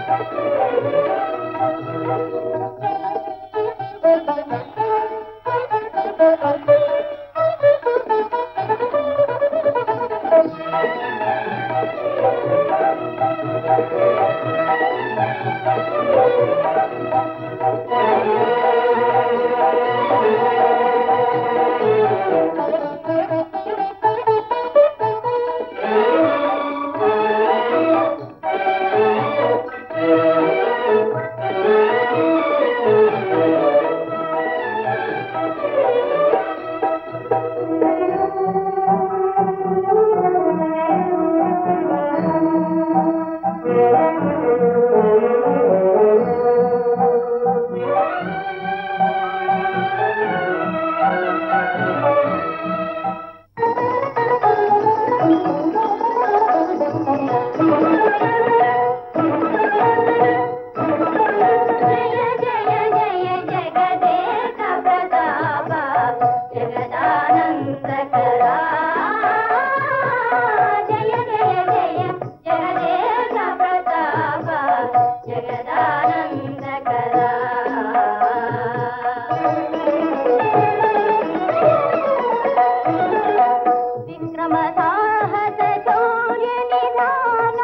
ವಿಕ್ರಮ ಸಾಹಸ ಶೌರ್ಯ ನಿಧಾನ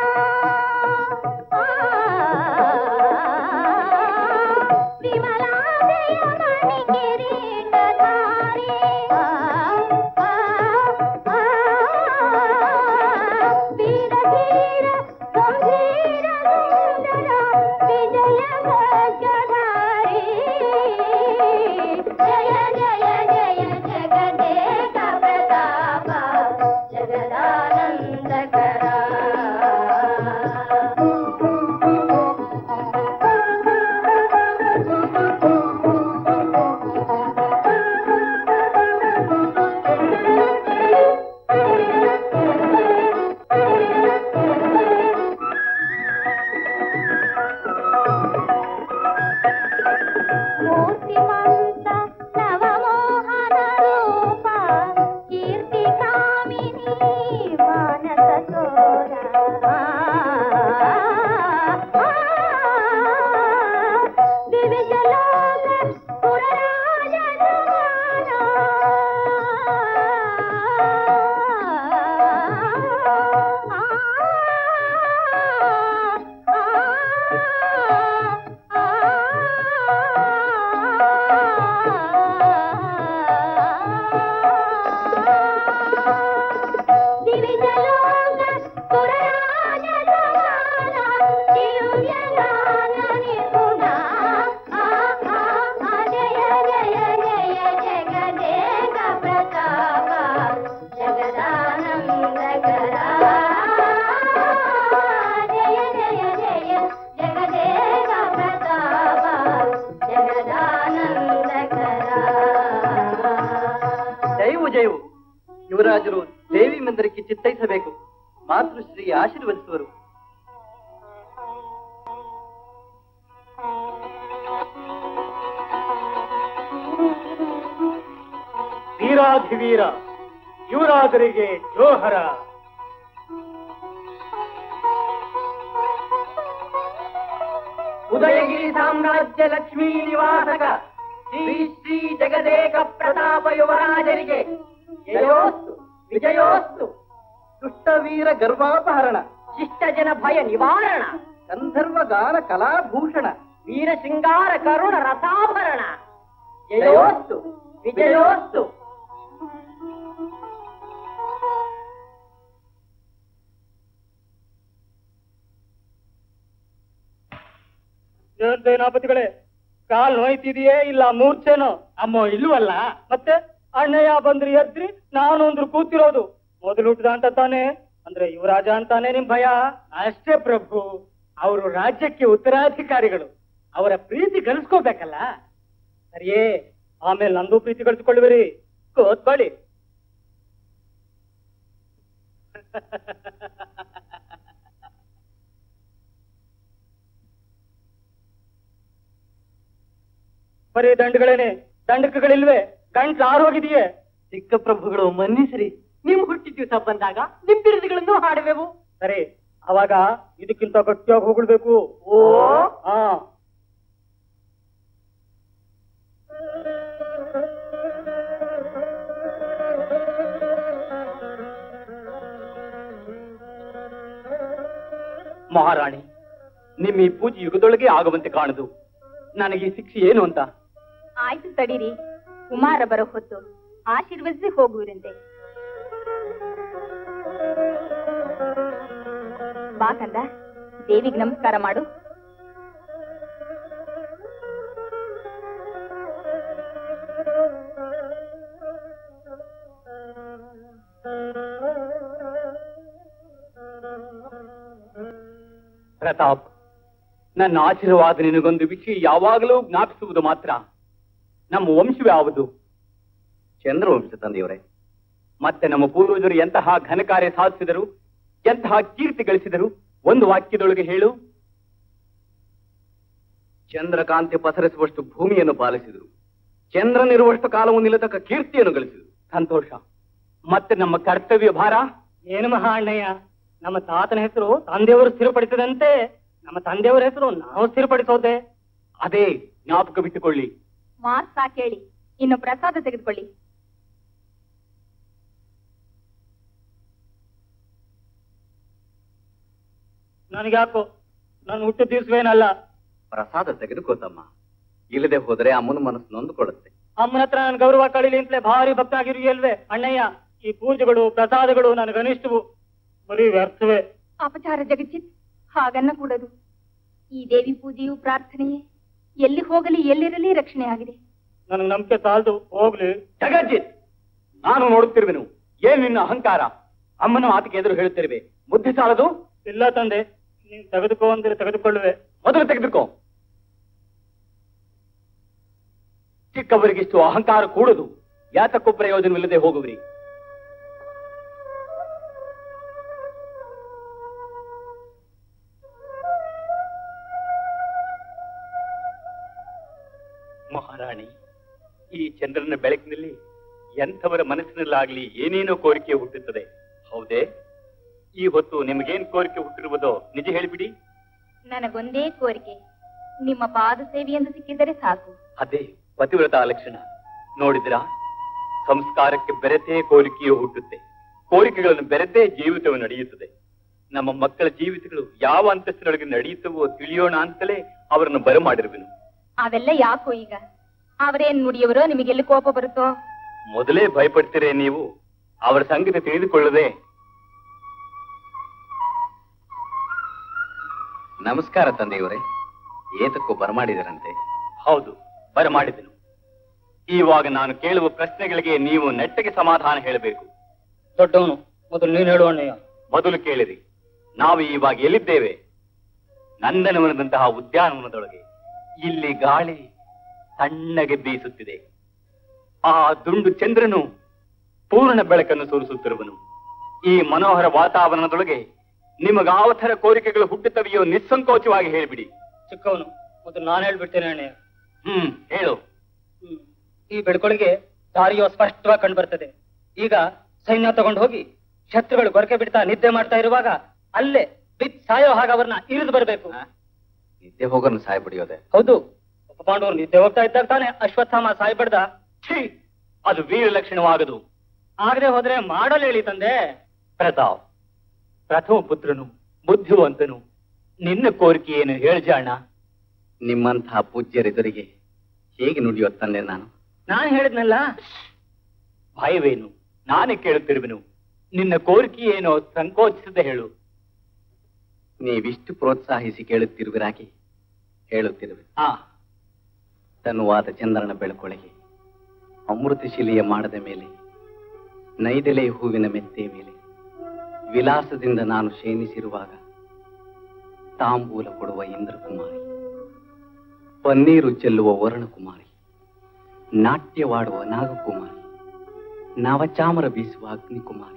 ವಿಮಲಾದಯ ಮಣಿ ಕಿರೀಟಧಾರಿ ವೀರ ಧೀರ ಗಂಭೀರ ಸುಂದರ ವಿಜಯ ಖಡ್ಗಧಾರಿ ಜಯ ಜಯ ಜಯ ಜಗದೇಕ ಪ್ರತಾಪ ಜಗದಾನಂದಕರ ಮೂರ್ತಿಮಂತ ನವಮೋಹನ ರೂಪ ಕೀರ್ತಿ ಕಾಮಿನಿ ಮಾನಸ ಚೋರ ವಿವಿಧ ಲೋಕ ಪುರರಾಜ ಜಯ ಜಯ ಜಯ ಜಗದೇಕ ಪ್ರತಾಪ ಜಗದಾನಂದಕರ ಜಯವು ಜಯವು ಯುವರಾಜರು ದೇವಿ ಮಂದಿರಕ್ಕೆ ಚಿತ್ತೈಸಬೇಕು ಮಾತೃಶ್ರೀ ಆಶೀರ್ವದಿಸುವರು ವೀರಾಧಿವೀರ ಯುವರಾಜರಿಗೆ ಜೋಹರ ಉದಯಗಿರಿ ಸಾಮ್ರಾಜ್ಯ ಲಕ್ಷ್ಮೀ ನಿವಾಸಕ ಶ್ರೀ ಶ್ರೀ ಜಗದೇಕ ಪ್ರತಾಪ ಯುವರಾಜರಿಗೆ ಜಯೋಸ್ತು ವಿಜಯೋಸ್ತು ದುಷ್ಟವೀರ ಗರ್ವಾಪಹರಣ ಶಿಷ್ಟ ಜನ ಭಯ ನಿವಾರಣ ಗಂಧರ್ವ ಗಾನ ಕಲಾಭೂಷಣ ವೀರ ಶೃಂಗಾರ ಕರುಣ ರಥಾಭರಣ ಜಯೋಸ್ತು ವಿಜಯೋಸ್ತು ಸೇನಾಪತಿಗಳೇ ಕಾಲ್ ನೋಯ್ತಿದೆಯೇ ಇಲ್ಲ ಮೂರ್ಛೆನೋ ಅಮ್ಮ ಇಲ್ಲವಲ್ಲ ಮತ್ತೆ ಅಣ್ಣಯ್ಯ ಬಂದ್ರಿ ಎದ್ರಿ ನಾನು ಅಂದ್ರು ಕೂತಿರೋದು ಮೊದಲು ಹುಟ್ಟದ ಅಂತ ತಾನೆ ಅಂದ್ರೆ ಯುವರಾಜ ಅಂತಾನೆ ನಿಮ್ ಭಯ ಅಷ್ಟೇ ಪ್ರಭು ಅವರು ರಾಜ್ಯಕ್ಕೆ ಉತ್ತರಾಧಿಕಾರಿಗಳು ಅವರ ಪ್ರೀತಿ ಗಳಿಸ್ಕೋಬೇಕಲ್ಲ ಸರಿಯೇ ಆಮೇಲೆ ನಂದು ಪ್ರೀತಿ ಗಳಿಸ್ಕೊಳ್ಳುವಿರಿ ಕೂತ್ಕೊಳ್ಳಿ ಬರೀ ದಂಡಗಳೇನೆ ದಂಡಕಗಳಿಲ್ವೇ ಗಂಟ್ಲು ಆರೋಗಿದೆಯೇ ಚಿಕ್ಕ ಪ್ರಭುಗಳು ಮನ್ನಿಸಿರಿ ನಿಮ್ ಹುಟ್ಟಿ ದಿವಸ ಬಂದಾಗ ನಿಮ್ ಬಿರುದುಗಳನ್ನು ಹಾಡುವೆವು ಸರಿ ಅವಾಗ ಇದಕ್ಕಿಂತ ಗಟ್ಟಿಯಾಗಿ ಹೋಗ್ಬಿಡ್ಬೇಕು ಓ ಹಾ ಮಹಾರಾಣಿ ನಿಮ್ಮ ಈ ಪೂಜೆ ಯುಗದೊಳಗೆ ಆಗುವಂತೆ ಕಾಣದು ನನಗೆ ಈ ಶಿಕ್ಷೆ ಏನು ಅಂತ ಆಯ್ತು ತಡೀರಿ ಕುಮಾರ ಬರೋ ಹೊತ್ತು ಆಶೀರ್ವದಿಸಿ ಹೋಗುವಿರಂತೆ ಬಾ ಕಂದ ದೇವಿಗೆ ನಮಸ್ಕಾರ ಮಾಡು ಪ್ರತಾಪ್ ನನ್ನ ಆಶೀರ್ವಾದ ನಿನಗೊಂದು ವಿಷಯ ಯಾವಾಗಲೂ ಜ್ಞಾಪಿಸುವುದು ಮಾತ್ರ ನಮ್ಮ ವಂಶವ್ಯಾವುದು ಚಂದ್ರವಂಶ ತಂದೆಯವರೇ ಮತ್ತೆ ನಮ್ಮ ಪೂರ್ವಜರು ಎಂತಹ ಘನಕಾರ್ಯ ಸಾಧಿಸಿದರು ಎಂತಹ ಕೀರ್ತಿ ಗಳಿಸಿದರು ಒಂದು ವಾಕ್ಯದೊಳಗೆ ಹೇಳು ಚಂದ್ರಕಾಂತಿ ಪಸರಿಸುವಷ್ಟು ಭೂಮಿಯನ್ನು ಪಾಲಿಸಿದರು ಚಂದ್ರನಿರುವಷ್ಟು ಕಾಲವು ನಿಲ್ಲತಕ್ಕ ಕೀರ್ತಿಯನ್ನು ಗಳಿಸಿದರು ಸಂತೋಷ ಮತ್ತೆ ನಮ್ಮ ಕರ್ತವ್ಯ ಭಾರ ಏನು ಮಹಾ ಅಣ್ಣಯ್ಯ ನಮ್ಮ ತಾತನ ಹೆಸರು ತಂದೆಯವರು ಸ್ಥಿರಪಡಿಸಿದಂತೆ ನಮ್ಮ ತಂದೆಯವರ ಹೆಸರು ನಾವು ಸ್ಥಿರಪಡಿಸೋದೆ ಅದೇ ಜ್ಞಾಪಕ ಬಿಟ್ಟುಕೊಳ್ಳಿ ಮಾತ್ ಸಾಕೇಳಿ ಇನ್ನು ಪ್ರಸಾದ ತೆಗೆದುಕೊಳ್ಳಿ ನನಗ್ಯಾಕೋ ನಾನು ಹುಟ್ಟು ದಿವಸವೇನಲ್ಲ ಪ್ರಸಾದ ತೆಗೆದುಕೋತಮ್ಮ ಇಲ್ಲದೆ ಹೋದರೆ ಅಮ್ಮನ ಮನಸ್ಸು ನೊಂದುಕೊಳ್ಳುತ್ತೆ ಅಮ್ಮನ ಹತ್ರ ನಾನು ಗೌರವ ಕಳೀಲಿ ಅಂತಲೇ ಭಾರಿ ಭಕ್ತ ಆಗಿರುಯಲ್ವೇ ಅಣ್ಣಯ್ಯ ಈ ಪೂಜೆಗಳು ಪ್ರಸಾದಗಳು ನನಗನಿಷ್ಠವು ಬರೀ ವ್ಯರ್ಥವೇ ಅಪಚಾರ ಜಗಚಿತ್ ಹಾಗನ್ನ ಕೂಡದು ಈ ದೇವಿ ಪೂಜೆಯು ಪ್ರಾರ್ಥನೆಯೇ ಎಲ್ಲಿ ಹೋಗಲಿ ಎಲ್ಲಿರಲಿ ರಕ್ಷಣೆ ಆಗಿದೆ ನನಗೆ ನಂಬಿಕೆ ಸಾಲದು ಹೋಗ್ಲಿ ಜಗಜ್ಜಿತ್ ನಾನು ನೋಡುತ್ತಿರುವೆನು ಏನ್ ನಿನ್ನ ಅಹಂಕಾರ ಅಮ್ಮನ ಮಾತಿಗೆ ಎದುರು ಹೇಳುತ್ತಿರುವೆ ಬುದ್ಧಿ ಸಾಲದು ಇಲ್ಲ ತಂದೆ ನೀನ್ ತೆಗೆದುಕೋ ಅಂದ್ರೆ ತೆಗೆದುಕೊಳ್ಳುವೆ ಮೊದಲು ತೆಗೆದುಕೋ ಚಿಕ್ಕವರಿಗಿಷ್ಟು ಅಹಂಕಾರ ಕೂಡದು ಯಾತಕ್ಕೂ ಪ್ರಯೋಜನವಿಲ್ಲದೆ ಹೋಗುವಿರಿ ಮಹಾರಾಣಿ ಈ ಚಂದ್ರನ ಬೆಳಕಿನಲ್ಲಿ ಎಂಥವರ ಮನಸ್ಸಿನಲ್ಲಾಗ್ಲಿ ಏನೇನೋ ಕೋರಿಕೆ ಹುಟ್ಟುತ್ತದೆ ಹೌದೇ ಈ ಹೊತ್ತು ನಿಮಗೇನ್ ಕೋರಿಕೆ ಹುಟ್ಟಿರುವುದೋ ನಿಜ ಹೇಳಿಬಿಡಿ ನನಗೊಂದೇ ಕೋರಿಕೆ ನಿಮ್ಮ ಪಾದ ಸೇವೆಯೆಂದು ಸಿಕ್ಕಿದರೆ ಸಾಕು ಅದೇ ಪತಿವ್ರತ ಲಕ್ಷಣ ನೋಡಿದ್ರಾ ಸಂಸ್ಕಾರಕ್ಕೆ ಬೆರೆತೇ ಕೋರಿಕೆಯು ಹುಟ್ಟುತ್ತೆ ಕೋರಿಕೆಗಳನ್ನು ಬೆರೆತೇ ಜೀವಿತವು ನಡೆಯುತ್ತದೆ ನಮ್ಮ ಮಕ್ಕಳ ಜೀವಿತಗಳು ಯಾವ ಅಂತಸ್ತಿನೊಳಗೆ ನಡೆಯುತ್ತವೋ ತಿಳಿಯೋಣ ಅಂತಲೇ ಅವರನ್ನು ಬರಮಾಡಿರುವೆನು ಅವೆಲ್ಲ ಯಾಕೋ ಈಗ ಅವರೇನ್ ನುಡಿಯವರೋ ನಿಮಗೆಲ್ಲಿ ಕೋಪ ಬರುತ್ತೋ ಮೊದಲೇ ಭಯಪಡ್ತೀರೇ ನೀವು ಅವರ ಸಂಗತಿ ತಿಳಿದುಕೊಳ್ಳದೆ ನಮಸ್ಕಾರ ತಂದೆಯವರೇ ಏತಕ್ಕೂ ಬರಮಾಡಿದರಂತೆ ಹೌದು ಬರಮಾಡಿದೆನು ಇವಾಗ ನಾನು ಕೇಳುವ ಪ್ರಶ್ನೆಗಳಿಗೆ ನೀವು ನೆಟ್ಟಗೆ ಸಮಾಧಾನ ಹೇಳಬೇಕು ದೊಡ್ಡವನು ಮೊದಲು ನೀನು ಹೇಳು ಅಣ್ಣಯ್ಯ ಮೊದಲು ಕೇಳಿರಿ ನಾವು ಇವಾಗ ಎಲ್ಲಿದ್ದೇವೆ ನಂದನವನದಂತಹ ಉದ್ಯಾನವನದೊಳಗೆ ಇಲ್ಲಿ ಗಾಳಿ ತಣ್ಣಗೆ ಬೀಸುತ್ತಿದೆ ಆ ದುಂಡು ಚಂದ್ರನು ಪೂರ್ಣ ಬೆಳಕನ್ನು ಸೂರಿಸುತ್ತಿರುವನು ಈ ಮನೋಹರ ವಾತಾವರಣದೊಳಗೆ ನಿಮಗಾವ ಥರ ಕೋರಿಕೆಗಳು ಹುಟ್ಟುತ್ತವೆಯೋ ನಿಸ್ಸಂಕೋಚವಾಗಿ ಹೇಳಿಬಿಡಿ ಚಿಕ್ಕವನು ಮೊದಲು ನಾನು ಹೇಳ್ಬಿಡ್ತೇನೆ ಅಣ್ಣಯ್ಯ ಹ್ಮ್ ಹೇಳು ಹ್ಮ್. ಈ ಬೆಳ್ಕೊಳಿಗೆ ದಾರಿಯೋ ಸ್ಪಷ್ಟವಾಗಿ ಕಂಡು ಬರ್ತದೆ ಈಗ ಸೈನ್ಯ ತಗೊಂಡು ಹೋಗಿ ಶತ್ರುಗಳು ಗೊರಕೆ ಬಿಡ್ತಾ ನಿದ್ದೆ ಮಾಡ್ತಾ ಇರುವಾಗ ಅಲ್ಲೇ ಬಿತ್ ಸಾಯೋ ಹಾಗೆ ಅವ್ರನ್ನ ಇಳಿದು ಬರಬೇಕು ನಿದ್ದೆ ಹೋಗೋನು ಸಾಯ್ಬಿಡಿಯೋದೆ ಹೌದು ಒಬ್ಬ ಪಾಂಡವರು ನಿದ್ದೆ ಹೋಗ್ತಾ ಇದ್ದಾಗ ತಾನೆ ಅಶ್ವತ್ಥಾಮ ಸಾಯ್ಬಡ್ದ ಛೀ ಅದು ವೀರ ಲಕ್ಷಣವಾಗದು ಆಗದೆ ಹೋದ್ರೆ ಮಾಡಲು ಹೇಳಿ ತಂದೆ ಪ್ರತಾಪ್ ಪ್ರಥಮ ಪುತ್ರನು ಬುದ್ಧಿವಂತನು ನಿನ್ನ ಕೋರಿಕೆ ಏನು ಹೇಳ್ಜಾಣ ನಿಮ್ಮಂತಹ ಪೂಜ್ಯರೆದುರಿಗೆ ಹೇಗೆ ನುಡಿಯೋ ತಂದೆ ನಾನು ನಾನ್ ಹೇಳಿದ್ನಲ್ಲ ಭಯವೇನು ನಾನೇ ಕೇಳುತ್ತಿರುವೆನು ನಿನ್ನ ಕೋರಿಕೆ ಏನೋ ಸಂಕೋಚಿಸದೆ ಹೇಳು ನೀವಿಷ್ಟು ಪ್ರೋತ್ಸಾಹಿಸಿ ಕೇಳುತ್ತಿರುವಿರಾಗಿ ಹೇಳುತ್ತಿರುವೆ ಆ ತನುವಾದ ಚಂದ್ರನ ಬೆಳಕೊಳಗೆ ಅಮೃತ ಶಿಲೆಯ ಮಾಡದ ಮೇಲೆ ನೈದೆಲೆ ಹೂವಿನ ಮೆತ್ತೆ ಮೇಲೆ ವಿಲಾಸದಿಂದ ನಾನು ಶಯನಿಸಿರುವಾಗ ತಾಂಬೂಲ ಕೊಡುವ ಇಂದ್ರಕುಮಾರಿ ಪನ್ನೀರು ಚೆಲ್ಲುವ ವರುಣಕುಮಾರಿ ನಾಟ್ಯವಾಡುವ ನಾಗಕುಮಾರಿ ನವಚಾಮರ ಬೀಸುವ ಅಗ್ನಿಕುಮಾರಿ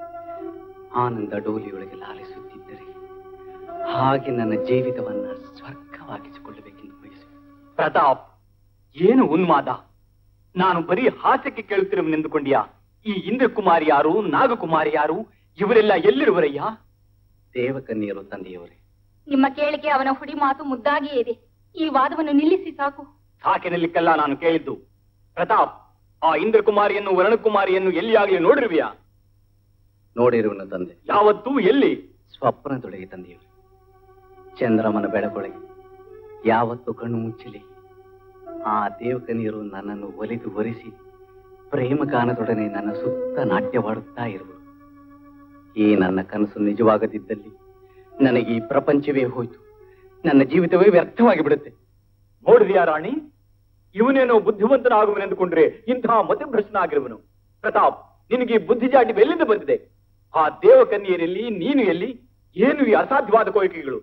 ಆನಂದ ಡೋಲಿಯೊಳಗೆ ಲಾಲಿಸುತ್ತಿದ್ದರೆ ಹಾಗೆ ನನ್ನ ಜೀವಿತವನ್ನ ಸ್ವರ್ಗವಾಗಿಸಿಕೊಳ್ಳಬೇಕೆಂದು ಬಯಸುವೆ ಪ್ರತಾಪ್ ಏನು ಉನ್ಮಾದ ನಾನು ಬರೀ ಹಾಸ್ಯಕ್ಕೆ ಕೇಳುತ್ತಿರುವನೆಂದುಕೊಂಡಿಯಾ ಈ ಇಂದ್ರಕುಮಾರಿ ಯಾರು ನಾಗಕುಮಾರಿ ಯಾರು ಇವರೆಲ್ಲ ಎಲ್ಲಿರುವರಯ್ಯ ದೇವಕನ್ಯರು ತಂದೆಯವರೇ ನಿಮ್ಮ ಕೇಳಿಕೆ ಅವನ ಹುಡಿ ಮಾತು ಮುದ್ದಾಗಿಯೇ ಇದೆ ಈ ವಾದವನ್ನು ನಿಲ್ಲಿಸಿ ಸಾಕು ಸಾಕಿನಲ್ಲಿಕ್ಕೆಲ್ಲ ನಾನು ಕೇಳಿದ್ದು ಪ್ರತಾಪ್ ಆ ಇಂದ್ರಕುಮಾರಿಯನ್ನು ವರುಣಕುಮಾರಿಯನ್ನು ಎಲ್ಲಿಯಾಗಲಿ ನೋಡಿರುವಿಯಾ ನೋಡಿರುವನು ತಂದೆ ಯಾವತ್ತೂ ಎಲ್ಲಿ ಸ್ವಪ್ನದೊಳಗೆ ತಂದೆಯವರು ಚಂದ್ರಮನ ಬೆಳಗೊಳಗೆ ಯಾವತ್ತು ಕಣ್ಣು ಮುಚ್ಚಲಿ ಆ ದೇವಕನಿಯರು ನನ್ನನ್ನು ಒಲಿದು ಒರೆಸಿ ಪ್ರೇಮಗಾನದೊಡನೆ ನನ್ನ ಸುತ್ತ ನಾಟ್ಯವಾಡುತ್ತಾ ಇರುವರು ಈ ನನ್ನ ಕನಸು ನಿಜವಾಗದಿದ್ದಲ್ಲಿ ನನಗೆ ಈ ಪ್ರಪಂಚವೇ ಹೋಯ್ತು ನನ್ನ ಜೀವಿತವೇ ವ್ಯರ್ಥವಾಗಿ ಬಿಡುತ್ತೆ ನೋಡಿದ್ಯಾ ರಾಣಿ ಇವನೇನೋ ಬುದ್ಧಿವಂತನಾಗುವನೆಂದುಕೊಂಡ್ರೆ ಇಂತಹ ಮತಿಭ್ರಷ್ಟನಾಗಿರುವನು ಪ್ರತಾಪ್ ನಿನಗೆ ಈ ಬುದ್ಧಿಜಾಟಿ ಎಲ್ಲಿಂದ ಬಂದಿದೆ ಆ ದೇವಕನ್ಯರಲ್ಲಿ ನೀನು ಎಲ್ಲಿ ಏನು ಈ ಅಸಾಧ್ಯವಾದ ಕೋರಿಕೆಗಳು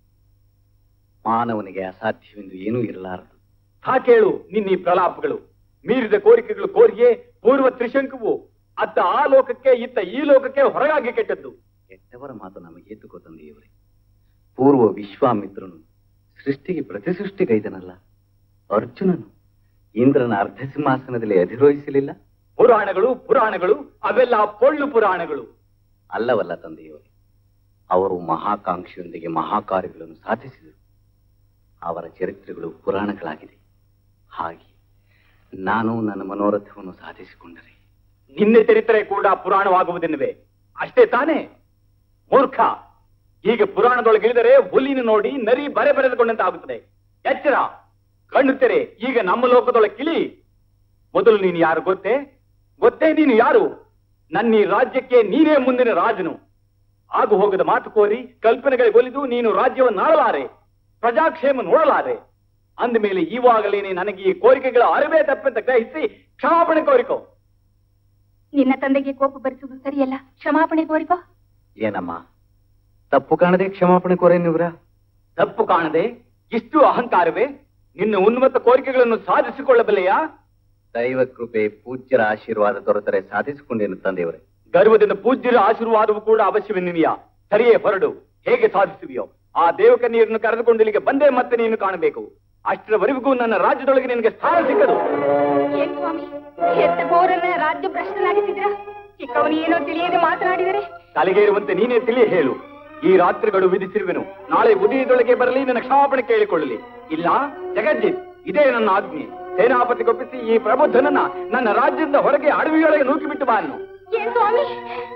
ಮಾನವನಿಗೆ ಅಸಾಧ್ಯವೆಂದು ಏನೂ ಇರಲಾರದು ಹಾ ಕೇಳು ನಿನ್ನ ಈ ಪ್ರಲಾಪಗಳು ಮೀರಿದ ಕೋರಿಕೆಗಳು ಕೋರಿಯೇ ಪೂರ್ವ ತ್ರಿಶಂಕುವು ಅತ್ತ ಆ ಲೋಕಕ್ಕೆ ಇತ್ತ ಈ ಲೋಕಕ್ಕೆ ಹೊರಗಾಗಿ ಕೆಟ್ಟದ್ದು ಕೆಟ್ಟವರ ಮಾತು ನಮಗೆ ಎತ್ತುಕೋ ತಂದೆಯವರೇ ಪೂರ್ವ ವಿಶ್ವಾಮಿತ್ರನು ಸೃಷ್ಟಿಗೆ ಪ್ರತಿಸೃಷ್ಟಿಗೈದನಲ್ಲ ಅರ್ಜುನನು ಇಂದ್ರನ ಅರ್ಧ ಸಿಂಹಾಸನದಲ್ಲಿ ಅಧಿರೋಹಿಸಲಿಲ್ಲ ಪುರಾಣಗಳು ಪುರಾಣಗಳು ಅವೆಲ್ಲ ಪೊಳ್ಳು ಪುರಾಣಗಳು ಅಲ್ಲವಲ್ಲ ತಂದೆಯವರೇ ಅವರು ಮಹಾಕಾಂಕ್ಷೆಯೊಂದಿಗೆ ಮಹಾಕಾರ್ಯಗಳನ್ನು ಸಾಧಿಸಿದರು ಅವರ ಚರಿತ್ರೆಗಳು ಪುರಾಣಗಳಾಗಿದೆ ಹಾಗೆ ನಾನು ನನ್ನ ಮನೋರಥವನ್ನು ಸಾಧಿಸಿಕೊಂಡರೆ ನಿನ್ನೆ ಚರಿತ್ರೆ ಕೂಡ ಪುರಾಣವಾಗುವುದೆನ್ನುವೆ ಅಷ್ಟೇ ತಾನೇ ಮೂರ್ಖ ಈಗ ಪುರಾಣದೊಳಗೆ ಇಳಿದರೆ ಹುಲ್ಲಿನ ನೋಡಿ ನರಿ ಬರೆ ಬರೆದುಕೊಂಡಂತಾಗುತ್ತದೆ ಎಚ್ಚರ ಕಣ್ಣು ತೆರೆ ಈಗ ನಮ್ಮ ಲೋಕದೊಳಗೆ ಕಿಳಿ ಮೊದಲು ನೀನು ಯಾರು ಗೊತ್ತೇ ಗೊತ್ತೇ ನೀನು ಯಾರು ನನ್ನ ಈ ರಾಜ್ಯಕ್ಕೆ ನೀನೇ ಮುಂದಿನ ರಾಜನು ಆಗು ಹೋಗದ ಮಾತು ಕೋರಿ ಕಲ್ಪನೆಗಳಿಗೆ ಒಲಿದು ನೀನು ರಾಜ್ಯವನ್ನು ಆಳಲಾರೆ ಪ್ರಜಾಕ್ಷೇಮ ನೋಡಲಾರೆ ಅಂದಮೇಲೆ ಇವಾಗಲೇನೆ ನನಗೆ ಈ ಕೋರಿಕೆಗಳ ಅರಿವೇ ತಪ್ಪಂತ ಗ್ರಹಿಸಿ ಕ್ಷಮಾಪಣೆ ಕೋರಿಕೋ ನಿನ್ನ ತಂದೆಗೆ ಕೋಪ ಬರಿಸುವುದು ಸರಿಯಲ್ಲ ಕ್ಷಮಾಪಣೆ ಕೋರಿಕೋ ಏನಮ್ಮ ತಪ್ಪು ಕಾಣದೆ ಕ್ಷಮಾಪಣೆ ಕೋರೆ ನೀವ್ರ ತಪ್ಪು ಕಾಣದೆ ಇಷ್ಟು ಅಹಂಕಾರವೇ ನಿನ್ನ ಉನ್ನತ ಕೋರಿಕೆಗಳನ್ನು ಸಾಧಿಸಿಕೊಳ್ಳಬಲ್ಲೆಯಾ ದೈವ ಕೃಪೆ ಪೂಜ್ಯರ ಆಶೀರ್ವಾದ ದೊರೆತರೆ ಸಾಧಿಸಿಕೊಂಡೇನು ತಂದೆಯವರೇ ಗರ್ವದಿಂದ ಪೂಜ್ಯರ ಆಶೀರ್ವಾದವು ಕೂಡ ಅವಶ್ಯವೆನ್ನಿವೆಯಾ ಸರಿಯೇ ಹೊರಡು ಹೇಗೆ ಸಾಧಿಸುವಿಯೋ ಆ ದೇವಕನ್ಯರನ್ನು ಕರೆದುಕೊಂಡು ಇಲ್ಲಿಗೆ ಬಂದೇ ಮತ್ತೆ ನೀನು ಕಾಣಬೇಕು ಅಷ್ಟರವರೆಗೂ ನನ್ನ ರಾಜ್ಯದೊಳಗೆ ನಿನಗೆ ಸ್ಥಾನ ಸಿಕ್ಕದು ಏನ್ ಸ್ವಾಮಿ ಹೆತ್ತ ಗೋರನ್ನ ರಾಜ್ಯ ಭ್ರಷ್ಟನಾಗಿಸಿದ್ರ ಚಿಕ್ಕವನು ಏನೋ ತಿಳಿಯದೆ ಮಾತನಾಡಿದರೆ ತಲೆಗೇರುವಂತೆ ನೀನೇ ತಿಳಿ ಹೇಳು ಈ ರಾತ್ರಿಗಳು ವಿಧಿಸಿರುವೆನು ನಾಳೆ ಉದಯದೊಳಗೆ ಬರಲಿ ನನ್ನ ಕ್ಷಮಾಪಣೆ ಕೇಳಿಕೊಳ್ಳಲಿ ಇಲ್ಲ ಜಗಜ್ಜಿತ್ ಇದೇ ನನ್ನ ಆಜ್ಞೆ ಸೇನಾಪತಿಗೊಪ್ಪಿಸಿ ಈ ಪ್ರಬುದ್ಧನನ್ನ ನನ್ನ ರಾಜ್ಯದಿಂದ ಹೊರಗೆ ಅಡವಿಯೊಳಗೆ ನೂಕಿಬಿಟ್ಟು ಬಾ ಅನ್ನು ಏನ್ ಸ್ವಾಮಿ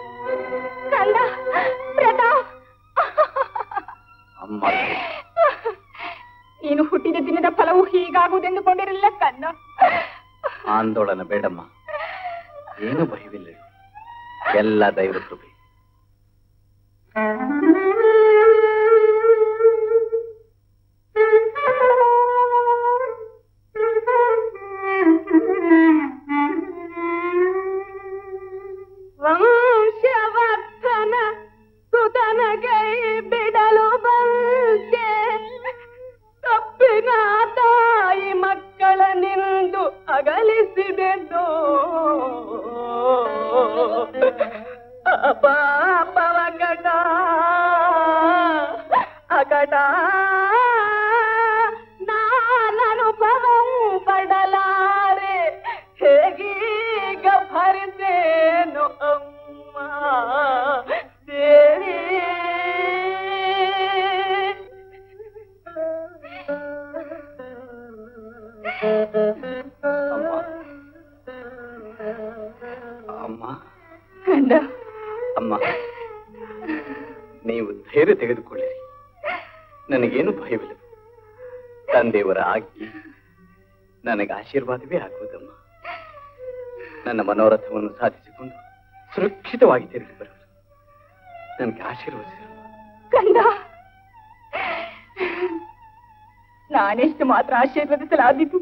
ಕಂದ ಪ್ರತಾಪ್ ಅಮ್ಮ ನೀನು ಹುಟ್ಟಿದ ದಿನದ ಫಲವು ಹೀಗಾಗುವುದೆಂದುಕೊಂಡಿರಲಿಲ್ಲ ಕಂದ ಆಂದೋಳನ ಬೇಡಮ್ಮ ಏನು ಭಯವಿಲ್ಲ ಎಲ್ಲ ದೈವ ಕೃಪೆ ವಂಶವರ್ಧನ ಸುತನ ಕೈ ಬಿಡಲು ಬಂದೆ ತಪ್ಪಿನ ತಾಯಿ ಮಕ್ಕಳ ನಿಂದು ಅಗಲಿಸಿದೆಂದು ಪಾಪವ ಕಟ ಅಕಟ ನಾನನುಭವಂ ಪಡಲಾರೆ ಹೇಗೀಗ ಭರಿಸೇನು ಅಮ್ಮ ದೇವಿ ಅಮ್ಮ ಕಂಡ ಅಮ್ಮ ನೀವು ಧೈರ್ಯ ತೆಗೆದುಕೊಳ್ಳಿರಿ ನನಗೇನು ಭಯವಿಲ್ಲ ತಂದೆಯವರ ಆಜ್ಞೆ ನನಗೆ ಆಶೀರ್ವಾದವೇ ಆಗುವುದಮ್ಮ ನನ್ನ ಮನೋರಥವನ್ನು ಸಾಧಿಸಿಕೊಂಡು ಸುರಕ್ಷಿತವಾಗಿ ತಿರುಗಿ ಬರುವುದು ನನಗೆ ಆಶೀರ್ವದಿಸಿ ಕಂದ ನಾನೆಷ್ಟು ಮಾತ್ರ ಆಶೀರ್ವದಿಸಲಾದೀತು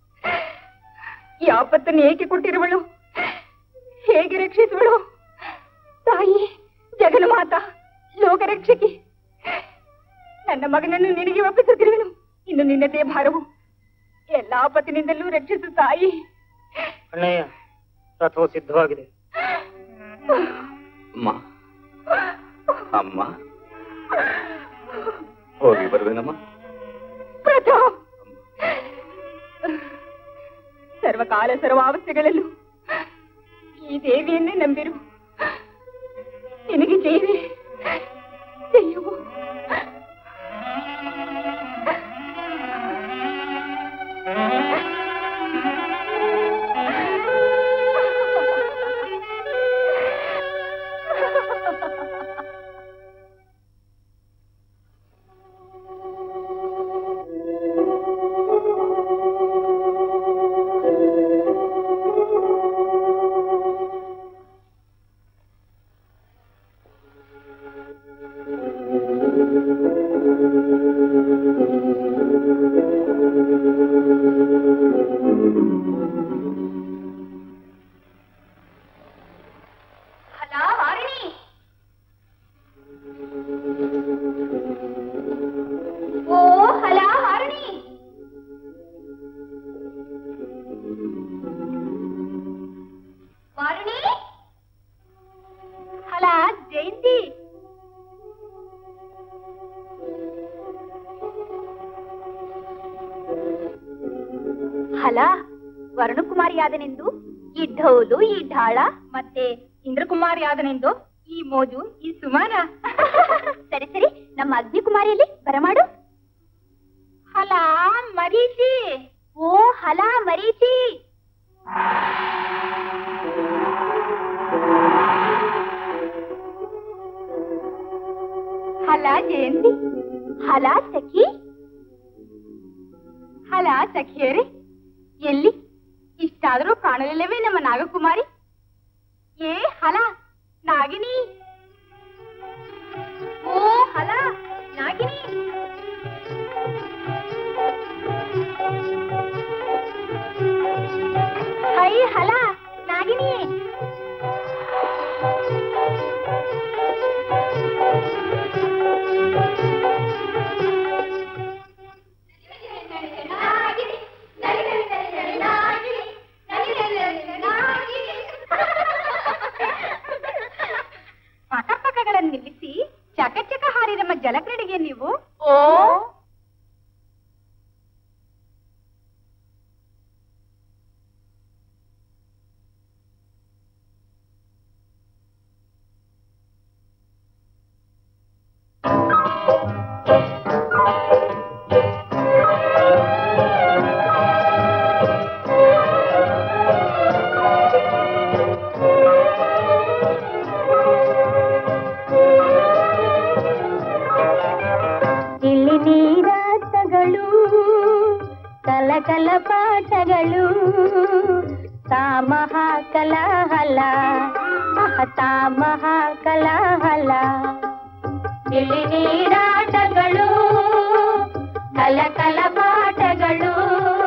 ಈ ಆಪತ್ತನ್ನು ಏಕೆ ಕೊಟ್ಟಿರುವಳು ಹೇಗೆ ರಕ್ಷಿಸುವಳು ತಾಯಿ ಜಗನ್ಮಾತ ಲೋಕರಕ್ಷಕಿ ನನ್ನ ಮಗನನ್ನು ನಿನಗೆ ಒಪ್ಪಿಸುತ್ತಿರುವೆನು ಇನ್ನು ನಿನ್ನದೇ ಭಾರವು ಎಲ್ಲ ಆಪತ್ತಿನಿಂದಲೂ ರಕ್ಷಿಸು ತಾಯಿ ಅಣ್ಣಯ್ಯ ರಥವು ಸಿದ್ಧವಾಗಿದೆ ಅಮ್ಮ ಅಮ್ಮ ಹೋಗಿ ಬರುವೇನಮ್ಮ ಪ್ರತಾಪ್ ಸರ್ವಕಾಲ ಸರ್ವಾವಸ್ಥೆಗಳಲ್ಲೂ ಈ ದೇವಿಯನ್ನೇ ನಂಬಿರು ನಿನಗೆ ಜೈವೆ ದೆಯ್ಯವು ಹಲೋ ವಾರಿಣಿ ಓ ಹಲೋ ವಾರಿಣಿ ವಾರಿಣಿ ಹಲ ಜಯಂತಿ ಹಲ ವರುಣಕುಮಾರಿಯಾದನೆಂದು ಈ ಢೋಲು ಈ ಢಾಳ ಮತ್ತೆ ಇಂದ್ರಕುಮಾರಿಯಾದನೆಂದು ಈ ಮೋಜು ಈ ಸುಮಾನ ಸರಿ ಸರಿ ನಮ್ಮ ಅಗ್ನಿಕುಮಾರಿಯಲ್ಲಿ ಬರಮಾಡು ಹಲ ಮರೀಚಿ ಓ ಹಲ ಮರೀಚಿ ಹಲ ಜಯಂತಿ ಹಲ ಸಖಿ ಹಲ ಸಖಿಯರೇ ಎಲ್ಲಿ ಇಷ್ಟಾದರೂ ಕಾಣಲಿಲ್ಲವೇ ನಮ್ಮ ನಾಗಕುಮಾರಿ ಏ ಹಲ ನಾಗಿನಿ ಓ ಹಲ ನಾಗಿನಿ ಹೈ ಹಲ ನಾಗಿನಿ ಪಟಪಟಗಳನ್ನು ನಿಲ್ಲಿಸಿ ಚಕಚಕ ಹಾರಿ ನಮ್ಮ ಜಲಕ್ರೀಡೆಗೆ ನೀವು ಓ ಇಲ್ಲಿ ನೀರಾಟಗಳು ಕಲಕಲ ಪಾಠಗಳು ತಾಮಹ ಕಲಹಲ ಅಹ ತಾಮಹ ಕಲಹಲ ಇಲ್ಲಿ ನೀರಾಟಗಳು ಕಲಕಲ ಪಾಠಗಳು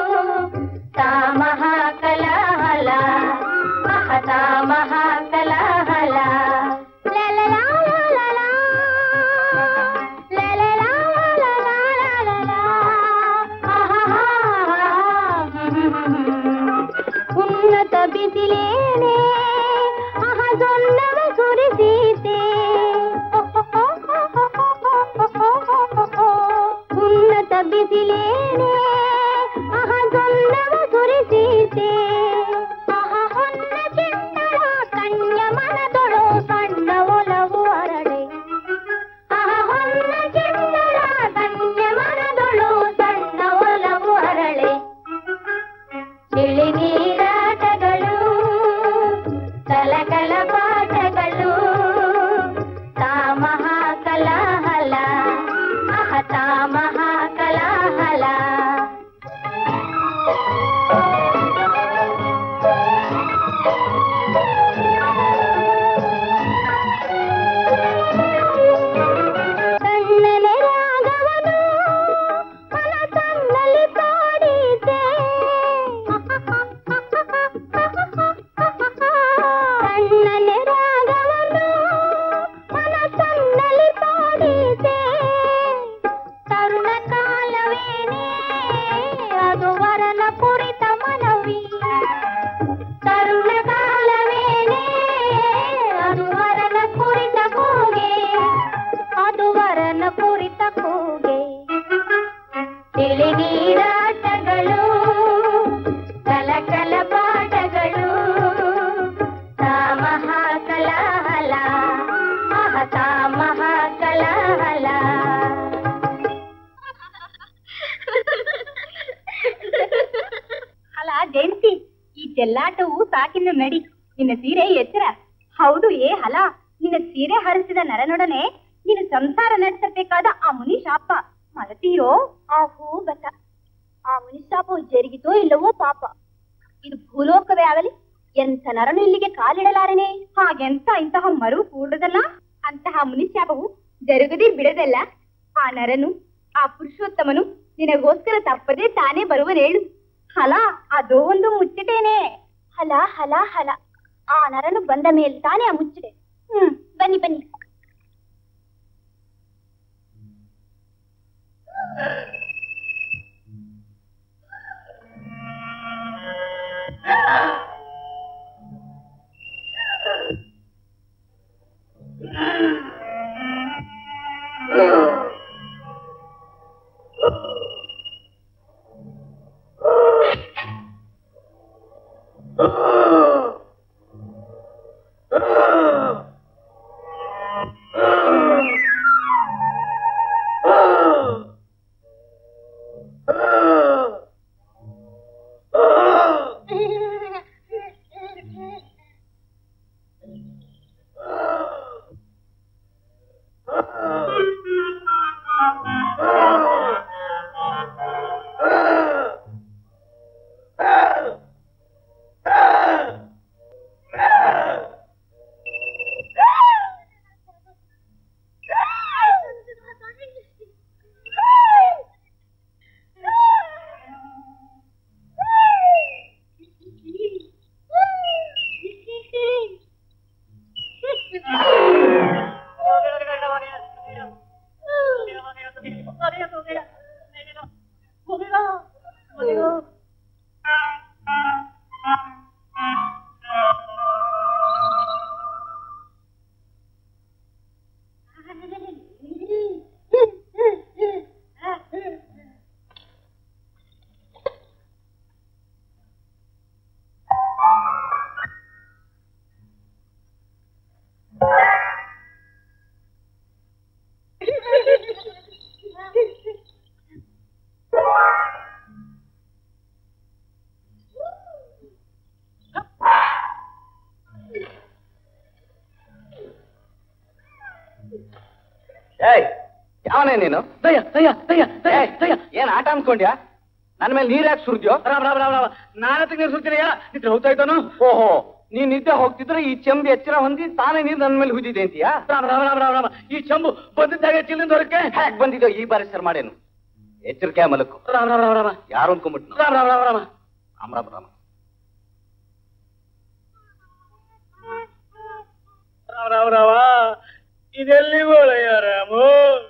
ತಾಮಹ ಕಲಹಲ ಅಹ ತಾಮಹ ಕಲಹಲ ಲಲಲಾ ಲಲಲಾ. ಲಲಲಾ ಲಲಲಾ ಲಲಲಾ. ಆಹಾಹಾ. ಉನ್ನತ ಬಿಸಿಲೇನೆ ಆಹ ಸೊನ್ನವ ಸುರಿಸೀತೆ ಉನ್ನತ ಬಿಸಿಲೇನೆ ಆಹ ಸೊನ್ನವ ಸುರಿಸೀತೆ ಆಹ ಹೊನ್ನ ಚೆಂಡಳ ಕನ್ಯ ಮನದೊಳು ಸಣ್ಣ ಒಲವು ಅರಳೆ ಆಹ ಹೊನ್ನ ಚೆಂಡಳ ಕನ್ಯ ಮನದೊಳು ಸಣ್ಣ ಒಲವು ಅರಳೆ ತಿಳಿ ನೀರಾಟಗಳು ಕಲಕಲ ಪಾಠಗಳು ತಾಮಹ ಕಲಹಲ ಅಹ ತಾಮಹ ಕಲಹಲ ಕಣ್ಣನೆ ರಾಗವನು ಮನಸ್ಸಲ್ಲಿ ಪಾಡಿದೆ ಕಣ್ಣನೆ ರಾಗವನು ಮನಸ್ಸಲ್ಲಿ ಪಾಡಿದೆ ತರುಣ ಕಾಲವೇನೆ ಅದು ವರನ ಕುರಿತ ಮನವಿ ತರುಣ ಕಾಲವೇನೆ ಅದು ವರನ ಕುರಿತ ಕೂಗೆ ಅದು ವರನ ಕುರಿತ ಕೂಗೆ ತಿಳಿ ನೀರಾಟಗಳು ಕಲಕಲ ಪಾಠಗಳು ತಾಮಹ ಕಲಹಲ ಅಹ ತಾಮಹ ಕಲಹಲ ಚೆಲ್ಲಾಟವು ಸಾಕಿನ ನಡಿ ನಿನ್ನ ಸೀರೆ ಎಚ್ಚರ ಹೌದು ಏ ಹಲ ನಿನ್ನ ಸೀರೆ ಹರಿಸಿದ ನರನೊಡನೆ ನಿನ್ನ ಸಂಸಾರ ನಡೆಸಬೇಕಾದ ಆ ಮುನಿ ಶಾಪ ಮರತೀಯೋ ಆ ಹೂ ಬತ ಆ ಮುನಿ ಶಾಪವು ಜರುಗಿತೋ ಇಲ್ಲವೋ ಪಾಪ ಇದು ಭೂಲೋಕವೇ ಆಗಲಿ ಎಂಥ ನರನು ಇಲ್ಲಿಗೆ ಕಾಲಿಡಲಾರನೆ ಹಾಗೆಂತ ಇಂತಹ ಮರು ಕೂಡದಲ್ಲ ಅಂತಹ ಮುನಿಶಾಪವು ಜರುಗದೆ ಬಿಡದಲ್ಲ ಆ ನರನು ಆ ಪುರುಷೋತ್ತಮನು ನಿನಗೋಸ್ಕರ ತಪ್ಪದೆ ತಾನೇ ಬರುವನೇಳು ಹಲ ಅದೋ ಒಂದು ಮುಚ್ಚಟೇನೆ ಹಲ ಹಲ ಹಲ ಆ ನರನು ಬಂದ ಮೇಲೆ ತಾನೇ ಆ ಮುಚ್ಚಟೆ ಹ್ಮ್ ಬನ್ನಿ ಬನ್ನಿ ಏಯ್ ಯಾವನೇ ನೀನು ದಯ್ಯ ದಯ್ಯ ದಯ್ಯ ದಯ್ಯ ಏಯ್, ದಯ್ಯ ಏನ್ ಆಟ ಅನ್ಕೊಂಡ್ಯಾ ನನ್ನ ಮೇಲೆ ನೀರ್ ಯಾಕೆ ಸುರಿದ್ಯೋ ರಾಮ ರಾಮ ರಾಮ ರಾಮ ನಾನತ್ತಿಗೆ ನೀರು ಸುತ್ತೀನಯ್ಯ ನಿದ್ರೆ ಹೋಗ್ತಾ ಇದ್ದಾನು ಓಹೋ ನೀನ್ ನಿದ್ದೆ ಹೋಗ್ತಿದ್ರೆ ಈ ಚೆಂಬು ಎಚ್ಚರ ಹೊಂದಿ ತಾನೇ ನೀರು ನನ್ನ ಮೇಲೆ ಹುದಿದೆ ಅಂತೀಯಾ ರಾಮ ರಾಮ ರಾಮ ರಾಮ ರಾಮ ಈ ಚಂಬು ಬಂದಿದ್ದಾಗ ಚಿಲ್ಲಿಂದ ಹೊರಕ್ಕೆ ಹ್ಯಾಕ್ ಬಂದಿದ್ದೋ ಈ ಬಾರಿ ಸರ್ ಮಾಡೇನು ಎಚ್ಚರಿಕೆ ಮಲಕ್ಕು ರಾಮ ರಾಮ ರಾಮ ರಾಮ ಯಾರು ಅನ್ಕೊಂಬಿಟ್ನು ರಾಮ ರಾಮ ರಾಮ ರಾಮ ರಾಮ ರಾಮ ರಾಮ ರಾಮ ರಾಮ ರಾಮ ಇದೆಲ್ಲಿಗೋಳಯ್ಯ ರಾಮು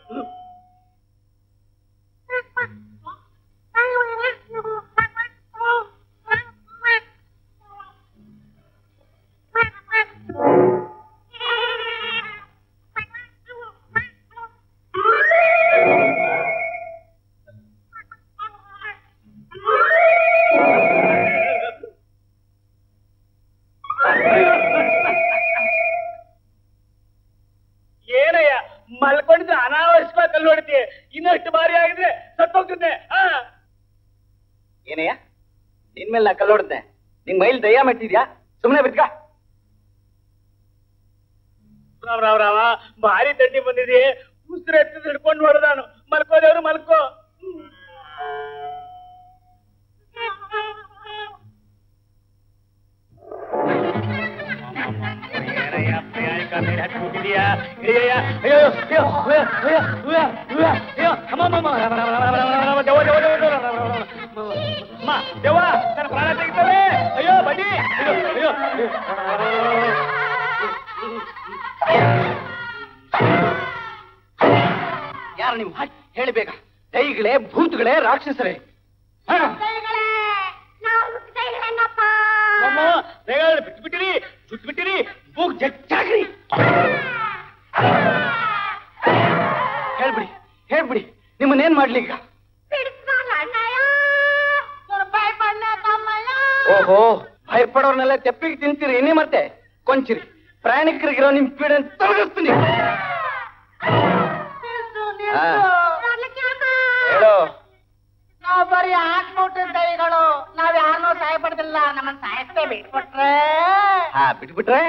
ಏನಯ್ಯ ಮಲ್ಕೊಂಡಿದ್ದು ಅನಾವಶ್ಯಕ ಕಲ್ಲು ಹೊಡಿತಿ ಇನ್ನಷ್ಟು ಬಾರಿ ಆಗಿದ್ರೆ ಸತ್ತೋಗ್ತಿದ್ದೆ ಹಾ ಏನಯ್ಯ ನಿನ್ ಮೇಲೆ ನಾ ಕಲ್ಲೋಡ್ದೆ ನಿನ್ ಮೈಲ್ ದಯ್ಯ ಮೆಟ್ಟಿದ್ಯಾ ಸುಮ್ನೆ ಬಿಟ್ಕ ರಾಮ ರಾಮ ರಾಮ ಭಾರಿ ತಟ್ಟಿ ಬಂದಿದೆ ಉಸಿರು ಎತ್ತಿದ್ ಹಿಡ್ಕೊಂಡು ಹೊಡೆದ ನಾನು ಮಲ್ಕೋದೇವ್ರು ಮಲ್ಕೋ ಏನಯ್ಯ, ಪ್ರಯಾಣಿಕ ಮೇಲೆ ಹತ್ತಿ ಕೂತಿದೀಯಾ? ಅಯ್ಯಯ್ಯ, ಅಯ್ಯೋ, ಅಯ್ಯೋ, ಅಯ್ಯೋ, ಅಯ್ಯೋ, ಅಯ್ಯೋ, ಅಯ್ಯೋ, ಅಯ್ಯೋ, ಅಮ್ಮ, ಅಮ್ಮ, ಅಮ್ಮ, ರಾಮ, ರಾಮ, ರಾಮ, ರಾಮ, ರಾಮ, ರಾಮ, ದೆವ್ವ, ದೆವ್ವ, ದೆವ್ವ, ದೆವ್ವ, ರಾಮ, ರಾಮ, ರಾಮ, ಅಮ್ಮ, ದೆವ್ವ, ನನ್ನ ಪ್ರಾಣ ತೆಗಿತವೆ ಅಯ್ಯೋ ಬನ್ನಿ ಅಯ್ಯೋ ಅಯ್ಯೋ ಅಯ್ಯೋ. ಯಾರು ನೀವು ಹೇಳಿ ಬೇಗ ದೈಗಳೇ ಭೂತಗಳೇ ರಾಕ್ಷಸರೇ ಹಾ ಅಮ್ಮ ಬೇಗ ಬಿಟ್ಬಿಟ್ಟಿರಿ ಬಿಟ್ಬಿಟ್ಟಿರಿ ಮೂಗ್ ಜಚ್ಚಾಕ್ರಿ ಹೇಳ್ಬಿಡಿ ಹೇಳ್ಬಿಡಿ ನಿಮ್ಮನ್ನೇನ್ ಮಾಡ್ಲಿ ಈಗ ಓಹೋ ಭಯಪಡೋರ್ನೆಲ್ಲ ತೆಪ್ಪಿಗೆ ತಿಂತೀರಿ ಇನ್ನೇ ಮತ್ತೆ ಕೊಂಚಿರಿ ಪ್ರಯಾಣಿಕರಿಗಿರೋ ನಿಮ್ ಪೀಡೆ ತೊಲಗಿಸ್ತೀನಿ ಹಾ. ಹೇಳು ನಾವು ಬರೀ ಆಟ ಮುಟ್ಟು ದೈಗಳು ನಾವ್ ಯಾರನ್ನೂ ಸಹಾಯ ಪಡೆದಿಲ್ಲ ನಮ್ಮನ್ನ ಸಾಯಿಸ್ತೇ ಬಿಟ್ಬಿಟ್ರೆ ಹಾ ಬಿಟ್ಬಿಟ್ರೆ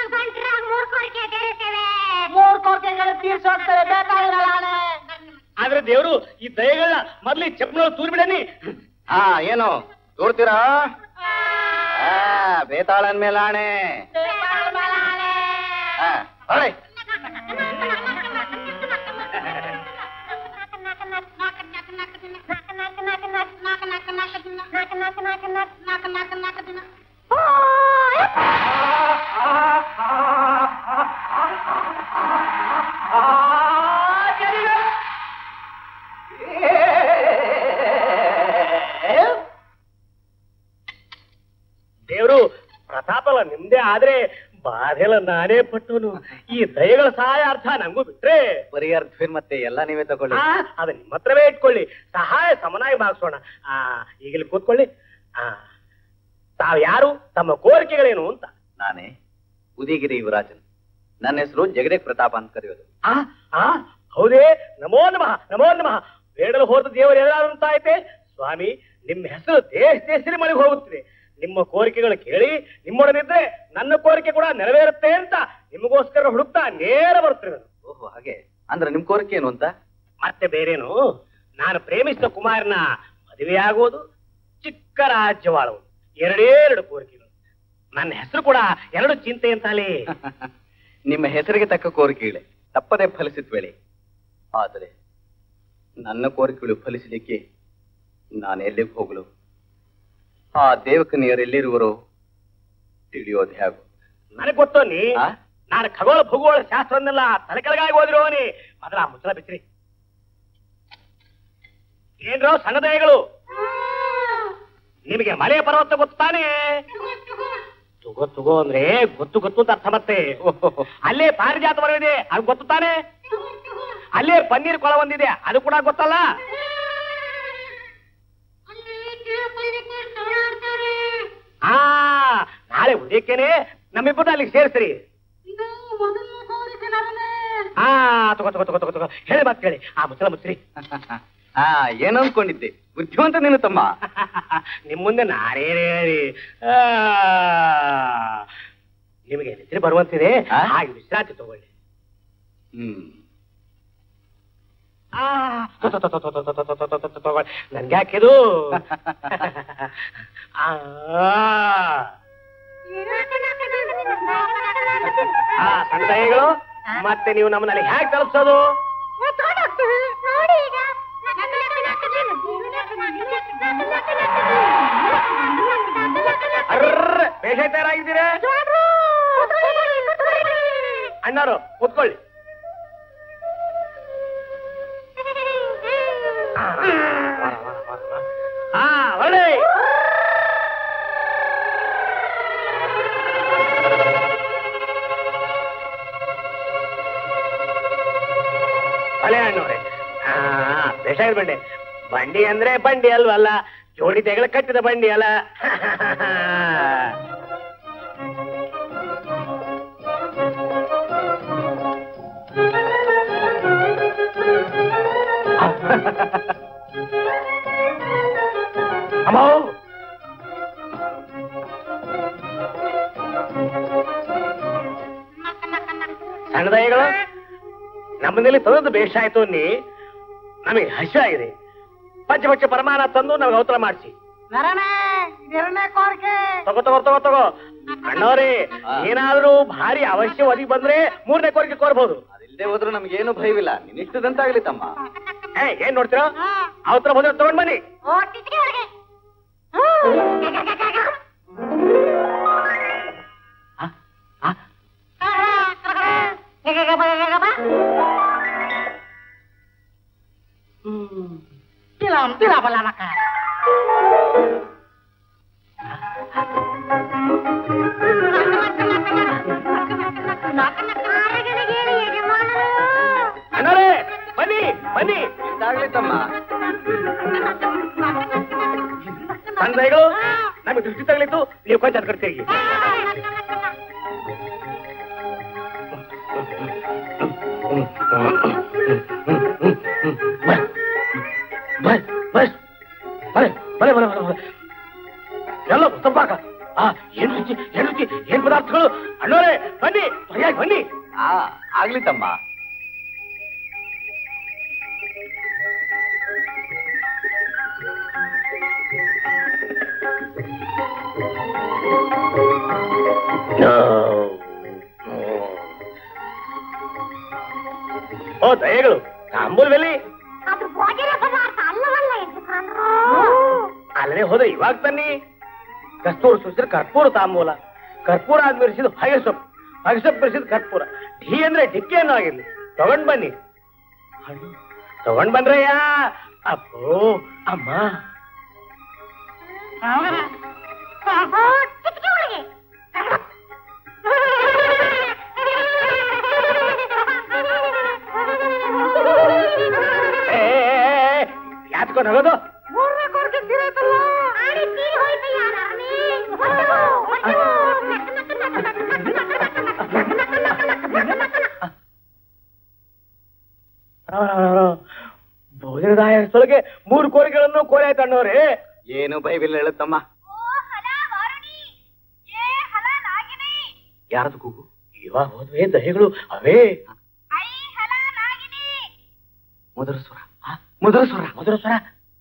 ಮೂರ್ ಕೋರಿಕೆಗಳು ತೀರ್ಸೋಗ್ತದೆ ಬೇಕಾಗಿರಲ್ಲ ಆಣೆ ಆದ್ರೆ ದೇವ್ರು ಈ ದಯಗಳನ್ನ ಮೊದ್ಲು ಈ ಚಪ್ಪನ ತೂರಿ ಬಿಡನಿ ಹಾ ಏನು ತೋರ್ತೀರಾ ಹಾ ಬೇತಾಳನ್ ಮೇಲೆ ಆಣೆ ಹಾ ಹೊರಡಿ. ದೇವ್ರು ಪ್ರತಾಪಲ್ಲ ನಿಮ್ದೇ ಆದ್ರೆ ಬಾಧೆಲ್ಲ ನಾನೇ ಪಟ್ಟವನು ಈ ದಯಗಳ ಸಹಾಯ ಅರ್ಥ ನಂಗೂ ಬಿಟ್ರೆ ಬರೀ ಅರ್ಥವೇನ್ ಮತ್ತೆ ಎಲ್ಲ ನೀವೇ ತಗೊಳ್ಳಿ ಆ, ಅದ ನಿಮ್ಮ ಹತ್ರವೇ ಇಟ್ಕೊಳ್ಳಿ ಸಹಾಯ ಸಮನಾಗಿ ಭಾಗಿಸೋಣ ಆ ಈಗಲೇ ಕೂತ್ಕೊಳ್ಳಿ ಆ ತಾವ್ ಯಾರು ತಮ್ಮ ಕೋರಿಕೆಗಳೇನು ಅಂತ ನಾನೇ ಉದಿಗಿರಿ ಯುವರಾಜನ್ ನನ್ನ ಹೆಸರು ಜಗದೇಕ್ ಪ್ರತಾಪ ಅಂತ ಕರೆಯೋದು ಆ ಆ ಹೌದೇ ನಮೋ ನಮಃ ನಮೋ ನಮಃ ಬೇಡಲು ಹೋದ ದೇವರು ಎಲ್ಲಾರು ಅಂತ ಐತೆ ಸ್ವಾಮಿ ನಿಮ್ಮ ಹೆಸರು ದೇಶ ದೇಶದಲ್ಲಿ ಮಳೆಗೆ ಹೋಗುತ್ತಿದೆ ನಿಮ್ಮ ಕೋರಿಕೆಗಳು ಕೇಳಿ ನಿಮ್ಮೊಡನಿದ್ರೆ ನನ್ನ ಕೋರಿಕೆ ಕೂಡ ನೆರವೇರುತ್ತೆ ಅಂತ ನಿಮಗೋಸ್ಕರ ಹುಡುಕ್ತಾ ನೇರ ಬರ್ತೀನಿ ನಾನು ಓಹೋ ಹಾಗೆ ಅಂದ್ರೆ ನಿಮ್ ಕೋರಿಕೆ ಏನು ಅಂತ ಮತ್ತೆ ಬೇರೇನು ನಾನು ಪ್ರೇಮಿಸಿದ ಕುಮಾರನ ಮದುವೆಯಾಗುವುದು ಚಿಕ್ಕ ರಾಜ್ಯವಾಳುವುದು ಎರಡೇ ಎರಡು ಕೋರಿಕೆಗಳು ನನ್ನ ಹೆಸರು ಕೂಡ ಎರಡು ಚಿಂತೆ ಅಂತಲೇ ನಿಮ್ಮ ಹೆಸರಿಗೆ ತಕ್ಕ ಕೋರಿಕೆಗಳೇ ತಪ್ಪದೆ ಫಲಿಸಿದ್ವೇಳೆ ಆದರೆ ನನ್ನ ಕೋರಿಕೆಗಳು ಫಲಿಸಲಿಕ್ಕೆ ನಾನು ಎಲ್ಲಿಗೆ ಹೋಗಲು ಆ ದೇವಕನಿಯರು ಎಲ್ಲಿರುವರೋ ತಿಳಿಯೋದು ಹೇಗೋ ನನಗೆ ಗೊತ್ತು ನೀ ಆ? ನಾನು ಖಗೋಳ ಭೂಗೋಳ ಶಾಸ್ತ್ರವನ್ನೆಲ್ಲ ತಲೆ ಕೆಳಗಾಗಿ ಓದಿರೋನಿ ಮೊದಲ ಆ ಮುಚ್ಚಳ ಬಿಚ್ಚ್ರಿ ಏನ್ರೋ ಸಣ್ಣದಯಗಳು ನಿಮಗೆ ಮಲೆ ಪರ್ವತ ಗೊತ್ತಾನೆ ತುಗೋ ತುಗೋ ಅಂದ್ರೆ ಗೊತ್ತು ಗೊತ್ತು ಅಂತ ಅರ್ಥ ಮತ್ತೆ ಅಲ್ಲೇ ಪಾರಿಜಾತ ಮರವಿದೆ ಅದು ಗೊತ್ತು ತಾನೆ ಅಲ್ಲೇ ಪನ್ನೀರ್ ಕೊಳ ಒಂದಿದೆ ಅದು ಕೂಡ ಗೊತ್ತಲ್ಲ ಆ ನಾಳೆ ಉದಯಕ್ಕೇನೆ ನಮ್ಮಿಬ್ಬರನ್ನ ಅಲ್ಲಿಗೆ ಸೇರಿಸ್ರಿ ಆ ತಗೋ ತಗೋ ತಗೋ ತಗೋ ತಗೋ ಹೇಳಿ ಮತ್ತೆ ಹೇಳಿ ಆ ಮುಚ್ಚಳ ಮುಚ್ಚ್ರಿ ಹಾ ಏನು ಅನ್ಕೊಂಡಿದ್ದೆ ಬುದ್ಧಿವಂತ ನೀನು ತಮ್ಮ ನಿಮ್ ಮುಂದೆ ನಾನೇನ್ ಹೇಳಿ ಆ, ನಿಮಗೆ ನಿದ್ರೆ ಬರುವಂತಿದೆ ಆ? ಹಾಗೆ ವಿಶ್ರಾಂತಿ ತಗೊಳ್ಳಿ ಹ್ಮ್ ಆ, ತೊ, ತೊ, ತೊ, ತೊ, ತೊ, ತೊ, ತೊ, ತೊ, ತೊ, ತೊ, ತೊ, ತಗೊಳ್ಳಿ. ನನ್ಗೆ ಯಾಕಿದು ಆ, ಆ, ಸಣ್ಣ ದಯಗಳು ಮತ್ತೆ ನೀವು ನಮ್ಮನಲ್ಲಿ ಹೇಗೆ ತಲುಪಿಸೋದು ಅರ್ರ ಬೇಷ ತಯಾರಾಗಿದ್ದೀರಾ ಅಣ್ಣಾರು ಕೂತ್ಕೊಳ್ಳಿ ಹಾ ಹೊರಡಿ ಭಲೆ ಅಣ್ಣವ್ರೆ ಹಾ ಬೇಷಾಗಿ ಬಂಡೆ ಬಂಡಿ ಅಂದ್ರೆ ಬಂಡಿ ಅಲ್ವಲ್ಲ ಜೋಡಿ ತೆಗಳ ಕಟ್ಟಿದ ಬಂಡಿ ಅಲ್ಲ ಅಮ್ಮೋ ಸಣ್ಣದಯ್ಯಗಳು ನಮ್ಮನೇಲಿ ತಂದದ್ದು ಬೇಷ ಆಯ್ತು ಅನ್ನಿ ನಮಗೆ ಹಸಿವಾಗಿದೆ ಪಂಚ ಪಂಚ ಪರಮಾನ ತಂದು ನಮಗೆ ಅವತರ ಮಾಡಿಸಿ ನರನೇ ಇದೆರಡನೇ ಕೋರಿಕೆ ತಗೋ ತಗೋ ತಗೋ ತಗೋ ಅಣ್ಣವ್ರಿ ಆ. ಏನಾದ್ರೂ ಭಾರಿ ಅವಶ್ಯ ಒದಗಿ ಬಂದ್ರೆ ಮೂರನೇ ಕೋರಿಕೆ ಕೋರ್ಬಹುದು ಅದಿಲ್ಲದೆ ಹೋದ್ರೂ ನಮ್ಗೇನು ಭಯವಿಲ್ಲ ನಿನ್ನಿಷ್ಟದಂತಾಗ್ಲಿ ತಮ್ಮ ಏ ಏನ್ ನೋಡ್ತೀರೋ ಅವತ್ರ ಬಂದ್ರೆ ತಗೊಂಡ್ ಬನ್ನಿ ಆ, ಆ, Tilam, tilam pala maka. ಅಣ್ಣವ್ರೇ ಬನ್ನಿ ಬನ್ನಿ ಇದಾಗ್ಲಿ ತಮ್ಮ ತಂದೆಗಳು ನಮಗೆ ದೃಷ್ಟಿ ತಗಲಿತ್ತು ನೀವು ಕೊಂಚ ಅದ್ ಕಡೆ ತಿರುಗಿ ಬಸ್ ಬಸ್ ಬಸ್ ಬಲೆ ಬಲೆ ಬಲೆ ಆಗ್ಲಿ ತಮ್ಮ ಓ ದಯಗಳು ತಾಂಬೂಲ್ ಬೆಲಿ ಅದು ಭೋಜನ ಪದಾರ್ಥ ಅಲ್ಲವಲ್ಲ ಯಜಮಾನ್ರು ಅಲ್ಲದೆ ಹೋದ ಇವಾಗ ತನ್ನಿ ಕಸ್ತೂರು ಸುಸಿದ್ರೆ ಕರ್ಪೂರ ತಾಂಬೂಲ ಕರ್ಪೂರ ಆದ್ ಬೆರೆಸಿದ ಹೊಗೆ ಸೊಪ್ಪು ಹೊಗೆ ಸೊಪ್ಪು ಬೆರೆಸಿದ ಕರ್ಪೂರ ಢೀ ಅಂದ್ರೆ ಡಿಕ್ಕಿ ಅನ್ನೋ ಆಗಿರ್ಲಿ ತಗೊಂಡ್ ಬನ್ನಿ ಹಣ್ಣು ತಗೊಂಡ್ ಬನ್ರಯ್ಯ ಅಪ್ಪೋ ಅಮ್ಮ ಕಿಟಕಿ ಒಳಗೆ ಏ ಯಾತ್ಕೊಂಡು ಹೋಗೋದು ಮೂರನೇ ಕೊರಗೆ ತಿರುತ್ತಲ್ಲ ಆಡಿ ತೀರಿ ಹೋಯ್ತಯ್ಯ ರಾಣಿ ಹೊಟ್ಟೆಗೋ, ಹೊಟ್ಟೆಗೋ. ನಕ್ ನಕ್ ನಕ್ ನಕ್ ನಕ್ ನಕ್ ನಕ್ ನಕ್ ನಕ್ ನಕ್ ನಕ್ ನಕ್ ನಕ್ ನಕ್. ಭೋಜನದ ಹೆಸರಿಗೆ ಮೂರು ಕೋರಿಗಳನ್ನು ಕೋರೆ ತಣ್ಣವ್ರೆ ಏನು ಬೈಬಿಲ್ ಹೇಳುತ್ತಮ್ಮ ಯಾರದು ಕೂಗು ಇವಾಗ ಹೋದ್ವೆ ದಯಗಳು ಅವೇ ಮಧುರ ಸ್ವರ ಆ, ಮಧುರ ಸ್ವರ ಮಧುರ ಸ್ವರ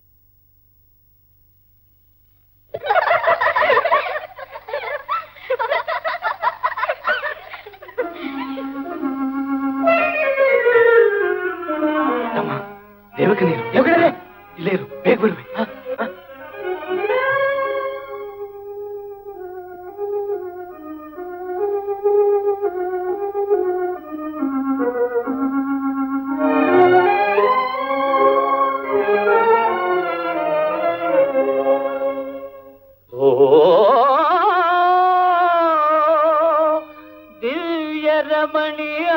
ತಮ್ಮ ದೇವಕ ನೀರು ದೇವಕನೇ ಇಲ್ಲೇ ಇರು ಬೇಗ ಬರುವೆ ಆ, ಆ. ಓ ದಿವ್ಯ ರಮಣಿಯ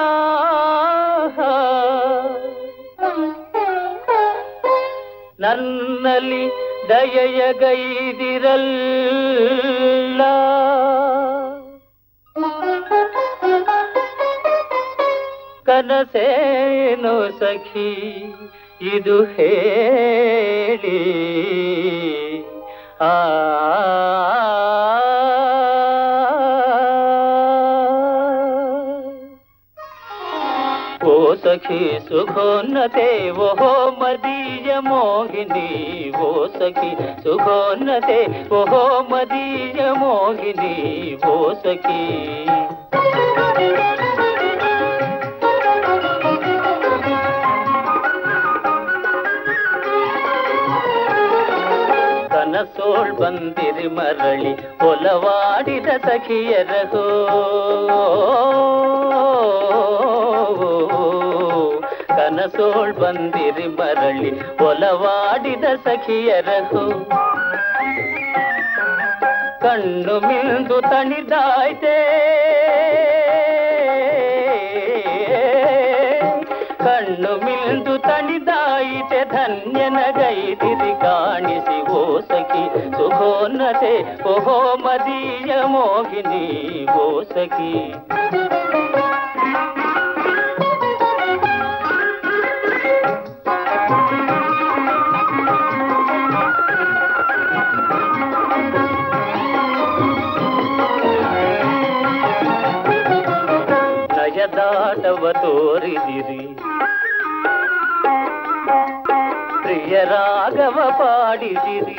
ನನ್ನಲ್ಲಿ ದಯೆಯ ಗೈದಿರಲ್ಲ ಕನಸೇನು ಸಖಿ ಇದು ಹೇಳಿ ಆ ಓ ಸಖಿ ಸುಖೋನ್ನತೆ ಓಹೋ ಮದೀಯ ಮೋಹಿನಿ ಓ ಸಖಿ ಸುಖೋನ್ನತೆ ಓಹೋ ಮದೀಯ ಮೋಹಿನಿ ಓ ಸಖಿ ಕನಸೋಳ್ ಬಂದಿರಿ ಮರಳಿ ಒಲವಾಡಿದ ಸಖಿಯರಹೋ ಕನಸೋಳ್ ಬಂದಿರಿ ಮರಳಿ ಒಲವಾಡಿದ ಸಖಿಯರಹೋ ಕಣ್ಣು ಮಿಂದು ತಣಿದಾಯ್ತೆ ಕಣ್ಣು ಮಿಂದು ತಣಿದಾಯಿತೆ ಧನ್ಯನ ಗೈದಿರಿ ಕಾಣಿಸಿ ಓ ಸಖಿ ಸುಖೋನ್ನತೆ ಓಹೋ ಮದೀಯ ಮೋಹಿನಿ ಓ ಸಖಿ ನಯದಾಟವ ತೋರಿದಿರಿ ಪ್ರಿಯ ರಾಗವ ಪಾಡಿದಿರಿ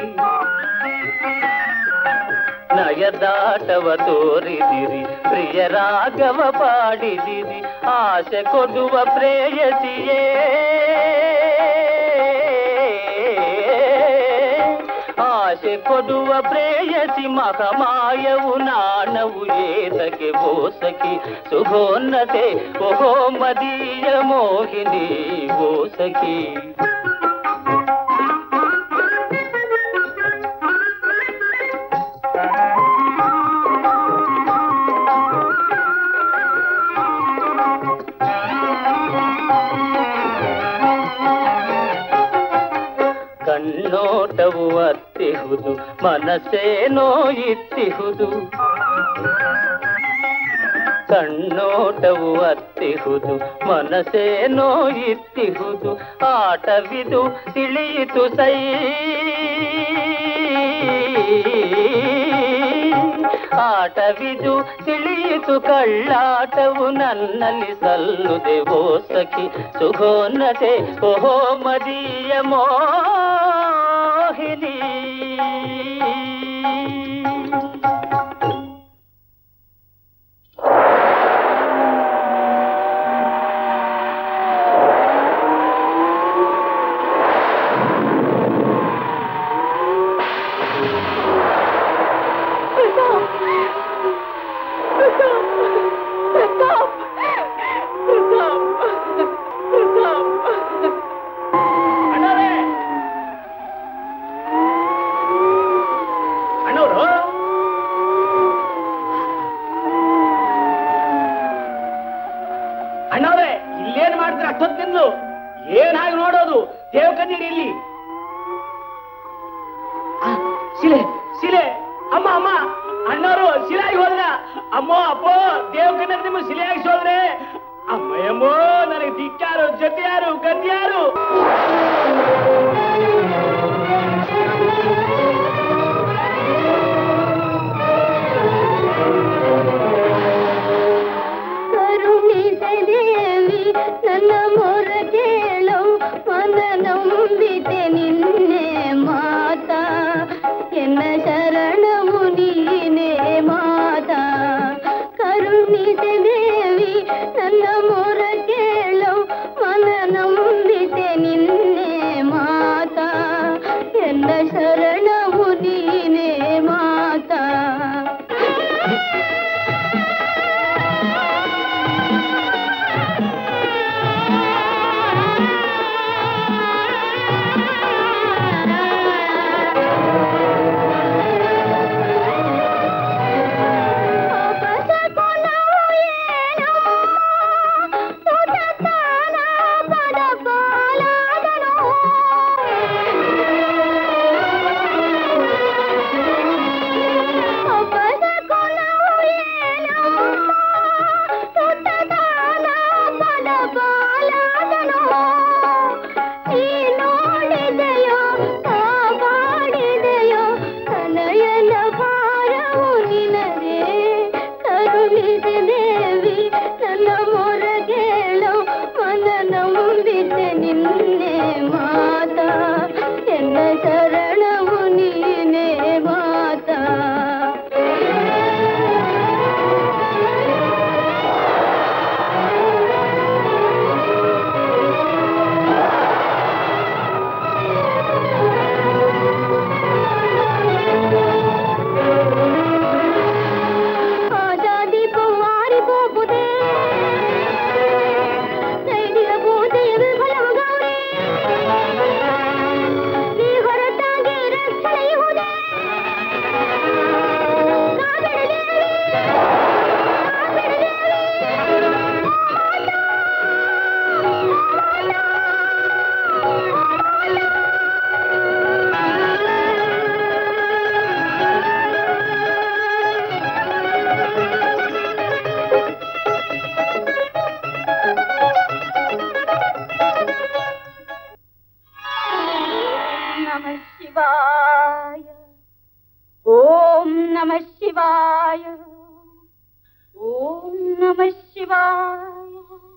ನಯದಾಟವ ತೋರಿದಿರಿ ಪ್ರಿಯ ರಾಗವ ಪಾಡಿದಿರಿ ಆಸೆ ಕೊಡುವ ಪ್ರೇಯಸಿಯೇ ಆಸೆ ಕೊಡುವ ಪ್ರೇಯಸಿ ಮಹಮಾಯವು ನಾಣವು ಏತಕ್ಕೆ ಓಸಕಿ ಸುಖೋನ್ನತೆ ಓಹೋ ಮದೀಯ ಮೋಹಿನಿ ಓಸಕಿ ಕಣ್ಣೋಟವು ಅತ್ತಿಹುದು ಮನಸ್ಸೇನೋ ಇತ್ತಿಹುದು ಕಣ್ಣೋಟವು ಅತ್ತಿಹುದು ಮನಸ್ಸೇನೋ ಇತ್ತಿಹುದು ಆಟವಿದು ತಿಳಿಯಿತು ಸೈ ಆಟವಿದು ತಿಳಿಯಿತು ಕಳ್ಳಾಟವು ನನ್ನಲ್ಲಿ ಸಲ್ಲುದೆ ಓ ಸಖಿ ಸುಖೋನ್ನತೆ ಓಹೋ ಮದೀಯ ಮೋಹಿನಿ ಅಣ್ಣವರು ಅಣ್ಣವ್ರೆ ಇಲ್ಲೇನ್ ಮಾಡ್ತೀರ ಅಷ್ಟೊತ್ತಿಂದು ಏನ್ ಹಾಗೆ ನೋಡೋದು ದೇವ್ ಕನ್ನಡಿ ಇಲ್ಲಿ ಆ, ಶಿಲೆ ಶಿಲೆ ಅಮ್ಮ ಅಮ್ಮ ಅಣ್ಣವರು ಶಿಲೆಯಾಗಿ ಹೋದ್ರ ಅಮ್ಮ ಅಪ್ಪ ದೇವ್ ಕನ್ನಡ ನಿಮ್ಮ ಶಿಲೆಯಾಗಿ ಹೋದ್ರೆ ಅಮ್ಮಯ್ಯಮ್ಮೋ ನನಗೆ ದಿಕ್ಕಾರು ಜೊತೆ ಯಾರು ಗತಿ ಯಾರು ಕರುಣಿಸದೇವಿ ನನ್ನ ಮೊರ ಕೇಳೋ ಮನ ನಂಬಿತೆ ನಿನ್ನೆ ಮಾತಾ ಎನ್ನ ಶರಣವು ನೀನೇ ಮಾತಾ ಕರುಣಿಸದೇವಿ ನನ್ನ ಮೊರ ಕೇಳೋ ಮನ ನಂಬಿತೆ ನಿನ್ನೆ ಮಾತಾ ಎನ್ನ ಶರಣವು ನೀನೇ ಮಾತಾ ನೋಡಿದೆಯೋ ಕಾಪಾಡಿದೆಯೋ ತನಯನ ಭಾರವು ನಿನಗೆ ಕರುಣಿದೆ ದೇವಿ ನನ್ನ ಮೊರ ಕೇಳೋ ಮನ ನಂಬಿದೆ ನಿನ್ನೆ ಮಾತಾ ಎನ್ನ ಶರಣವು ನೀನೇ ಮಾತಾ ಆಜಾದೀಪಂ ಆರಿಪೋಪುದೇ ದೈದಿಯ ಪೂಜೆಯ ವಿಫಲವು ಗೌರಿ ನೀ ಹೊರತಾಗಿ ರಕ್ಷಣೆಯುವುದೇ ಕಾಬಿಡದೇವಿ ನಮ ಶಿವಾಯ ಓಂ ನಮ ಶಿವಾಯ ಓಂ ನಮ ಶಿವಾಯ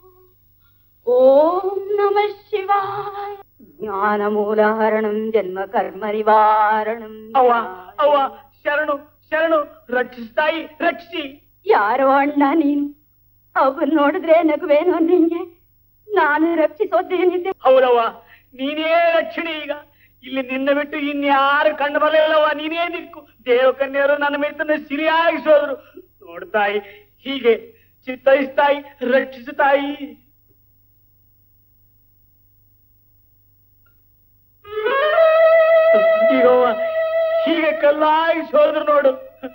ಓಂ ನಮ ಶಿವಾಯ ಜ್ಞಾನ ಮೂಲಹರಣಂ ಜನ್ಮ ಕರ್ಮ ನಿವಾರಣಂ ಅವ್ವ ಅವ್ವ ಶರಣು ಶರಣು ರಕ್ಷಿಸ್ತಾಯಿ ರಕ್ಷಿ ಯಾರೋ ಅಣ್ಣ ನೀನು ಅವನ್ ನೋಡಿದ್ರೆ ನಗುವೇನೋ ನಿಂಗೆ ನಾನು ರಕ್ಷಿಸೋದೇನಿದೆ ಹೌದವ್ವ ನೀನೇ ರಕ್ಷಣೆ ಈಗ ಇಲ್ಲಿ ನಿನ್ನ ಬಿಟ್ಟು ಇನ್ಯಾರು ಕಂಡು ಬರಲಿಲ್ಲವ್ವ ನೀನೇ ದಿಕ್ಕು ದೇವಕನ್ಯರು ನನ್ನ ಮಿತ್ರನ ಸಿರಿಯಾಗಿಸೋದ್ರು ನೋಡ್ತಾಯಿ ಹೀಗೆ ಚಿತ್ತೈಸ್ತಾಯಿ ರಕ್ಷಿಸುತ್ತಾಯಿ ಈಗವ್ವ ಹೀಗೆ ಕಲ್ಲಾಗಿಸೋದ್ರು ನೋಡು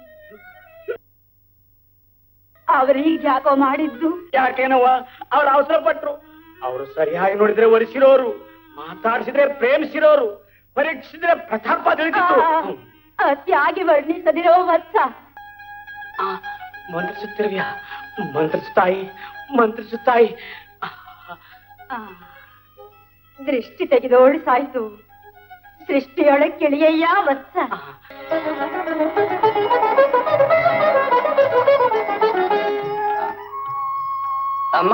ಅವ್ರೀಗ ಯಾಕೋ ಮಾಡಿದ್ದು ಯಾಕೇನವ್ವ ಅವ್ರು ಅವಸರ ಪಟ್ರು ಅವರು ಸರಿಯಾಗಿ ನೋಡಿದ್ರೆ ಒರೆಸಿರೋರು ಮಾತಾಡಿಸಿದ್ರೆ ಪ್ರೇಮಿಸಿರೋರು ಪರೀಕ್ಷಿಸಿದ್ರೆ ಪ್ರತಾಪ ತಿಳಿದಿತ್ತು ಹ್ಮ್. ಅತಿಯಾಗಿ ವರ್ಣಿಸದಿರೋ ವತ್ಸ ಆ, ಮಂತ್ರಿಸುತ್ತಿರುವ್ಯಾ ಮಂತ್ರಿಸುತ್ತಾಯಿ ಮಂತ್ರಿಸುತ್ತಾಯಿ ಆ, ದೃಷ್ಟಿ ತೆಗೆದೋಳು ಸಾಯ್ತು ಸೃಷ್ಟಿಯೊಳಗೆ ಕೆಳಿಯಯ್ಯ ವತ್ಸ ಆ, ಅಮ್ಮ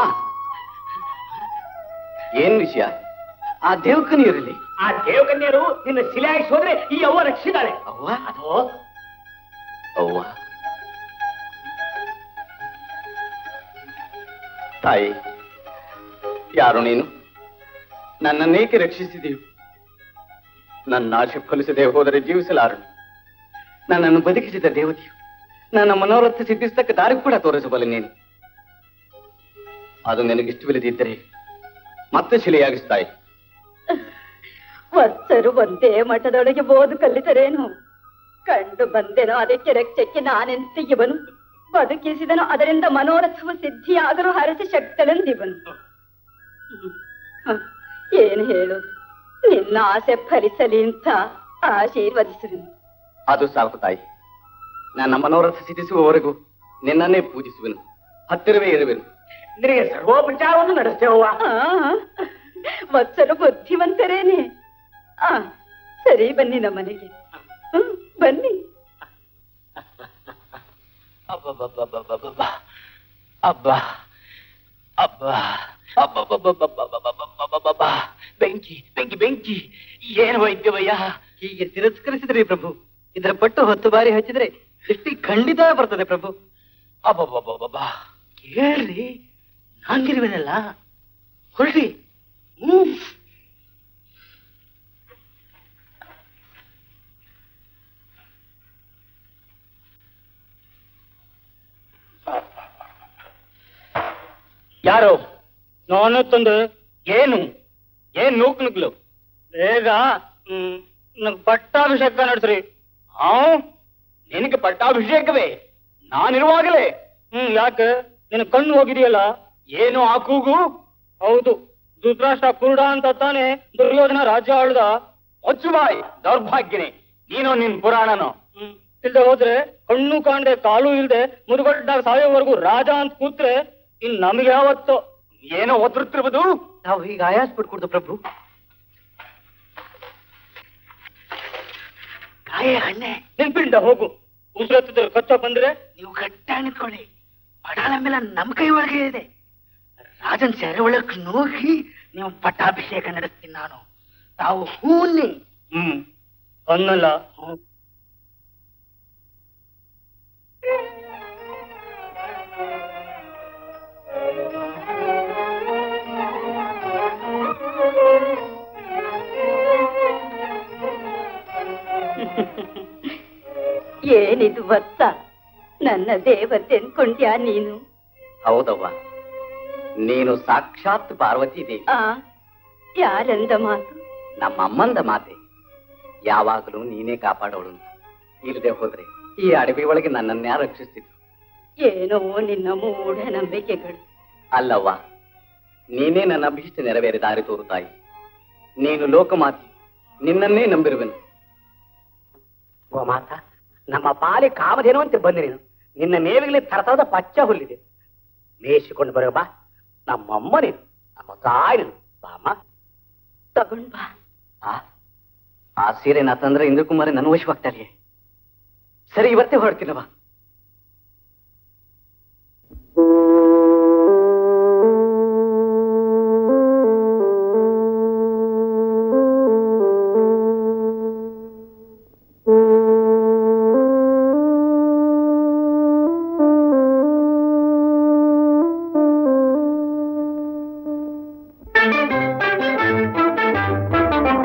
ಏನ್ ವಿಷಯ ಆ ದೇವಕನಿ ಇರಲಿ ಆ ದೇವಕನ್ಯರು ನಿನ್ನ ಶಿಲೆಯಾಗಿ ಹೋದ್ರೆ ಈ ಅವ್ವ ರಕ್ಷಿಸಿದಾಳೆ ಅವ್ವ ಅದು ಅವ್ವ ತಾಯಿ ಯಾರು ನೀನು ನನ್ನನ್ನೇಕೆ ರಕ್ಷಿಸಿದೆಯು ನನ್ನ ಆಶೆ ಫಲಿಸದೆ ಹೋದರೆ ಜೀವಿಸಲಾರನು ನನ್ನನ್ನು ಬದುಕಿಸಿದ ದೇವತೆಯು ನನ್ನ ಮನೋರಥ ಸಿದ್ಧಿಸತಕ್ಕ ದಾರಿ ಕೂಡ ತೋರಿಸಬಲ್ಲ ನೀನು ಅದು ನಿನಗಿಷ್ಟವಿಲ್ಲದಿದ್ದರೆ ಮತ್ತೆ ಶಿಲೆಯಾಗಿಸ್ತಾಯಿ ವತ್ಸರು ಒಂದೇ ಮಠದೊಳಗೆ ಬೋದು ಕಲಿತರೇನು ಕಂಡು ಬಂದೆನೋ ಅದಕ್ಕೆ ರಕ್ಷಕ್ಕೆ ನಾನೆಂತಿಯವನು ಬದುಕಿಸಿದನು ಅದರಿಂದ ಮನೋರಥವು ಸಿದ್ಧಿಯಾದರೂ ಹರಸಿ ಶಕ್ತನೆಂದಿವನು ಹ, ಏನು ಹೇಳೋದು ನಿನ್ನ ಆಸೆ ಫಲಿಸಲಿ ಅಂತ ಆಶೀರ್ವದಿಸುವೆನು ಅದು ಸಾಕು ತಾಯಿ ನನ್ನ ಮನೋರಥ ಸಿದ್ಧಿಸುವವರೆಗೂ ನಿನ್ನನ್ನೇ ಪೂಜಿಸುವೆನು ಹತ್ತಿರವೇ ಇರುವೆನು ನಿನಗೆ ಸರ್ವೋಪಚಾರವನ್ನು ನಡೆಸ್ತೇವವ್ವ ಆ, ವತ್ಸರು ಬುದ್ಧಿವಂತರೇನೆ ಆ ಸರಿ ಬನ್ನಿ ನಮ್ಮ ಮನೆಗೆ ಹ್ಮ್, ಬನ್ನಿ ಅಬ್ಬಬ್ಬಬ್ಬಬ್ಬಬ್ಬಬ್ಬ. ಅಬ್ಬ ಅಬ್ಬ ಅಬ್ಬಬ್ಬಬ್ಬಬ್ಬಬ್ಬಬ್ಬಬ್ಬಬ್ಬಬ್ಬ. ಬೆಂಕಿ ಬೆಂಕಿ ಬೆಂಕಿ ಏನು ವೈದ್ಯವಯ್ಯ ಹೀಗೆ ತಿರಸ್ಕರಿಸಿದ್ರಿ ಪ್ರಭು ಇದರ ಪಟ್ಟು ಹತ್ತು ಬಾರಿ ಹಚ್ಚಿದ್ರೆ ದೃಷ್ಟಿ ಖಂಡಿತ ಬರ್ತದೆ ಪ್ರಭು ಅಬ್ಬಬ್ಬಬ್ಬಬ್ಬ ಕೇಳ್ರಿ ನಾಂಗಿರುವೆನಲ್ಲ ಹೊಳ್ರಿ ಹ್ಮ್ ಯಾರು ನಾನು ತಂದೆ ಏನು ಏನ್ ನೂಕ್ ನುಗ್ಲು ಬೇಗ ಹ್ಮ್ ನಂಗ್ ಪಟ್ಟಾಭಿಷೇಕ ನಡೆಸ್ರಿ ಆ ನಿನಗೆ ಪಟ್ಟಾಭಿಷೇಕವೇ ನಾನಿರುವಾಗಲೇ ಹ್ಮ್ ಯಾಕೆ ನಿನ್ನ ಕಣ್ಣು ಹೋಗಿದೆಯಲ್ಲ ಏನು ಆ ಕೂಗು ಹೌದು ಧೃತರಾಷ್ಟ್ರ ಕುರುಡ ಅಂತ ತಾನೇ ದುರ್ಯೋಧನ ರಾಜ್ಯ ಆಳ್ದ ಬಾಯ್ ದೌರ್ಭಾಗ್ಯನೇ ನೀನೋ ನಿನ್ ಪುರಾಣನೋ ಹ್ಮ್ ಇಲ್ದೆ ಹೋದ್ರೆ ಕಣ್ಣು ಕಾಣದೆ ಕಾಲು ಇಲ್ದೆ ಮುದುಗಡ್ಡಾಗ ಸಾಯೋವರೆಗೂ ರಾಜ ಅಂತ ಕೂತ್ರೆ ಇನ್ ನಮ್ಗೆ ಯಾವತ್ತು ಏನೋ ಒದರುತ್ತಿರುವುದು ನಾವು ಹೀಗೆ ಆಯಾಸ ಪಡ್ಕೊಡ್ದು ಪ್ರಭು ಕಾಯ ಹಣ್ಣೆ ನಿನ್ಪಿಂಡ ಹೋಗು ಉಸಿರತ್ತಿದ್ರೆ ಕಚ್ಚ ಬಂದ್ರೆ ನೀವು ಗಟ್ಟಾಗಿ ನಿಂತ್ಕೊಳ್ಳಿ ಪಡಾಳ ಮೇಲೆ ನಮ್ ಕೈ ಒಳಗೆ ಇದೆ ರಾಜನ್ ಸೆರೆ ಒಳಗ್ ನುಗ್ಗಿ ನೀವು ಪಟ್ಟಾಭಿಷೇಕ ನಡೆಸ್ತೀನಿ ನಾನು ತಾವು ಹೂನ್ನಿ ಹ್ಮ್ ಅನ್ನಲ್ಲ ಏನಿದು ವತ್ಸ ನನ್ನ ದೇವತೆ ಅನ್ಕೊಂಡ್ಯಾ ನೀನು ಹೌದವ್ವ ನೀನು ಸಾಕ್ಷಾತ್ ಪಾರ್ವತಿ ದೇವಿ ಆ ಯಾರಂದ ಮಾತು ನಮ್ಮ ಅಮ್ಮಂದ ಮಾತೆ ಯಾವಾಗಲೂ ನೀನೇ ಕಾಪಾಡೋಳು ಅಂತ ಇಲ್ಲದೆ ಹೋದ್ರೆ ಈ ಅಡವಿ ಒಳಗೆ ನನ್ನನ್ನೇ ರಕ್ಷಿಸ್ತಿದ್ರು ಏನೋ ನಿನ್ನ ಮೂಢ ನಂಬಿಕೆಗಳು ಅಲ್ಲವ್ವ ನೀನೇ ನನ್ನ ಅಭೀಷ್ಟ ನೆರವೇರಿ ದಾರಿ ತೋರು ತಾಯಿ ನೀನು ಲೋಕಮಾತಿ ನಿನ್ನನ್ನೇ ನಂಬಿರುವೆನು ಓ ಮಾತ ನಮ್ಮ ಪಾಲಿ ಕಾಮಧೇನು ಅಂತ ಬಂದೆ ನೀನು ನಿನ್ನ ಮೇವಿಗೆ ತರತರದ ಪಚ್ಚ ಹುಲ್ಲಿದೆ ಮೇಯಿಸಿಕೊಂಡು ಬರೋ ಬಾ ನಮ್ಮಮ್ಮ ನೀನು ನಮ್ಮ ತಾಯಿ ನೀನು ಬಾಮ್ಮ ತಗೊಂಡ್ ಬಾ ಆ ಆ ಸೀರೆ ನಾ ತಂದ್ರೆ ಇಂದ್ರಕುಮಾರಿ ನನ್ನ ವಶವಾಗ್ತಾಳೆ ಸರಿ ಇವತ್ತೇ ಹೊರಡ್ತೀನವ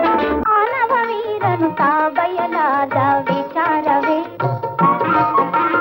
ಆನವ ವೀರನು ತಾ ಬಯಲಾದ ವಿಚಾರವೇ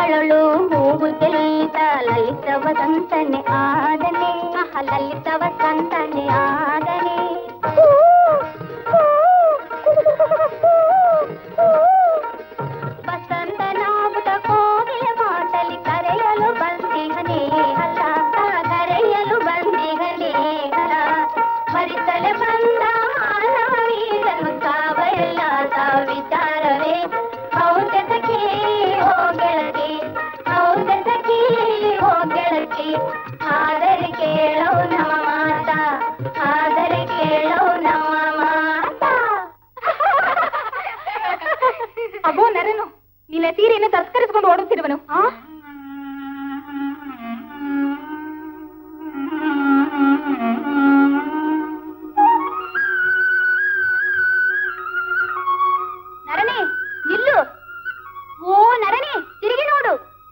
ಬಾಳಳು ಹೂವು ತೆಲೀತ ಲಲಿತ ವಸಂತನೆ ಆದನೆ ಆಹ ಲಲಿತ ವಸಂತನೆ ಆದನೆ ವಸಂತನಾಗುತ್ತ ಕೋಗಿಲೆ ಮಾತಲಿ ಕರೆಯಲು ಬಂದಿಹನೇ ಅಲ್ಲ ಕರೆಯಲು ಬಂದಿಹನೇ ಅಲ್ಲ ಮರಿತಲೆ ಬಂದ ಮಾನವೀರನು ತಾವೆಲ್ಲ ವಿಚಾರವೇ ಹೌದಕ್ಕೆ ಓ ಗೆಳತಿ ಹೌದಕ್ಕೆ ಓ ಗೆಳತಿ ಆದರೆ ಕೇಳೋ ನಮ್ಮ ಮಾತ ಆದರೆ ಕೇಳೋ ನಮ್ಮ ಮಾತ ಅಬ್ಬೋ ನರೇನು ನಿನ್ನ ಸೀರೆಯನ್ನು ತಸ್ಕರಿಸಿಕೊಂಡು ಓಡುತ್ತಿರುವನು ಆ ನರನೆ ನಿಲ್ಲು ಓ ನರನೆ ತಿರುಗಿ ನೋಡು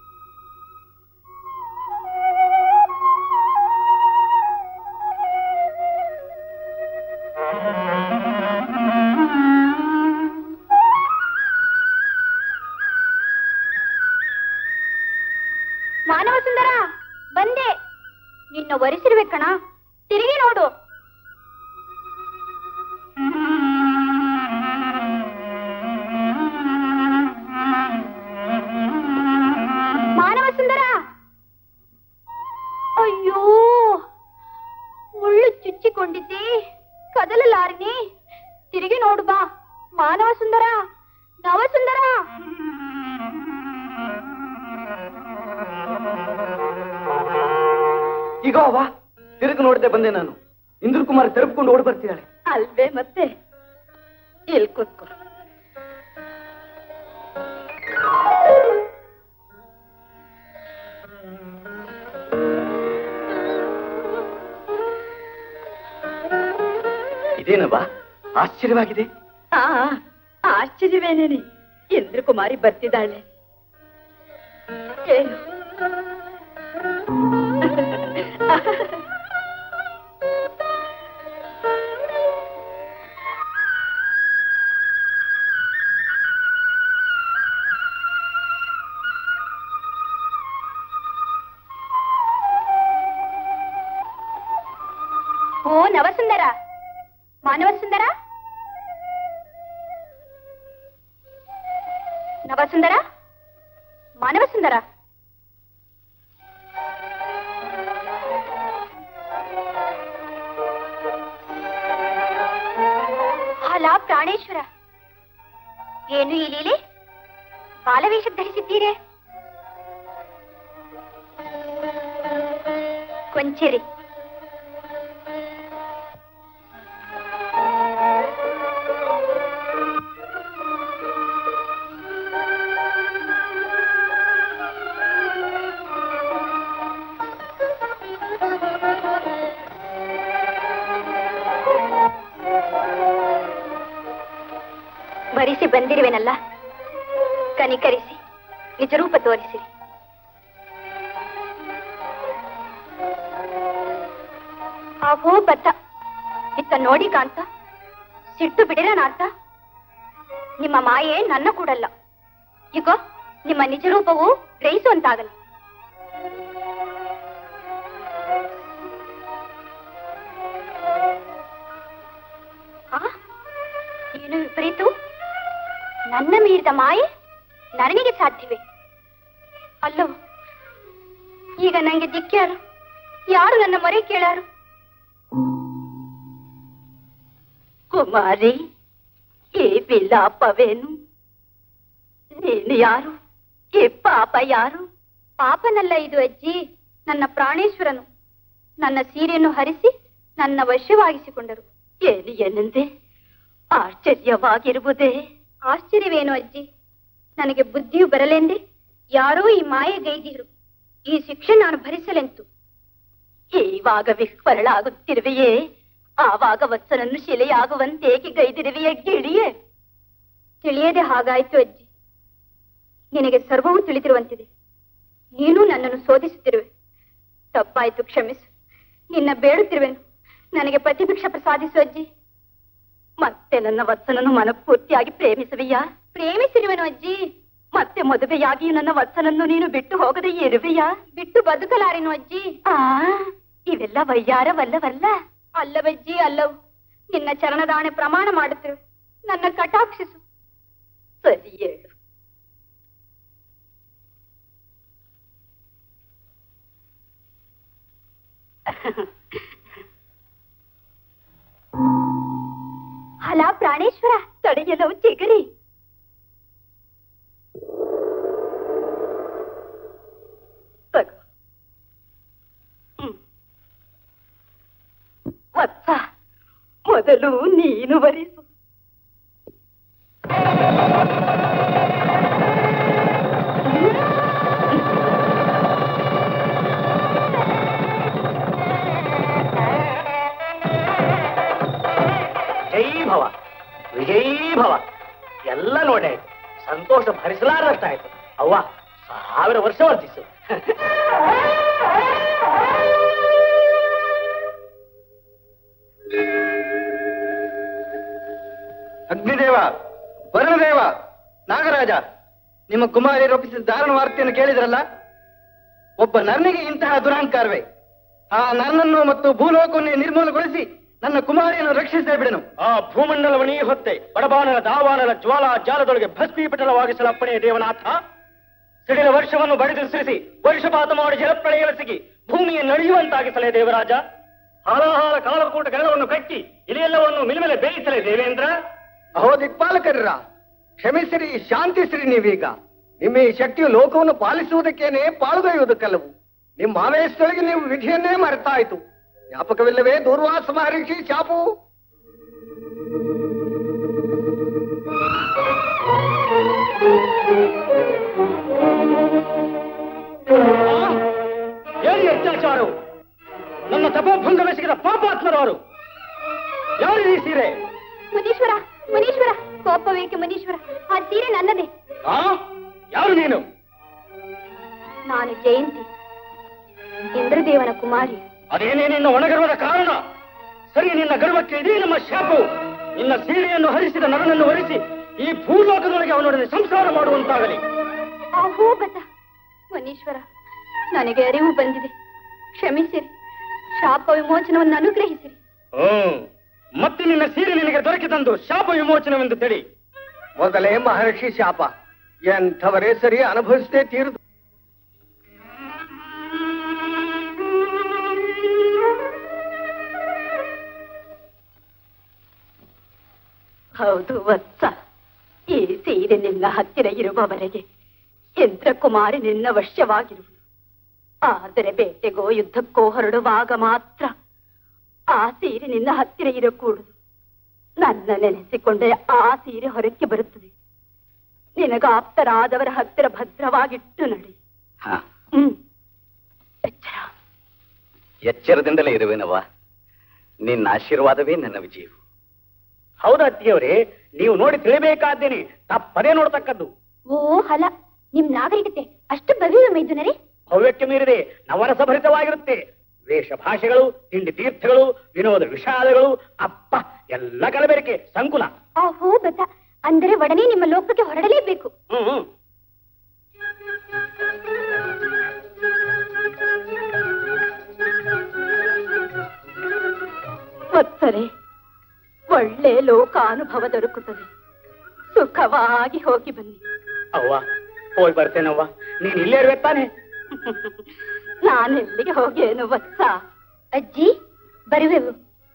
ಮಾನವ ಸುಂದರ ಬಂದೆ ನಿನ್ನ ವರಿಸಿರ್ಬೇಕಣ ತಿರುಗಿ ನೋಡು ಮಾನವ ಸುಂದರ ಅಯ್ಯೋ ಮುಳ್ಳು ಚುಚ್ಚಿಕೊಂಡಿದ್ದೆ ಕದಲಲಾರಿನಿ ತಿರುಗಿ ನೋಡು ಬಾ ಮಾನವ ಸುಂದರ ನವ ಸುಂದರ ಈಗ ವಾ ತಿರುಗಿ ನೋಡದೆ ಬಂದೆ ನಾನು ಇಂದ್ರ ಕುಮಾರ್ ತೆರಪ್ಕೊಂಡು ಓಡಿ ಬರ್ತಿದ್ದಾಳೆ ಅಲ್ವೇ ಮತ್ತೆ ಇಲ್ಲಿ ಕೂತ್ಕೊ ಇದೇನವ್ವ ಆಶ್ಚರ್ಯವಾಗಿದೆ ಆ ಆಶ್ಚರ್ಯವೇನೇನೆ ಇಂದ್ರ ಕುಮಾರಿ ಬರ್ತಿದ್ದಾಳೆ ಏನು ಓ ನವಸುಂದರ ಮಾನವ ಸುಂದರ ನವಸುಂದರ ಮಾನವ ಸುಂದರ ಅಲ ಪ್ರಾಣೇಶ್ವರ ಏನು ಈ ಲೀಲೆ ಬಾಲವೇಷ ಧರಿಸಿದ್ದೀರೆ ಕೊಂಚರಿ ಭರಿಸಿ ಬಂದಿರುವೆನಲ್ಲ ಕನಿಕರಿಸಿ ನಿಜ ರೂಪ ತೋರಿಸಿರಿ ಅಹೋ ಬತ್ತ ಇತ್ತ ನೋಡಿ ಕಾಂತ ಸಿಟ್ಟು ಬಿಡಿರನಾಂತ ನಿಮ್ಮ ಮಾಯೆ ನನ್ನ ಕೂಡಲ್ಲ ಈಗ ನಿಮ್ಮ ನಿಜ ರೂಪವು ಗ್ರಹಿಸುವಂತಾಗಲ್ಲ ಆ? ಏನು ವಿಪರೀತು ನನ್ನ ಮೀರಿದ ಮಾಯೆ ನನಗೆ ಸಾಧ್ಯವೇ ಅಲ್ಲೋ ಈಗ ನಂಗೆ ದಿಕ್ಕ್ಯಾರು ಯಾರು ನನ್ನ ಮೊರೆ ಕೇಳಾರು ಕುಮಾರಿ ಈ ವಿಲಾಪವೇನು ನೀನು ಯಾರು ಈ ಪಾಪ ಯಾರು ಪಾಪನಲ್ಲ ಇದು ಅಜ್ಜಿ ನನ್ನ ಪ್ರಾಣೇಶ್ವರನು ನನ್ನ ಸೀರೆಯನ್ನು ಹರಿಸಿ ನನ್ನ ವಶವಾಗಿಸಿಕೊಂಡರು ಏನು ಏನೆಂದೆ ಆಶ್ಚರ್ಯವಾಗಿರುವುದೇ ಆಶ್ಚರ್ಯವೇನು ಅಜ್ಜಿ ನನಗೆ ಬುದ್ಧಿಯು ಬರಲೆಂದೇ ಯಾರೋ ಈ ಮಾಯೆಗೈದಿರು ಈ ಶಿಕ್ಷೆ ನಾನು ಭರಿಸಲೆಂತು ಈವಾಗ ವಿಸ್ಮರಣಾಗುತ್ತಿರುವೆಯೇ ಆವಾಗ ವತ್ಸನನ್ನು ಶಿಲೆಯಾಗುವಂತೇಕೆ ಗೈದಿರುವೆಯೇ ಗಿಳಿಯೇ ತಿಳಿಯದೆ ಹಾಗಾಯ್ತು ಅಜ್ಜಿ ನಿನಗೆ ಸರ್ವವೂ ತಿಳಿದಿರುವಂತಿದೆ ನೀನು ನನ್ನನ್ನು ಶೋಧಿಸುತ್ತಿರುವೆ ತಪ್ಪಾಯ್ತು ಕ್ಷಮಿಸು ನಿನ್ನ ಬೇಡುತ್ತಿರುವೆನು ನನಗೆ ಪ್ರತಿಭಿಕ್ಷ ಪ್ರಸಾದಿಸು ಅಜ್ಜಿ ಮತ್ತೆ ನನ್ನ ವತ್ಸನನ್ನು ಮನಪೂರ್ತಿಯಾಗಿ ಪ್ರೇಮಿಸುವೆಯಾ ಪ್ರೇಮಿಸಿರುವೆನು ಅಜ್ಜಿ ಮತ್ತೆ ಮದುವೆಯಾಗಿ ನನ್ನ ವತ್ಸನನ್ನು ನೀನು ಬಿಟ್ಟು ಹೋಗದೆ ಇರುವೆಯಾ ಬಿಟ್ಟು ಬದುಕಲಾರೆನು ಅಜ್ಜಿ ಆ ಇವೆಲ್ಲ ವಯ್ಯಾರವಲ್ಲವಲ್ಲ ಅಲ್ಲವಜ್ಜಿ ಅಲ್ಲವು ನಿನ್ನ ಚರಣದಾಣೆ ಪ್ರಮಾಣ ಮಾಡುತ್ತೇವೆ ನನ್ನ ಕಟಾಕ್ಷಿಸು ಸರಿ ಹೇಳು ಹಲ ಪ್ರಾಣೇಶ್ವರ ತಡೆಯಲು ಚಿಗರಿ ತಗೋ. ಹ್ಮ್. ವತ್ಸ ಮೊದಲು ನೀನು ವರಿಸು ಜೈ ಭವ ವಿಜಯೀ ಭವ ಎಲ್ಲ ನೋಡಿ ಆಯ್ತು ಸಂತೋಷ ಭರಿಸಲಾರದಷ್ಟಾಯ್ತು ಅವ್ವ ಸಾವಿರ ವರ್ಷ ವರ್ತಿಸು ಅಗ್ನಿದೇವ ವರುಣದೇವ ನಾಗರಾಜ ನಿಮ್ಮ ಕುಮಾರಿ ರೂಪಿಸಿದ ದಾರುಣ ವಾರ್ತೆಯನ್ನು ಕೇಳಿದ್ರಲ್ಲ ಒಬ್ಬ ನರ್ನಿಗೆ ಇಂತಹ ದುರಹಂಕಾರವೇ ಆ ನನ್ನನ್ನು ಮತ್ತು ಭೂಲೋಕವನ್ನೇ ನಿರ್ಮೂಲಗೊಳಿಸಿ ನನ್ನ ಕುಮಾರಿಯನ್ನು ರಕ್ಷಿಸೇ ಬಿಡನು ಆ ಭೂಮಂಡಲವಣಿ ಹೊತ್ತೆ ಬಡಬಾನಲ ದಾವಾನಲ ಜ್ವಾಲಾ ಜಾಲದೊಳಗೆ ಭಸ್ಮೀಪಟಲವಾಗಿಸಲ ಅಪ್ಪಣೆ ದೇವನಾಥ ಸಿಡಿಲ ವರ್ಷವನ್ನು ಬಡಿದುಸಿರಿಸಿ ವರ್ಷಪಾತ ಮಾಡಿ ಜಲಪ್ರಳಯವೆಸಗಿ ಭೂಮಿಯ ನಡೆಯುವಂತಾಗಿಸಲೇ ದೇವರಾಜ ಹಾಲಾಹಾಲ ಕಾಲಕೂಟ ಗಣವನ್ನು ಕಟ್ಟಿ ಇದೆಲ್ಲವನ್ನು ಮಿಲಿಮೆಲೆ ಬೇಯಿಸಲೇ ದೇವೇಂದ್ರ ಅಹೋ ದಿಕ್ಪಾಲಕರ್ರ ಕ್ಷಮಿಸಿರಿ ಶಾಂತಿಸಿರಿ ನೀವೀಗ ನಿಮ್ಮ ಈ ಶಕ್ತಿಯು ಲೋಕವನ್ನು ಪಾಲಿಸುವುದಕ್ಕೇನೆ ಪಾಲ್ಗೊಳ್ಳುವುದಕ್ಕಲ್ಲವು ನಿಮ್ಮ ಆವೇಶದೊಳಗೆ ನೀವು ವಿಧಿಯನ್ನೇ ಮರೆತಾಯಿತು ಜ್ಞಾಪಕವಿಲ್ಲವೇ ದೂರ್ವಾಸ ಮಹರ್ಷಿ ಶಾಪು ಏನು ಅತ್ಯಾಚಾರವು ನನ್ನ ತಪೋಭಂಗವೆಸಗಿದ ಪಾಪಾತ್ಮರವರು ಯಾರು ಈ ಸೀರೆ ಮುನೀಶ್ವರ ಮುನೀಶ್ವರ ಕೋಪವೇಕೆ ಮುನೀಶ್ವರ ಆ ಸೀರೆ ನನ್ನದೇ ಆ ಯಾರು ನೀನು ನಾನು ಜಯಂತಿ ಇಂದ್ರದೇವನ ಕುಮಾರಿ ಅದೇನೇ ನಿನ್ನ ಒಣಗರ್ವದ ಕಾರಣ ಸರಿ ನಿನ್ನ ಗರ್ವಕ್ಕೆ ಇಡೀ ನಮ್ಮ ಶಾಪವು ನಿನ್ನ ಸೀರೆಯನ್ನು ಹರಿಸಿದ ನರನನ್ನು ವರಿಸಿ ಈ ಭೂಲೋಕದೊಳಗೆ ಅವನೊಡನೆ ಸಂಸಾರ ಮಾಡುವಂತಾಗಲಿ ಅಹೋ ಬತ ಮುನೀಶ್ವರ ನನಗೆ ಅರಿವು ಬಂದಿದೆ ಕ್ಷಮಿಸಿರಿ ಶಾಪ ವಿಮೋಚನವನ್ನು ಅನುಗ್ರಹಿಸಿರಿ ಹ್ಮ್ ಮತ್ತೆ ನಿನ್ನ ಸೀರೆ ನಿನಗೆ ದೊರಕಿದಂದು ಶಾಪ ವಿಮೋಚನವೆಂದು ತಿಳಿ ಮೊದಲೇ ಮಹರ್ಷಿ ಶಾಪ ಎಂಥವರೇ ಸರಿ ಅನುಭವಿಸದೆ ತೀರುದು ಹೌದು ವತ್ಸ ಈ ಸೀರೆ ನಿನ್ನ ಹತ್ತಿರ ಇರುವವರೆಗೆ ಯಂತ್ರಕುಮಾರಿ ನಿನ್ನ ವಶ್ಯವಾಗಿರುವುದು ಆದರೆ ಬೇಟೆಗೋ ಯುದ್ಧಕ್ಕೋ ಹೊರಡುವಾಗ ಮಾತ್ರ ಆ ಸೀರೆ ನಿನ್ನ ಹತ್ತಿರ ಇರಕೂಡದು ನನ್ನ ನೆನೆಸಿಕೊಂಡರೆ ಆ ಸೀರೆ ಹೊರಕ್ಕೆ ಬರುತ್ತದೆ ನಿನಗಾಪ್ತರಾದವರ ಹತ್ತಿರ ಭದ್ರವಾಗಿಟ್ಟು ನಡಿ ಹಾ ಹ್ಮ್ ಎಚ್ಚರ ಎಚ್ಚರದಿಂದಲೇ ಇರುವೆನವ್ವ ನಿನ್ನ ಆಶೀರ್ವಾದವೇ ನನ್ನ ವಿಜಯವು ಹೌದಾ ಅತ್ತಿಯವರೇ ನೀವು ನೋಡಿ ತಿಳಿಬೇಕಾದ್ದೇನೆ ತಪ್ಪದೇ ನೋಡ್ತಕ್ಕದ್ದು ಓ ಹಲ ನಿಮ್ ನಾಗರಿಕತೆ ಅಷ್ಟು ಭವ್ಯ ಮೈದುನರೇ ಭವ್ಯಕ್ಕೆ ಮೀರಿದೆ ನವರಸಭರಿತವಾಗಿರುತ್ತೆ ವೇಷ ಭಾಷೆಗಳು ತಿಂಡಿ ತೀರ್ಥಗಳು ವಿನೋದ ವಿಷಾದಗಳು ಅಪ್ಪ ಎಲ್ಲ ಕಲಬೆರಕೆ ಸಂಕುಲ ಅಹೋ ಬತ ಅಂದರೆ ಒಡನೆ ನಿಮ್ಮ ಲೋಕಕ್ಕೆ ಹೊರಡಲೇಬೇಕು ಹ್ಮ್ ಹ್ಮ್. ವತ್ಸರೆ ಒಳ್ಳೆ ಲೋಕಾನುಭವ ದೊರಕುತ್ತದೆ ಸುಖವಾಗಿ ಹೋಗಿ ಬನ್ನಿ ಅವ್ವ ಹೋಗಿ ಬರ್ತೇನವ್ವ ನೀನ್ ಇಲ್ಲೇ ಇರ್ಬೇಕು ತಾನೆ ನಾನೆಲ್ಲಿಗೆ ಹೋಗೇನು ವತ್ಸ ಅಜ್ಜಿ ಬರುವೆವು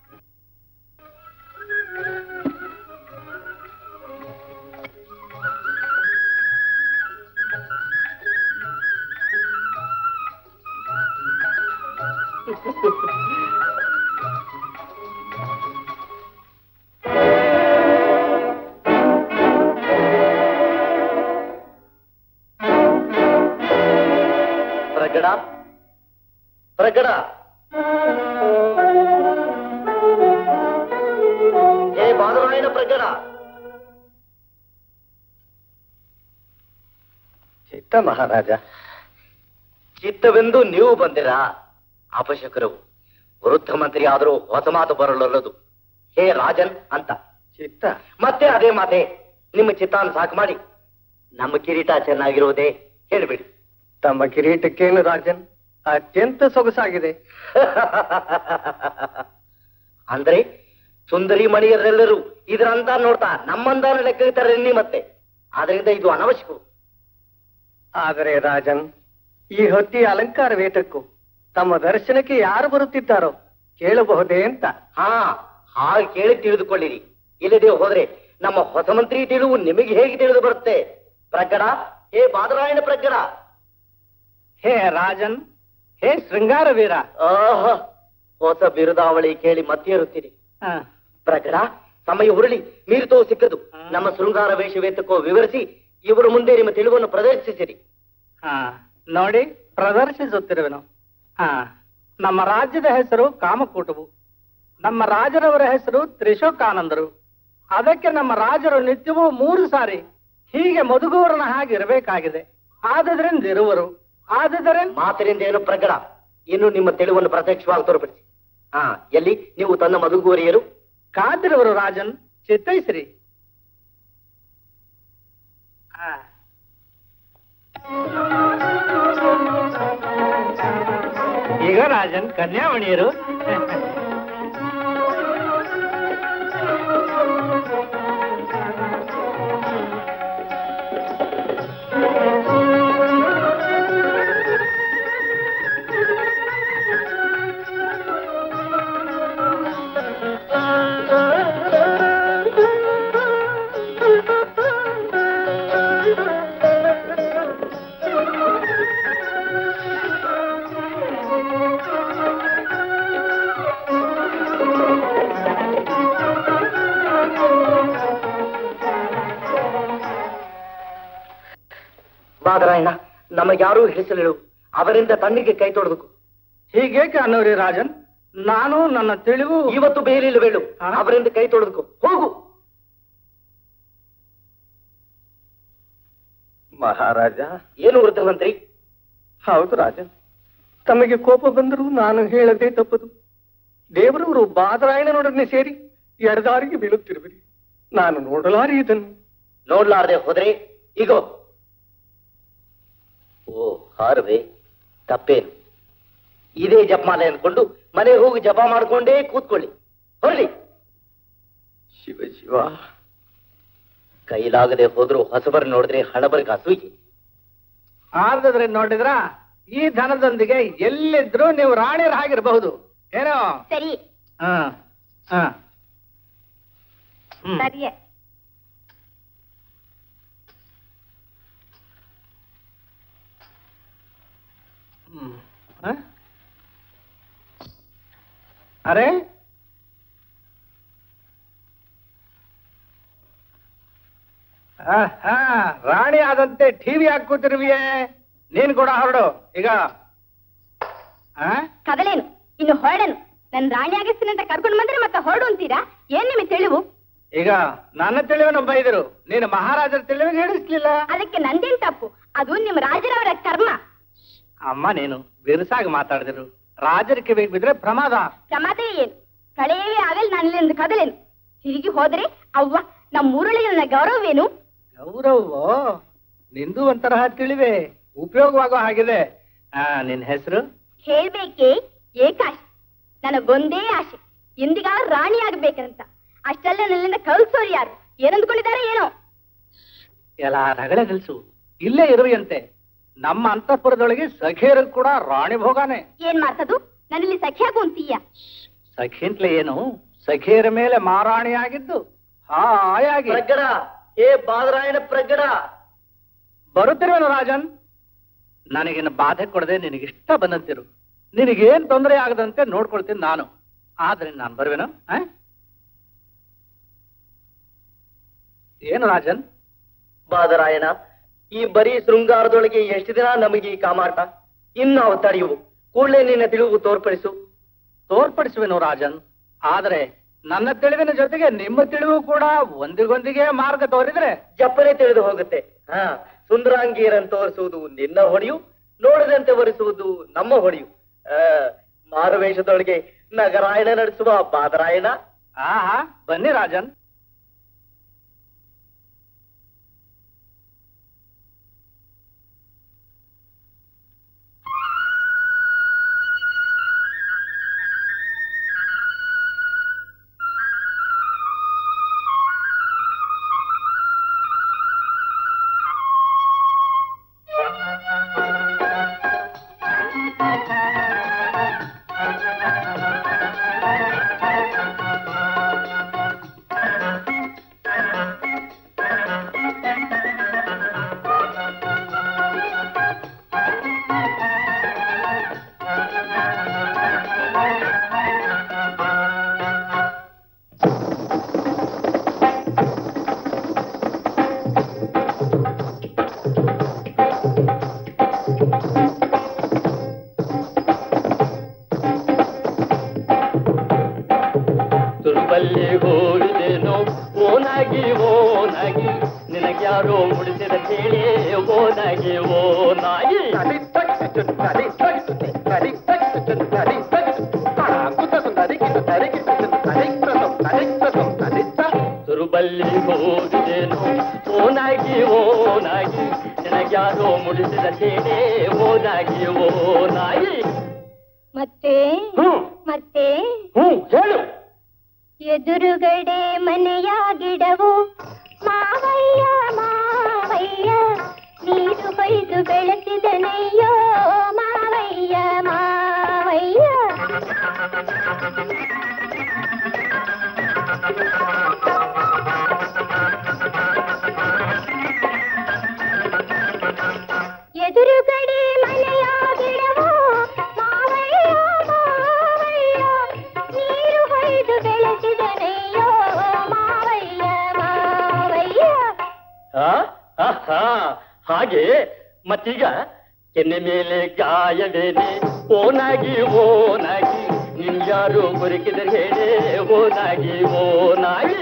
ಪ್ರಗಡ ಪ್ರಗಡ ಏ ಬಾದರಾಯಣ ಪ್ರಗಡ ಚಿತ್ತ ಮಹಾರಾಜ ಚಿತ್ತವೆಂದು ನೀವು ಬಂದಿರಾ ಅಪಶಕರವು ವೃದ್ಧ ಮಂತ್ರಿ ಆದರೂ ಹೊಸ ಮಾತು ಬರಲಲ್ಲದು ಹೇ ರಾಜನ್ ಅಂತ ಚಿತ್ತ ಮತ್ತೆ ಅದೇ ಮಾತೆ ನಿಮ್ಮ ಚಿತ್ತಾನ ಸಾಕು ಮಾಡಿ ನಮ್ಮ ಕಿರೀಟ ಚೆನ್ನಾಗಿರೋದೇ ಹೇಳ್ಬಿಡಿ ತಮ್ಮ ಕಿರೀಟಕ್ಕೇನು ರಾಜನ್ ಅತ್ಯಂತ ಸೊಗಸಾಗಿದೆ ಅಂದ್ರೆ ಸುಂದರಿ ಮಣಿಯರೆಲ್ಲರೂ ಇದರಂತ ನೋಡ್ತಾ ನಮ್ಮಂದಾನ ಲೆಕ್ಕ ಇರ್ತಾರೆ ನೀ ಮತ್ತೆ ಆದ್ರಿಂದ ಇದು ಅನವಶ್ಯಕ ಆದರೆ ರಾಜನ್ ಈ ಹೊತ್ತಿಯ ಅಲಂಕಾರ ವೇತಕ್ಕೂ ತಮ್ಮ ದರ್ಶನಕ್ಕೆ ಯಾರು ಬರುತ್ತಿದ್ದಾರೋ ಕೇಳಬಹುದೇ ಅಂತ ಹಾ ಹಾಗೆ ಕೇಳಿ ತಿಳಿದುಕೊಳ್ಳಿರಿ ಇಲ್ಲದೆ ಹೋದ್ರೆ ನಮ್ಮ ಹೊಸ ಮಂತ್ರಿ ತಿಳಿವು ನಿಮಗೆ ಹೇಗೆ ತಿಳಿದು ಬರುತ್ತೆ ಪ್ರಕಟ ಹೇ ಬಾದರಾಯಣ ಪ್ರಕಟ ಹೇ ರಾಜನ್ ಹೇ ಶೃಂಗಾರ ವೀರ ಆಹ ಹೊಸ ಬಿರುದಾವಳಿ ಕೇಳಿ ಮತ್ತೆ ಇರುತ್ತೀರಿ ಆ, ಪ್ರಕಟ ಸಮಯ ಹುರುಳಿ ಮೀರಿತೋ ಸಿಕ್ಕದು ನಮ್ಮ ಶೃಂಗಾರ ವೇಷವೇತಕ್ಕೋ ವಿವರಿಸಿ ಇವರ ಮುಂದೆ ನಿಮ್ಮ ತಿಳಿವನ್ನು ಪ್ರದರ್ಶಿಸಿರಿ ಆ, ನೋಡಿ ಪ್ರದರ್ಶಿಸುತ್ತಿರುವೆನು ಆ, ನಮ್ಮ ರಾಜ್ಯದ ಹೆಸರು ಕಾಮಕೂಟವು ನಮ್ಮ ರಾಜರವರ ಹೆಸರು ತ್ರಿಶೋಕಾನಂದರು ಅದಕ್ಕೆ ನಮ್ಮ ರಾಜರು ನಿತ್ಯವೂ ಮೂರು ಸಾರಿ ಹೀಗೆ ಮಧುಗೂರನ ಹಾಗೆ ಇರಬೇಕಾಗಿದೆ ಆದದ್ರಿಂದ ಇರುವರು ಆದದರಿಂದ ಮಾತಿನಿಂದ ಏನು ಪ್ರಕಟ ಇನ್ನು ನಿಮ್ಮ ತಿಳಿವನ್ನು ಪ್ರತ್ಯಕ್ಷವಾಗಿ ತೋರ್ಪಡಿಸಿ ಹಾ ಎಲ್ಲಿ ನೀವು ತನ್ನ ಮಧುಗೋರಿಯರು ಕಾದಿರುವರು ರಾಜನ್ ಚಿತ್ತೈಸಿರಿ ಆ. ಈಗ ರಾಜನ್ ಕನ್ಯಾಮಣಿಯರು ಬಾದರಾಯಣ ನಮಗ್ಯಾರೂ ಹಿಡಿಸಲಿಳು ಅವರಿಂದ ತಣ್ಣಿಗೆ ಕೈ ತೊಡಬೇಕು ಹೀಗೇಕೆ ಅನ್ನೋರಿ ರಾಜನ್ ನಾನು ನನ್ನ ತಿಳಿವು ಇವತ್ತು ಬೇಲಿಲ್ಲವೇಳು ಹಾ? ಅವರಿಂದ ಕೈ ತೊಡಬೇಕು ಹೋಗು ಮಹಾರಾಜ ಏನು ವೃದ್ಧಮಂತ್ರಿ ಹೌದು ರಾಜನ್ ತಮಗೆ ಕೋಪ ಬಂದರೂ ನಾನು ಹೇಳದೆ ತಪ್ಪದು ದೇವರವರು ಬಾದರಾಯಣನೊಡನೆ ಸೇರಿ ಎಡದಾರಿಗೆ ಬೀಳುತ್ತಿರುವಿರಿ ನಾನು ನೋಡಲಾರಿ ಇದನ್ನು ನೋಡ್ಲಾರ್ದೆ ಹೋದ್ರೆ ಈಗೋ ಓ ಹಾರವೆ ತಪ್ಪೇನು ಇದೇ ಜಪಮಾಲೆ ಅಂದ್ಕೊಂಡು ಮನೆ ಹೋಗಿ ಜಪ ಮಾಡ್ಕೊಂಡೇ ಕೂತ್ಕೊಳ್ಳಿ ಹೊರಳಿ ಶಿವ ಶಿವ ಕೈಲಾಗದೆ ಹೋದ್ರು ಹೊಸಬರ್ ನೋಡಿದ್ರೆ ಹಣಬರ್ಗ ಅಸೂಯೆ ಆದ್ರೆ ನೋಡಿದ್ರ ಈ ಧನದೊಂದಿಗೆ ಎಲ್ಲಿದ್ರು ನೀವು ರಾಣಿಯರ ಹಾಗಿರಬಹುದು ಏನೋ ಸರಿ ಹಾ ಹಾ ಹ್ಮ್. ಸರಿಯೇ ಹ್ಮ್. ಹ? ಅರೆ ಆಹಾ, ರಾಣಿ ಆದಂತೆ ಟಿವಿ ಹಾಕೂತಿರುವಿಯೇ ನೀನ್ ಕೂಡ ಹೊರಡು ಈಗ ಆ? ಕದಲೇನು ಇನ್ನು ಹೊರಡನು ನನ್ ರಾಣಿ ಆಗಿಸ್ತೀನಿ ಅಂತ ಕರ್ಕೊಂಡು ಬಂದ್ರೆ ಮತ್ತೆ ಹೊರಡು ಅಂತೀರಾ ಏನ್ ನಿಮಗೆ ತಿಳಿವು ಈಗ ನನ್ನ ತಿಳಿವನ್ನು ಬೈದರು ನೀನು ಮಹಾರಾಜರ ತಿಳಿವಿಗೆ ಹಿಡಿಸ್ಲಿಲ್ಲ ಅದಕ್ಕೆ ನಂದೇನ್ ತಪ್ಪು ಅದು ನಿಮ್ ರಾಜರವರ ಕರ್ಮ ಅಮ್ಮ ನೀನು ಬಿರುಸಾಗಿ ಮಾತಾಡಿದ್ರು ರಾಜರ ಕಿವಿಗೆ ಬಿದ್ರೆ ಪ್ರಮಾದ ಪ್ರಮಾದ ಏನು ಕಳೆಯವೇ ಆಗಲ್ ನಾನು ಇಲ್ಲಿಂದ ಕದಲೇನು ತಿರುಗಿ ಹೋದ್ರೆ ಅವ್ವ ನಮ್ಮ ಊರೊಳಗೆ ನನ್ನ ಗೌರವವೇನು ಗೌರವ ನಿಂದು ಒಂಥರ ತಿಳಿವೆ ಉಪಯೋಗವಾಗೋ ಹಾಗಿದೆ ಆ ನಿನ್ ಹೆಸರು ಹೇಳ್ಬೇಕೇ ಏಕಾಶೆ ನನಗೊಂದೇ ಆಸೆ ಎಂದಿಗಾದ್ರೂ ರಾಣಿ ಆಗ್ಬೇಕಂತ ಅಷ್ಟೆಲ್ಲ ನನ್ನಿಂದ ಕಳ್ಸೋರು ಯಾರು ಏನಂದ್ಕೊಂಡಿದ್ದಾರೆ ಏನೋ ಎಲ್ಲ ರಗಳೆ ನಿಲ್ಸು ಇಲ್ಲೇ ಇರುವಂತೆ ನಮ್ಮ ಅಂತಃಪುರದೊಳಗೆ ಸಖಿಯರು ಕೂಡ ರಾಣಿ ಭೋಗಾನೆ ಏನ್ ಮಾಡ್ತದು ನನ್ನಲ್ಲಿ ಸಖ್ಯಾಗು ಅಂತೀಯ ಸಖಿ ಅಂತಲೇ ಏನು ಸಖಿಯರ ಮೇಲೆ ಮಾರಾಣಿಯಾಗಿದ್ದು ಹಾಯಾಗಿ ಪ್ರಗಡ ಏ ಬಾದರಾಯಣ ಪ್ರಗಡ ಬರುತ್ತಿರುವನು ರಾಜನ್ ನನಗಿನ್ನು ಬಾಧೆ ಕೊಡದೆ ನಿನಗಿಷ್ಟ ಬಂದಂತಿರು ನಿನಗೇನ್ ತೊಂದರೆ ಆಗದಂತೆ ನೋಡ್ಕೊಳ್ತೀನಿ ನಾನು ಆದ್ರೆ ನಾನು ಬರುವೆನು ಆ? ಏನು ರಾಜನ್ ಬಾದರಾಯಣ ಈ ಬರೀ ಶೃಂಗಾರದೊಳಗೆ ಎಷ್ಟು ದಿನ ನಮಗೆ ಈ ಕಾಮಾಟ ಇನ್ನು ಅವು ತಡೆಯುವು ಕೂಡಲೇ ನಿನ್ನ ತಿಳಿವು ತೋರ್ಪಡಿಸು ತೋರ್ಪಡಿಸುವೆನು ರಾಜನ್ ಆದರೆ ನನ್ನ ತಿಳಿವಿನ ಜೊತೆಗೆ ನಿಮ್ಮ ತಿಳಿವು ಕೂಡ ಒಂದಿಗೊಂದಿಗೆ ಮಾರ್ಗ ತೋರಿದ್ರೆ ಜಪ್ಪನೆ ತಿಳಿದು ಹೋಗುತ್ತೆ ಹಾ ಸುಂದರಾಂಗಿಯರನ್ನು ತೋರಿಸುವುದು ನಿನ್ನ ಹೊಡೆಯು ನೋಡದಂತೆ ಒರೆಸುವುದು ನಮ್ಮ ಹೊಡೆಯು ಆ, ಮಾರುವೇಷದೊಳಗೆ ನಗರಾಯಣ ನಡೆಸುವ ಬಾದರಾಯಣ ಆಹಾ ಬನ್ನಿ ರಾಜನ್ ನಿನ್ಯಾರೋ ಮುಡಿಸಿದ ಕೇಳಿ ಓ ನಾಗಿ ಓ ನಾಯಿ ತುರುಬಲ್ಲಿ ಹೋಗಿದೇನು ಓ ನಾಗಿ ಓ ನಾಗಿ ನಿನಗ್ಯಾರೋ ಮುಡಿಸಿದ ಕೇಳಿ ಓ ನಾಗಿ ಓ ನಾಯಿ ಮತ್ತೆ ಹ್ಮ್ ಮತ್ತೆ ಹ್ಮ್ ಹೇಳು ಎದುರುಗಡೆ ಮನೆಯ ಗಿಡವು ಮಾವಯ್ಯ ಮಾವಯ್ಯ ನೀರು ಕೊಯ್ದು ಬೆಳೆಸಿದನಯ್ಯೋ ಮಾವಯ್ಯ ಮಾವಯ್ಯ ಎದುರುಗಡೆ ಮನೆಯ ಗಿಡವು ಮಾವಯ್ಯ ಮಾವಯ್ಯ ನೀರು ಹೊಯ್ದು ಬೆಳೆಸಿದನಯ್ಯೋ ಮಾವಯ್ಯ ಮಾವಯ್ಯ ಆ? ಆಹಾ, ಹಾಗೆ ಮತ್ತೀಗ ಕೆನ್ನೆ ಮೇಲೆ ಗಾಯವೇನೆ ಓನಾಗಿ ಓನಾಗಿ ನಿನ್ಯಾರು ಬದುಕಿದರೆ ಹೇಳಿ ಓನಾಗಿ ಓನಾಗಿ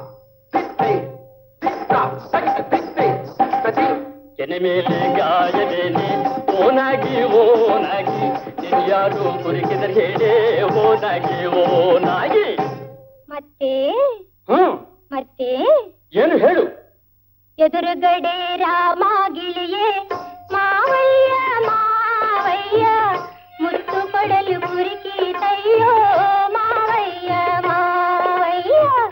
ಕೆನೆ ಮೇಲೆ ಗಾಯವೇನೆ ಓನಾಗಿ ಓನಾಗಿ ನಿನ್ಯಾರು ಬದುಕಿದರೆ ಹೇಳಿ ಓನಾಗಿ ಓನಾಗಿ ಮತ್ತೆ ಹ್ಮ್ ಮತ್ತೆ ಏನು ಹೇಳು ಎದುರುಗಡೆ ರಾಮ ಗಿಳಿಯೇ ಮಾವಯ್ಯ ಮಾವಯ್ಯ ಮುತ್ತು ಕೊಡಲು ಕುರಿಕಿತಯ್ಯೋ ಮಾವಯ್ಯ ಮಾವಯ್ಯ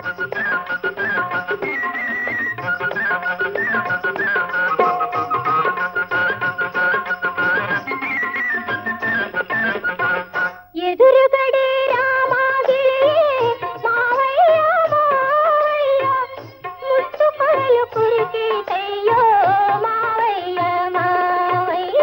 ಎದುರುಗಡೆ ರಾಮ ಗಿಳಿಯೇ ಮಾವಯ್ಯ ಮಾವಯ್ಯ ಮುತ್ತು ಕೊಡಲು ಕುರಿಕಿತಯ್ಯೋ ಮಾವಯ್ಯ ಮಾವಯ್ಯ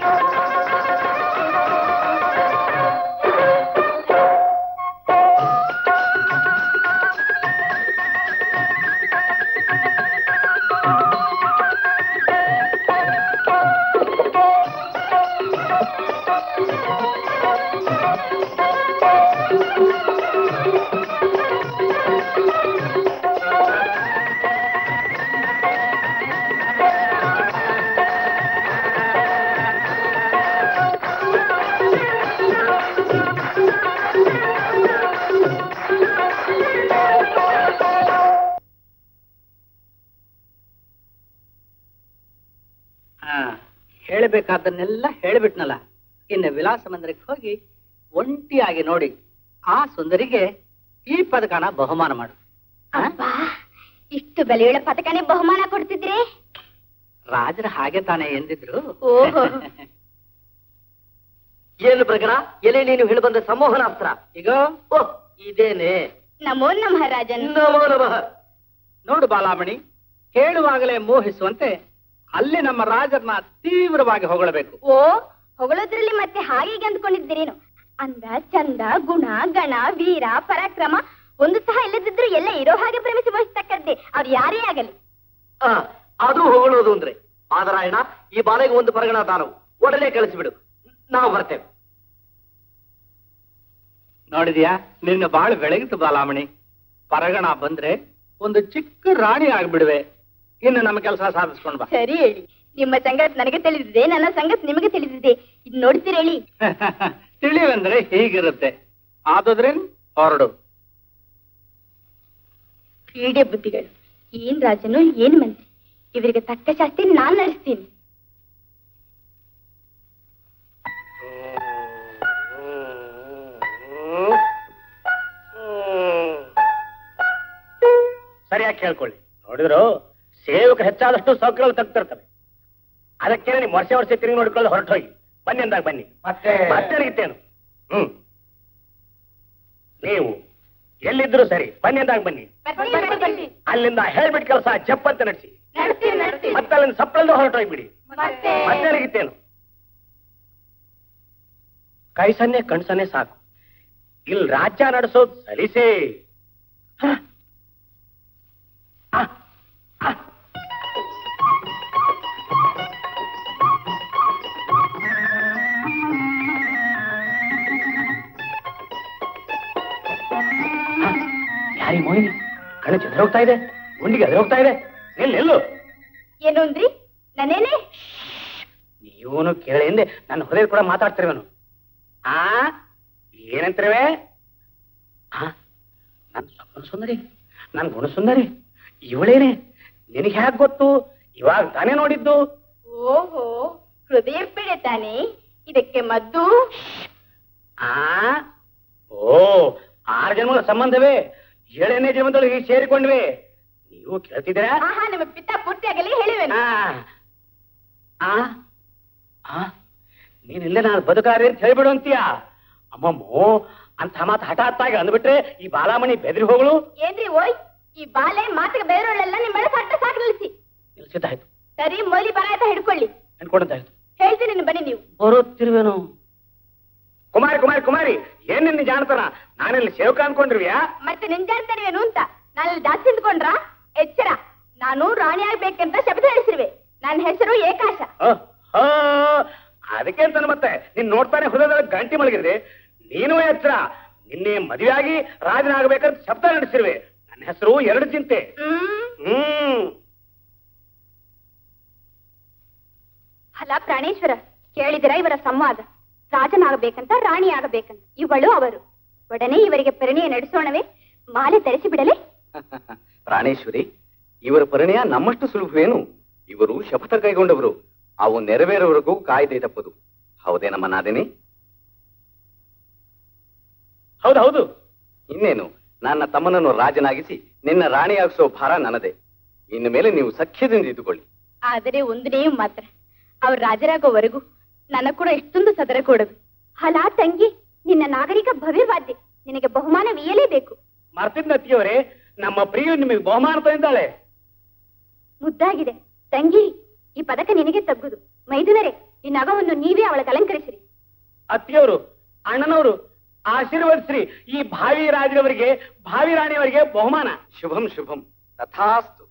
ಹಾ ಹೇಳಬೇಕಾದನ್ನೆಲ್ಲ ಹೇಳ್ಬಿಟ್ನಲ್ಲ ಇನ್ನು ವಿಲಾಸ ಮಂದಿರಕ್ಕೆ ಹೋಗಿ ಒಂಟಿಯಾಗಿ ನೋಡಿ ಆ ಸುಂದರಿಗೆ ಈ ಪದಕನ ಬಹುಮಾನ ಮಾಡು ಹಾ? ಅಬ್ಬಾ ಇಷ್ಟು ಬೆಲೆಯುಳ್ಳ ಪದಕನೇ ಬಹುಮಾನ ಕೊಡ್ತಿದ್ರೆ ರಾಜರು ಹಾಗೆ ತಾನೇ ಎಂದಿದ್ರು ಓಹೋ. ಏನು ಪ್ರಗಣ ಎಲೆ ನೀನು ಹೇಳಿ ಬಂದ ಸಂಮೋಹನಾಸ್ತ್ರ ಈಗ ಓ ಇದೇನೆ ನಮೋ ನಮಃ ರಾಜನ್ ನಮೋ ನಮಃ ನೋಡು ಬಾಲಾಮಣಿ ಹೇಳುವಾಗಲೇ ಮೋಹಿಸುವಂತೆ ಅಲ್ಲಿ ನಮ್ಮ ರಾಜರನ್ನ ತೀವ್ರವಾಗಿ ಹೊಗಳಬೇಕು ಓ ಹೊಗಳೋದ್ರಲ್ಲಿ ಮತ್ತೆ ಹಾಗೆ ಅಂದ್ಕೊಂಡಿದ್ದೀರೇನು ಅಂದ ಚಂದ ಗುಣ ಗಣ ವೀರ ಪರಾಕ್ರಮ ಒಂದು ಸಹ ಇಲ್ಲದಿದ್ರು ಎಲ್ಲ ಇರೋ ಹಾಗೆ ಪ್ರೇಮಿಸಿ ಮೋಹಿಸ್ತಕ್ಕದ್ದೇ ಅವ್ರು ಯಾರೇ ಆಗಲಿ ಆ, ಅದು ಹೊಗಳೋದು ಅಂದ್ರೆ ಆದರಾಯಣ ಈ ಬಾಲೆಗೆ ಒಂದು ಪರಗಣ ತಾನು ಒಡನೆ ಕಳಿಸಿಬಿಡು ನಾವು ಬರ್ತೇವೆ ನೋಡಿದ್ಯಾ ನಿನ್ನ ಬಾಳು ಬೆಳಗಿತು ಬಾಲಾಮಣಿ ಪರಗಣ ಬಂದ್ರೆ ಒಂದು ಚಿಕ್ಕ ರಾಣಿ ಆಗ್ಬಿಡುವೆ ಇನ್ನು ನಮ್ಮ ಕೆಲಸ ಸಾಧಿಸ್ಕೊಂಡು ಬಾ ಸರಿ ಹೇಳಿ ನಿಮ್ಮ ಸಂಗತಿ ನನಗೆ ತಿಳಿದಿದೆ ನನ್ನ ಸಂಗತಿ ನಿಮಗೆ ತಿಳಿದಿದೆ ಇದು ನೋಡ್ತೀರ ಹೇಳಿ ತಿಳಿವಂದ್ರೆ ಹೀಗಿರುತ್ತೆ ಆದದ್ರೇನ್ ಹೊರಡು ಕ್ರೀಡೆ ಬುದ್ಧಿಗಳು ಏನ್ ರಾಜನು ಏನ್ ಮಂತ್ರಿ ಇವರಿಗೆ ತಕ್ಕ ಶಾಸ್ತಿ ನಾನ್ ನಡೆಸ್ತೀನಿ ಸರಿಯಾಗಿ ಕೇಳ್ಕೊಳ್ಳಿ ನೋಡಿದ್ರು ಸೇವಕರು ಹೆಚ್ಚಾದಷ್ಟು ಸೌಕರ್ಯಗಳು ತಗ್ತಿರ್ತವೆ ಅದಕ್ಕೆ ನೀವು ವರ್ಷ ವರ್ಷ ತಿರುಗಿ ನೋಡ್ಕೊಳ್ಳಿ ಹೊರಟು ಹೋಗಿ ಬನ್ನಿ ಅಂದಾಗ ಬನ್ನಿ ಮತ್ತೆ ಮತ್ತೆ ನಡೀತೇನು ಹ್ಮ್ ನೀವು ಎಲ್ಲಿದ್ರು ಸರಿ ಬನ್ನಿ ಅಂದಾಗ ಬನ್ನಿ ಅಲ್ಲಿಂದ ಹೇಳ್ಬಿಟ್ಟು ಕೆಲಸ ಜಪ್ಪಂತ ನಡೆಸಿ ಮತ್ತೆ ಅಲ್ಲಿಂದ ಸಪ್ಪಳದ ಹೊರಟು ಹೋಗ್ಬಿಡಿ ಮತ್ತೆ ನಡೀತೇನು ಕೈ ಸನ್ನೆ ಕಣ್ ಸನ್ನೆ ಸಾಕು ಇಲ್ಲಿ ರಾಜ್ಯ ನಡೆಸೋದು ಸಲಿಸೇ ಹ? ಆ, ಆ. ಯಾರಿ ಮೋಹಿನಿ ಕಣ್ಣು ಚದ್ರ ಹೋಗ್ತಾ ಇದೆ ಗುಂಡಿಗೆ ಅದ್ರ ಹೋಗ್ತಾ ಇದೆ ನಿಲ್ಲು ನಿಲ್ಲು ಏನು ಅಂದ್ರಿ ನನ್ನೇನೆ ನೀವನು ಕೇಳಿಂದೆ ನನ್ನ ಹೊಲೆ ಕೂಡ ಮಾತಾಡ್ತಿರುವನು ಆ ಏನಂತಿರುವೆ ಆ ನನ್ ಸ್ವಪ್ನ ಸುಂದರಿ ನನ್ ಗುಣ ಸುಂದರಿ ಇವಳೇನೆ ನಿನಗೆ ಹ್ಯಾಕ್ ಗೊತ್ತು ಇವಾಗ ತಾನೇ ನೋಡಿದ್ದು ಓಹೋ ಹೃದಯ ಪೀಡೆ ತಾನೆ ಇದಕ್ಕೆ ಮದ್ದು ಆ ಓ ಆರು ಜನ್ಮಗಳ ಸಂಬಂಧವೇ ಏಳನೇ ಜನ್ಮದೊಳಗೆ ಸೇರಿಕೊಂಡ್ವಿ ನೀವು ಕೇಳ್ತಿದ್ದೀರಾ ಆಹಾ ನಿಮ್ಮ ಪಿತ್ತ ಪೂರ್ತಿಯಾಗಲಿ ಹೇಳಿವೆನು ಆ ಆ ಆ ನೀನಿಲ್ಲ ನಾನು ಬದುಕಾರೆ ಅಂತ ಹೇಳ್ಬಿಡು ಅಂತೀಯ ಅಮ್ಮಮ್ಮೋ ಅಂತ ಮಾತು ಹಠಾತ್ತಾಗಿ ಅಂದ್ಬಿಟ್ರೆ ಈ ಬಾಲಾಮಣಿ ಬೆದರಿ ಹೋಗಳು ಏನ್ರಿ ಓಯ್ ಈ ಬಾಲೆ ಮಾತಿಗೆ ಬೇರೆಯವಳೆಲ್ಲ ನಿಮ್ಮ ಮೇಲೆ ಸಟ್ಟ ಸಾಕು ನಿಲ್ಲಿಸಿ ನಿಲ್ಸಿದ್ದಾಯ್ತು ಸರಿ ಮೊಯ್ಲಿ ಬರಾಯ್ತ ಹಿಡ್ಕೊಳ್ಳಿ ಅನ್ಕೊಂಡಂತಾಯ್ತು ಹೇಳ್ತೀನಿ ಬನ್ನಿ ನೀವು ಬರುತ್ತಿರುವೆನು ಕುಮಾರಿ ಕುಮಾರಿ ಕುಮಾರಿ ಏನ್ ನಿನ್ನ ಜಾಣತನ ನಾನೆಲ್ಲಿ ಸೇವಕ ಅನ್ಕೊಂಡಿರ್ವಿಯಾ ಮತ್ತೆ ನಿಂಜಾಡ್ತಾರೇನು ಅಂತ ನಾನು ಜಾಸ್ತಿ ಅಂದ್ಕೊಂಡ್ರ ಎಚ್ಚರ ನಾನು ರಾಣಿ ಆಗ್ಬೇಕಂತ ಶಬ್ದ ಹೇಳಿಸಿರುವೆ ನನ್ನ ಹೆಸರು ಏಕಾಶ ಅಹ್, ಆ, ಅದಕ್ಕೆ ಅಂತಾನೆ ಮತ್ತೆ ನೀನ್ ನೋಡ್ತಾನೆ ಹೃದಯದಲ್ಲಿ ಗಂಟಿ ಮಲಗಿದ್ರೆ ನೀನು ಎಚ್ಚರ ನಿನ್ನೆ ಮದುವೆಯಾಗಿ ರಾಜನಾಗಬೇಕಂತ ಶಬ್ದ ನಡೆಸಿರುವೆ ನನ್ನ ಹೆಸರು ಎರಡು ಚಿಂತೆ ಹ್ಮ್ ಹ್ಮ್ ಅಲ್ಲ ಪ್ರಾಣೇಶ್ವರ ಕೇಳಿದಿರ ಇವರ ಸಂವಾದ ರಾಜನಾಗಬೇಕಂತ ರಾಣಿ ಆಗಬೇಕಂತ ಇವಳು ಅವರು ಒಡನೆ ಇವರಿಗೆ ಪರಿಣಯ ನಡೆಸೋಣವೇ ಮಾಲೆ ತರಿಸಿ ಬಿಡಲೇ ಪ್ರಾಣೇಶ್ವರಿ ಇವರ ಪರಿಣಯ ನಮ್ಮಷ್ಟು ಸುಲಭವೇನು ಇವರು ಶಪಥ ಕೈಗೊಂಡವರು ಅವು ನೆರವೇರುವವರೆಗೂ ಕಾಯ್ದೆ ತಪ್ಪದು ಹೌದೇ ನಮ್ಮ ನಾದಿನಿ ಹೌದು ಹೌದು ಇನ್ನೇನು ನನ್ನ ತಮ್ಮನನ್ನು ರಾಜನಾಗಿಸಿ ನಿನ್ನ ರಾಣಿಯಾಗಿಸೋ ಭಾರ ನನ್ನದೇ ಇನ್ನು ಮೇಲೆ ನೀವು ಸಖ್ಯದಿಂದ ಇದ್ದುಕೊಳ್ಳಿ ಆದರೆ ಒಂದನೇ ಮಾತ್ರ ಅವ್ರ ರಾಜರಾಗೋವರೆಗೂ ನನಗ್ ಕೂಡ ಇಷ್ಟೊಂದು ಸದರ ಕೊಡದು ಅಲ ತಂಗಿ ನಿನ್ನ ನಾಗರಿಕ ಭವ್ಯವಾದ್ಯ ನಿನಗೆ ಬಹುಮಾನವೀಯಲೇಬೇಕು ಮರ್ತಿದ್ನತ್ತಿಯವರೇ ನಮ್ಮ ಪ್ರಿಯು ನಿಮಗೆ ಬಹುಮಾನ ತಂದಿದ್ದಾಳೆ ಮುದ್ದಾಗಿದೆ ತಂಗಿ ಈ ಪದಕ ನಿನಗೆ ತಗ್ಗುದು ಮೈದುನರೇ ಈ ನಗವನ್ನು ನೀವೇ ಅವಳಿಗೆ ಅಲಂಕರಿಸಿರಿ ಅತ್ತಿಯವರು ಅಣ್ಣನವರು ಆಶೀರ್ವದಿಸ್ರಿ ಈ ಭಾವಿ ರಾಜರವರಿಗೆ ಭಾವಿ ರಾಣಿಯವರಿಗೆ ಬಹುಮಾನ ಶುಭಂ ಶುಭಂ ತಥಾಸ್ತು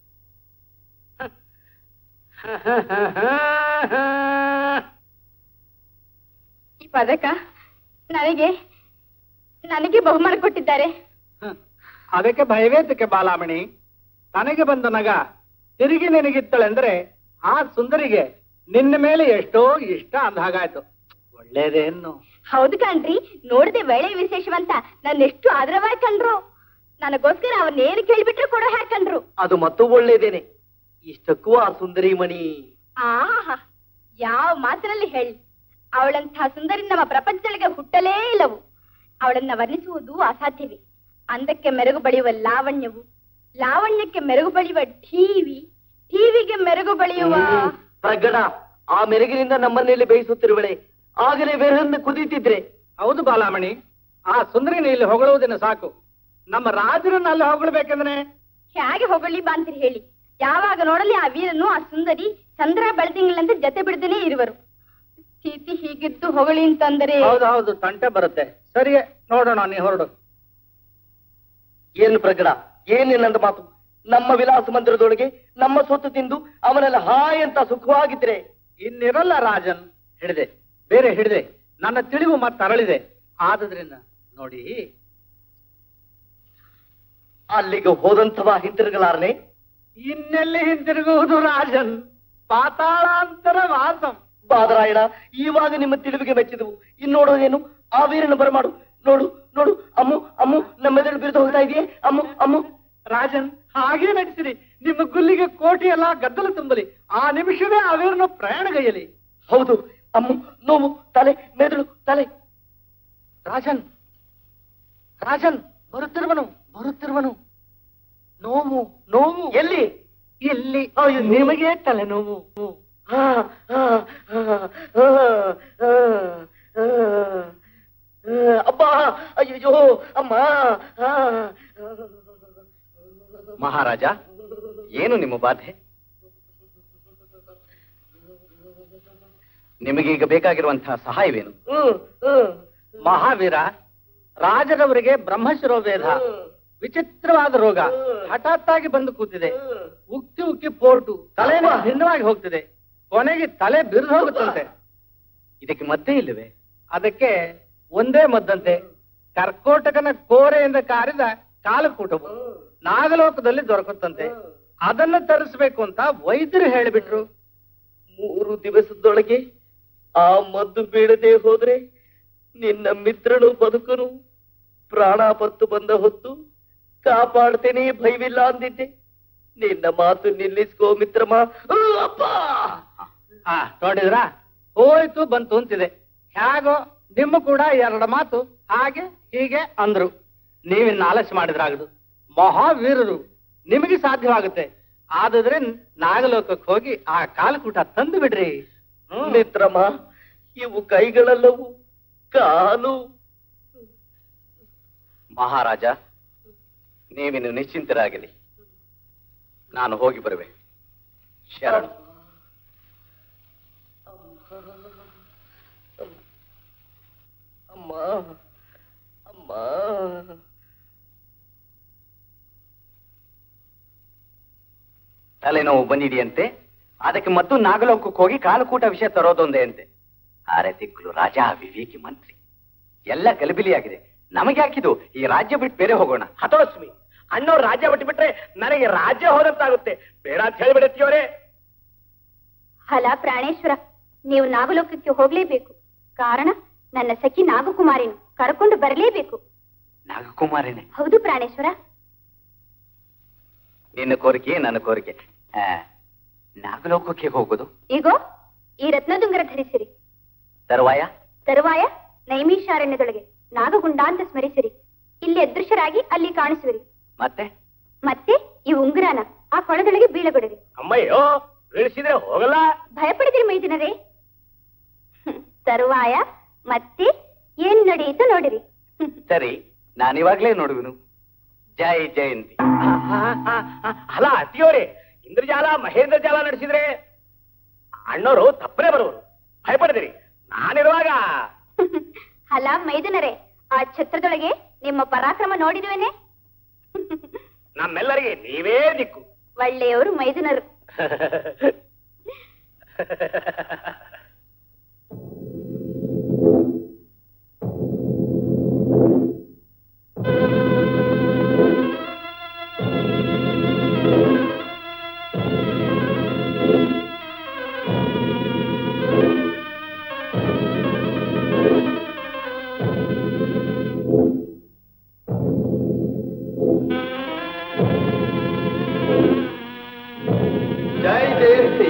ಈ ಪದಕ ನನಗೆ ನನಗೆ ಬಹುಮಾನ ಕೊಟ್ಟಿದ್ದಾರೆ ಅದಕ್ಕೆ ಭಯವೇತಕ್ಕೆ ಬಾಲಾಮಣಿ ತನಗೆ ಬಂದ ನಗ ತಿರುಗಿ ನಿನಗಿತ್ತಳೆಂದ್ರೆ ಆ ಸುಂದರಿಗೆ ನಿನ್ನ ಮೇಲೆ ಎಷ್ಟೋ ಇಷ್ಟ ಅಂದ ಹಾಗಾಯ್ತು ಒಳ್ಳೇದೇನು ಹೌದು ಕಣ್ರಿ ನೋಡದೆ ವೇಳೆ ವಿಶೇಷವಂತ ನನ್ನೆಷ್ಟು ಆದರವಾಗಿ ಕಂಡ್ರು ನನಗೋಸ್ಕರ ಅವನ್ನೇನು ಕೇಳ್ಬಿಟ್ರು ಕೊಡೋ ಹಾಕಂಡ್ರು ಅದು ಮತ್ತೂ ಒಳ್ಳೇದೇನೆ ಇಷ್ಟಕ್ಕೂ ಆ ಸುಂದರಿ ಮಣಿ ಆಹಾ ಯಾವ ಮಾತಿನಲ್ಲಿ ಹೇಳಿ ಅವಳಂತಹ ಸುಂದರಿ ನಮ್ಮ ಪ್ರಪಂಚದೊಳಗೆ ಹುಟ್ಟಲೇ ಇಲ್ಲವು ಅವಳನ್ನ ವರ್ಣಿಸುವುದು ಅಸಾಧ್ಯವೇ ಅಂದಕ್ಕೆ ಮೆರುಗು ಬಳಿಯುವ ಲಾವಣ್ಯವು ಲಾವಣ್ಯಕ್ಕೆ ಮೆರುಗು ಬಳಿಯುವ ಟಿವಿ ಟಿವಿಗೆ ಮೆರುಗು ಬಳಿಯುವ ಪ್ರಗಡ ಆ ಮೆರುಗಿನಿಂದ ನಮ್ಮನ್ನೆಲ್ಲಿ ಬೇಯಿಸುತ್ತಿರುವಳೆ ಆಗಲೇ ಬೇರೆಯನ್ನು ಕುದೀತಿದ್ರೆ ಹೌದು ಬಾಲಾಮಣಿ ಆ ಸುಂದರಿನ ಇಲ್ಲಿ ಹೊಗಳುವುದನ್ನು ಸಾಕು ನಮ್ಮ ರಾಜರನ್ನ ಅಲ್ಲಿ ಹೊಗಳ್ಬೇಕಂದ್ರೆ ಹೇಗೆ ಹೊಗಳಿ ಬಾ ಅಂತೀರಿ ಹೇಳಿ ಯಾವಾಗ ನೋಡಲಿ ಆ ವೀರನು ಆ ಸುಂದರಿ ಚಂದ್ರ ಬೆಳದಿಂಗಳಂತೆ ಜತೆ ಬಿಡದೇನೆ ಇರುವರು ಸ್ಥಿತಿ ಹೀಗಿದ್ದು ಹೊಗಳಿ ಅಂತಂದರೆ ಹೌದು ಹೌದು ತಂಟೆ ಬರುತ್ತೆ ಸರಿ ನೋಡೋಣ ನೀ ಹೊರಡು ಏನು ಪ್ರಗಡ ಏನಿಲ್ಲಂದ ಮಾತು ನಮ್ಮ ವಿಲಾಸ ಮಂದಿರದೊಳಗೆ ನಮ್ಮ ಸೊತ್ತು ತಿಂದು ಅವನೆಲ್ಲ ಹಾಯ್ ಅಂತ ಸುಖವಾಗಿದ್ರೆ ಇನ್ನಿರಲ್ಲ ರಾಜನ್ ಹಿಡಿದೆ ಬೇರೆ ಹಿಡಿದೆ ನನ್ನ ತಿಳಿವು ಮತ್ತೆ ಅರಳಿದೆ ಆದ್ರಿಂದ ನೋಡಿ ಅಲ್ಲಿಗೆ ಹೋದಂಥವ ಹಿಂತಿರುಗಲಾರನೆ ಇನ್ನೆಲ್ಲಿ ಹಿಂತಿರುಗುವುದು ರಾಜನ್ ಪಾತಾಳಾಂತರ ವಾಸಂ ಬಾದರಾಯಣ ಇವಾಗ ನಿಮ್ಮ ತಿಳಿವಿಗೆ ಮೆಚ್ಚಿದವು ಇನ್ ನೋಡೋದೇನು ಆ ವೀರನ ಬರಮಾಡು ನೋಡು ನೋಡು ಅಮ್ಮು ಅಮ್ಮು ನಮ್ಮೆದುರು ಬಿರಿದು ಹೋಗ್ತಾ ಇದೆಯೇ ಅಮ್ಮು ಅಮ್ಮು ರಾಜನ್ ಹಾಗೇ ನಡೆಸಿರಿ ನಿಮ್ಮ ಗುಲ್ಲಿಗೆ ಕೋಟಿ ಎಲ್ಲ ಗದ್ದಲ ತುಂಬಲಿ ಆ ನಿಮಿಷವೇ ಅವೇರನ್ನು ಪ್ರಯಾಣಗೈಯಲಿ ಹೌದು ಅಮ್ಮು ನೋವು ತಲೆ ಮೆದುಳು ತಲೆ ರಾಜನ್ ರಾಜನ್ ಬರುತ್ತಿರುವನು ಬರುತ್ತಿರುವನು ನೋವು ನೋವು ಎಲ್ಲಿ ಇಲ್ಲಿ ಅಯ್ಯೋ, ನಿಮಗೆ ತಲೆನೋವು ಆ, ಆ, ಆ, ಆ, ಆ, ಆ, ಆ, ಅಬ್ಬಾ ಅಯ್ಯೋ ಅಮ್ಮ ಆ, ಆ. ಮಹಾರಾಜ ಏನು ನಿಮ್ಮ ಬಾಧೆ ನಿಮಗೀಗ ಬೇಕಾಗಿರುವಂತಹ ಸಹಾಯವೇನು ಹ್ಮ್, ಹ್ಮ್, ಮಹಾವೀರ ರಾಜರವರಿಗೆ ಬ್ರಹ್ಮಶಿರೋವೇಧ ವಿಚಿತ್ರವಾದ ರೋಗ ಹಠಾತ್ತಾಗಿ ಬಂದು ಕೂತಿದೆ ಉಕ್ಕಿ ಉಕ್ಕಿ ಪೋರ್ಟು ತಲೆ ಭಿನ್ನವಾಗಿ ಹೋಗ್ತಿದೆ ಕೊನೆಗೆ ತಲೆ ಬಿರಿದು ಹೋಗುತ್ತಂತೆ ಇದಕ್ಕೆ ಮದ್ದೇ ಇಲ್ಲವೇ ಅದಕ್ಕೆ ಒಂದೇ ಮದ್ದಂತೆ ಕರ್ಕೋಟಕನ ಕೋರೆಯಿಂದ ಕಾರಿದ ಕಾಲಕೂಟವು ನಾಗಲೋಕದಲ್ಲಿ ದೊರಕುತ್ತಂತೆ ಅದನ್ನ ತರಿಸ್ಬೇಕು ಅಂತ ವೈದ್ಯರು ಹೇಳಿಬಿಟ್ರು ಮೂರು ದಿವಸದೊಳಗೆ ಆ ಮದ್ದು ಬೀಳದೆ ಹೋದ್ರೆ ನಿನ್ನ ಮಿತ್ರನು ಬದುಕನು ಪ್ರಾಣಾಪತ್ತು ಬಂದ ಹೊತ್ತು ಕಾಪಾಡ್ತೇನೆ ಭಯವಿಲ್ಲ ಅಂದಿದ್ದೆ ನಿನ್ನ ಮಾತು ನಿಲ್ಲಿಸ್ಕೋ ಮಿತ್ರಮ್ಮ ಆ, ಅಪ್ಪ ಆ ನೋಡಿದ್ರ ಹೋಯ್ತು ಬಂತು ಅಂತಿದೆ ಹೇಗೋ ನಿಮ್ಮ ಕೂಡ ಎರಡು ಮಾತು ಹಾಗೆ ಹೀಗೆ ಅಂದ್ರು ನೀವಿನ್ನ ಆಲಸ್ಯ ಮಾಡಿದ್ರಾಗದು ಮಹಾವೀರರು ನಿಮಗೆ ಸಾಧ್ಯವಾಗುತ್ತೆ ಆದ್ರೆ ನಾಗಲೋಕಕ್ಕೆ ಹೋಗಿ ಆ ಕಾಲಕೂಟ ತಂದು ಬಿಡ್ರಿ ಹ್ಮ್. ಮಿತ್ರಮ್ಮ ಇವು ಕೈಗಳಲ್ಲವು ಕಾಲು ಮಹಾರಾಜ ನೀವಿನ್ನು ನಿಶ್ಚಿಂತರಾಗಲಿ ನಾನು ಹೋಗಿ ಬರುವೆ ಶರಣ ಅಮ್ಮ ಅಮ್ಮ ತಲೆನೋವು ಬಂದಿದೆಯಂತೆ ಅದಕ್ಕೆ ಮತ್ತು ನಾಗಲೋಕಕ್ಕೆ ಹೋಗಿ ಕಾಲಕೂಟ ವಿಷಯ ತರೋದೊಂದೇ ಅಂತೆ ಆರೆ ತಿಕ್ಕಲು ರಾಜ ವಿವೇಕಿ ಮಂತ್ರಿ ಎಲ್ಲ ಗಲಿಬಿಲಿಯಾಗಿದೆ ನಮಗೆ ಹಾಕಿದು ಈ ರಾಜ್ಯ ಬಿಟ್ಟು ಬೇರೆ ಹೋಗೋಣ ಹತೋಸ್ಮಿ ಅಣ್ಣವ್ರು ರಾಜ್ಯ ಬಿಟ್ಟು ಬಿಟ್ರೆ ನನಗೆ ರಾಜ್ಯ ಹೋದಂತಾಗುತ್ತೆ ಬೇಡ ಅಂತ ಹೇಳಿಬಿಡತ್ತೀವರೇ ಹಲ ಪ್ರಾಣೇಶ್ವರ ನೀವು ನಾಗಲೋಕಕ್ಕೆ ಹೋಗ್ಲೇಬೇಕು ಕಾರಣ ನನ್ನ ಸಖಿ ನಾಗಕುಮಾರಿನು ಕರ್ಕೊಂಡು ಬರಲೇಬೇಕು ನಾಗಕುಮಾರಿನೇ ಹೌದು ಪ್ರಾಣೇಶ್ವರ ನಿನ್ನ ಕೋರಿಕೆ ನನ್ನ ಕೋರಿಕೆ ಆ, ನಾಗಲೋಕಕ್ಕೆ ಹೋಗೋದು ಈಗೋ ಈ ರತ್ನದುಂಗರ ಧರಿಸಿರಿ ತರುವಾಯ ತರುವಾಯ ನೈಮಿಷಾರಣ್ಯದೊಳಗೆ ನಾಗಗುಂಡ ಅಂತ ಸ್ಮರಿಸಿರಿ ಇಲ್ಲಿ ಅದೃಶ್ಯರಾಗಿ ಅಲ್ಲಿ ಕಾಣಿಸುವಿರಿ ಮತ್ತೆ ಮತ್ತೆ ಈ ಉಂಗುರಾನ ಆ ಕೊಳದೊಳಗೆ ಬೀಳಗೊಡಿರಿ ಅಮ್ಮಯ್ಯೋ ಬೀಳಿಸಿದ್ರೆ ಹೋಗಲ್ಲ ಭಯಪಡಿದಿರಿ ಮೈದಿನರೇ ಹ್ಮ್. ತರುವಾಯ ಮತ್ತೆ ಏನ್ ನಡೆಯಿತು ನೋಡಿರಿ ಹ್ಮ್. ಸರಿ ನಾನಿವಾಗ್ಲೇ ನೋಡುವೆನು ಜೈ ಜಯಂತಿ ಅಲ್ಲ ಅತ್ತಿಯವರೇ ಇಂದ್ರಜಾಲ ಮಹೇಂದ್ರ ಜಾಲ ನಡೆಸಿದ್ರೆ ಅಣ್ಣವರು ತಪ್ಪನೇ ಬರುವರು ಭಯಪಡಿದಿರಿ ನಾನಿರುವಾಗ ಅಲ್ಲ ಮೈದನರೇ ಆ ಛತ್ರದೊಳಗೆ ನಿಮ್ಮ ಪರಾಕ್ರಮ ನೋಡಿರುವೇನೆ ನಮ್ಮೆಲ್ಲರಿಗೆ ನೀವೇ ದಿಕ್ಕು ಒಳ್ಳೆಯವರು ಮೈದುನರು ಜೈ ಜಯಂತಿ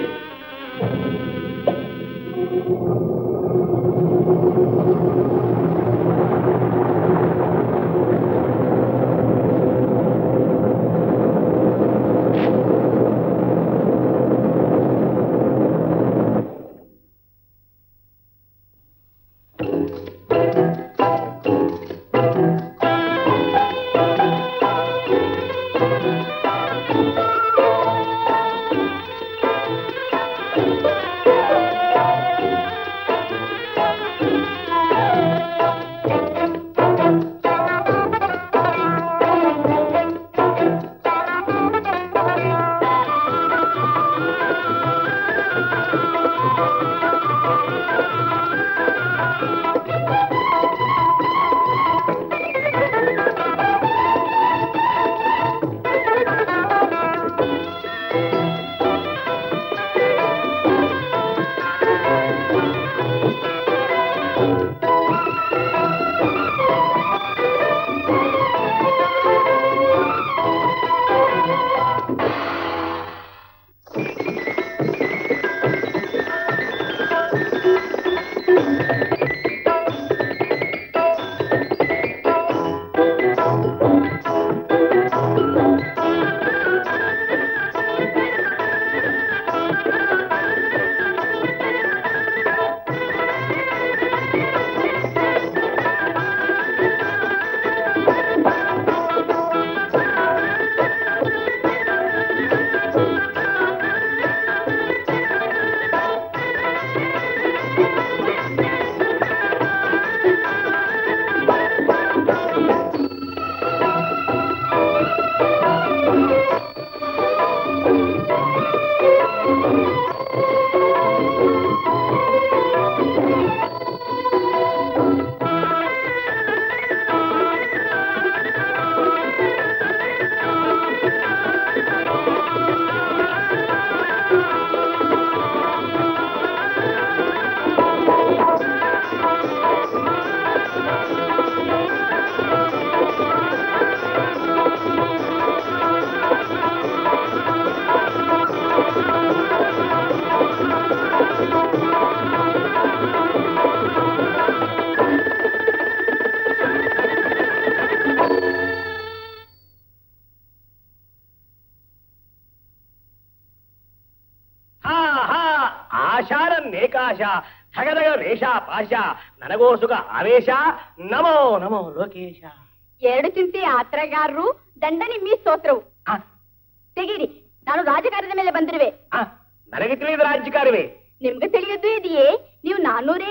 ಆಶಾರನ್ನೇಕಾಶ ಧಗಧಗ ವೇಷ ಪಾಶ ನನಗೋ ಸುಖ ಆವೇಶ ನಮೋ ನಮೋ ಲೋಕೇಶ ಎರಡು ಚಿಂತೆ ಆತ್ರಗಾರರು ದಂಡನೆ ಮೀ ಸ್ತೋತ್ರವು ಆ, ತೆಗೀರಿ ನಾನು ರಾಜಕಾರಣದ ಮೇಲೆ ಬಂದಿರುವೆ ಆ, ನನಗೆ ತಿಳಿದ ರಾಜ್ಯಕಾರವೇ ನಿಮ್ಗೆ ತಿಳಿಯದ್ದು ಇದೆಯೇ ನೀವು ನಾನೂರೇ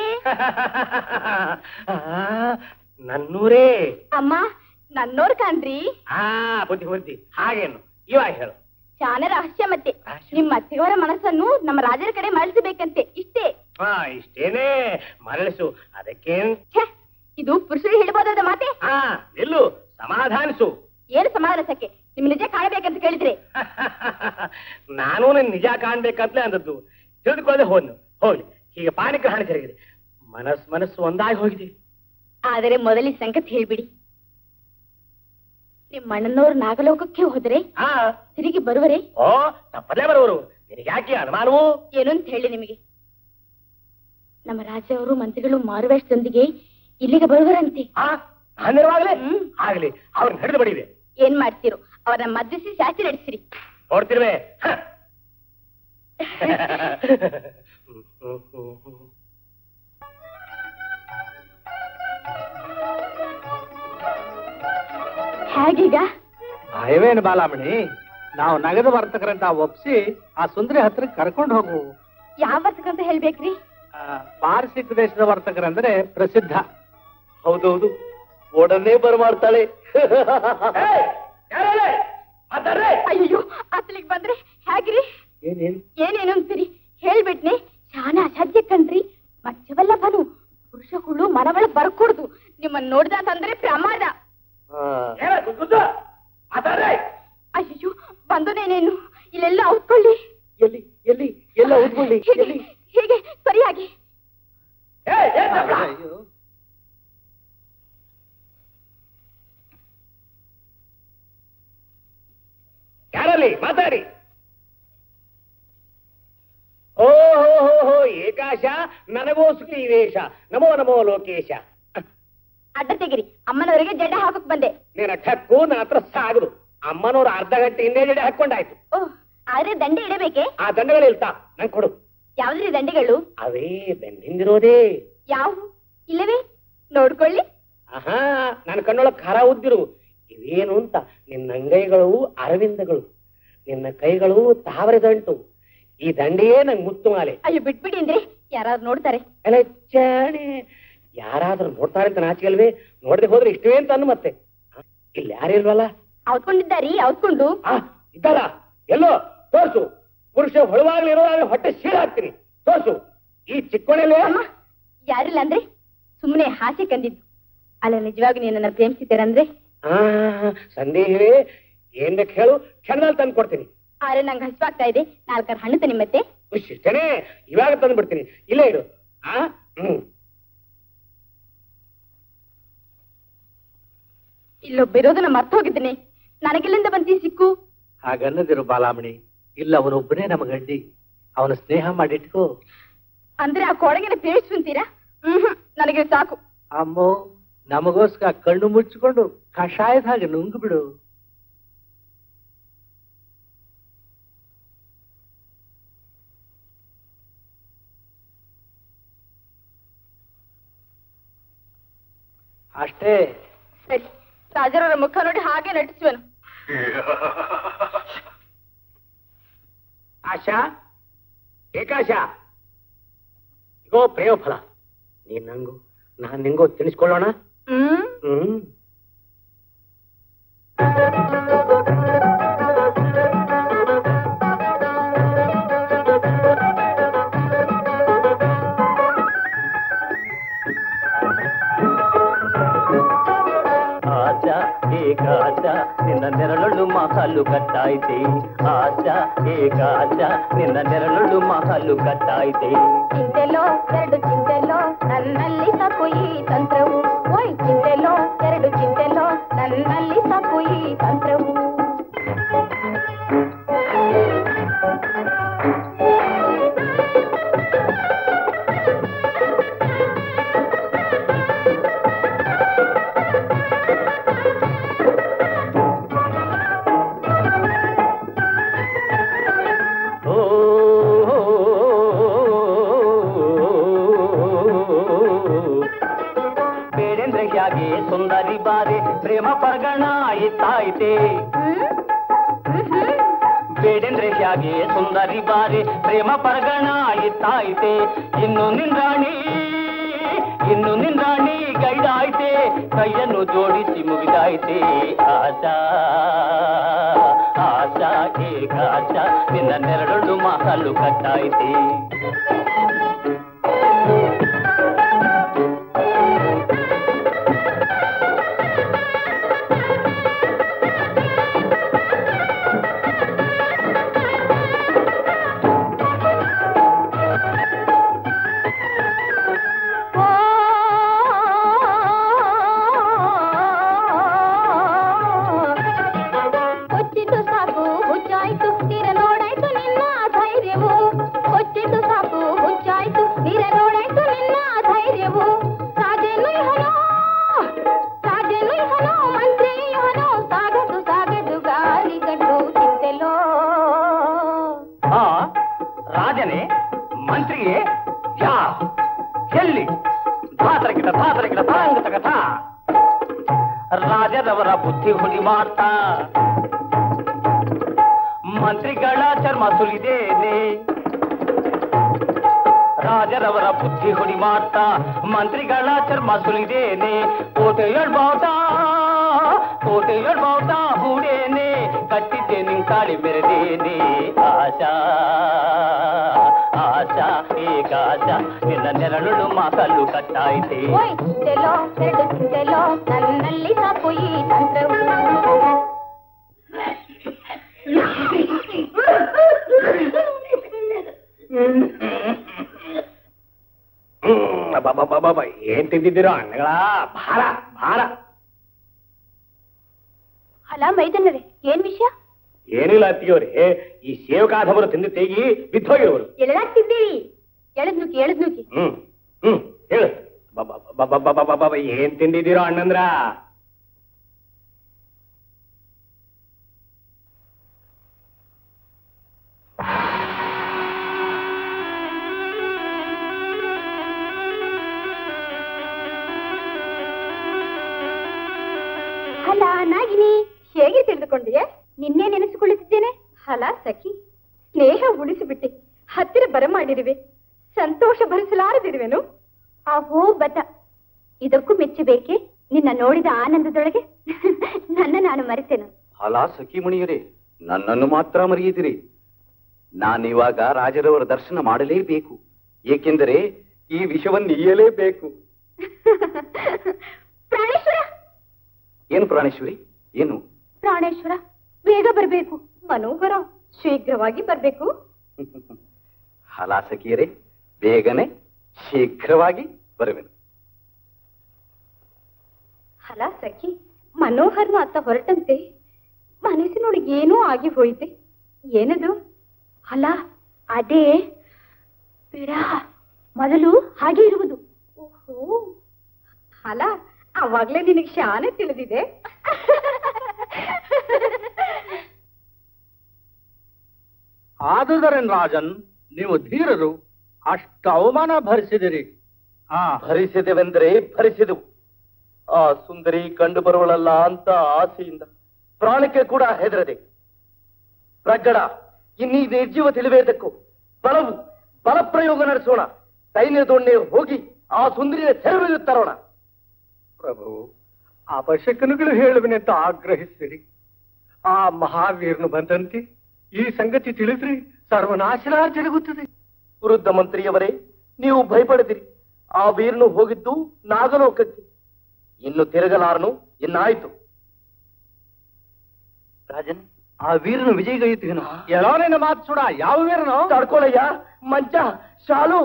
ಆ, ನನ್ನೂರೇ ಅಮ್ಮ ನನ್ನೋರ್ ಕಾಣ್ರಿ ಆ ಬುದ್ಧಿ ಬುದ್ಧಿ ಹಾಗೇನು ಇವಾಗ ಹೇಳು ಶಾನ ರಹಸ್ಯ ಮತ್ತೆ ರಹಸ್ಯ? ನಿಮ್ಮ ಅತ್ತೆಯವರ ಮನಸ್ಸನ್ನು ನಮ್ಮ ರಾಜರ ಕಡೆ ಮರಳಿಸಬೇಕಂತೆ ಇಷ್ಟೇ ಹಾ ಇಷ್ಟೇನೆ ಮರಳಿಸು ಅದಕ್ಕೇನ್ ಛೆ, ಇದು ಪುರುಷರು ಹೇಳ್ಬೋದಾದ ಮಾತೆ ಹಾ ನಿಲ್ಲು ಸಮಾಧಾನಿಸು ಏನು ಸಮಾಧಾನಸಕ್ಕೆ ನಿಮ್ ನಿಜ ಕಾಣಬೇಕಂತ ಕೇಳಿದ್ರೆ ನಾನು ನಿನ್ ನಿಜ ಕಾಣ್ಬೇಕಂತಲೇ ಅಂದದ್ದು ತಿಳಿದುಕೊಳ್ಳದೆ ಹೋದ್ನು ಹೋಗ್ಲಿ ಹೀಗೆ ಪಾನಿಗ್ರಹಣ ಜರುಗಿದೆ ಮನಸ್ ಮನಸ್ಸು ಒಂದಾಗಿ ಹೋಗಿದೆ ಆದರೆ ಮೊದಲಿ ಸಂಗತಿ ಹೇಳ್ಬಿಡಿ ನಿಮ್ಮ ಅಣ್ಣನವರು ನಾಗಲೋಕಕ್ಕೆ ಹೋದರೆ ಹಾ ತಿರುಗಿ ಬರುವರೆ ಓ ತಪ್ಪದೇ ಬರುವರು ನಿನಗೆ ಯಾಕೆ ಅನುಮಾನವು ಏನು ಅಂತ ಹೇಳಿ ನಿಮಗೆ ನಮ್ಮ ರಾಜವರು ಮಂತ್ರಿಗಳು ಮಾರುವೇಷದೊಂದಿಗೆ ಇಲ್ಲಿಗೆ ಬರುವರಂತೆ ಆ ನಾನಿರುವಾಗಲೇ ಹ್ಮ್. ಆಗ್ಲಿ ಅವ್ರನ್ನ ಹಿಡಿದು ಬಡಿವೆ ಏನ್ ಮಾಡ್ತೀರೋ ಅವರನ್ನ ಮದ್ದಿಸಿ ಶಾಸ್ತಿ ನಡೆಸಿರಿ ನೋಡ್ತಿರುವೆ ಹ. ಹೇಗೀಗ ಭಯವೇನು ಬಾಲಾಮಣಿ ನಾವು ನಗದು ವರ್ತಕರಂತ ಒಪ್ಸಿ ಆ ಸುಂದರಿ ಹತ್ರಕ್ಕೆ ಕರ್ಕೊಂಡು ಹೋಗು ಯಾವ ವರ್ತಕಂತ ಹೇಳ್ಬೇಕ್ರಿ ಆ, ಪಾರಸಿಕ ದೇಶದ ವರ್ತಕರಂದ್ರೆ ಪ್ರಸಿದ್ಧ ಹೌದೌದು ಓಡನ್ನೇ ಬರಮಾಡ್ತಾಳೆ ಮಾತಾಡ್ರೆ ಅಯ್ಯೋ ಅತ್ತಲಿಗೆ ಬಂದ್ರೆ ಹೇಗ್ರಿ ಏನೇನ್ ಏನೇನು ಅಂತೀರಿ ಹೇಳ್ಬಿಟ್ನೆ ಶಾನ ಅಸಾಧ್ಯ ಕಣ್ರಿ ಮಚ್ಚವಲ್ಲಭನು ಪುರುಷ ಹುಳು ಮನ ಒಳಗ್ ಬರ್ಕೂಡ್ದು ನಿಮ್ಮನ್ನ ನೋಡ್ದ ಅಂತಂದ್ರೆ ಪ್ರಮಾದ ಏನ ಗುದ್ದು ಮಾತಾಡ್ರೆ ಅಯ್ಯೋ ಬಂದನೇನೇನು ಇಲ್ಲೆಲ್ಲ ಔತ್ಕೊಳ್ಳಿ ಎಲ್ಲಿ ಎಲ್ಲಿ ಎಲ್ಲ ಉದ್ಕೊಳ್ಳಿ ಹೀಗೆ ಎಲ್ಲಿ ಹೀಗೆ ಸರಿಯಾಗಿ ಏ, ಏನ್ ತಪ್ಲ? ಯಾರಲ್ಲಿ ಮಾತಾಡಿ ಓ ಹೋ ಹೋ ಹೋ ಏಕಾಶ ನನಗೋಸ್ಕರ ಈ ವೇಷ ನಮೋ ನಮೋ ಲೋಕೇಶ ಅಡ್ಡ ತೆಗಿರಿ ಅಮ್ಮನವರಿಗೆ ಜಡ್ಡ ಹಾಕಕ್ ಬಂದೆ ನಿನ್ನ ಠಕ್ಕು ನನ್ನ ಹತ್ರ ಸಾಗದು ಅಮ್ಮನವ್ರು ಅರ್ಧ ಗಂಟೆ ಹಿಂದೆ ಜಡೆ ಹಾಕೊಂಡಾಯ್ತು ಓಹ್ ಆದ್ರೆ ದಂಡೆ ಇಡಬೇಕೆ ಆ ದಂಡಗಳು ಇಲ್ತಾ ನಂಗೆ ಕೊಡು ಯಾವ್ದ್ರಿ ದಂಡೆಗಳು ಅವೇ ದಂಡಿಂದಿರೋದೇ ಯಾವ ಇಲ್ಲವೇ ನೋಡ್ಕೊಳ್ಳಿ ಆಹಾ ನನ್ನ ಕಣ್ಣೊಳಗ್ ಖಾರ ಉದ್ದಿರು ಇವೇನು ಅಂತ ನಿನ್ನ ಅಂಗೈಗಳು ಅರವಿಂದಗಳು ನಿನ್ನ ಕೈಗಳು ತಾವರೆದಂಟು ಈ ದಂಡೆಯೇ ನಂಗೆ ಮುತ್ತು ಮಾಲೆ ಅಯ್ಯೋ ಬಿಟ್ಬಿಡಿ ಅಂದ್ರೆ ಯಾರಾದ್ರು ನೋಡ್ತಾರೆ ಅಲ್ಲ ಜಾಣೆ ಯಾರಾದ್ರೂ ನೋಡ್ತಾರೆ ಅಂತ ನಾಚಿಕಲ್ವೇ ನೋಡದೆ ಹೋದ್ರೆ ಇಷ್ಟವೇ ಅಂತ ಅನ್ನು ಮತ್ತೆ ಆ, ಇಲ್ಲಿ ಯಾರಿಲ್ವಲ್ಲ ಔತ್ಕೊಂಡಿದ್ದಾರಿ ಔತ್ಕೊಂಡು ಆ ಇದ್ದಲ್ಲ ಎಲ್ಲೋ ತೋರ್ಸು ಪುರುಷ ಹೊಳವಾಗ್ಲಿರುವಾಗ ಹೊಟ್ಟೆ ಸೀಳ ಹಾಕ್ತೀನಿ ತೋರ್ಸು ಈ ಚಿಕ್ಕೋಣೆಲ್ಲೇ ಅಮ್ಮ ಯಾರಿಲ್ಲ ಅಂದ್ರೆ ಸುಮ್ಮನೆ ಹಾಸ್ಯ ಕಂದಿದ್ದು ಅಲ್ಲ ನಿಜವಾಗಿ ನೀನು ನನ್ನ ಪ್ರೇಮಿಸಿದ್ದೀರಂದ್ರೆ ಆ ಸಂದೇಹವೇ ಏನ್ ಬೇಕು ಹೇಳು ಕ್ಷಣದಲ್ಲಿ ತಂದು ಕೊಡ್ತೀನಿ ಆದ್ರೆ ನಂಗೆ ಹಸಿವಾಗ್ತಾ ಇದೆ ನಾಲ್ಕಾರು ಹಣ್ಣು ತನಿ ಮತ್ತೆ ಇಷ್ಟೇನೆ ಇವಾಗ ತಂದು ಬಿಡ್ತೀನಿ ಇಲ್ಲೇ ಇಡು ಆ ಹ್ಮ್ ಇಲ್ಲೊಬ್ಬ ಇರೋದನ್ನ ಮರ್ತು ಹೋಗಿದ್ದೀನಿ ನನಗೆಲ್ಲಿಂದ ಬಂತಿ ಸಿಕ್ಕು ಹಾಗನ್ನದಿರು ಬಾಲಾಮಣಿ ಇಲ್ಲ ಅವನೊಬ್ಬನೇ ನಮಗಡ್ಡಿ ಅವನ ಸ್ನೇಹ ಮಾಡಿಟ್ಕೋ ಅಂದ್ರೆ ಆ ಕೊಡಗಿನ ಪ್ರೇಮಿಸ್ಕೊಂತೀರಾ ಹ್ಮ್ ನನಗೆ ಸಾಕು ಅಮ್ಮೋ ನಮಗೋಸ್ಕರ ಕಣ್ಣು ಮುಚ್ಚಿಕೊಂಡು ಕಷಾಯದ ಹಾಗೆ ನುಂಗು ಬಿಡು ಅಷ್ಟೇ ಸರಿ ರಾಜರವರ ಮುಖ ನೋಡಿ ಹಾಗೆ ನಟಿಸುವನು ಆಶಾ ಏಕಾಶಾ ಇಗೋ ಪ್ರೇಮ ಫಲ ನೀನ್ ನಂಗು ನಾನ್ ನಿಂಗು ತಿನ್ಸ್ಕೊಳ್ಳೋಣ ಹ್ಮ್ ಹ್ಮ್ ಆಶ ಏಕಾಶ ನಿನ್ನ ನೆರಳೊಳ್ಳು ಮಹಲು ಕಟ್ಟಾಯ್ತೆ ಆಶ ಏಕಾಶ ನಿನ್ನ ನೆರಳೊಳ್ಳು ಮಹಲು ಕಟ್ಟಾಯ್ತೆ ಚಿಂತೆಲೋ ಎರಡು ಚಿಂತೆಲೋ ನನ್ನಲ್ಲಿ ಸಾಕು ಈ ತಂತ್ರವು ಓಯ್ ಚಿಂತೆಲೋ ಎರಡು ಚಿಂತೆಲೋ ನನ್ನಲ್ಲಿ ಸಾಕು ಈ ತಂತ್ರವು ಓ ಪ್ರೇಮ ಪರಗಣ ಇತ್ತಾಯ್ತೆ ಬೇಡೆಂದ್ರೆ ಹೇಗೆ ಸುಂದರಿ ಬಾರಿ ಪ್ರೇಮ ಪರಗಣ ಇತ್ತಾಯ್ತೆ ಇನ್ನು ನಿಂದ್ರಾಣಿ ಇನ್ನು ನಿಂದ್ರಾಣಿ ಗೈಡಾಯ್ತೆ ಕೈಯನ್ನು ಜೋಡಿಸಿ ಮುಗಿದಾಯ್ತೆ ಆಶಾ ಆಶಾ ಏಕಾಶ ನಿನ್ನ ನೆರಳು ಮಹಲು ಕಟ್ಟಾಯ್ತೆ ಕೊಚ್ಚಿದ್ದು ಸಾಕು ಹುಚ್ಚಾಯ್ತು ತೀರ ನೋಡಾಯ್ತು ನಿನ್ನ ಧೈರ್ಯವು ಕೊಚ್ಚಿದ್ದು ಸಾಕು ಹುಚ್ಚಾಯ್ತು ತೀರ ನೋಡಾಯ್ತು ನಿನ್ನ ಧೈರ್ಯವು ರಾಜೇನು ಇಹನೋ ರಾಜೇನು ಇಹನೋ ಮಂತ್ರಿ ಇಹನೋ ಸಾಗದು ಸಾಗದು ಗಾಳಿ ಗಂಡು ಚಿಂತೆಲೋ ಆ ರಾಜನೇ ಮಂತ್ರಿಗೆ ಯಾ ಎಲ್ಲಿ ಧಾತರಕಿಟ ಧಾತರಕಿಟ ತಾಂಗ ಕಥ ರಾಜರವರ ಬುದ್ಧಿ ಹುಡಿ ಮಾಡ್ತಾ ಮಂತ್ರಿಗಳ ಚರ್ಮ ಸುಲಿದೇನೆ ರಾಜರವರ ಬುದ್ಧಿ ಹುಡಿ ಮಾಡ್ತಾ ಮಂತ್ರಿಗಳ ಚರ್ಮ ಸುಲಿದೇನೆ ಕೋಟೆ ಹೇಳ್ಬೌತಾ ಕೋಟೆ ಹೇಳ್ಬೌತಾ ಹೂಡೇನೆ ಕಟ್ಟಿದ್ದೆ ನಿನ್ ಕಾಳಿ ಮೆರೆದೇನೆ ಆಶಾ ಆಶಾ ಏಕಾಶ ನಿನ್ನ ನೆರಳು ಮಕಲ್ಲು ಕಟ್ಟಾಯ್ತೆ ಓಯ್ ಚಿಂತೆಲೋ ಎರಡು ಚಿಂತೆಲೋ ನನ್ನಲ್ಲಿ ಸಾಕು ಈ ತಂತ್ರವು ಹ್ಮ್ ಅಬ್ಬಬ್ಬಬ್ಬಬ್ಬ, ಏನ್ ತಿಂದಿದ್ದೀರೋ ಅಣ್ಣಗಳ ಭಾರ ಭಾರ ಅಲ್ಲ ಮೈದನರೇ ಏನ್ ವಿಷಯ ಏನಿಲ್ಲ ಅತ್ತಿಗೆವ್ರೆ ಈ ಸೇವಕಾಧಮರು ತಿಂದು ತೇಗಿ ಬಿದ್ದೋಗಿರೋರು ಎಳೆದಾಗ್ತಿದ್ದೀರಿ ಎಳೆದ್ ನುಗ್ಗಿ ಎಳೆದ್ ನುಗ್ಗಿ ಹ್ಮ್ ಹ್ಮ್ ಹೇಳು ಬಬ್ಬಬ್ಬಬ್ಬಬ್ಬಬ್ಬಬ್ಬ, ಏನ್ ತಿಂದಿದ್ದೀರೋ ಅಣ್ಣಂದ್ರ ಅಲ್ಲ ನಾಗಿನಿ ಹೇಗೆ ತಿಳಿದುಕೊಂಡಿಯೆ ನಿನ್ನೆ ನೆನೆಸಿಕೊಳ್ಳುತ್ತಿದ್ದೇನೆ ಹಲ ಸಖಿ ಸ್ನೇಹ ಉಳಿಸಿಬಿಟ್ಟೆ ಹತ್ತಿರ ಬರಮಾಡಿರುವೆ ಸಂತೋಷ ಭರಿಸಲಾರದಿರುವೆನು ಅಹೋ ಬತ ಇದಕ್ಕೂ ಮೆಚ್ಚಬೇಕೆ ನಿನ್ನ ನೋಡಿದ ಆನಂದದೊಳಗೆ ನನ್ನ ನಾನು ಮರೆತೆನು ಅಲಾ ಸಖಿಮಣಿಯರೇ ನನ್ನನ್ನು ಮಾತ್ರ ಮರೆಯಿದಿರಿ ನಾನಿವಾಗ ರಾಜರವರ ದರ್ಶನ ಮಾಡಲೇಬೇಕು ಏಕೆಂದರೆ ಈ ವಿಷವನ್ನು ಇಯಲೇಬೇಕು ಪ್ರಾಣೇಶ್ವರ ಏನು ಪ್ರಾಣೇಶ್ವರಿ ಏನು ಪ್ರಾಣೇಶ್ವರ ಬೇಗ ಬರಬೇಕು ಮನೋಹರ ಶೀಘ್ರವಾಗಿ ಬರ್ಬೇಕು ಹಲಾ ಸಖಿಯರೇ ಬೇಗನೆ ಶೀಘ್ರವಾಗಿ ಬರುವೆನು ಹಲ ಸಖಿ ಮನೋಹರ್ನ ಅತ್ತ ಹೊರಟಂತೆ ಮನಸ್ಸಿನೊಳಗೆ ಏನೋ ಆಗಿ ಹೋಯಿತೆ ಏನದು ಅಲ್ಲ ಅದೇ ವಿರಹ ಮೊದಲು ಹಾಗೆ ಇರುವುದು ಓಹೋ ಅಲ್ಲ ಅವಾಗ್ಲೇ ನಿನಗೆ ಶಾನೆ ತಿಳಿದಿದೆ ಆದುದರೇನ್ ರಾಜನ್ ನೀವು ಧೀರರು ಅಷ್ಟು ಅವಮಾನ ಭರಿಸಿದಿರಿ ಆ ಭರಿಸಿದೆವೆಂದರೆ ಭರಿಸಿದೆವು ಆ ಸುಂದರಿ ಕಂಡು ಬರುವಳಲ್ಲ ಅಂತ ಆಸೆಯಿಂದ ಪ್ರಾಣಕ್ಕೆ ಕೂಡ ಹೆದರದೆ ಪ್ರಗಡ ಇನ್ನೀ ನಿರ್ಜೀವ ತಿಳಿವೇದಕ್ಕೂ ಬಲವು ಬಲಪ್ರಯೋಗ ನಡೆಸೋಣ ಸೈನ್ಯದೊಣ್ಣೆ ಹೋಗಿ ಆ ಸುಂದರಿಯ ಸೆರವಿಗೆ ತರೋಣ ಪ್ರಭು ಅವಶ್ಯಕನುಗಳು ಹೇಳುವನೆಂತ ಆಗ್ರಹಿಸಿರಿ ಆ ಮಹಾವೀರನು ಬಂದಂತೆ ಈ ಸಂಗತಿ ತಿಳಿದ್ರಿ ಸರ್ವನಾಶನ ಜರುಗುತ್ತದೆ ವೃದ್ಧ ಮಂತ್ರಿಯವರೇ ನೀವು ಭಯಪಡದಿರಿ ಆ ವೀರನು ಹೋಗಿದ್ದು ನಾಗಲೋಕಕ್ಕೆ ಇನ್ನು ತಿರುಗಲಾರನು ಇನ್ನಾಯ್ತು ರಾಜನ್ ಆ ವೀರನು ವಿಜಯಗೈಯುತ್ತೇನು ಎಲ್ಲೋ ನಿನ್ನ ಮಾತು ಸುಡ ಯಾವ ವೀರನು ತಡ್ಕೊಳಯ್ಯ ಮಂಚ ಶಾಲು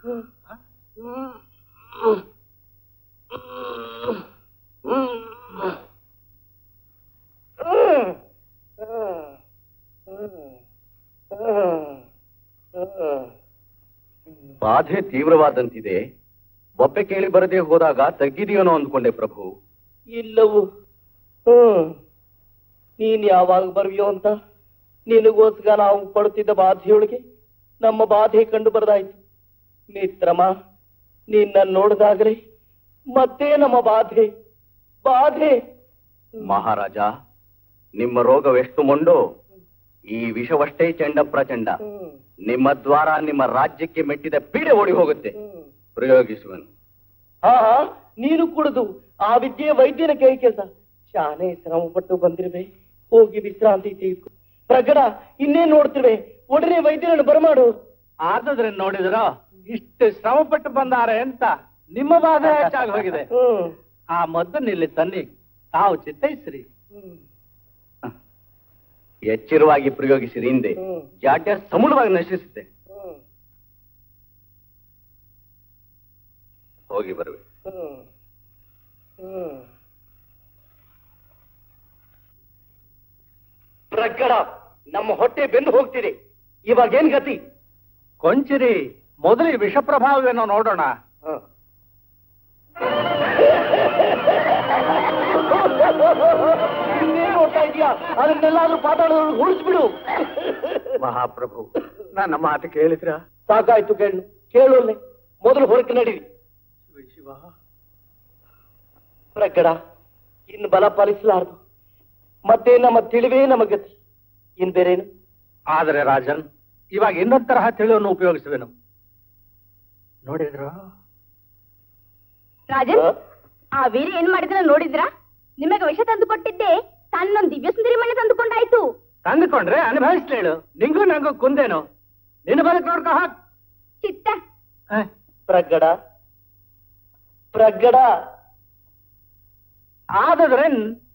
ಬಾಧೆ ತೀವ್ರವಾದಂತಿದೆ ಬೊಬ್ಬೆ ಕೇಳಿ ಬರದೆ ಹೋದಾಗ ತಗ್ಗಿದೆಯೋನೋ ಅಂದ್ಕೊಂಡೆ ಪ್ರಭು ಇಲ್ಲವು ಹ್ಮ್ ನೀನ್ ಯಾವಾಗ ಬರ್ವಿಯೋ ಅಂತ ನಿನಗೋಸ್ಕರ ನಾವು ಪಡುತ್ತಿದ್ದ ಬಾಧೆಯೊಳಗೆ ನಮ್ಮ ಬಾಧೆ ಕಂಡು ಬರದಾಯ್ತು ಮಿತ್ರಮ ನಿನ್ನ ನೋಡಿದಾಗಲೇ ಮತ್ತೆ ನಮ್ಮ ಬಾಧೆ ಬಾಧೆ ಮಹಾರಾಜ ನಿಮ್ಮ ರೋಗವೆಷ್ಟು ಮೊಂಡು ಈ ವಿಷವಷ್ಟೇ ಚಂಡ ಪ್ರಚಂಡ ನಿಮ್ಮ ದ್ವಾರ ನಿಮ್ಮ ರಾಜ್ಯಕ್ಕೆ ಮೆಟ್ಟಿದ ಪೀಡೆ ಓಡಿ ಹೋಗುತ್ತೆ ಪ್ರಯೋಗಿಸುವನು ಹಾ ಹಾ, ನೀನು ಕುಡಿದು ಆ ವಿದ್ಯೆ ವೈದ್ಯನ ಕೈ ಕೆಲಸ ಶಾನೆ ಶ್ರಮ ಪಟ್ಟು ಬಂದಿರುವೆ ಹೋಗಿ ವಿಶ್ರಾಂತಿ ತೆಗೆದುಕೊ ಪ್ರಗಡ ಇನ್ನೇನ್ ನೋಡ್ತಿರುವೆ ಒಡನೆ ವೈದ್ಯರನ್ನು ಬರಮಾಡು ಆದ್ರೆ ನೋಡಿದ್ರ ಇಷ್ಟು ಶ್ರಮ ಪಟ್ಟು ಬಂದಾರೆ ಅಂತ ನಿಮ್ಮ ಬಾಧೆ ಹೆಚ್ಚಾಗಿ ಹೋಗಿದೆ ಹ್ಮ್ ಆ ಮದ್ದನ್ನು ಇಲ್ಲಿ ತನ್ನಿ ತಾವು ಚಿತ್ತೈಸ್ರಿ ಎಚ್ಚರವಾಗಿ ಪ್ರಯೋಗಿಸಿರಿ ಹಿಂದೆ ಹ್ಮ್. ಜಾಡ್ಯ ಸಮೂಲವಾಗಿ ನಶಿಸುತ್ತೆ ಹ್ಮ್ ಹೋಗಿ ಬರುವೆ ಹ್ಮ್ ಹ್ಮ್ ಪ್ರಗಡ ನಮ್ಮ ಹೊಟ್ಟೆ ಬೆಂದು ಹೋಗ್ತಿದೆ ಇವಾಗ ಏನ್ ಗತಿ ಕೊಂಚಿರಿ ಮೊದಲು ಈ ವಿಷ ಪ್ರಭಾವವೇನೋ ನೋಡೋಣ ಹ. ಇನ್ನೇನ್ ನೋಡ್ತಾ ಇದೀಯಾ ಅದನ್ನೆಲ್ಲಾದ್ರೂ ಪಾತಾಳದಲ್ಲಿ ಉಳಿಸ್ಬಿಡು ಮಹಾಪ್ರಭು ನನ್ನ ಮಾತು ಕೇಳಿದ್ರ ಸಾಕಾಯ್ತು ಕೇಳು ಕೇಳೋಲ್ಲೆ ಮೊದಲು ಹೊರಕ್ಕೆ ನಡೀರಿ ಪ್ರಗಡ ಇನ್ನು ಬಲ ಪಾಲಿಸಲಾರದು ಮತ್ತೆ ನಮ್ಮ ತಿಳಿವೇ ನಮ್ಮ ಗತಿ ಇನ್ ಬೇರೇನು ಆದರೆ ರಾಜನ್ ಇವಾಗ ಇನ್ನೊಂದ್ ತರಹ ತಿಳಿವನ್ನು ಉಪಯೋಗಿಸುವೆನು ನೋಡಿದ್ರು ರಾಜನ್ ಹ? ಆ ವೀರ ಏನ್ ಮಾಡಿದ್ರ ನೋಡಿದ್ರಾ ನಿಮಗೆ ವಿಷ ತಂದು ಕೊಟ್ಟಿದ್ದೆ ತನ್ನೊಂದು ದಿವ್ಯ ಸುಂದರಿ ಮನೆ ತಂದುಕೊಂಡಾಯ್ತು ತಂದುಕೊಂಡ್ರೆ ಅನುಭವಿಸ್ಲೇಳು ನಿಂಗೂ ನಂಗೂ ಕುಂದೇನು ನಿನ್ನ ಬದುಕು ನೋಡ್ಕೊ ಹಾಕ್ ಚಿತ್ತ ಹ? ಪ್ರಗಡ ಪ್ರಗಡ ಆದ್ರೆ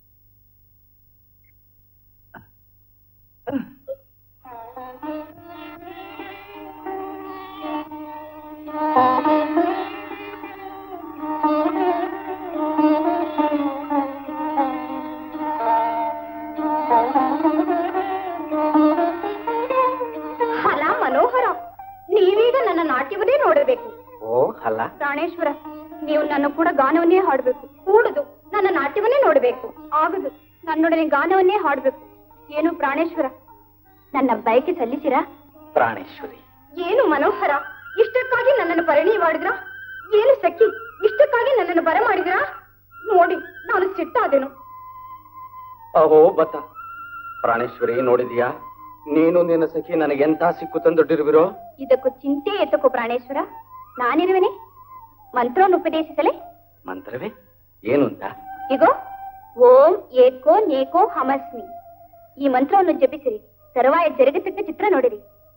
ಫಲ ಮನೋಹರ ನೀವೀಗ ನನ್ನ ನಾಟ್ಯವನ್ನೇ ನೋಡಬೇಕು ಓ ಅಲ್ಲ ಪ್ರಾಣೇಶ್ವರ ನೀವು ನನ್ನ ಕೂಡ ಗಾನವನ್ನೇ ಹಾಡಬೇಕು ಕೂಡುದು ನನ್ನ ನಾಟ್ಯವನ್ನೇ ನೋಡಬೇಕು ಆಗದು ನನ್ನೊಡನೆ ಗಾನವನ್ನೇ ಹಾಡಬೇಕು ಏನು ಪ್ರಾಣೇಶ್ವರ ನನ್ನ ಬಯಕೆ ಸಲ್ಲಿಸಿರಾ ಪ್ರಾಣೇಶ್ವರಿ ಏನು ಮನೋಹರ ಇಷ್ಟಕ್ಕಾಗಿ ನನ್ನನ್ನು ಪರಿಣಯ ಮಾಡಿದ್ರ ಏನು ಸಖಿ ಇಷ್ಟಕ್ಕಾಗಿ ನನ್ನನ್ನು ಬರ ಮಾಡಿದ್ರ ನೋಡಿ ನಾನು ಸಿಟ್ಟಾದೆನು ಅಹೋ ಬತ್ತ ಪ್ರಾಣೇಶ್ವರಿ ನೋಡಿದ್ಯಾ ನೀನು ನಿನ್ನ ಸಖಿ ನನಗೆಂತ ಸಿಕ್ಕು ತಂದೊಡ್ಡಿರುವಿರೋ ಇದಕ್ಕೂ ಚಿಂತೆ ಎತ್ತಕೋ ಪ್ರಾಣೇಶ್ವರ ನಾನಿರುವೆನೆ ಮಂತ್ರವನ್ನು ಉಪದೇಶಿಸಲೇ ಮಂತ್ರವೇ ಏನು ಅಂತ ಇಗೋ ಓಂ ಏಕೋ ನೇಕೋ ಹಮಸ್ಮಿ ಈ ಮಂತ್ರವನ್ನು ಜಪಿಸಿರಿ ತರುವಾಯ ಜರುಗತಕ್ಕ ಚಿತ್ರ ನೋಡಿರಿ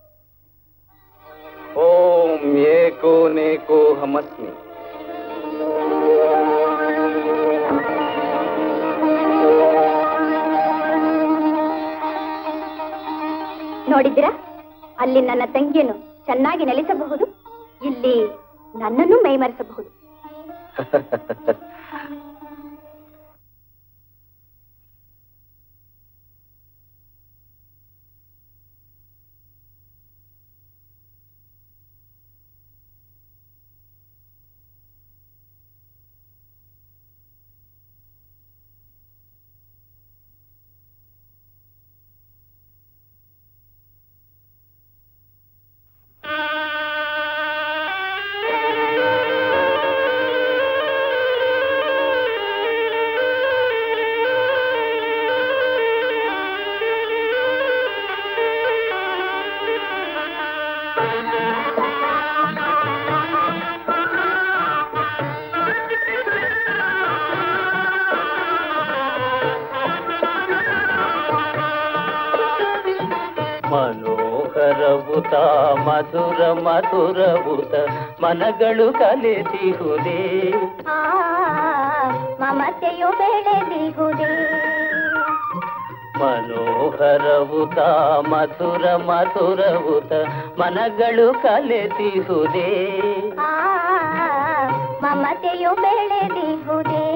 ಓಂ ಏಕೋ ನೇಕೋ ಹಮಸ್ಮಿ ನೋಡಿದ್ದೀರಾ ಅಲ್ಲಿ ನನ್ನ ತಂಗಿಯನ್ನು ಚೆನ್ನಾಗಿ ನೆಲೆಸಬಹುದು ಇಲ್ಲಿ ನನ್ನನ್ನು ಮೈಮರೆಸಬಹುದು ಮನೋಹರವುತ ಮಧುರ ಮಧುರವುತ ಮನಗಳು ಕಲೆತಿಹುದೇ ಆ ಮಮತೆಯು ಬೆಳೆದಿಹುದೇ ಮನೋಹರವುತ ಮಧುರ ಮಧುರವುತ ಮನಗಳು ಕಲೆತಿಹುದೇ ಆ ಮಮತೆಯು ಬೆಳೆದಿಹುದೇ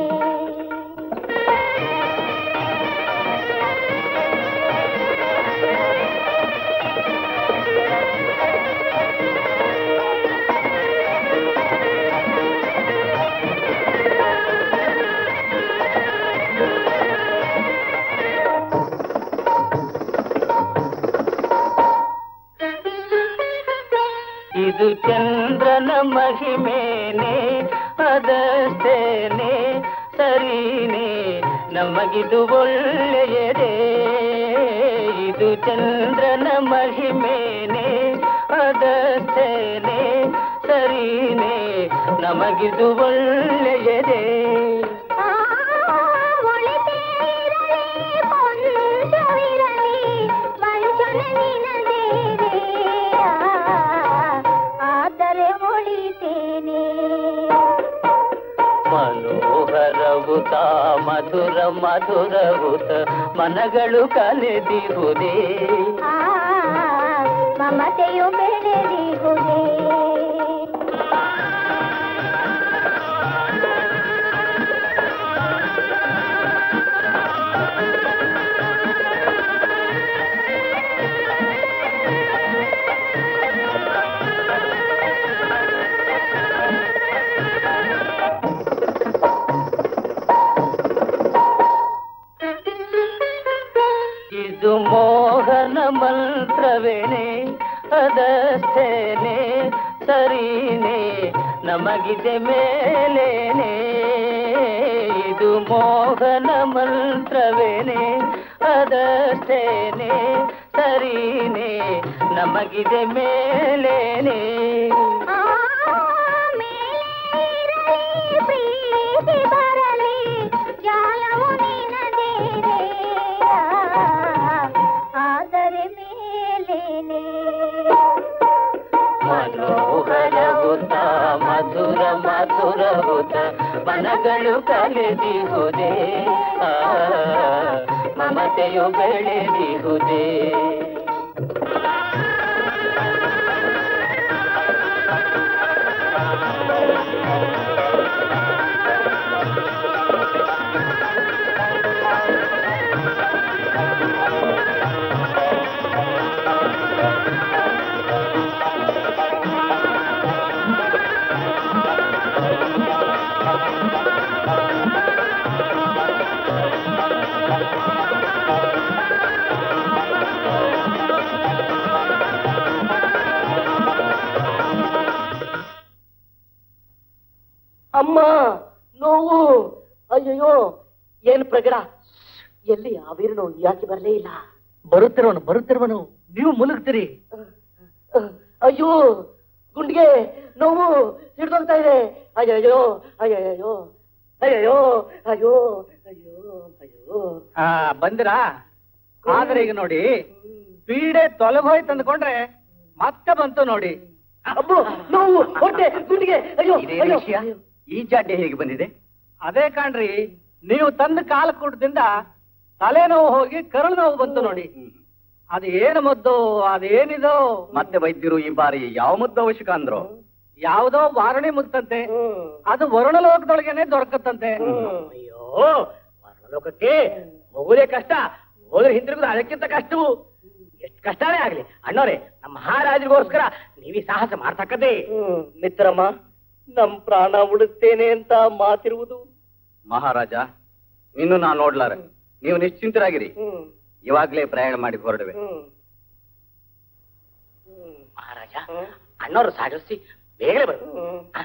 ಇದು ಚಂದ್ರನ ಮಹಿಮೇನೆ ಅದಷ್ಟೇನೆ ಸರಿನೇ ನಮಗಿದು ಒಳ್ಳೆಯದೇ ಇದು ಚಂದ್ರನ ಮಹಿಮೇನೆ ಅದಷ್ಟೇನೆ ಸರಿನೇ ನಮಗಿದು ಒಳ್ಳೆಯದೇ ಒಳಿತೇನೆ ಮನೋಹರವುತ ಮಧುರ ಮಧುರವುತ ಮನಗಳು ಕಲೆದಿರುವುದೇ ಆ ಮಮತೆಯು ಬೆಳೆದಿಗುದೇ ಇದು ಮೋಹನ ಮಂತ್ರವೇನೆ ಅದಷ್ಟೇನೆ ಸರಿನೇ ನಮಗಿದೆ ಮೇಲೇನೆ ಇದು ಮೋಹನ ಮಂತ್ರವೇನೆ ಅದಷ್ಟೇನೆ ಸರಿನೇ ನಮಗಿದೆ ಮೇಲೇನೆ ಪ್ರೀತಿ ಬರಲಿ ಜಾಲವು ನಿನದೇನೆ ಆದರೆ ಮೇಲೇನೆ ಮನೋಹರವುತ ಮಧುರ ಮಧುರವುತ ಮನಗಳು ಕಲೆದಿಹುದೇ ಆ, ಮಮತೆಯು ಬೆಳೆದಿಹುದೇ ಅಮ್ಮ ನೋವು ಅಯ್ಯಯ್ಯೋ ಏನ್ ಪ್ರಗಡ ಎಲ್ಲಿ ಆ ವೀರನು ಯಾಕೆ ಬರಲೇ ಇಲ್ಲ ಬರುತ್ತಿರುವನು ಬರುತ್ತಿರುವನು ನೀವು ಮುಲುಗ್ತೀರಿ ಅಹ್, ಅಯ್ಯೋ ಗುಂಡಿಗೆ ನೋವು ಹಿಡ್ದೋಗ್ತಾ ಇದೆ ಅಯ್ಯಯ್ಯೋ ಅಯ್ಯಯ್ಯೋ ಅಯ್ಯಯ್ಯೋ ಅಯ್ಯೋ ಅಯ್ಯೋ ಅಯ್ಯೋ ಆ ಬಂದಿರಾ ಆದ್ರೆ ಈಗ ನೋಡಿ ಪೀಡೆ ತೊಲಗೋಯ್ತು ಅಂದ್ಕೊಂಡ್ರೆ ಮತ್ತೆ ಬಂತು ನೋಡಿ ಅಬ್ಬು ನೋವು ಹೊಟ್ಟೆ ಗುಂಡಿಗೆ ಅಯ್ಯೋ ಇದೇನು ಅಯ್ಯೋ ವಿಷಯ ಈ ಜಾಡ್ಯ ಹೇಗೆ ಬಂದಿದೆ ಅದೇ ಕಾಣ್ರಿ ನೀವು ತಂದ ಕಾಲ ಕೂಟದಿಂದ ತಲೆನೋವು ಹೋಗಿ ಕರಳು ನೋವು ಬಂತು ನೋಡಿ ಅದು ಏನು ಮದ್ದು ಅದೇನಿದೋ ಮತ್ತೆ ವೈದ್ಯರು ಈ ಬಾರಿ ಯಾವ ಮದ್ದು ಅವಶ್ಯಕ ಅಂದ್ರು ಯಾವುದೋ ವಾರಣಿ ಮುತ್ತಂತೆ ಅದು ವರುಣಲೋಕದೊಳಗೇನೆ ದೊರಕತ್ತಂತೆ ಅಯ್ಯೋ ಪರಲೋಕಕ್ಕೆ ಹೋಗೋದೇ ಕಷ್ಟ ಹೋದ್ರೆ ಹಿಂದಿರುಗುದು ಅದಕ್ಕಿಂತ ಕಷ್ಟವು ಎಷ್ಟು ಕಷ್ಟನೇ ಆಗ್ಲಿ ಅಣ್ಣವ್ರೆ ನಮ್ಮ ಮಹಾರಾಜರಿಗೋಸ್ಕರ ನೀವಿ ಸಾಹಸ ಮಾಡ್ತಕ್ಕದ್ದೇ ಮಿತ್ರಮ್ಮ ನಮ್ ಪ್ರಾಣ ಉಳಿಸ್ತೇನೆ ಅಂತ ಮಾತಿರುವುದು ಮಹಾರಾಜ ಇನ್ನು ನಾ ನೋಡ್ಲಾರೆ ನೀವು ನಿಶ್ಚಿಂತರಾಗಿರಿ ಇವಾಗ್ಲೇ ಪ್ರಯಾಣ ಮಾಡಿ ಹೊರಡುವೆ ಮಹಾರಾಜ ಅಣ್ಣವ್ರು ಸಾಗಿಸಿ ಬೇಗನೆ ಬರು ಹ?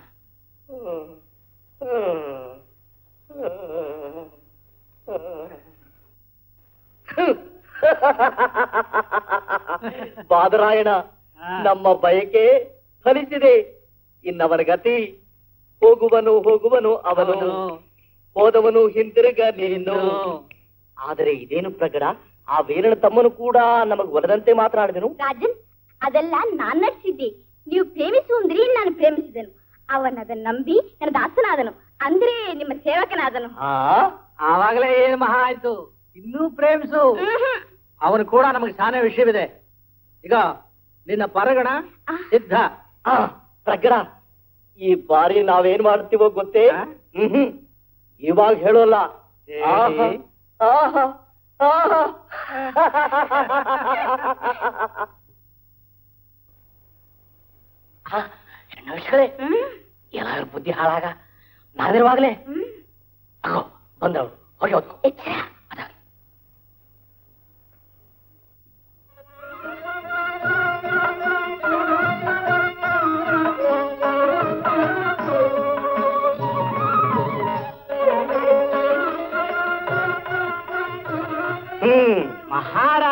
ಬಾದರಾಯಣ ನಮ್ಮ ಬಯಕೆ ಫಲಿಸಿದೆ ಇನ್ನವನ ಗತಿ ಹೋಗುವನು ಹೋಗುವನು ಅವನು ಹೋದವನು ಹಿಂತಿರುಗ ನೀನು ಆದರೆ ಇದೇನು ಪ್ರಗಡ ಆ ವೀರನ ತಮ್ಮನು ಕೂಡ ನಮಗ್ ಒಲದಂತೆ ಮಾತನಾಡಿದನು ರಾಜನ್ ಅದೆಲ್ಲ ನಾನ್ ನಡೆಸಿದ್ದೆ ನೀವು ಪ್ರೇಮಿಸು ಅಂದ್ರಿ ನಾನು ಪ್ರೇಮಿಸಿದನು ಅವನ್ ಅದನ್ನ ನಂಬಿ ನನ್ನ ದಾಸನಾದನು ಅಂದ್ರೆ ನಿಮ್ಮ ಸೇವಕನಾದನು ಆ ಆವಾಗಲೇ ಏನ್ ಮಹಾ ಆಯ್ತು ಇನ್ನೂ ಪ್ರೇಮಿಸು ಅವನು ಕೂಡ ನಮಗೆ ಸಾನೆ ವಿಷಯವಿದೆ ಈಗ ನಿನ್ನ ಪರಗಣ ಸಿದ್ಧ ಆ, ಪ್ರಗಡ ಈ ಬಾರಿ ನಾವೇನ್ ಮಾಡ್ತೀವೋ ಗೊತ್ತೇ ಹ್ಮ್ ಇವಾಗ ಹೇಳೋಲ್ಲ ಆಹಾ, ಆಹಾ, ಆಹಾ. ಆ, ಹೆಣ್ಣುಗಳೇ, ಎಲ್ಲಾರು ಬುದ್ಧಿ ಹಾಳಾಗ ನಾವಿರುವಾಗ್ಲೇ ಅಗೋ ಬಂದವ್ರು ಹೋಗಿ ಹೋದ್ರು ಅದಾಗ್ಲಿ.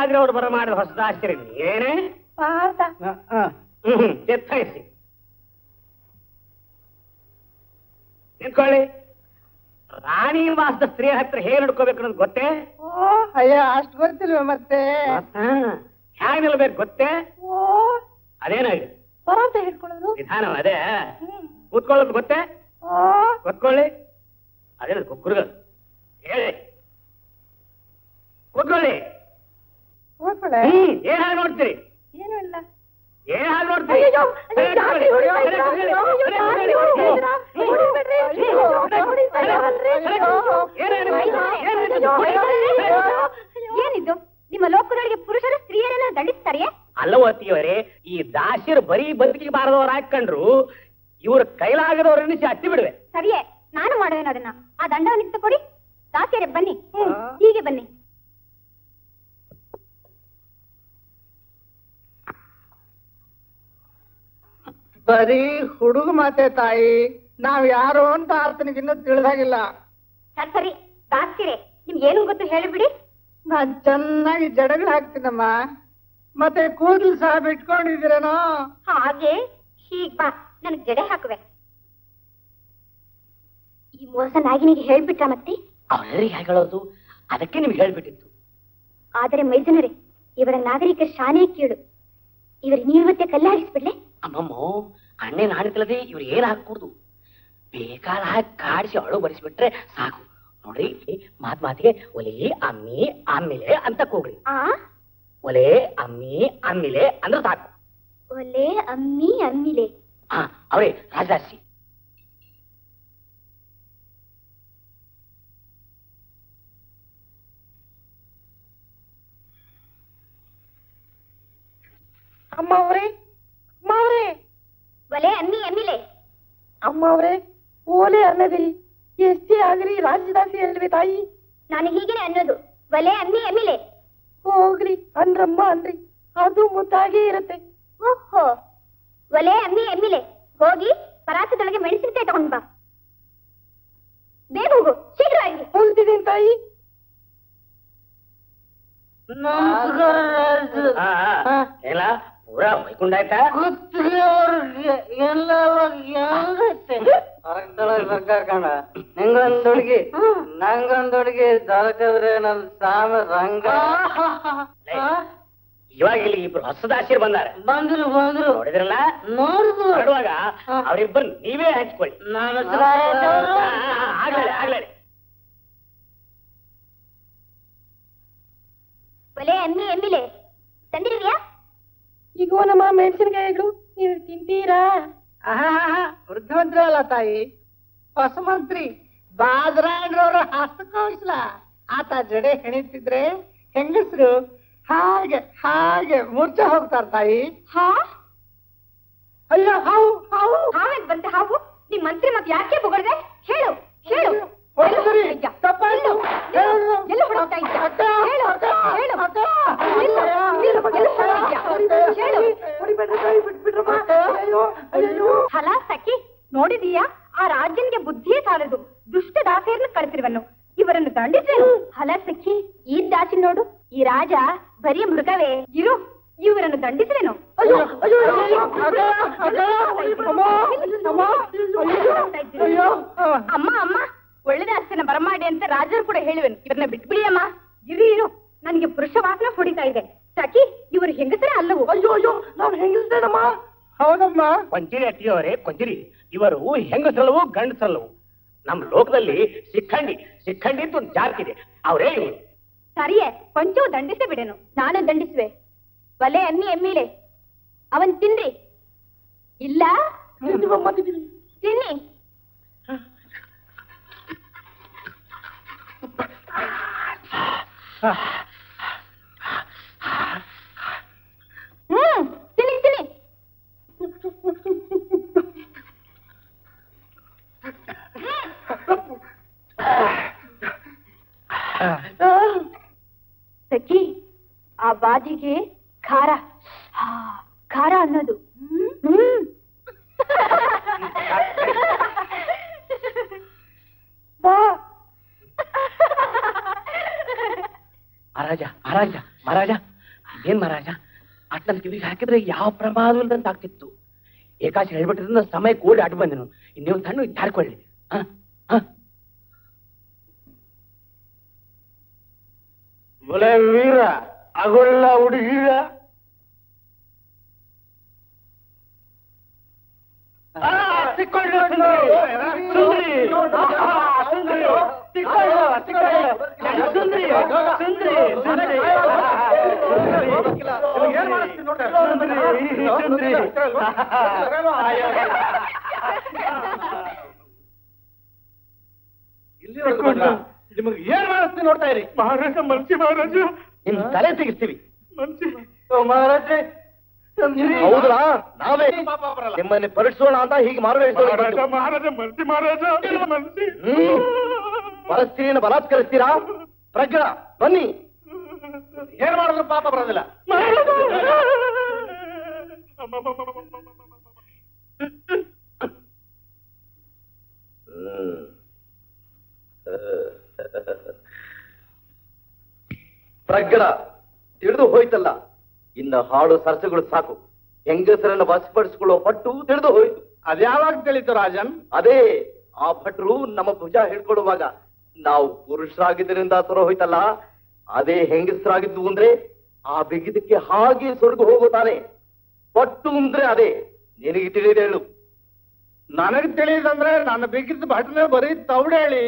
ಕೈಲಾಗಿರೋರು ಬರಮಾಡಿದ ಹೊಸದಾಶ್ಚರ್ಯ ನೀವೇನೆ ಹ್ಮ್ ಎತ್ತರಿಸಿ ನಿಂತ್ಕೊಳ್ಳಿ ರಾಣಿ ವಾಸದ ಸ್ತ್ರೀ ಹತ್ರ ಹೇಗೆ ನಡ್ಕೋಬೇಕು ಅನ್ನೋದು ಗೊತ್ತೇ ಅಯ್ಯ ಅಷ್ಟು ಗೊತ್ತಿಲ್ವ ಮತ್ತೆ ಹೇಗೆ ನಿಲ್ಬೇಕು ಗೊತ್ತೇ ಅದೇನಾಗಿದೆ ಪರಾಂತ ಹಿಡ್ಕೊಳ್ಳೋದು ವಿಧಾನ ಅದೇ ಕೂತ್ಕೊಳ್ಳೋದು ಗೊತ್ತೇ ಕೂತ್ಕೊಳ್ಳಿ ಅದೇ ಕುಕ್ಕುರ್ಗ ಹೇಳಿ ಕೂತ್ಕೊಳ್ಳಿ ಹೋಗ್ಕೊಳ್ಳೆ ಹ್ಮ್ ಏನ್ ಹಾಗೆ ನೋಡ್ತೀರಿ ಏನು ಇಲ್ಲ ಏನ್ ಹಾಗೆ ನೋಡ್ತೀರಿ ಅಯ್ಯೋ, ಅಯ್ಯೋ, ಜಾಸ್ತಿ ಹೊಡಿಬೇಡ್ರಿ, ಅಯ್ಯೋ, ಅಯ್ಯೋ, ಜಾಸ್ತಿ ಹೊಡಿಬೇಡ್ರಿ, ಹೊಡಿಬೇಡ್ರಿ, ಅಯ್ಯೋ, ಹೊಡಿಬೇಡ್ರಿ, ಏನಿದು ನಿಮ್ಮ ಲೋಕದೊಳಗೆ ಪುರುಷರು ಸ್ತ್ರೀಯರನ್ನ ದಂಡಿಸ್ತಾರೆಯೇ ಅಲ್ಲವತಿಯವರೇ ಈ ದಾಸಿಯರು ಬರೀ ಬದುಕಿಗೆ ಬಾರದವ್ರು ಹಾಕೊಂಡ್ರು ಇವ್ರ ಕೈಲಾಗದವ್ರ ಎನಿಸಿ ಹತ್ತಿ ಬಿಡುವೆ ಸರಿಯೇ ನಾನು ಮಾಡುವೇನು ಅದನ್ನ ಆ ದಂಡವನ್ನು ಇತ್ತು ಕೊಡಿ ದಾಸಿಯರೇ ಬನ್ನಿ ಹೀಗೆ ಬನ್ನಿ ಬರೀ ಹುಡುಗ ಮಾತೆ ತಾಯಿ ನಾವ್ ಯಾರು ಅಂತ ಆರ್ತನಿಗೆ ಇನ್ನೂ ತಿಳಿದಾಗಿಲ್ಲ ಸರಿ ಸರಿ ದಾಸಿಯರೇ ನಿಮ್ಗೆ ಏನು ಗೊತ್ತು ಹೇಳಿಬಿಡಿ ನಾನ್ ಚೆನ್ನಾಗಿ ಜಡಗಳು ಹಾಕ್ತೀನಮ್ಮ ಮತ್ತೆ ಕೂದಲು ಸಹ ಬಿಟ್ಕೊಂಡಿದ್ದೀರೇನೋ ಹಾಗೆ ಹೀಗ್ ಬಾ ನನಗ್ ಜಡೆ ಹಾಕುವೆ ಈ ಮೋಸ ನಾಗಿನಿಗೆ ಹೇಳ್ಬಿಟ್ರ ಮತ್ತೆ ಅವರಿಗೆ ಹೇಳೋದು ಅದಕ್ಕೆ ನಿಮ್ಗೆ ಹೇಳ್ಬಿಟ್ಟಿತ್ತು ಆದರೆ ಮೈದನರೇ ಇವರ ನಾಗರಿಕ ಶಾನೆ ಕೀಳು ಇವರ ನೀವತ್ತೆ ಕಲ್ಲಾಡಿಸ್ಬಿಡ್ಲೆ ಅಮ್ಮಮ್ಮೋ ಅಣ್ಣೆ ನಾಡಿತಲ್ಲದೆ ಇವ್ರು ಏನ್ ಹಾಕೂಡ್ದು ಬೇಕಾದ ಹಾಕಿ ಕಾಡಿಸಿ ಅಳು ಬರಿಸ್ಬಿಟ್ರೆ ಸಾಕು ನೋಡ್ರಿ ಮಾತ್ ಮಾತಿಗೆ ಒಲೆ ಅಮ್ಮಿ ಆಮೇಲೆ ಅಂತ ಕೂಗ್ರಿ ಆ ಒಲೆ ಅಮ್ಮಿ ಆಮೇಲೆ ಅಂದ್ರೆ ಸಾಕು ಒಲೆ ಅಮ್ಮಿ ಅಮ್ಮಿಲೆ ಹಾ ಅವ್ರೇ ರಾಜದಾಸಿ ಅಮ್ಮ ಅವ್ರೆ ಅಮ್ಮ ಅವ್ರೆ ಒಲೆ ಅಮ್ಮಿ ಅಮ್ಮಿಲೆ ಅಮ್ಮ ಅವ್ರೆ ಓಲೆ ಅನ್ನದಿ ಎಷ್ಟೇ ಆಗ್ರಿ ರಾಜ್ಯದಾಸಿ ಹೇಳ್ರಿ ತಾಯಿ ನಾನು ಹೀಗೇನೆ ಅನ್ನೋದು ಒಲೆ ಅಮ್ಮಿ ಅಮ್ಮಿಲೆ ಹೋಗ್ರಿ ಅಂದ್ರಮ್ಮ ಅನ್ರಿ ಅದು ಮುದ್ದಾಗೇ ಇರುತ್ತೆ ಓಹೋ ಒಲೆ ಅಮ್ಮಿ ಅಮ್ಮಿಲೆ ಹೋಗಿ ಪರಾಸದೊಳಗೆ ಮೆಣಸಿನಕಾಯಿ ತಗೊಂಡ್ ಬಾ ಬೇಗ ಹೋಗು ಶೀಘ್ರವಾಗಿ ಹೋಗ್ತಿದ್ದೀನಿ ತಾಯಿ ಆ, ಆ, ಎಲ್ಲ ಪೂರಾ ಹೊಯ್ಕೊಂಡ್ ಆಯ್ತಾ ಎಲ್ಲ ಕಣ ನಿಂಗೊಂದ್ ಹುಡುಗಿ ನಂಗೊಂದ್ ಹುಡುಗಿ ದೊರಕಿದ್ರೆ ನನ್ ಸಾಮ ರಂಗ ಇವಾಗ ಇಲ್ಲಿ ಇಬ್ರು ಹೊಸದಾಸಿರ್ ಬಂದಾರ ಬಂದ್ರು ಬಂದ್ರು ನೋಡಿದ್ರಲ್ಲ ನೋಡಿದ್ರು ಹೊರಡುವಾಗ ಅವ್ರಿಬ್ಬರು ನೀವೇ ಹಂಚ್ಕೊಳ್ಳಿ ನನ್ನ ಆ, ಆ, ಆ, ಆಗ್ಲೇ ಆಗ್ಲೇ ಒಲೆ ಅಮ್ಮಿ ಅಮ್ಮಿಲೆ ತಂದಿರಿಯಾ ಈಗ ನಮ್ಮ ಮೆಣಸಿನಕಾಯಿಗಳು ನೀವು ತಿಂತೀರಾ ವೃದ್ಧಮಂತ್ರಿ ಅಲ್ಲ ತಾಯಿ ಹೊಸ ಮಂತ್ರಿ ಬಾದ್ರಾಯಣ್ರವ್ರ ಹಸ್ತಕೋಗಿಸ್ಲ ಆತ ಜಡೆ ಹೆಣಿತಿದ್ರೆ ಹೆಂಗಸರು ಹಾಗೆ ಹಾಗೆ ಮೂರ್ಛೆ ಹೋಗ್ತಾರ ತಾಯಿ ಹಾ ಅಯ್ಯೋ ಹಾವು ಹಾವು ಹಾವೇಗ್ ಬಂತೆ ಹಾವು ನಿಮ್ ಮಂತ್ರಿ ಮತ್ ಯಾಕೆ ಬೊಗಳ್ದೆ ಹೇಳು ಹೇಳು ಹೊಡೆದ್ರಿ, ಅಯ್ಯ, ತಪ್ಪಾಯ್ತು. ಎಲ್ಲೋ, ಎಲ್ಲೋ ಹೊಡೆಸ್ತಾ ಇದ್ಯಾ? ಅಕ್ಕ, ಹೇಳು, ಅಕ್ಕ, ಹೇಳು. ಅಕ್ಕ. ಎಲ್ಲೋ, ಎಲ್ಲೋ, ಎಲ್ಲೋ ಹೊಡೆಸ್ತಾ ಇದ್ಯಾ? ಹೇಳು. ಹೊಡಿಬೇಡ್ರಿ ತಾಯಿ, ಬಿಟ್ಬಿಟ್ರಮ್ಮ. ಅಯ್ಯೋ, ಅಯ್ಯೋ. ಫಲ ಸಖಿ ನೋಡಿದೀಯಾ ಆ ರಾಜ್ಯನಿಗೆ ಬುದ್ಧಿಯೇ ಸಾಲದು ದುಷ್ಟ ದಾಸೆಯನ್ನು ಕಳಿಸಿರುವನು ಇವರನ್ನು ದಂಡಿಸೇನು ಫಲ ಸಖಿ ಈ ದಾಸಿ ನೋಡು ಈ ರಾಜ ಬರೀ ಮೃಗವೇ ಇರು ಇವರನ್ನು ದಂಡಿಸಲೇನು ಅಯ್ಯೋ, ಅಯ್ಯೋ, ಅಯ್ಯೋ, ಅಕ್ಕ, ಅಕ್ಕ, ಅಮ್ಮ, ಅಮ್ಮ, ಅಯ್ಯೋ, ಅಯ್ಯೋ. ಅಮ್ಮ ಅಮ್ಮ ಒಳ್ಳೆದಾಸ್ತನ ಬರಮಾಡಿ ಅಂತ ರಾಜರು ಕೂಡ ಹೇಳುವೆನು ಇವ್ರನ್ನ ಬಿಟ್ಬಿಡಿ ಅಮ್ಮ ಇರು ಇರು ನನಗೆ ಪುರುಷ ವಾಸನೆ ಹೊಡಿತಾ ಇದೆ ಸಖಿ ಇವರು ಹೆಂಗಸರೇ ಅಲ್ಲವು ಅಯ್ಯೋ ಅಯ್ಯೋ ನಾವ್ ಹೆಂಗಿಸ್ತೇನಮ್ಮ ಹೌದಮ್ಮ ಕೊಂಚಿರಿ ಅಟ್ಟಿಯವರೇ ಕೊಂಚಿರಿ ಇವರು ಹೆಂಗಸರಲ್ಲವು ಗಂಡಸರಲ್ಲವು ನಮ್ಮ ಲೋಕದಲ್ಲಿ ಶಿಖಂಡಿ ಶಿಖಂಡಿ ಅಂತ ಒಂದು ಜಾತಿ ಇದೆ ಅವರೇ ಇವರು ಸರಿಯೇ ಕೊಂಚವೂ ದಂಡಿಸೇ ಬಿಡೆನು ನಾನು ದಂಡಿಸುವೆ ಒಲೆ ಅಮ್ಮಿ ಎಮ್ಮಿಲೆ ಅವನ್ ತಿನ್ರಿ ಇಲ್ಲ ತಿನ್ನಿ ಹ್ಮ್ ತಿನ್ನಿ ತಿನ್ನಿ ಸಖಿ ಆ ಬಾಜಿಗೆ ಖಾರ ಆ, ಖಾರ ಅನ್ನೋದು ಹ್ಮ್ ಬಾ. ಮಹಾರಾಜ ಮಹಾರಾಜ ಮಹಾರಾಜ ಏನ್ ಮಹಾರಾಜ ಅಟ್ನ ಕಿವಿಗೆ ಹಾಕಿದ್ರೆ ಯಾವ ಪ್ರಮಾದ ಇಲ್ದಂತ ಆಗ್ತಿತ್ತು ಏಕಾಶಿ ಹೇಳ್ಬಿಟ್ಟಿದ್ರೆ ಸಮಯ ಕೂಡಿ ಅಡ್ಡ ಬಂದನು ನೀವು ತಣ್ಣು ಜಾರ್ಕೊಳ್ಳಿ ಹ ಹ ಬಲೆ ವೀರ ಅಗೊಳ್ಳ ಹುಡುಗಿರ ನಿಮಗೆ ಏನ್ ಮಾಡಿಸ್ತೀನಿ ನೋಡ್ತಾ ಇರಿ ಮಹಾರಾಜ ಮನ್ಸಿ ಮಹಾರಾಜ ನಿಮ್ ತಲೆ ತೆಗಿಸ್ತೀವಿ ಮಹಾರಾಜೆ ಹೌದಾ ನಾವೇ ಪಾಪ ಬರಲ್ಲ ನಿಮ್ಮನ್ನ ಪರೀಕ್ಷಿಸೋಣ ಅಂತ ಹೀಗೆ ಮಾರ್ಗದರ್ಶನ ಮಹಾರಾಜ ಮನ್ಸಿ ಮಹಾರಾಜ ಮನ್ಸಿ ಹ್ಮ್ ಪರಿಸ್ಥಿತಿಯನ್ನು ಬಲಾತ್ಕರಿಸ್ತೀರಾ ಪ್ರಜ್ಞಾ ಬನ್ನಿ ಏನ್ ಮಾಡಿದ್ರು ಪಾಪ ಬರೋದಿಲ್ಲ ಪ್ರಜ್ಞಾ ತಿಳಿದು ಹೋಯ್ತಲ್ಲ ಇನ್ನ ಹಾಳು ಸರಸುಗಳು ಸಾಕು ಹೆಂಗಸರನ್ನ ವಶಪಡಿಸಿಕೊಳ್ಳುವ ಪಟ್ಟು ತಿಳಿದು ಹೋಯ್ತು ಅದ್ಯಾವಾಗ ತಿಳಿತು ರಾಜನ್ ಅದೇ ಆ ಭಟ್ರು ನಮ್ಮ ಭುಜ ಹಿಡ್ಕೊಳ್ಳುವಾಗ ನಾವು ಪುರುಷರಾಗಿದ್ದರಿಂದ ತೊರ ಹೋಯ್ತಲ್ಲ ಅದೇ ಹೆಂಗಸರಾಗಿದ್ದು ಅಂದ್ರೆ ಆ ಬಿಗಿದಕ್ಕೆ ಹಾಗೆ ಸ್ವರ್ಗ ಹೋಗುತ್ತಾನೆ ಪಟ್ಟು ಅಂದ್ರೆ ಅದೇ ನಿನಗೆ ತಿಳಿದು ಹೇಳು ನನಗೆ ತಿಳಿದಂದ್ರೆ ನನ್ನ ಬೇಕಿದ್ದ ಭಟನೆ ಬರೀ ತವಡೆ ಹೇಳಿ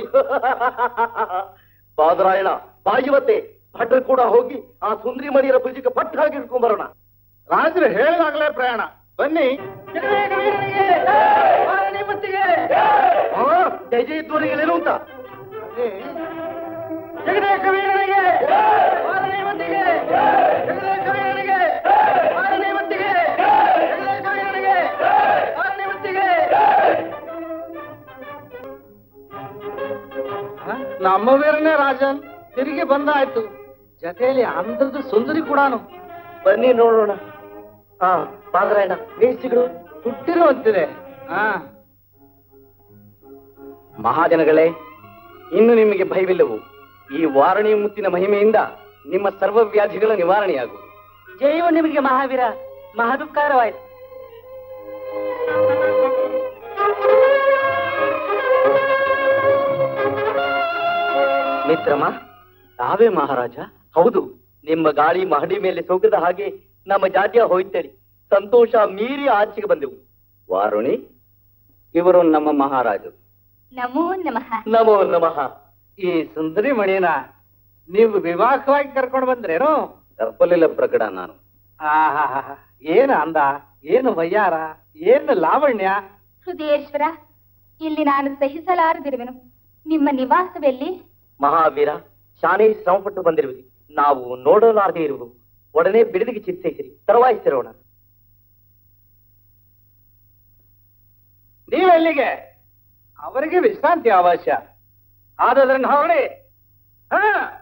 ಬಾದರಾಯಣ ಬಾಯುವತ್ತೆ ಭಟ್ರು ಕೂಡ ಹೋಗಿ ಆ ಸುಂದರಿ ಮಣಿಯರ ಭುಜಕ್ಕೆ ಪಟ್ಟು ಹಾಕಿ ಹಿಡ್ಕೊಂಡ್ ಬರೋಣ ರಾಜರು ಹೇಳಿದಾಗಲೇ ಪ್ರಯಾಣ ಬನ್ನಿ ಆ, ಜಯ ಜಯಧ್ವನಿಗಳೇನು ಅಂತ ನಮ್ಮ ವೀರನೇ ರಾಜನ್ ತಿರುಗಿ ಬಂದಾಯ್ತು ಜೊತೆಯಲ್ಲಿ ಅಂದ್ರದ್ದು ಸುಂದರಿ ಕೂಡಾನು ಬನ್ನಿ ನೋಡೋಣ ಹಾ ಬಾದರಾಯಣ ವೇಸಿಗಳು ಹುಟ್ಟಿರುವಂತಿದೆ ಹಾ ಮಹಾಜನಗಳೇ ಇನ್ನು ನಿಮಗೆ ಭಯವಿಲ್ಲವು ಈ ವಾರಣಿ ಮುತ್ತಿನ ಮಹಿಮೆಯಿಂದ ನಿಮ್ಮ ಸರ್ವ ವ್ಯಾಧಿಗಳ ನಿವಾರಣೆಯಾಗುವುದು ಜೈವ ನಿಮಗೆ ಮಹಾವೀರ ಮಹದುಪಕಾರವಾಯ್ತು ಮಿತ್ರಮ ತಾವೇ ಮಹಾರಾಜ ಹೌದು ನಿಮ್ಮ ಗಾಳಿ ಮಹಡಿ ಮೇಲೆ ಸೋಗದ ಹಾಗೆ ನಮ್ಮ ಜಾತಿಯ ಹೋಯ್ತೇಳಿ ಸಂತೋಷ ಮೀರಿ ಆಚೆಗೆ ಬಂದೆವು ವಾರುಣಿ ಇವರು ನಮ್ಮ ಮಹಾರಾಜರು ನಮೋ ನಮಃ ನಮೋ ನಮಃ ಈ ಸುಂದರಿ ಮಣಿನ ನೀವು ವಿವಾಹವಾಗಿ ಕರ್ಕೊಂಡು ಬಂದ್ರೇನು ತಪ್ಪಲಿಲ್ಲ ಪ್ರಕಟ ನಾನು ಆಹಾಹಾ. ಏನು ಅಂದ ಏನು ವಯ್ಯಾರ ಏನು ಲಾವಣ್ಯ ಹೃದಯೇಶ್ವರ ಇಲ್ಲಿ ನಾನು ಸಹಿಸಲಾರದಿರುವೆನು ನಿಮ್ಮ ನಿವಾಸವೆಲ್ಲಿ ಮಹಾವೀರ ಶಾನೆ ಶ್ರಮಪಟ್ಟು ಬಂದಿರುವುದು ನಾವು ನೋಡಲಾರದೆ ಇರುವುದು ಒಡನೆ ಬಿಡದಿಗೆ ಚಿತ್ತೈಸಿರಿ ತರವಾಯಿಸಿರೋಣ ನೀವೆಲ್ಲಿಗೆ ಅವರಿಗೆ ವಿಶ್ರಾಂತಿ ಅವಶ್ಯ ಆದ್ರೆ ನೋಡಿ ಹಾ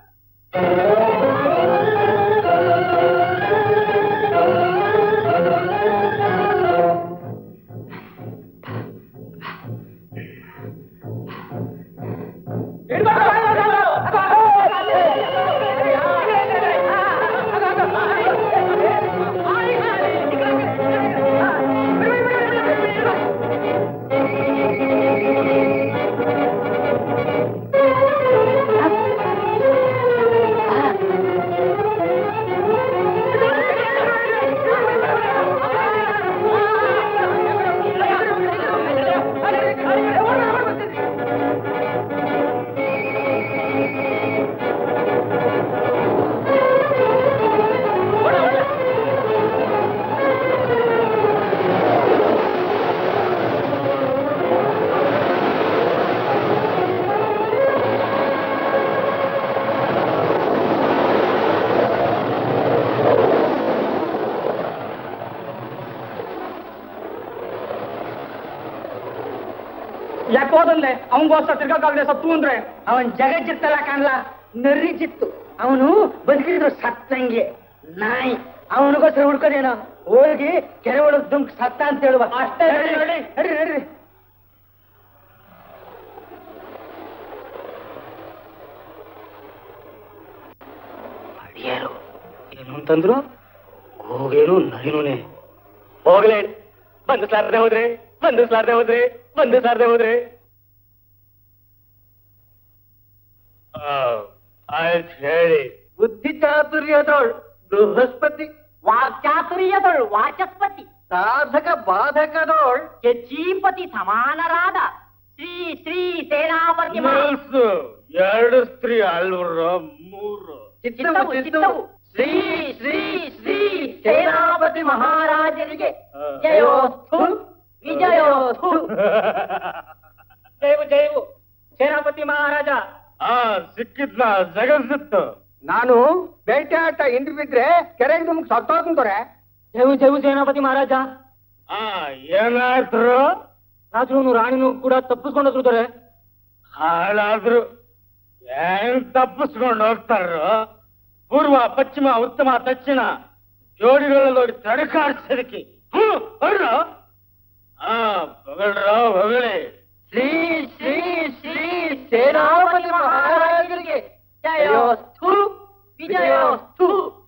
ಯಾಕೆ ಹೋದಲ್ಲೇ ಅವನಿಗೋಸ್ಕರ ತಿರ್ಗಾಕಾಗದೆ ಸತ್ತು ಅಂದ್ರೆ ಅವನ್ ಜಗಜ್ಜಿತ್ತಲ್ಲ ಕಾಣ್ಲ ನರ್ರಿ ಚಿತ್ತು ಅವನು ಬದುಕಿದ್ರು ಸತ್ತಂಗೆ ನಾಯಿ ಅವನಿಗೋಸ್ಕರ ಹುಡ್ಕೋದೇನೋ ಹೋಗಿ ಕೆರೆ ಒಳಗ್ ದುಂಕ್ ಸತ್ತ ಅಂತ ಹೇಳುವ ಅಷ್ಟೇ ನಡ್ರಿ ನಡ್ರಿ ಅಡಿಯರು ಏನು ಅಂತಂದ್ರು ಹೋಗೇನು ನರಿನೂನೆ ಹೋಗ್ಲೇ ಬಂಧಿಸ್ಲಾರ್ದೆ ಹೋದ್ರೆ ಬಂಧಿಸ್ಲಾರ್ದೆ ಹೋದ್ರೆ ಬಂಧಿಸ್ಲಾರ್ದೆ ಹೋದ್ರೆ ಆಯ್ತು ಹೇಳಿ ಬುದ್ಧಿ ಚಾತುರ್ಯದೋಳ್ ಬೃಹಸ್ಪತಿ ವಾಕ್ಚಾತುರ್ಯದಳು ವಾಚಸ್ಪತಿ ಸಾಧಕ ಬಾಧಕದೋಳ್ ಯಜ್ಜೀಪತಿ ಸಮಾನರಾದ ಶ್ರೀ ಶ್ರೀ ಸೇನಾಪತಿ ಮಹಾ- ನಿಲ್ಸು. ಎರಡು ಸ್ತ್ರೀ ಅಲ್ವರು ಮೂರು ಚಿತ್ತವು ಚಿತ್ತವು ಶ್ರೀ ಶ್ರೀ ಶ್ರೀ ಸೇನಾಪತಿ ಮಹಾರಾಜರಿಗೆ ಜಯೋಸ್ತು ವಿಜಯೋಸ್ತು ಜಯವು ಜಯವು ಸೇನಾಪತಿ ಮಹಾರಾಜ ಆ ಸಿಕ್ಕಿದ್ನ ಜಗನ್ಸಿತ್ತು ನಾನು ಬೇಟೆಯಾಟ ಇಂದು ಬಿದ್ರೆ ಕೆರೆಗೆ ನಿಮ್ಗೆ ಸತ್ತೋಗ್ತಾರೆ ಜಯವು ಜಯವು ಸೇನಾಪತಿ ಮಹಾರಾಜ ಆ ಏನಾಯ್ತು ರಾಜನು ರಾಣಿನೂ ಕೂಡ ತಪ್ಪಿಸ್ಕೊಂಡು ದೊರೆ ಹಾಳಾದ್ರು ಹೆಂಗ್ ತಪ್ಪಿಸ್ಕೊಂಡು ಹೋಗ್ತಾರೋ ಪೂರ್ವ ಪಶ್ಚಿಮ ಉತ್ತಮ ದಕ್ಷಿಣ ಜೋಡಿಗಳಲ್ಲಿ ನೋಡಿ ತಡಕಾಡ್ಸೋದಕ್ಕೆ ಹ್ಮ್ ಹೊರ್ರು. ಆ ಹೊಗಳ್ರ ಹೊಗಳಿ ಶ್ರೀ ಶ್ರೀ ಶ್ರೀ ಸೇನಾಪತಿ ಮಹಾರಾಜರಿಗೆ ಜಯೋಸ್ತು ವಿಜಯೋಸ್ತು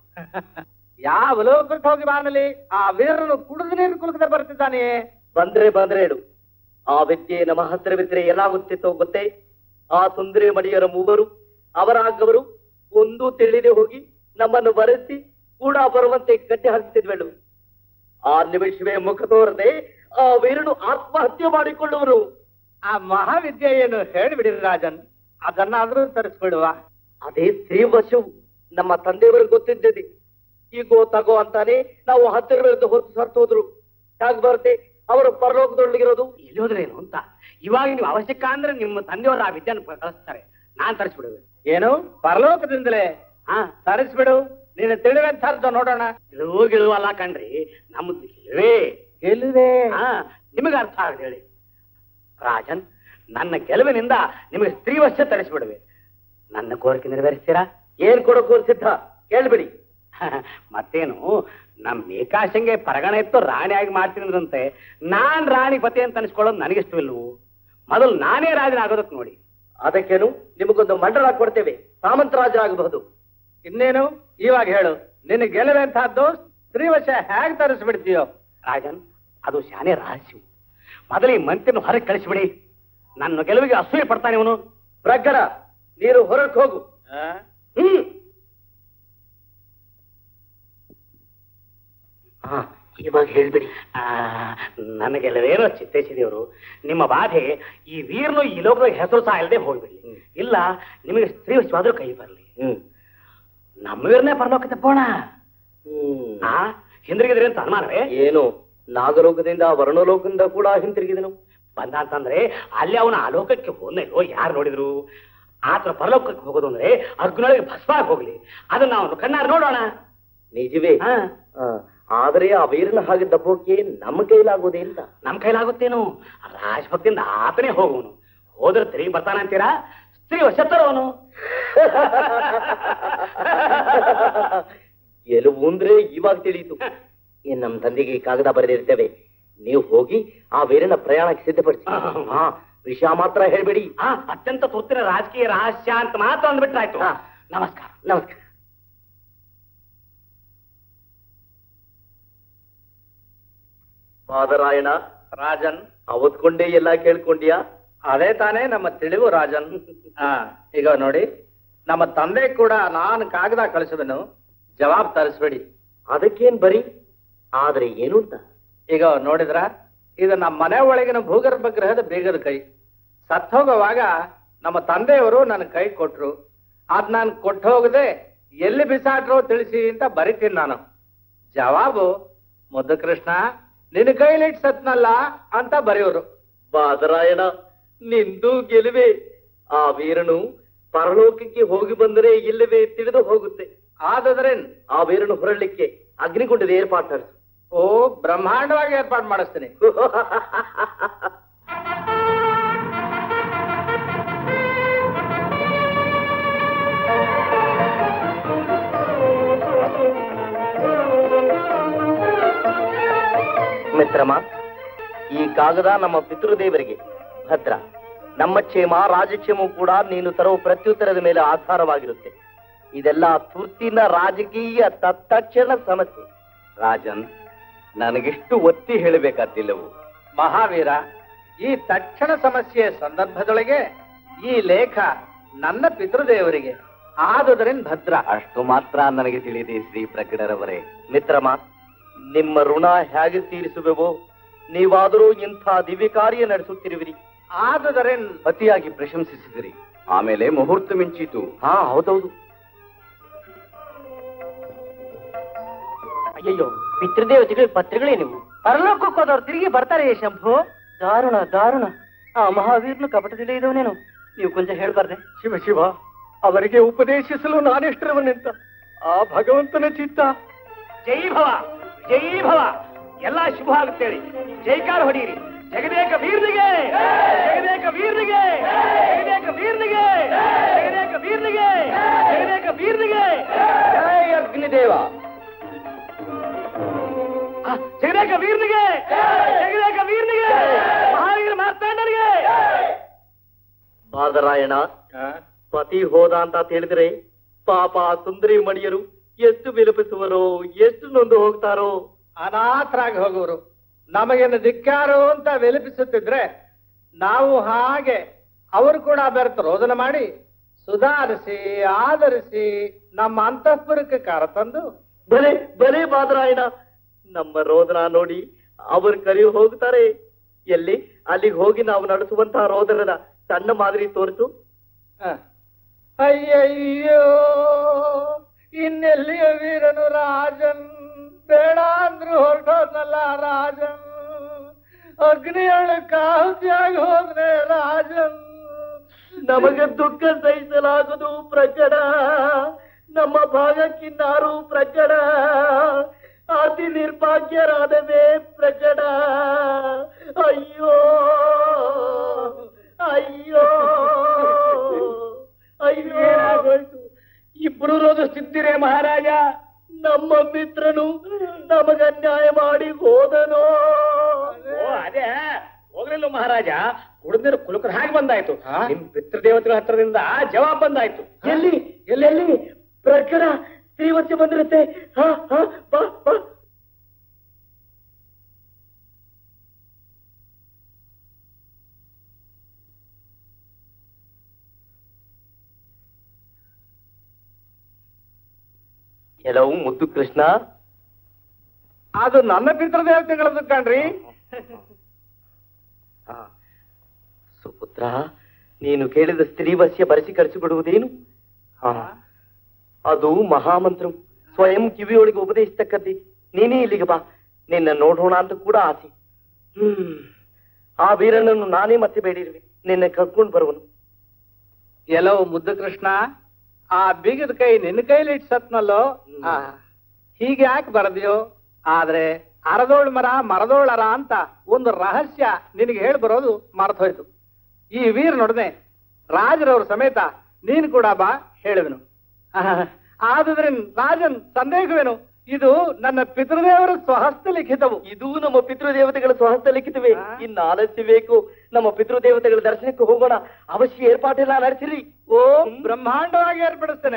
ಯಾವ ಲೋಕಕ್ಕೆ ಹೋಗಿ ಬಾನಲಿ ಆ ವೀರನು ಕುಡಿದು ನೀರು ಕುಲುಕದೆ ಬರ್ತಿದ್ದಾನೆ ಬಂದ್ರೆ ಬಂದ್ರೆ ಹೇಳು ಆ ವ್ಯಕ್ತಿ ನಮ್ಮ ಹತ್ತಿರವಿದ್ರೆ ಏನಾಗುತ್ತಿತ್ತೋ ಗೊತ್ತೇ ಆ ಸುಂದರಿ ಮಡಿಯರ ಮೂವರು ಅವರಾಗವರು ಒಂದು ತಿಳಿದೆ ಹೋಗಿ ನಮ್ಮನ್ನು ಬರೆಸಿ ಕೂಡ ಬರುವಂತೆ ಕಟ್ಟಿ ಹಾಕಿಸಿದ್ವೆಳು ಆ ನಿಮಿಷವೇ ಮುಖ ತೋರದೆ ಆ ವೀರನು ಆತ್ಮಹತ್ಯೆ ಮಾಡಿಕೊಳ್ಳುವರು ಆ ಮಹಾವಿದ್ಯೆ ಏನು ಹೇಳಿಬಿಡಿ ರಾಜನ್ ಅದನ್ನಾದ್ರೂ ತರಿಸ್ಬಿಡುವ ಅದೇ ಶ್ರೀವಶವು ನಮ್ಮ ತಂದೆಯವರಿಗೆ ಗೊತ್ತಿದ್ದದೆ ಈಗೋ ತಗೋ ಅಂತಾನೆ ನಾವು ಹತ್ತಿರವಿருந்து ಹೊತ್ತು ಸತ್ತು ಹೋದ್ರು ಹೇಗ್ ಬರುತ್ತೆ ಅವರು ಪರಲೋಕದೊಳಗಿರೋದು ಎಲ್ಲಿಯೋದ್ರೇನು ಅಂತ ಇವಾಗ ನೀವು ಅವಶ್ಯಕ ಅಂದ್ರೆ ನಿಮ್ಮ ತಂದೆಯವರು ಆ ವಿದ್ಯಾನ ಕಳಿಸ್ತಾರೆ ನಾನ್ ತರಿಸ್ಬಿಡುವೆ ಏನು ಪರಲೋಕದಿಂದಲೇ ಹಾ ತರಿಸ್ಬಿಡು ನೀನು ತಿಳಿವೆಂಥದ್ದು ನೋಡೋಣ ಗಿಳುವು ಗಿಳುವಲ್ಲ ಕಣ್ರಿ ನಮ್ಮದು ಗೆಲುವೇ ಗೆಲ್ಲುವೆ ಹಾ ನಿಮಗೆ ಅರ್ಥ ಆಗದೆ ಹೇಳಿ ರಾಜನ್ ನನ್ನ ಗೆಲುವಿನಿಂದ ನಿಮಗೆ ಸ್ತ್ರೀವಶ್ಯ ತರಿಸ್ಬಿಡುವೆ ನನ್ನ ಕೋರಿಕೆ ನೆರವೇರಿಸ್ತೀರಾ ಏನ್ ಕೊಡೋ ಕೋರ್ಸಿದ್ದ ಕೇಳ್ಬಿಡಿ ಮತ್ತೇನು ನಮ್ ಮೇಕಾಶಂಗೆ ಪರಗಣ ಇತ್ತು ರಾಣಿಯಾಗಿ ಮಾಡ್ತೀನಂತೆ ನಾನ್ ರಾಣಿ ಪತಿ ಅಂತ ಅನ್ಸ್ಕೊಳ್ಳೋದು ನನಗಿಷ್ಟವಿಲ್ವು ಮೊದಲು ನಾನೇ ರಾಜನಾಗೋದಕ್ಕೆ ನೋಡಿ ಅದಕ್ಕೇನು ನಿಮಗೊಂದು ಮಂಡಲ ಕೊಡ್ತೇವೆ ಸಾಮಂತರಾಜರಾಗಬಹುದು ಇನ್ನೇನು ಇವಾಗ ಹೇಳು ನಿನ್ನ ಗೆಲುವೆಂಥದ್ದು ಸ್ತ್ರೀವಶ ಹೇಗ್ ತರಿಸ್ಬಿಡ್ತೀಯೋ ರಾಜನ್ ಅದು ಶಾನೆ ರಹಸ್ಯ ಮೊದಲು ಈ ಮಂತ್ರಿನ ಹೊರಗೆ ಕಳಿಸ್ಬಿಡಿ ನನ್ನ ಗೆಲುವಿಗೆ ಅಸೂಯೆ ಪಡ್ತಾನೆ ಇವನು ಪ್ರಜ್ಞರ ನೀರು ಹೊರಗೆ ಹೋಗು ಹ್ಮ್ ಹಾ, ಇವಾಗ ಹೇಳ್ಬಿಡಿ ನನ್ನ ಗೆಲುವೇನೋ ಚಿತ್ತೈಸಿದೇವರು ನಿಮ್ಮ ಬಾಧೆ ಈ ವೀರನು ಈ ಲೋಕದಾಗ ಹೆಸರು ಸಹ ಇಲ್ಲದೆ ಹೋಗ್ಬಿಡ್ಲಿ ಇಲ್ಲ ನಿಮಗೆ ಸ್ತ್ರೀ ವಿಶ್ವಾದ್ರೂ ಕೈ ಬರಲಿ ಹ್ಮ್ ನಮ್ಮ ವೀರನೇ ಪರಲೋಕ ತಪ್ಪೋಣ ಹ್ಮ್ ಆ ಹಿಂದಿರುಗಿದ್ರಿ ಅಂತ ಅನುಮಾನವೇ ಏನು ನಾಗಲೋಕದಿಂದ ವರ್ಣಲೋಕದಿಂದ ಕೂಡ ಹಿಂತಿರುಗಿದನು ಬಂದ ಅಂತಂದ್ರೆ ಅಲ್ಲಿ ಅವನ ಆಲೋಕಕ್ಕೆ ಹೋದ್ನಲ್ಲೋ ಯಾರು ನೋಡಿದ್ರು ಆತರ ಪರಲೋಕಕ್ಕೆ ಹೋಗೋದು ಅಂದ್ರೆ ಅರ್ಜುನೊಳಗೆ ಭಸ್ಮಾಗಿ ಹೋಗ್ಲಿ ಅದನ್ನ ಅವನು ಕಣ್ಣಾರ ನೋಡೋಣ ನಿಜವೇ ಹಾ ಆ, ಆದರೆ ಆ ವೀರನ ಹಾಗೆ ದಬ್ಬೋಕೆ ನಮ್ಮ ಕೈಲಾಗೋದೇ ಇಲ್ಲ ನಮ್ ಕೈಲಾಗುತ್ತೇನು ರಾಜಭಕ್ತಿಯಿಂದ ಆತನೇ ಹೋಗುವನು ಹೋದ್ರೆ ತಿರುಗಿ ಬರ್ತಾನಂತೀರಾ ಸ್ತ್ರೀ ವಶತ್ತರವನು ಗೆಲುವು ಅಂದ್ರೆ ಇವಾಗ ತಿಳಿಯಿತು ಏನ್ ನಮ್ ತಂದೆಗೆ ಕಾಗದ ಬರೆದಿರ್ತೇವೆ ನೀವು ಹೋಗಿ ಆ ವೀರನ ಪ್ರಯಾಣಕ್ಕೆ ಸಿದ್ಧಪಡಿಸಿ ಹಾ ವಿಷಯ ಮಾತ್ರ ಹೇಳ್ಬೇಡಿ ಆ ಅತ್ಯಂತ ತುರ್ತಿನ ರಾಜಕೀಯ ರಹಸ್ಯ ಅಂತ ಮಾತ್ರ ಅಂದ್ಬಿಟ್ರಾಯ್ತು ಹಾ. ನಮಸ್ಕಾರ ನಮಸ್ಕಾರ ಪಾದರಾಯಣ ರಾಜನ್ ಅವತ್ಕೊಂಡೇ ಎಲ್ಲ ಕೇಳ್ಕೊಂಡ್ಯಾ ಅದೇ ತಾನೇ ನಮ್ಮ ತಿಳಿವು ರಾಜನ್ ಹಾ ಈಗ ನೋಡಿ ನಮ್ಮ ತಂದೆ ಕೂಡ ನಾನು ಕಾಗದ ಕಳಿಸಿದನು ಜವಾಬ್ ತರಿಸ್ಬೇಡಿ ಅದಕ್ಕೇನ್ ಬರಿ ಆದ್ರೆ ಏನು ಅಂತ ಈಗ ನೋಡಿದ್ರ ಇದು ನಮ್ಮ ಮನೆ ಒಳಗಿನ ಭೂಗರ್ಭ ಗ್ರಹದ ಬೀಗದ ಕೈ ಸತ್ತೋಗುವಾಗ ನಮ್ಮ ತಂದೆಯವರು ನನ್ನ ಕೈ ಕೊಟ್ರು ಅದ್ ನಾನು ಕೊಟ್ಟು ಹೋಗದೆ ಎಲ್ಲಿ ಬಿಸಾಟ್ರು ತಿಳಿಸಿ ಅಂತ ಬರಿತೀನಿ ನಾನು ಜವಾಬು ಮುದ್ದು ಕೃಷ್ಣ ನಿನ್ನ ಕೈಲಿಟ್ಟು ಸತ್ನಲ್ಲ ಅಂತ ಬರೆಯೋರು ಬಾದರಾಯಣ ನಿಂದು ಗೆಲುವೆ ಆ ವೀರನು ಪರಲೋಕಕ್ಕೆ ಹೋಗಿ ಬಂದರೆ ಇಲ್ಲವೇ ತಿಳಿದು ಹೋಗುತ್ತೆ ಆದದ್ರೇನ್ ಆ ವೀರನು ಹೊರಡ್ಲಿಕ್ಕೆ ಅಗ್ನಿಗುಂಡದ ಏರ್ಪಾಡು ನಡೆಸು ಓ ಬ್ರಹ್ಮಾಂಡವಾಗಿ ಏರ್ಪಾಡು ಮಾಡಿಸ್ತೀನಿ ಮಿತ್ರಮ ಈ ಕಾಗದ ನಮ್ಮ ಪಿತೃದೇವರಿಗೆ ಭದ್ರ ನಮ್ಮ ಕ್ಷೇಮ ರಾಜಕ್ಷೇಮವು ಕೂಡ ನೀನು ತರುವ ಪ್ರತ್ಯುತ್ತರದ ಮೇಲೆ ಆಧಾರವಾಗಿರುತ್ತೆ ಇದೆಲ್ಲ ತುರ್ತಿನ ರಾಜಕೀಯ ತತ್ಕ್ಷಣ ಸಮಸ್ಯೆ ರಾಜನ್ ನನಗಿಷ್ಟು ಒತ್ತಿ ಹೇಳಬೇಕಾದಿಲ್ಲವು ಮಹಾವೀರ ಈ ತಕ್ಷಣ ಸಮಸ್ಯೆಯ ಸಂದರ್ಭದೊಳಗೆ ಈ ಲೇಖ ನನ್ನ ಪಿತೃದೇವರಿಗೆ ಆದುದರಿಂದ ಭದ್ರ ಅಷ್ಟು ಮಾತ್ರ ನನಗೆ ತಿಳಿದೆ ಶ್ರೀ ಪ್ರಕಟರವರೇ ಮಿತ್ರಮ ನಿಮ್ಮ ಋಣ ಹೇಗೆ ತೀರಿಸುವೆವೋ ನೀವಾದರೂ ಇಂಥ ದಿವ್ಯ ಕಾರ್ಯ ನಡೆಸುತ್ತಿರುವಿರಿ ಆದುದರಿಂದ ಅತಿಯಾಗಿ ಪ್ರಶಂಸಿಸಿದಿರಿ ಆಮೇಲೆ ಮುಹೂರ್ತ ಮಿಂಚಿತು ಹಾ ಹೌದೌದು ಅಯ್ಯಯ್ಯೋ ಪಿತೃದೇವತೆಗಳು ಪತ್ರಿಗಳೇ ನೀವು ಪರಲೋಕಕ್ಕೆ ಹೋದವ್ರು ತಿರುಗಿ ಬರ್ತಾರೆ ಶಂಭು ದಾರುಣ ದಾರುಣ ಆ ಮಹಾವೀರ್ನು ಕಪಟದಲ್ಲೇ ಇದ್ದವನೇನು ನೀವು ಕೊಂಚ ಹೇಳ್ಬಾರ್ದೆ ಶಿವ ಶಿವ ಅವರಿಗೆ ಉಪದೇಶಿಸಲು ನಾನೆಷ್ಟರವನೆಂತ ಆ ಭಗವಂತನ ಚಿತ್ತ ಜೈ ಭವ ಜೈ ಭವ ಎಲ್ಲ ಶುಭ ಆಗುತ್ತೆ ಹೇಳಿ ಜೈಕಾರ ಹೊಡೀರಿ ಜಗದೇಕ ವೀರ್ನಿಗೆ ಜಗದೇಕ ವೀರ್ನಿಗೆ ಜಗದೇಕ ವೀರ್ನಿಗೆ ಜಗದೇಕ ವೀರ್ನಿಗೆ ಜಗದೇಕ ವೀರ್ನಿಗೆ ಜೈ ಅಗ್ನಿದೇವ ಆ, ಜಗದೇಕ ವೀರ್ನಿಗೆ ಜಗದೇಕ ವೀರ್ನಿಗೆ ಮಹಾವೀರ ಮಾರ್ತಾಂಡನಿಗೆ ಬಾದರಾಯಣ ಪತಿ ಹೋದ ಅಂತ ತಿಳಿದ್ರೆ ಪಾಪ ಆ ಸುಂದರಿ ಮಣಿಯರು ಎಷ್ಟು ವಿಲಪಿಸುವರೋ ಎಷ್ಟು ನೊಂದು ಹೋಗ್ತಾರೋ ಅನಾಥರಾಗಿ ಹೋಗುವರು ನಮಗೇನು ಧಿಕ್ಕಾರು ಅಂತ ವಿಲಪಿಸುತ್ತಿದ್ರೆ ನಾವು ಹಾಗೆ ಅವರು ಕೂಡ ಬೆರೆತು ರೋದನ ಮಾಡಿ ಸುಧಾರಿಸಿ ಆಧರಿಸಿ ನಮ್ಮ ಅಂತಃಪುರಕ್ಕೆ ಕರೆತಂದು ಬಲೆ ಬಲೆ ಬಾದರಾಯಣ ನಮ್ಮ ರೋದನ ನೋಡಿ ಅವರು ಕರಿ ಹೋಗ್ತಾರೆ ಎಲ್ಲಿ ಅಲ್ಲಿಗೆ ಹೋಗಿ ನಾವು ನಡೆಸುವಂತಹ ರೋದನದ ಸಣ್ಣ ಮಾದರಿ ತೋರಿಸು ಹ. ಅಯ್ಯಯ್ಯೋ ಇನ್ನೆಲ್ಲಿಯ ವೀರನು ರಾಜನ್ ಬೇಡ ಅಂದ್ರು ಹೊರಟೋದ್ನಲ್ಲ ರಾಜನ್ ಅಗ್ನಿಯೊಳಗೆ ಕಾಹುತಿಯಾಗಿ ಹೋದ್ರೆ ರಾಜನ್ ನಮಗೆ ದುಃಖ ಸಹಿಸಲಾಗದು ಪ್ರಕಟ ನಮ್ಮ ಭಾಗಕ್ಕಿನ್ನಾರು ಪ್ರಕಟ ಅತಿ ನಿರ್ಭಾಗ್ಯರಾದವೇ ಪ್ರಕಟ ಅಯ್ಯೋ ಅಯ್ಯೋ ಅಯ್ಯೋ ಏನಾಗೋಯ್ತು ಇಬ್ರು ರೋಧಿಸ್ತಿದ್ದೀರೇ ಮಹಾರಾಜ ನಮ್ಮ ಮಿತ್ರನು ನಮಗ ಅನ್ಯಾಯ ಮಾಡಿ ಹೋದನೋ ಓ ಅದೇ ಹೋಗ್ಲಿಲ್ಲ ಮಹಾರಾಜ ಕುಡಿದಿರೋ ಕುಲಕರ ಹಾಗೆ ಬಂದಾಯ್ತು ನಿಮ್ ಪಿತೃದೇವತೆಗಳ ಹತ್ರದಿಂದ ಜವಾಬ್ ಬಂದಾಯ್ತು ಎಲ್ಲಿ ಎಲ್ಲೆಲ್ಲಿ ಪ್ರಕಟ ಶ್ರೀವತ್ಸ ಬಂದಿರುತ್ತೆ ಹಾ ಹಾ ಬಾ ಬಾ ಕೆಲವು ಮುದ್ದು ಕೃಷ್ಣ ಅದು ನನ್ನ ಪಿತೃದೇವತೆಗಳದ್ದು ಕಣ್ರಿ ಆ, ಸುಪುತ್ರ ನೀನು ಕೇಳಿದ ಸ್ತ್ರೀವಸ್ಯ ಬರೆಸಿ ಕಳಿಸಿಕೊಡುವುದೇನು ಆ, ಅದು ಮಹಾಮಂತ್ರ ಸ್ವಯಂ ಕಿವಿಯೊಳಗೆ ಉಪದೇಶಿಸ್ತಕ್ಕದ್ದಿ ನೀನೇ ಇಲ್ಲಿಗೆ ಬಾ ನಿನ್ನ ನೋಡೋಣ ಅಂತ ಕೂಡ ಆಸೆ ಹ್ಮ್ ಆ ವೀರನನ್ನು ನಾನೇ ಮತ್ತೆ ಬೇಡಿರುವೆ ನಿನ್ನ ಕರ್ಕೊಂಡು ಬರುವನು ಎಲ್ಲೋ ಮುದ್ದು ಕೃಷ್ಣ ಆ ಬೀಗದ ಕೈ ನಿನ್ನ ಕೈಲಿ ಇಟ್ಟು ಸತ್ನಲ್ಲೋ ಆ, ಹೀಗೆ ಯಾಕೆ ಬರದ್ಯೋ ಆದ್ರೆ ಅರದೋಳ್ ಮರ ಮರದೋಳರ ಅಂತ ಒಂದು ರಹಸ್ಯ ನಿನಗೆ ಹೇಳಿ ಬರೋದು ಮರ್ತೋಯ್ತು ಈ ವೀರ್ ನೋಡದೆ ರಾಜರವ್ರ ಸಮೇತ ನೀನು ಕೂಡ ಬಾ ಹೇಳಿದನು ಆದ್ರಿಂದ ರಾಜನ್ ಸಂದೇಹವೇನು ಇದು ನನ್ನ ಪಿತೃದೇವರ ಸ್ವಹಸ್ತ ಲಿಖಿತವು ಇದು ನಮ್ಮ ಪಿತೃದೇವತೆಗಳ ಸ್ವಹಸ್ತ ಲಿಖಿತವೇ ಇನ್ನು ಆಲಸ್ಯ ಬೇಕು ನಮ್ಮ ಪಿತೃದೇವತೆಗಳ ದರ್ಶನಕ್ಕೆ ಹೋಗೋಣ ಅವಶ್ಯ ಏರ್ಪಾಟೆಲ್ಲ ನಡೆಸಿರಿ ಓ ಬ್ರಹ್ಮಾಂಡವಾಗಿ ಏರ್ಪಡಿಸ್ತೇನೆ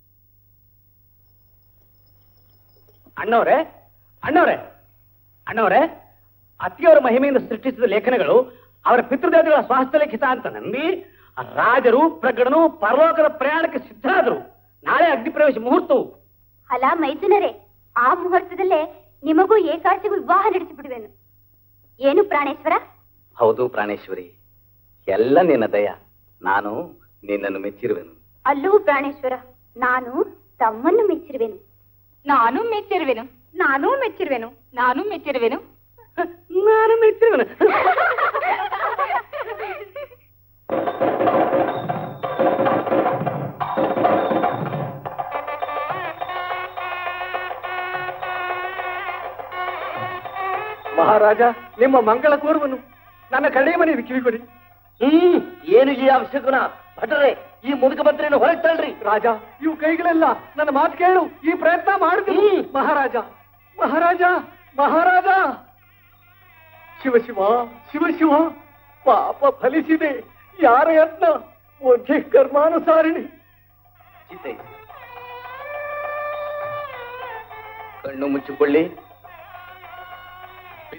ಅಣ್ಣವ್ರೆ ಅಣ್ಣವ್ರೆ ಅಣ್ಣವ್ರೆ ಅತ್ತಿಯವರ ಮಹಿಮೆಯಿಂದ ಸೃಷ್ಟಿಸಿದ ಲೇಖನಗಳು ಅವರ ಪಿತೃದೇವತೆಗಳ ಸ್ವಾಸ್ಥ್ಯ ಲಿಖಿತ ಅಂತ ನಂಬಿ ಆ ರಾಜರು ಪ್ರಗಡನು ಪರಲೋಕದ ಪ್ರಯಾಣಕ್ಕೆ ಸಿದ್ಧರಾದರು ನಾಳೆ ಅಗ್ನಿಪ್ರವೇಶ ಮುಹೂರ್ತವು ಅಲ ಮೈದುನರೇ ಆ ಮುಹೂರ್ತದಲ್ಲೇ ನಿಮಗೂ ಏಕಾರ್ಚಿಗೂ ವಿವಾಹ ನಡೆಸಿಬಿಡುವೆನು ಏನು ಪ್ರಾಣೇಶ್ವರ ಹೌದು ಪ್ರಾಣೇಶ್ವರಿ ಎಲ್ಲ ನಿನ್ನ ದಯ ನಾನು ನಿನ್ನನ್ನು ಮೆಚ್ಚಿರುವೆನು ಅಲ್ಲವೂ ಪ್ರಾಣೇಶ್ವರ ನಾನು ತಮ್ಮನ್ನು ಮೆಚ್ಚಿರುವೆನು ನಾನು ಮೆಚ್ಚಿರುವೆನು ನಾನು ಮೆಚ್ಚಿರುವೆನು ನಾನು ಮೆಚ್ಚಿರುವೆನು ನಾನು ಮೆಚ್ಚಿರುವೆನು ಮಹಾರಾಜ ನಿಮ್ಮ ಮಂಗಳ ಕೋರುವನು ನನ್ನ ಕಡೆ ಮನೆ ಕಿವಿಕೊಡಿ ಹ್ಮ್ ಏನು ಈ ಅವಶ್ಯಕನ ಭಟರೆ ಈ ಮುದುಕ ಮಂತ್ರಿಯನ್ನು ಹೊರಗೆ ತಳ್ರಿ ರಾಜ ಇವು ಕೈಗಳೆಲ್ಲ ನನ್ನ ಮಾತು ಕೇಳು ಈ ಪ್ರಯತ್ನ ಮಾಡಿದ್ರು ಮಹಾರಾಜ ಮಹಾರಾಜ ಮಹಾರಾಜ ಶಿವ ಶಿವ ಶಿವ ಶಿವ ಪಾಪ ಫಲಿಸಿದೆ ಯಾರ ಯತ್ನ ಮುಖ್ಯ ಕರ್ಮಾನುಸಾರಿಣಿ ಚಿತ್ತೈಸಿ ಕಣ್ಣು ಮುಚ್ಚಿಕೊಳ್ಳಿ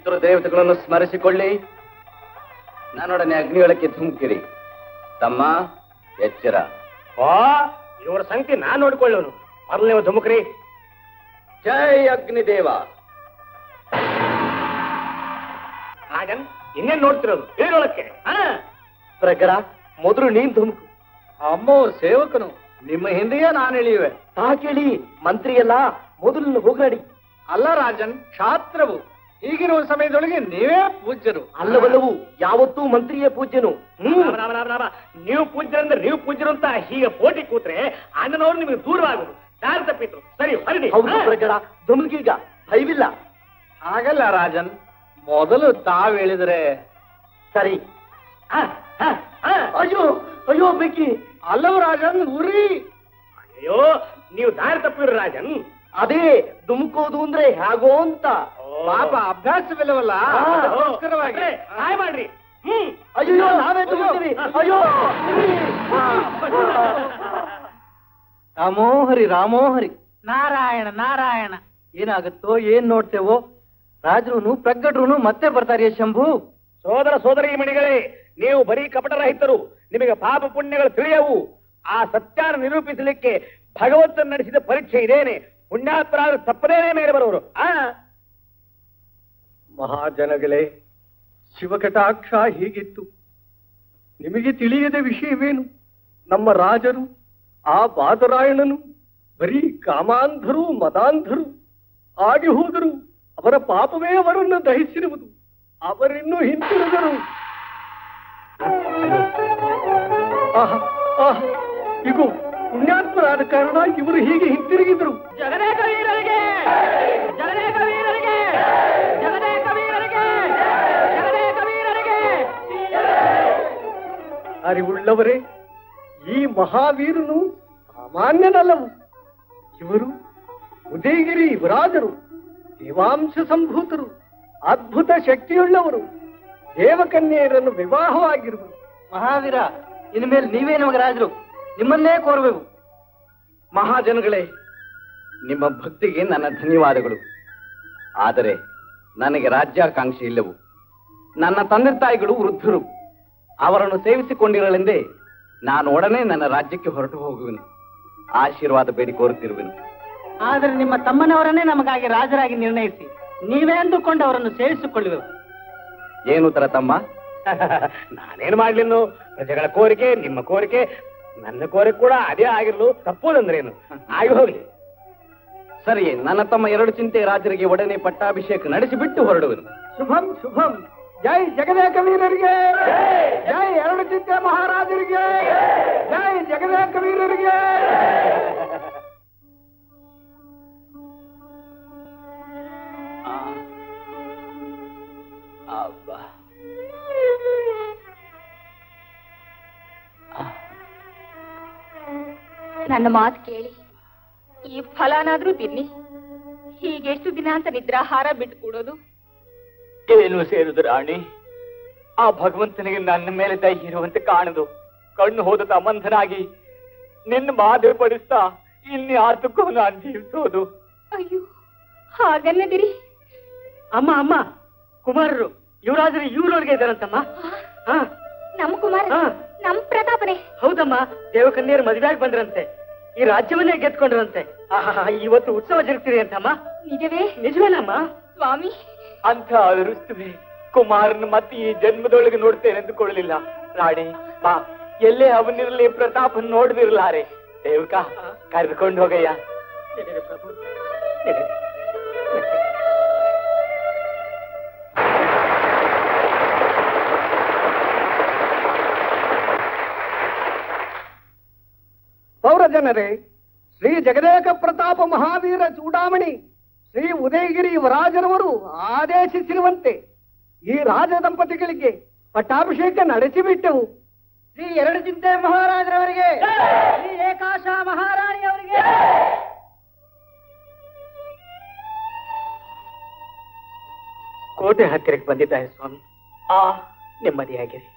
ಪಿತೃದೇವತೆಗಳನ್ನು ಸ್ಮರಿಸಿಕೊಳ್ಳಿ ನನ್ನೊಡನೆ ಅಗ್ನಿಯೊಳಕ್ಕೆ ಧುಮುಕಿರಿ ತಮ್ಮ ಎಚ್ಚರ ಓ ಇವ್ರ ಸಂಗತಿ ನಾನ್ ನೋಡ್ಕೊಳ್ಳೋನು ಮೊದಲು ನೀವು ಧುಮುಕ್ರಿ ಜೈ ಅಗ್ನಿದೇವ ರಾಜನ್ ಇನ್ನೇನ್ ನೋಡ್ತಿರೋದು ಇಳಿರೊಳಕ್ಕೆ ಹಾ ಪ್ರಗಡ ಮೊದಲು ನೀನ್ ಧುಮುಕು ಅಮ್ಮವ್ರ ಸೇವಕನು ನಿಮ್ಮ ಹಿಂದೆಯೇ ನಾನು ಇಳಿಯುವೆ ಸಾಕೇಳಿ ಮಂತ್ರಿ ಎಲ್ಲ ಮೊದಲು ಹೋಗ್ರಾಡಿ ಅಲ್ಲ ರಾಜನ್ ಕ್ಷಾತ್ರವು ಈಗಿರುವ ಸಮಯದೊಳಗೆ ನೀವೇ ಪೂಜ್ಯರು ಅಲ್ಲವಲ್ಲವು ಯಾವತ್ತೂ ಮಂತ್ರಿಯೇ ಪೂಜ್ಯನು ಹ್ಮ್ ರಾಮ, ರಾಮ, ರಾಮ, ರಾಮ. ನೀವು ಪೂಜ್ಯರಂದ್ರೆ ನೀವು ಪೂಜ್ಯರು ಅಂತ ಹೀಗೆ ಪೋಟಿ ಕೂತ್ರೆ ಅಣ್ಣನವ್ರು ನಿಮಗೆ ದೂರವಾಗುದು ದಾರಿ ತಪ್ಪಿತು ಸರಿ ಹೊರಡಿ ಹೌದು ಹಾ? ಪ್ರಗಡ ಧುಮುಕೀಗ ಭಯವಿಲ್ಲ ಹಾಗಲ್ಲ ರಾಜನ್ ಮೊದಲು ತಾವ್ ಹೇಳಿದ್ರೆ ಸರಿ ಹಾ, ಹಾ, ಹಾ. ಅಯ್ಯೋ ಅಯ್ಯೋ ಬೆಂಕಿ ಅಲ್ಲವು ರಾಜನ್ ಉರಿ ಅಯ್ಯೋ ನೀವು ದಾರಿ ತಪ್ಪಿದ್ರು ರಾಜನ್ ಅದೇ ಧುಮುಕೋದು ಅಂದ್ರೆ ಹೇಗೋ ಅಂತ ಪಾಪ ಅಭ್ಯಾಸವಿಲ್ಲವಲ್ಲ ಹಾ, ಅದಕ್ಕೋಸ್ಕರವಾಗಿ ಅಂದ್ರೆ ಸಹಾಯ ಮಾಡ್ರಿ ಹ್ಮ್ ಅಯ್ಯೋ ನಾವೇ ಧುಮುಕ್ತೀವಿ ಅಯ್ಯೋ ರಾಮೋಹರಿ ರಾಮೋಹರಿ ನಾರಾಯಣ ನಾರಾಯಣ ಏನಾಗುತ್ತೋ ಏನ್ ನೋಡ್ತೇವೋ ರಾಜರುನು ಪ್ರಗಟರುನು ಮತ್ತೆ ಬರ್ತಾರಿಯ ಶಂಭು ಸೋದರ ಸೋದರಿ ಮಣಿಗಳೇ ನೀವು ಬರೀ ಕಪಟರಹಿತರು ನಿಮಗೆ ಪಾಪ ಪುಣ್ಯಗಳು ತಿಳಿಯವು ಆ ಸತ್ಯಾನ ನಿರೂಪಿಸಲಿಕ್ಕೆ ಭಗವಂತನ ನಡೆಸಿದ ಪರೀಕ್ಷೆ ಇದೇನೆ ಪುಣ್ಯಾತ್ಮರಾದ್ರೆ ತಪ್ಪದೇನೆ ಮೇಲೆ ಬರೋರು ಆ ಮಹಾಜನಗಳೇ ಶಿವಕಟಾಕ್ಷ ಹೀಗಿತ್ತು ನಿಮಗೆ ತಿಳಿಯದ ವಿಷಯವೇನು ನಮ್ಮ ರಾಜರು ಆ ಬಾದರಾಯಣನು ಬರೀ ಕಾಮಾಂಧರು ಮದಾಂಧರು ಆಗಿ ಹೋದರು ಅವರ ಪಾಪವೇ ಅವರನ್ನು ದಹಿಸಿರುವುದು ಅವರಿನ್ನೂ ಹಿಂತಿರುಗರು ಆಹಾ, ಆಹಾ, ಇಗೋ ಪುಣ್ಯಾತ್ಮರಾದ ಕಾರಣ ಇವರು ಹೀಗೆ ಹಿಂತಿರುಗಿದರು ಜಗದೇಕ ವೀರರಿಗೆ ಜಗದೇಕ ವೀರರಿಗೆ ಜಗದೇಕ ವೀರರಿಗೆ ಜಗದೇಕ ವೀರರಿಗೆ ಅರಿವುಳ್ಳವರೇ ಈ ಮಹಾವೀರನು ಸಾಮಾನ್ಯನಲ್ಲವು ಇವರು ಉದಯಗಿರಿ ಯುವರಾಜರು ದೇವಾಂಶ ಸಂಭೂತರು ಅದ್ಭುತ ಶಕ್ತಿಯುಳ್ಳವರು ದೇವಕನ್ಯೆಯರನ್ನು ವಿವಾಹವಾಗಿರುವರು ಮಹಾವೀರ ಇನ್ಮೇಲೆ ನೀವೇ ನಮಗೆ ರಾಜರು ನಿಮ್ಮನ್ನೇ ಕೋರಬೇಕು ಮಹಾಜನಗಳೇ ನಿಮ್ಮ ಭಕ್ತಿಗೆ ನನ್ನ ಧನ್ಯವಾದಗಳು ಆದರೆ ನನಗೆ ರಾಜ್ಯಾಕಾಂಕ್ಷೆ ಇಲ್ಲವು ನನ್ನ ತಂದೆ ತಾಯಿಗಳು ವೃದ್ಧರು ಅವರನ್ನು ಸೇವಿಸಿಕೊಂಡಿರಲೆಂದೇ ನಾನು ಒಡನೆ ನನ್ನ ರಾಜ್ಯಕ್ಕೆ ಹೊರಟು ಹೋಗುವೆನು ಆಶೀರ್ವಾದ ಬೇಡಿ ಕೋರುತ್ತಿರುವೆನು ಆದರೆ ನಿಮ್ಮ ತಮ್ಮನವರನ್ನೇ ನಮಗಾಗಿ ರಾಜರಾಗಿ ನಿರ್ಣಯಿಸಿ ನೀವೇ ಅಂದುಕೊಂಡು ಅವರನ್ನು ಸೇರಿಸಿಕೊಳ್ಳುವೆವು ಏನು ತರ ತಮ್ಮ ನಾನೇನು ಮಾಡ್ಲಿನ್ನು ಪ್ರಜೆಗಳ ಕೋರಿಕೆ ನಿಮ್ಮ ಕೋರಿಕೆ ನನ್ನ ಕೋರಿಕೆ ಕೂಡ ಅದೇ ಆಗಿರ್ಲು ತಪ್ಪುದಂದ್ರೇನು ಆಗಿ ಹೋಗ್ಲಿ ಸರಿ ನನ್ನ ತಮ್ಮ ಎರಡು ಚಿಂತೆ ರಾಜರಿಗೆ ಒಡನೆ ಪಟ್ಟಾಭಿಷೇಕ ನಡೆಸಿಬಿಟ್ಟು ಹೊರಡುವೆನು ಶುಭಂ ಶುಭಂ ಜೈ ಜಗದೇಕ ವೀರರಿಗೆ ಜೈ ಎರಡು ಚಿಂತೆ ಮಹಾರಾಜರಿಗೆ ಜೈ ಜಗದೇಕ ವೀರರಿಗೆ ಅಬ್ಬಾ ನನ್ನ ಮಾತು ಕೇಳಿ ಈ ಫಲನಾದ್ರೂ ತಿನ್ನಿ ಹೀಗೆಷ್ಟು ದಿನ ಅಂತ ನಿದ್ರಾಹಾರ ಬಿಟ್ಟು ಕೂಡೋದು ಏನು ಸೇರುದು ರಾಣಿ ಆ ಭಗವಂತನಿಗೆ ನನ್ನ ಮೇಲೆ ದಯ ಇರುವಂತೆ ಕಾಣದು ಕಣ್ಣು ಹೋದ ತಮ್ಮಂಧನಾಗಿ ನಿನ್ನ ಬಾಧೆ ಪಡಿಸ್ತಾ ಇನ್ಯಾತಕ್ಕೂ ನಾನು ಜೀವಿಸೋದು ಅಯ್ಯೋ ಹಾಗನ್ನದಿರಿ ಅಮ್ಮ ಅಮ್ಮ ಕುಮಾರರು ಯುವರಾಜರು ಇವ್ರೊಳಗೆ ಇದ್ದಾರಂತಮ್ಮ ಹಾ ನಮ್ ಕುಮಾರ ಹಾ. ನಮ್ ಪ್ರತಾಪನೇ ಹೌದಮ್ಮ ದೇವಕನ್ಯರು ಮದುವೆಯಾಗಿ ಬಂದ್ರಂತೆ ಈ ರಾಜ್ಯವನ್ನೇ ಗೆದ್ಕೊಂಡ್ರಂತೆ ಆಹಾ ಇವತ್ತು ಉತ್ಸವ ಜರುಗ್ತಿದೆ ಅಂತಮ್ಮ ನಿಜವೇ ನಿಜವೇನಮ್ಮ ಸ್ವಾಮಿ ಅಂತ ಅದೃಷ್ಟವೇ ಕುಮಾರನ ಮತ್ತೆ ಈ ಜನ್ಮದೊಳಗೆ ನೋಡ್ತೇನೆ ಅಂದುಕೊಳ್ಳಲಿಲ್ಲ ರಾಣಿ ಬಾ ಎಲ್ಲೇ ಅವನಿರಲಿ ಪ್ರತಾಪನ್ ನೋಡದಿರ್ಲಾರೆ ದೇವಕ ಕರೆದುಕೊಂಡು ಹೋಗಯ್ಯ ನಡೀರಿ ಪ್ರಭು ಪೌರ ಜನರೇ ಶ್ರೀ ಜಗದೇಕ ಪ್ರತಾಪ ಮಹಾವೀರ ಚೂಡಾಮಣಿ ಶ್ರೀ ಉದಯಗಿರಿ ಯುವರಾಜರವರು ಆದೇಶಿಸಿರುವಂತೆ ಈ ರಾಜ ದಂಪತಿಗಳಿಗೆ ಪಟ್ಟಾಭಿಷೇಕ ನಡೆಸಿಬಿಟ್ಟೆವು ಶ್ರೀ ಎರಡು ಚಿಂತೆ ಮಹಾರಾಜರವರಿಗೆ ಶ್ರೀ ಏಕಾಶ ಮಹಾರಾಣಿಯವರಿಗೆ ಕೋಟೆ ಹತ್ತಿರಕ್ಕೆ ಬಂದಿದ್ದಾರೆ ಸ್ವಾಮಿ ಆ ನೆಮ್ಮದಿಯಾಗಿರಿ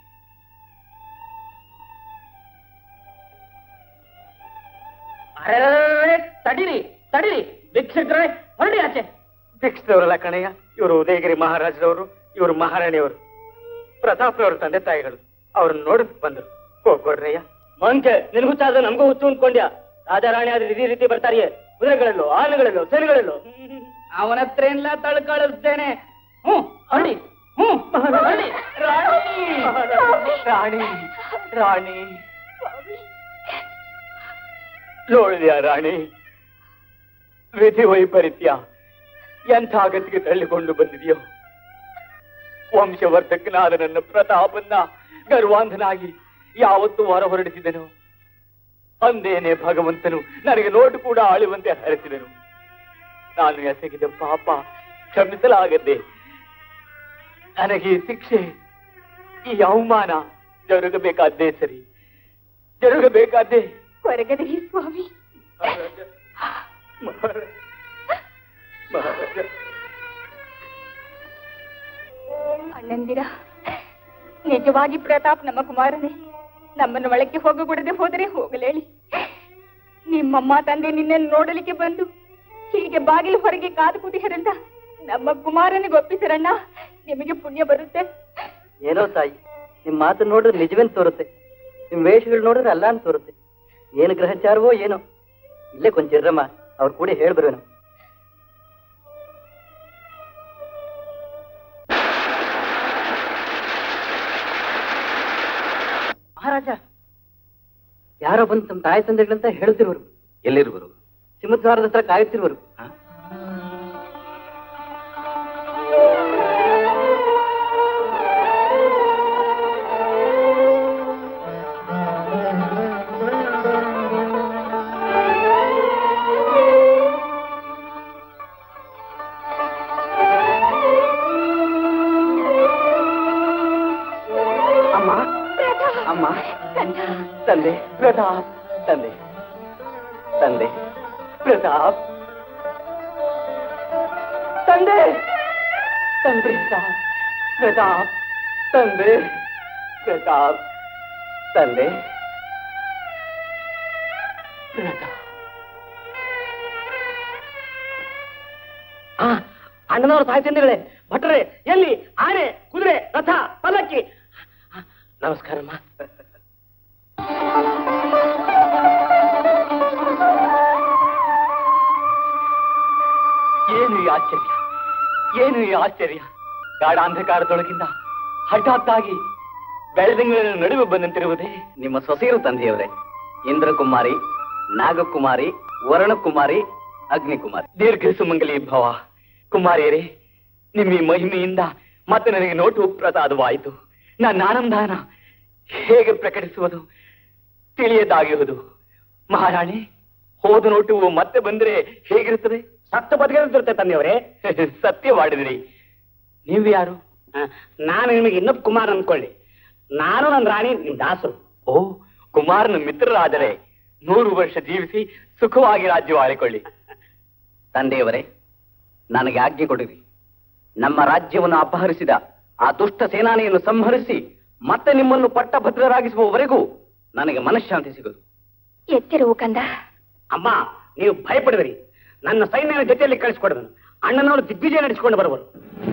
ಅರೆ ತಡಿರಿ ತಡಿರಿ ಭಿಕ್ಷಕ್ರೆ ಹೊರಡಿ ಆಚೆ ಭಿಕ್ಷದವರಲ್ಲ ಕಣಯ್ಯ ಇವರು ಉದಯಗಿರಿ ಮಹಾರಾಜರವರು ಇವರು ಮಹಾರಾಣಿಯವರು ಪ್ರತಾಪ್ರವ್ರ ತಂದೆ ತಾಯಿಗಳು ಅವ್ರನ್ನ ನೋಡಕ್ ಬಂದ್ರು ಹೋಗ್ಕೊಡ್ರಯ್ಯ ಮಂಕೆ ನಿನ್ಗೂ ಚಾದ ನಮಗೂ ಹುಚ್ಚು ಅಂದ್ಕೊಂಡ್ಯಾ ರಾಜಾರಾಣಿ ಆದ್ರೆ ಇದೇ ರೀತಿ ಬರ್ತಾರಿಯೇ ಕುದುರೆಗಳಲ್ಲೋ ಆನೆಗಳಲ್ಲೋ ಸೇನೆಗಳಲ್ಲೋ ಅವನ ಹತ್ರ ಎಲ್ಲ ತಳ್ಕಳಿಸ್ತೇನೆ ಹ್ಮ್ ಅಡಿ ಹ್ಮ್ ಅಡಿ. ರಾಣಿ ರಾಣಿ ನೋಡಿದ್ಯಾ ರಾಣಿ ವಿಧಿ ವೈಪರೀತ್ಯ ಎಂಥ ಗತಿಗೆ ತಳ್ಳಿಕೊಂಡು ಬಂದಿದೆಯೋ ವಂಶವರ್ಧಕನಾದ ನನ್ನ ಪ್ರತಾಪನ್ನ ಗರ್ವಾಂಧನಾಗಿ ಯಾವತ್ತೂ ಹೊರ ಹೊರಡಿಸಿದನು ಅಂದೇನೆ ಭಗವಂತನು ನನಗೆ ನೋಟು ಕೂಡ ಆಳುವಂತೆ ಹರಿಸಿದನು ನಾನು ಎಸಗಿದ ಪಾಪ ಕ್ಷಮಿಸಲಾಗದೆ ನನಗೆ ಈ ಶಿಕ್ಷೆ ಈ ಅವಮಾನ ಜರುಗಬೇಕಾದ್ದೇ ಸರಿ ಜರುಗಬೇಕಾದ್ದೇ ಕೊರಗದೆ ಸ್ವಾಮಿ ಮಹಾರಾಜ ಮಹಾರಾಜ ಮಹಾರಾಜ ಅಣ್ಣಂದಿರ ನಿಜವಾಗಿ ಪ್ರತಾಪ್ ನಮ್ಮ ಕುಮಾರನೇ ನಮ್ಮನ್ನು ಒಳಕ್ಕೆ ಹೋಗಕೂಡದೆ ಹೋದರೆ ಹೋಗಲೇಳಿ ನಿಮ್ಮಮ್ಮ ತಂದೆ ನಿನ್ನನ್ನು ನೋಡಲಿಕ್ಕೆ ಬಂದು ಹೀಗೆ ಬಾಗಿಲು ಹೊರಗೆ ಕಾದು ಕೂತಿಹರಂತ ನಮ್ಮ ಕುಮಾರನಿಗೆ ಒಪ್ಪಿಸಿರಣ್ಣ ನಿಮಗೆ ಪುಣ್ಯ ಬರುತ್ತೆ ಏನೋ ತಾಯಿ ನಿಮ್ ಮಾತು ನೋಡಿದ್ರೆ ನಿಜವೇನ್ ತೋರುತ್ತೆ ನಿಮ್ ವೇಷಗಳು ನೋಡಿದ್ರೆ ಅಲ್ಲ ಅಂತ ತೋರುತ್ತೆ ಏನು ಗ್ರಹಚಾರವೋ ಏನೋ ಇಲ್ಲೇ ಕೊಂಚ ಇರ್ರಮ್ಮ ಅವ್ರು ಕೂಡ ಹೇಳ್ಬರುವೇನು ಮಹಾರಾಜ ಯಾರೋ ಬಂದು ತಮ್ಮ ತಾಯಿ ತಂದೆಗಳಂತ ಹೇಳ್ತಿರುವರು ಎಲ್ಲಿರುವರು ಸಿಂಹದ್ವಾರದ ಹತ್ರ ಕಾಯುತ್ತಿರುವರು ಅಮ್ಮ ಅಮ್ಮ ತಂದೆ ಪ್ರತಾಪ್ ತಂದೆ ತಂದೆ ಪ್ರತಾಪ್ ತಂದೆ ತಂದೆ ಪ್ರತಾಪ್ ತಂದೆ ಪ್ರತಾಪ್ ತಂದೆ ಪ್ರತಾಪ್ ಆ, ಅಣ್ಣನವ್ರ ತಾಯಿ ತಂದೆಗಳೇ ಭಟ್ರೆ ಎಲ್ಲಿ ಆನೆ ಕುದುರೆ ರಥ ಪಲ್ಲಕ್ಕಿ ನಮಸ್ಕಾರಮ್ಮ ಏನು ಈ ಆಶ್ಚರ್ಯ ಏನು ಈ ಆಶ್ಚರ್ಯ ಗಾಢಾಂಧಕಾರದೊಳಗಿಂದ ಹಠಾತ್ತಾಗಿ ಬೆಳದಿಂಗಳ ನಡುವೆ ಬಂದಂತಿರುವುದೇ ನಿಮ್ಮ ಸೊಸೆಯರು ತಂದೆಯವರೇ ಇಂದ್ರಕುಮಾರಿ ನಾಗಕುಮಾರಿ ವರುಣಕುಮಾರಿ ಅಗ್ನಿಕುಮಾರಿ ದೀರ್ಘ ಸುಮಂಗಲಿ ಭವ ಕುಮಾರಿಯರೇ ನಿಮ್ಮ ಈ ಮಹಿಮೆಯಿಂದ ಮತ್ತೆ ನನಗೆ ನೋಟು ಪ್ರಸಾದವಾಯಿತು ನನ್ನ ಆನಂದಾನ ಹೇಗೆ ಪ್ರಕಟಿಸುವುದು ತಿಳಿಯದಾಗಿರುವುದು ಮಹಾರಾಣಿ ಹೋದ ನೋಟು ಮತ್ತೆ ಬಂದರೆ ಹೇಗಿರುತ್ತದೆ ಸತ್ತ ಬದುಕಿರುತ್ತೆ ತಂದೆಯವರೇ ಸತ್ಯವಾಡಿದ್ರಿ ನೀವು ಯಾರು ನಾನು ನಿಮಗೆ ಇನ್ನೊಬ್ಬ ಕುಮಾರ್ ಅನ್ಕೊಳ್ಳಿ ನಾನು ನನ್ನ ರಾಣಿ ನಿಮ್ ದಾಸರು ಓ ಕುಮಾರನ ಮಿತ್ರರಾದರೆ ನೂರು ವರ್ಷ ಜೀವಿಸಿ ಸುಖವಾಗಿ ರಾಜ್ಯ ಆಳಿಕೊಳ್ಳಿ ತಂದೆಯವರೇ ನನಗೆ ಆಜ್ಞೆ ಕೊಡಿರಿ ನಮ್ಮ ರಾಜ್ಯವನ್ನು ಅಪಹರಿಸಿದ ಆ ದುಷ್ಟ ಸೇನಾನಿಯನ್ನು ಸಂಹರಿಸಿ ಮತ್ತೆ ನಿಮ್ಮನ್ನು ಪಟ್ಟಭದ್ರರಾಗಿಸುವವರೆಗೂ ನನಗೆ ಮನಃಶಾಂತಿ ಸಿಗದು ಎಚ್ಚರವು ಕಂದ ಅಮ್ಮ ನೀವು ಭಯಪಡಿದ್ರಿ ನನ್ನ ಸೈನ್ಯನ ಜೊತೆಯಲ್ಲಿ ಕಳಿಸ್ಕೊಡೋದು ಅಣ್ಣನವರು ದಿಗ್ವಿಜಯ ನಡೆಸಿಕೊಂಡು ಬರುವರು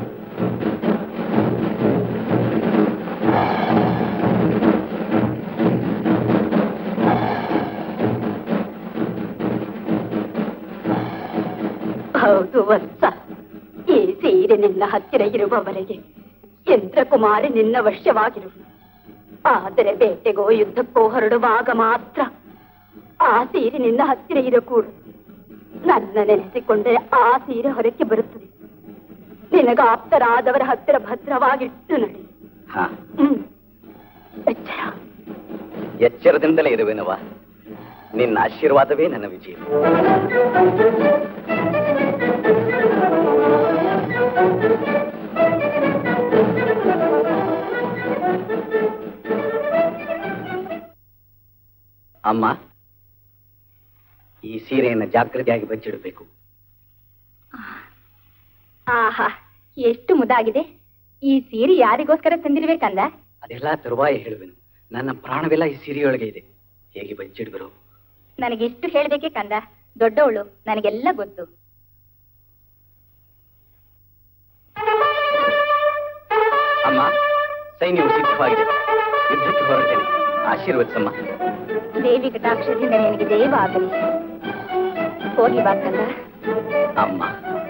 ಹೌದು ವತ್ಸ ಈ ಸೀರೆ ನಿನ್ನ ಹತ್ತಿರ ಇರುವವರೆಗೆ ಇಂದ್ರಕುಮಾರಿ ನಿನ್ನ ವಶ್ಯವಾಗಿರು ಆದರೆ ಬೇಟೆಗೋ ಯುದ್ಧಕ್ಕೋ ಹೊರಡುವಾಗ ಮಾತ್ರ ಆ ಸೀರೆ ನಿನ್ನ ಹತ್ತಿರ ಇರಕೂಡು ನನ್ನ ನೆನೆಸಿಕೊಂಡರೆ ಆ ಸೀರೆ ಹೊರಕ್ಕೆ ಬರುತ್ತದೆ ನಿನಗ ಆಪ್ತರಾದವರ ಹತ್ತಿರ ಭದ್ರವಾಗಿಟ್ಟು ನಡಿ ಹಾ ಹ್ಮ್ ಎಚ್ಚರ ಎಚ್ಚರದಿಂದಲೇ ಇರುವೆನವ ನಿನ್ನ ಆಶೀರ್ವಾದವೇ ನನ್ನ ವಿಜಯ ಅಮ್ಮ ಈ ಸೀರೆಯನ್ನು ಜಾಗ್ರತೆಯಾಗಿ ಬಚ್ಚಿಡಬೇಕು ಆಹಾ ಎಷ್ಟು ಮುದಾಗಿದೆ ಈ ಸೀರೆ ಯಾರಿಗೋಸ್ಕರ ತಂದಿರ್ಬೇಕಂದ ಅದೆಲ್ಲ ತರುವಾಯ ಹೇಳುವೆನು ನನ್ನ ಪ್ರಾಣವೆಲ್ಲ ಈ ಸೀರೆಯೊಳಗೆ ಇದೆ ಹೇಗೆ ಬಚ್ಚಿಡುವರು ನನಗೆ ಇಷ್ಟು ಹೇಳ್ಬೇಕೆ ಕಂದ ದೊಡ್ಡವಳು ನನಗೆಲ್ಲ ಗೊತ್ತು ಸೈನ್ಯವು ಸಿದ್ಧವಾಗಿದೆ ಯುದ್ಧಕ್ಕೆ ಹೊರಟೇನೆ ಆಶೀರ್ವದಿಸಮ್ಮ ದೇವಿ ಕಟಾಕ್ಷದಿಂದ ನಿನಗೆ ದೈವ ಆಗಲಿ ಹೋಗಿ ಬಾ ಕಂದ ಅಮ್ಮ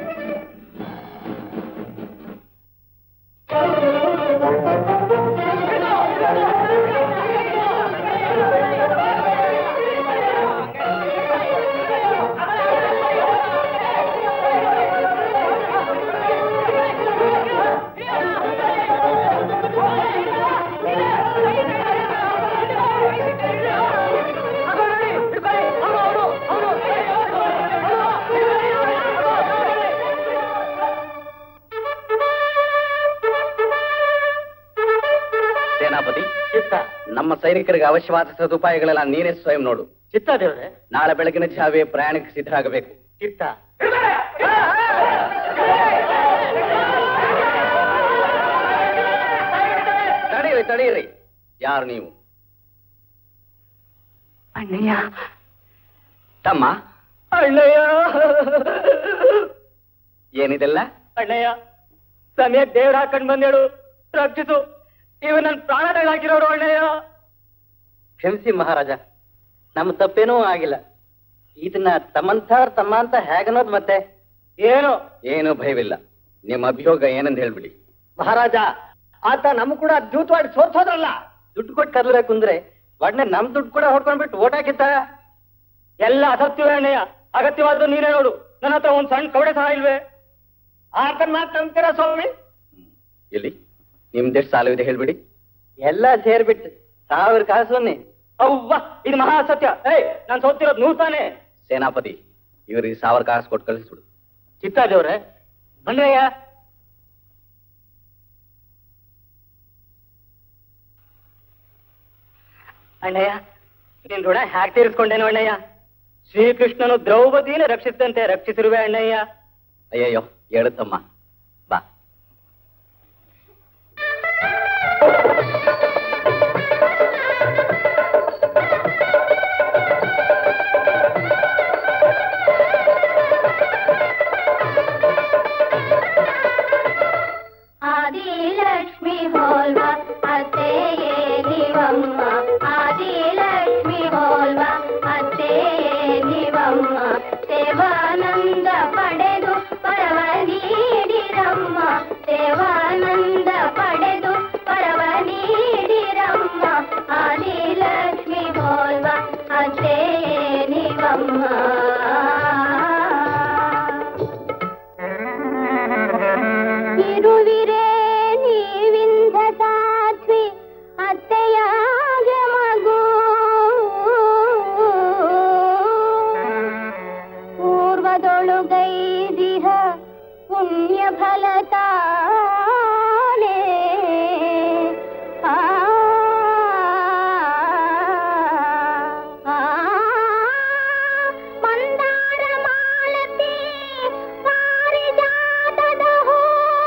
ಸೇನಾಪತಿ ಚಿತ್ತ ನಮ್ಮ ಸೈನಿಕರಿಗೆ ಅವಶ್ಯವಾದ ಸದುಪಾಯಗಳೆಲ್ಲ ನೀನೇ ಸ್ವಯಂ ನೋಡು ಚಿತ್ತ ದೇವ್ರೆ ನಾಳೆ ಬೆಳಗಿನ ಜಾವೇ ಪ್ರಯಾಣಕ್ಕೆ ಸಿದ್ಧರಾಗಬೇಕು ಚಿತ್ತ ತಡೀರಿ ತಡೀರಿ ಯಾರು ನೀವು ಅಣ್ಣಯ್ಯ ತಮ್ಮ ಅಣ್ಣಯ್ಯ ಏನಿದೆಲ್ಲ ಅಣ್ಣಯ್ಯ ಸಮಯ ದೇವ್ರ ಹಾಕೊಂಡ್ ಬಂದೇಳು ರಕ್ಷಿಸು ಇವ್ ನನ್ ಪ್ರಾಣ ಹಾಕಿರೋರು ಅಣ್ಣಯ್ಯ ಕ್ಷಮಿಸಿ ಮಹಾರಾಜ ನಮ್ಮ ತಪ್ಪೇನೂ ಆಗಿಲ್ಲ ಇದನ್ನ ತಮ್ಮಂತ ತಮ್ಮ ಅಂತ ಹೇಗನ್ನೋದು ಮತ್ತೆ ಏನು ಏನು ಭಯವಿಲ್ಲ ನಿಮ್ಮ ಅಭಿಯೋಗ ಏನಂತ ಹೇಳ್ಬಿಡಿ ಮಹಾರಾಜ ಆತ ನಮ್ ಕೂಡ ದ್ಯೂತವಾಡಿ ಸೋತೋದ್ರಲ್ಲ ದುಡ್ಡು ಕೊಟ್ಟು ಕರ್ಬೇಕು ಅಂದ್ರೆ ಒಡ್ನೆ ನಮ್ ದುಡ್ಡು ಕೂಡ ಹೊಡ್ಕೊಂಡ್ಬಿಟ್ಟು ಓಟ್ ಹಾಕಿತ್ತ ಎಲ್ಲ ಅಸತ್ಯವೇ ಅಣ್ಣಯ್ಯ ಅಗತ್ಯವಾದ್ರು ನೀನೇ ನೋಡು ನನ್ನ ಹತ್ರ ಒಂದ್ ಸಣ್ಣ ಕವಡೆ ಸಹ ಇಲ್ವೇ ಆತನ್ ಮಾತು ನಂಬ್ತೀರಾ ಸ್ವಾಮಿ ಎಲ್ಲಿ ನಿಮ್ದೆಷ್ಟು ಸಾಲವಿದೆ ಹೇಳ್ಬಿಡಿ ಎಲ್ಲ ಸೇರ್ಬಿಟ್ಟು ಸಾವಿರ ಕಾಸು ಅವ್ವ ಇದು ಮಹಾ ಸತ್ಯ ಏಯ್ ನಾನ್ ಸೋತಿರೋದು ನೂರ್ ತಾನೆ ಸೇನಾಪತಿ ಇವರಿಗೆ ಸಾವಿರ ಕಾಸು ಕೊಟ್ಟು ಕಳಿಸ್ಬಿಡು ಚಿತ್ತ ದೇವ್ರೆ ಬನ್ರಯ್ಯ ಅಣ್ಣಯ್ಯ ನಿನ್ ಋಣ ಹ್ಯಾಕ್ ತೀರಿಸ್ಕೊಂಡೇನು ಅಣ್ಣಯ್ಯ ಶ್ರೀಕೃಷ್ಣನು ದ್ರೌಪದಿನ ರಕ್ಷಿಸಿದಂತೆ ರಕ್ಷಿಸಿರುವೆ ಅಣ್ಣಯ್ಯ ಅಯ್ಯಯ್ಯೋ ಹೇಳುತ್ತಮ್ಮ ಬಾ ಆದಿಲಕ್ಷ್ಮಿ ಹೋಲ್ವ ಅತ್ತೆಯೇ ನೀವಮ್ಮ ಆದಿಲಕ್ಷ್ಮಿ ಹೋಲ್ವ ಅತ್ತೆಯೇ ನೀವಮ್ಮ ದೇವಾನಂದ ಪಡೆದು ಪರವ ನೀಡಿರಮ್ಮ ದೇವಾನಂದ ಪಡೆದು ಪರವ ನೀಡಿರಮ್ಮ ಆದಿಲಕ್ಷ್ಮಿ ಹೋಲ್ವ ಅತ್ತೆಯೇ ನೀವಮ್ಮ ಇರುವಿರೇ ನೀವಿಂದ ಸಾಧ್ವಿ ಅತ್ತೆಯಾಗ ಮಗು ಪೂರ್ವದೊಳುಗೈದಿಹ ಪುಣ್ಯ ಫಲತಾನೆ ಆ ಆ ಮಂದಾರ ಮಾಲತಿ ಪಾರಿಜಾತದ ಹೂ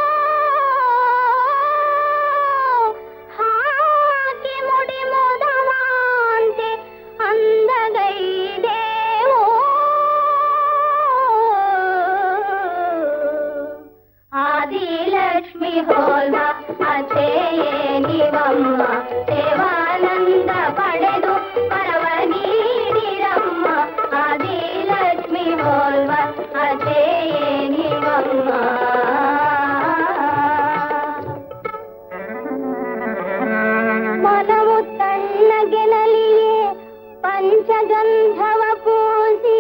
ಹಾಕಿ ಮುಡಿ ಮುದವಾಂತೆ ಅಂದಗೈದೇವೋ ಆದಿಲಕ್ಷ್ಮಿ ಹೋಲ್ವ ಅತ್ತೆಯೇ ನೀವಮ್ಮ ದೇವಾನಂದ ಪಡೆದು ಪರವ ನೀಡಿರಮ್ಮ ಆದಿಲಕ್ಷ್ಮಿ ಹೋಲ್ವ ಅತ್ತೆಯೇ ನೀವಮ್ಮ ಮನವು ತಣ್ಣಗೆನಲಿಯೇ ಪಂಚಗಂಧವ ಪೂಸಿ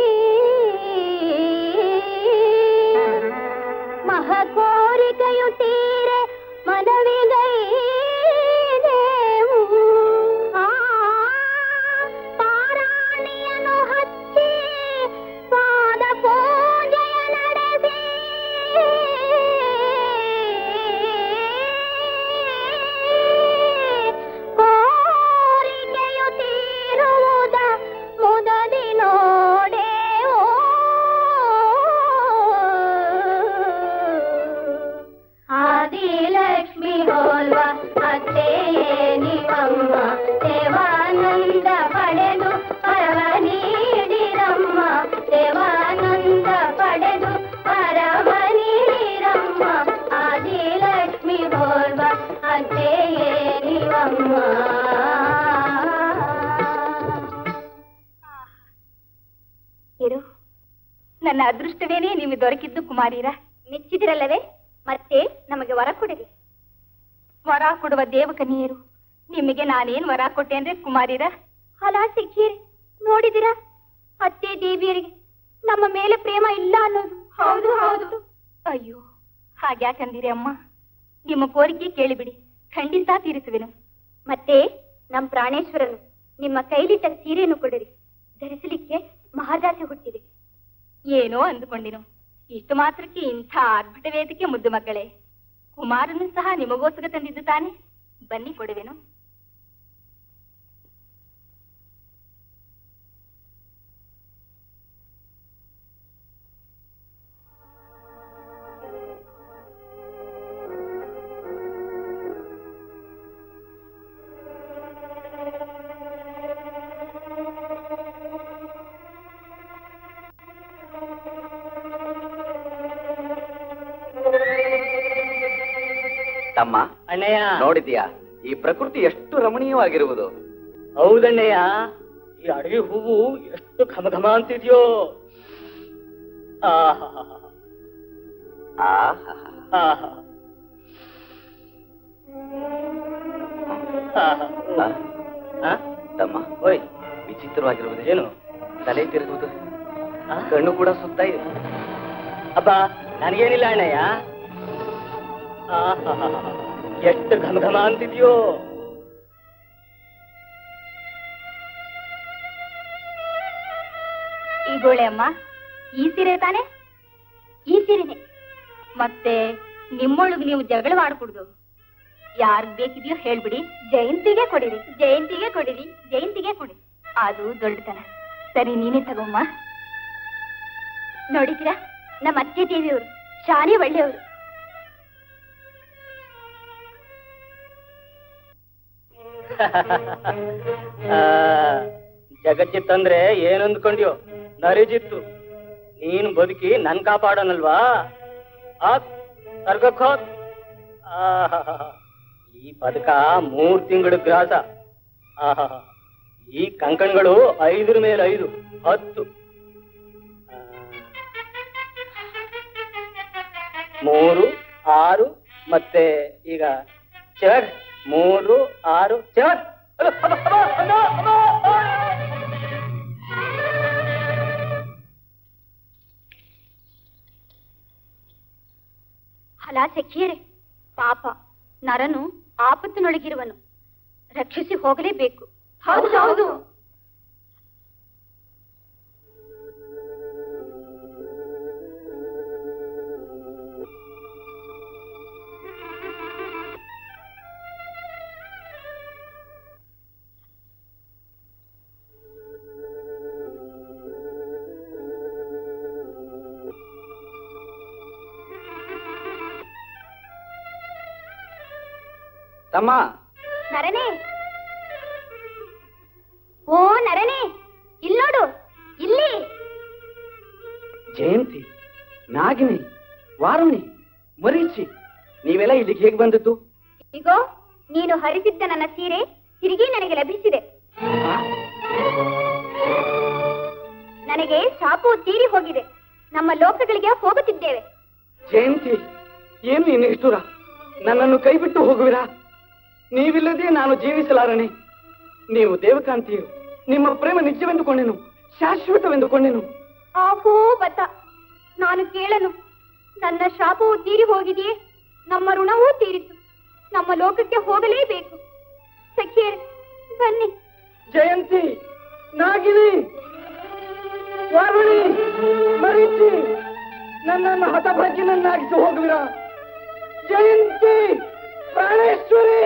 ಮಹಕೋರಿಕೆಯು ತೀರೆ ಮನವಿಗೈದೇವು ಆ ಪಾರಾಣಿಯನು ಹಚ್ಚಿ ಪಾದ ಪೂಜೆಯ ನಡೆಸಿ ಕೋರಿಕೆಯು ತೀರುವುದ ಮುದದಿ ನೋಡೆವೋ ಆದಿಲಕ್ಷ್ಮಿ ಹೋಲ್ವ ಅತ್ತೆಯೇ ನೀವಮ್ಮ ದೇವಾನಂದ ಪಡೆದು ಪರವ ನೀಡಿರಮ್ಮ ದೇವಾನಂದ ಪಡೆದು ಪರವ ನೀಡಿರಮ್ಮ ಆದಿಲಕ್ಷ್ಮಿ ಹೋಲ್ವ ಅತ್ತೆಯೇ ನನ್ನ ಅದೃಷ್ಟವೇನೇ ನಿಮಗೆ ದೊರಕಿದ್ದು ಕುಮಾರೀರ ಮೆಚ್ಚಿದಿರಲ್ಲವೇ ಮತ್ತೆ ನಮಗೆ ವರ ಕೊಡಿರಿ ವರ ಕೊಡುವ ದೇವಕನಿಯರು ನಿಮಗೆ ನಾನೇನ್ ವರ ಕೊಟ್ಟೆ ಅಂದ್ರೆ ಕುಮಾರಿರ ಹಲಾ ಸಿಕ್ಕಿರಿ ನೋಡಿದಿರಾ ಅತ್ತೆ ದೇವಿಯರಿಗೆ ನಮ್ಮ ಮೇಲೆ ಪ್ರೇಮ ಇಲ್ಲ ಅನ್ನೋದು ಹೌದು ಹೌದು ಅಯ್ಯೋ ಹಾಗ್ಯಾಕಂದಿರಿ ಅಮ್ಮ ನಿಮ್ಮ ಕೋರಿಕೆ ಕೇಳಿಬಿಡಿ ಖಂಡಿತ ತೀರಿಸುವೆನು ಮತ್ತೆ ನಮ್ಮ ಪ್ರಾಣೇಶ್ವರನು ನಿಮ್ಮ ಕೈಲಿಟ್ಟ ಸೀರೆಯನ್ನು ಕೊಡಿರಿ ಧರಿಸಲಿಕ್ಕೆ ಮಹಾದಾಸೆ ಹುಟ್ಟಿದೆ ಏನೋ ಅಂದುಕೊಂಡಿನು ಇಷ್ಟು ಮಾತ್ರಕ್ಕೆ ಇಂಥ ಅರ್ಭಟ ವೇದಿಕೆ ಮುದ್ದು ಮಕ್ಕಳೇ ಕುಮಾರನು ಸಹ ನಿಮಗೋಸ್ಕರ ತಂದಿದ್ದು ತಾನೆ ಬನ್ನಿ ಕೊಡುವೆನು ತಮ್ಮ ಅಣ್ಣಯ್ಯ ನೋಡಿದ್ಯಾ ಈ ಪ್ರಕೃತಿ ಎಷ್ಟು ರಮಣೀಯವಾಗಿರುವುದು ಹೌದಣ್ಣಯ್ಯ ಈ ಅಡವಿ ಹೂವು ಎಷ್ಟು ಘಮ ಘಮ ಅಂತಿದ್ಯೋ ಆಹಾ ಆಹಾ ಆಹಾ ಆಹಾ. ಆ? ತಮ್ಮ ಓಯ್ ವಿಚಿತ್ರವಾಗಿರುವುದು ಏನು ತಲೆ ತಿರುಗುವುದು ಆ? ಕಣ್ಣು ಕೂಡ ಸುತ್ತ ಇದೆ ಅಬ್ಬಾ ನನಗೇನಿಲ್ಲ ಅಣ್ಣಯ್ಯ ಆಹಾ. ಎಷ್ಟು ಘಮ ಘಮ ಅಂತಿದ್ಯೋ ಈ ಗೋಳೆ ಅಮ್ಮ ಈ ಸೀರೆ ತಾನೆ ಈ ಸೀರೆನೆ ಮತ್ತೆ ನಿಮ್ಮೊಳಗ್ ನೀವು ಜಗಳವಾಡ್ಕೂಡ್ದು ಯಾರ್ಗ್ ಬೇಕಿದೆಯೋ ಹೇಳ್ಬಿಡಿ ಜಯಂತಿಗೆ ಕೊಡಿರಿ ಜಯಂತಿಗೆ ಕೊಡಿರಿ ಜಯಂತಿಗೆ ಕೊಡಿರಿ ಅದು ದೊಡ್ಡತನ ಸರಿ ನೀನೇ ತಗೊಮ್ಮ ನೋಡಿದ್ದೀರಾ ನಮ್ಮ ಅತ್ತೆ ದೇವಿಯವರು ಶಾಲೆ ಒಳ್ಳೆಯವರು ಆ, ಜಗಜ್ಜಿತ್ತಂದ್ರೆ ಏನಂದ್ಕೊಂಡ್ಯೋ ನರಿಜಿತ್ತು ನೀನು ಬದುಕಿ ನನ್ ಕಾಪಾಡೋನಲ್ವಾ ಆ ಸ್ವರ್ಗಕ್ಕೆ ಹೋದ್ ಆಹಾಹಾಹಾ. ಈ ಪದಕ ಮೂರ್ ತಿಂಗಳು ಗ್ರಾಸ ಆಹಾ ಈ ಕಂಕಣಗಳು ಐದರ ಮೇಲೆ ಐದು ಹತ್ತು ಆ, ಮೂರು ಆರು ಮತ್ತೆ ಈಗ ಚರ್ ಮೂರು ಆರು ಚರ್ ಅಲ್ಲ, ಅಬ್ಬ, ಅಬ್ಬ, ಅಬ್ಬ, ಅಬ್ಬ, ಅಬ್ಬ. ಹಲಾ ಸಖಿಯರೆ ಪಾಪ ನರನು ಆಪತ್ತಿನೊಳಗಿರುವನು ರಕ್ಷಿಸಿ ಹೋಗಲೇಬೇಕು ಹೌದು ಹೌದು ತಮ್ಮ ನರನೇ ಓ ನರನೇ ಇಲ್ಲೋಡು ಇಲ್ಲಿ ಜಯಂತಿ ನಾಗಿನಿ ವಾರುಣಿ ಮರೀಚಿ ನೀವೆಲ್ಲ ಇಲ್ಲಿಗೆ ಹೇಗೆ ಬಂದದ್ದು ಇಗೋ ನೀನು ಹರಿಸಿದ್ದ ನನ್ನ ಸೀರೆ ತಿರುಗಿ ನನಗೆ ಲಭಿಸಿದೆ ನನಗೆ ಶಾಪು ತೀರಿ ಹೋಗಿದೆ ನಮ್ಮ ಲೋಕಗಳಿಗೆ ಹೋಗುತ್ತಿದ್ದೇವೆ ಜಯಂತಿ ಏನು ಈ ನಿಷ್ಠುರ ನನ್ನನ್ನು ಕೈಬಿಟ್ಟು ಹೋಗುವಿರಾ ನೀವಿಲ್ಲದೆ ನಾನು ಜೀವಿಸಲಾರನೆ ನೀವು ದೇವಕಾಂತಿಯರು ನಿಮ್ಮ ಪ್ರೇಮ ನಿಜವೆಂದುಕೊಂಡೆನು ಶಾಶ್ವತವೆಂದುಕೊಂಡೆನು ಆಹೋ ಬತ ನಾನು ಕೇಳನು ನನ್ನ ಶಾಪವು ತೀರಿ ಹೋಗಿದೆಯೇ ನಮ್ಮ ಋಣವೂ ತೀರಿತು ನಮ್ಮ ಲೋಕಕ್ಕೆ ಹೋಗಲೇಬೇಕು ಸಖಿಯರೇ ಬನ್ನಿ ಜಯಂತಿ ನಾಗಿನಿ ವಾರುಣಿ ಮರೀಚಿ ನನ್ನನ್ನು ಹತಭಾಗ್ಯನನ್ನಾಗಿಸಿ ಹೋಗುವಿರಾ ಜಯಂತಿ ಪ್ರಾಣೇಶ್ವರಿ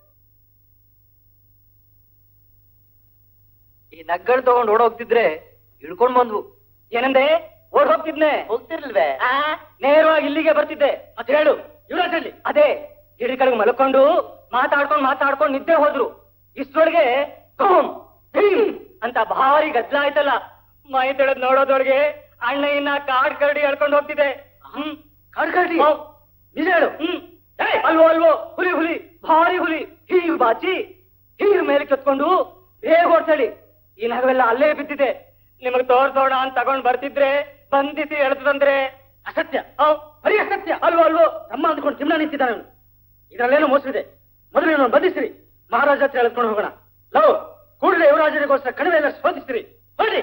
ಈ ನಗ್ಗಳು ತಗೊಂಡು ಓಡೋಗ್ತಿದ್ರೆ ಹಿಡ್ಕೊಂಡ್ ಬಂದ್ವು ಏನಂದೆ ಓಡ್ ಹೋಗ್ತಿದ್ನೆ ಹೋಗ್ತಿರ್ಲ್ವೇ ಆ, ನೇರವಾಗಿ ಇಲ್ಲಿಗೆ ಬರ್ತಿದ್ದೆ ಮತ್ತೆ ಹೇಳು ಯುವರಾಜಲ್ಲಿ ಅದೇ ಹಿಡಿಕಳಿಗೆ ಮಲ್ಕೊಂಡು ಮಾತಾಡ್ಕೊಂಡು ಮಾತಾಡ್ಕೊಂಡು ನಿದ್ದೆ ಹೋದ್ರು ಇಷ್ಟೊಳಗೆ ಕೌಮ್ ಭೀಮ್ ಅಂತ ಭಾರಿ ಗದ್ದಲ ಆಯ್ತಲ್ಲ ಮೈ ತೆಳದ್ ನೋಡೋದೊಳಗೆ ಅಣ್ಣ ಇನ್ನ ಕಾಡ್ ಕರಡಿ ಹೇಳ್ಕೊಂಡು ಹೋಗ್ತಿದೆ ಹ್ಮ್ ಕಾಡ್ ಕರಡಿ ನಿಜ ಹೇಳು ಹ್ಮ್ ಏ, ಅಲ್ವೋ ಅಲ್ವೋ ಹುಲಿ ಹುಲಿ ಭಾರಿ ಹುಲಿ ಹೀರು ಬಾಚಿ ಹೀರು ಮೇಲೆ ಕೆತ್ಕೊಂಡು ಬೇಗ ಓಡ್ಸಳಿ ಈ ನಗವೆಲ್ಲ ಅಲ್ಲೇ ಬಿದ್ದಿದೆ ನಿಮಗ್ ತೋರ್ಸೋಣ ಅಂತ ತಗೊಂಡ್ ಬರ್ತಿದ್ರೆ ಬಂಧಿಸಿ ಎಳೆದಂದ್ರೆ ಅಸತ್ಯ ಬರೀ ಅಸತ್ಯ ಅಲ್ವೋ ಅಲ್ವೋ ತಮ್ಮ ಅಂದ್ಕೊಂಡು ಚಿನ್ನ ನಿಂತಿದ್ದಾನೆ ಅವನು ಇದರಲ್ಲೇನೋ ಮೋಸವಿದೆ ಮೊದಲು ಇವನು ಬಂಧಿಸಿರಿ ಮಹಾರಾಜ ಹತ್ರ ಎಳೆದುಕೊಂಡು ಹೋಗೋಣ ಲವ್ ಕೂಡಲೇ ಯುವರಾಜರಿಗೋಸ್ಕರ ಕಡಿಮೆ ಎಲ್ಲ ಶೋಧಿಸಿರಿ ಹೊರಡಿ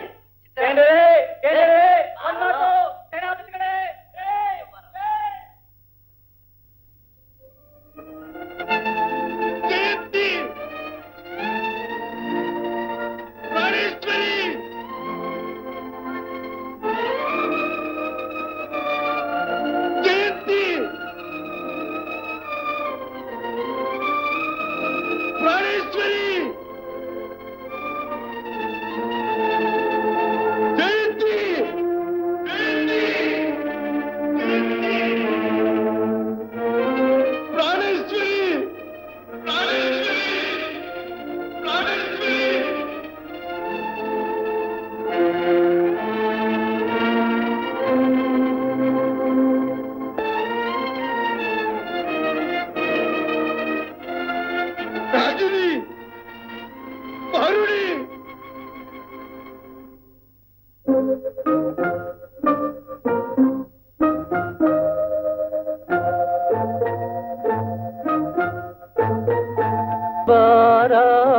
ಬಾರ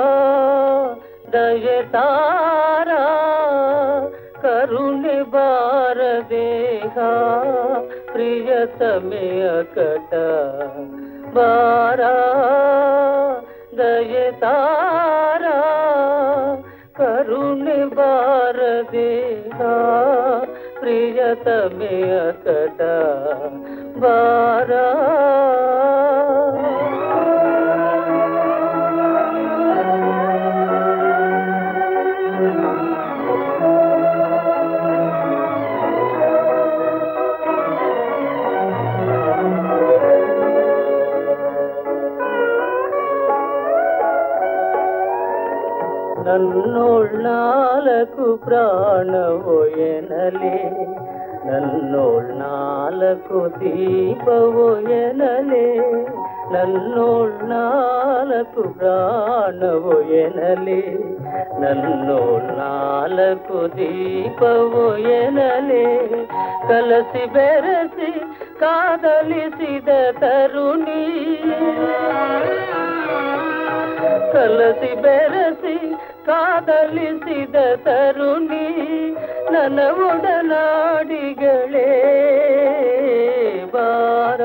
ದಯತಾರ ಕರುಣೆ ಬಾರ ದೇಹ ಪ್ರಿಯತಮೆ ಅಕಟ ಬಾರ ದಯತಾರ ಕರುಣೆ ಬಾರ ದೇಹ ಪ್ರಿಯತಮೆ ಅಕಟ ಬಾರ ನನ್ನೋಳ್ ನಾಲ್ಕು ಪ್ರಾಣವೋ ಎನಲೆ ನನ್ನೋಳ್ ನಾಲ್ಕು ದೀಪವೋ ಎನಲೆ ನನ್ನೋಳ್ ನಾಲ್ಕು ಪ್ರಾಣವೋ ಎನಲೆ ನನ್ನೋಳ್ ನಾಲ್ಕು ದೀಪವೋ ಎನಲೆ ಕಲಸಿ ಬೆರೆಸಿ ಕಾದಲಿಸಿದ ತರುಣಿ ಕಲಸಿ ಬೆರೆಸಿ ಕಾದಲಿಸಿದ ತರುಣಿ ನನ್ನ ಒಡನಾಡಿಗಳೇ ಬಾರ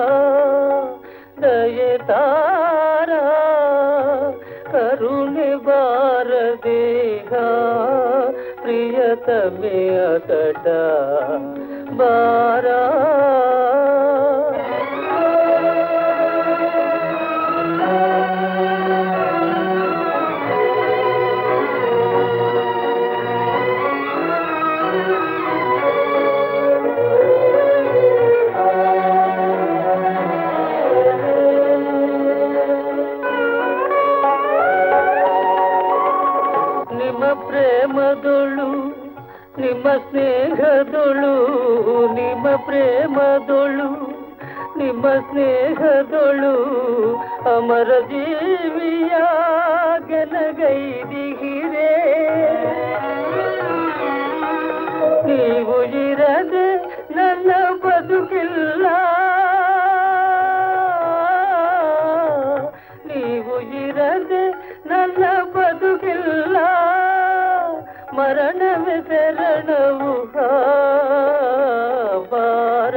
ದಯತಾರ ಕರುಣೆ ಬಾರ ದೇಹ ಪ್ರಿಯತಮೆ ಅಕಟ ಬಾರ ನಿಮ್ಮ ಪ್ರೇಮದೊಳು ನಿಮ್ಮ ಸ್ನೇಹದೊಳು ನಿಮ್ಮ ಪ್ರೇಮದೊಳು ನಿಮ್ಮ ಸ್ನೇಹದೊಳು ಅಮರ ಜೀವಿಯ ಗೆಲಗೈದಿಗಿರೆ ನೀವು ಇರದೆ ನನ್ನ ಬದುಕಿಲ್ಲ ನೀವು ಇರದೆ ನನ್ನ ಬದುಕಿಲ್ಲ ಮರಣವೇ ಶರಣವು ಬಾರ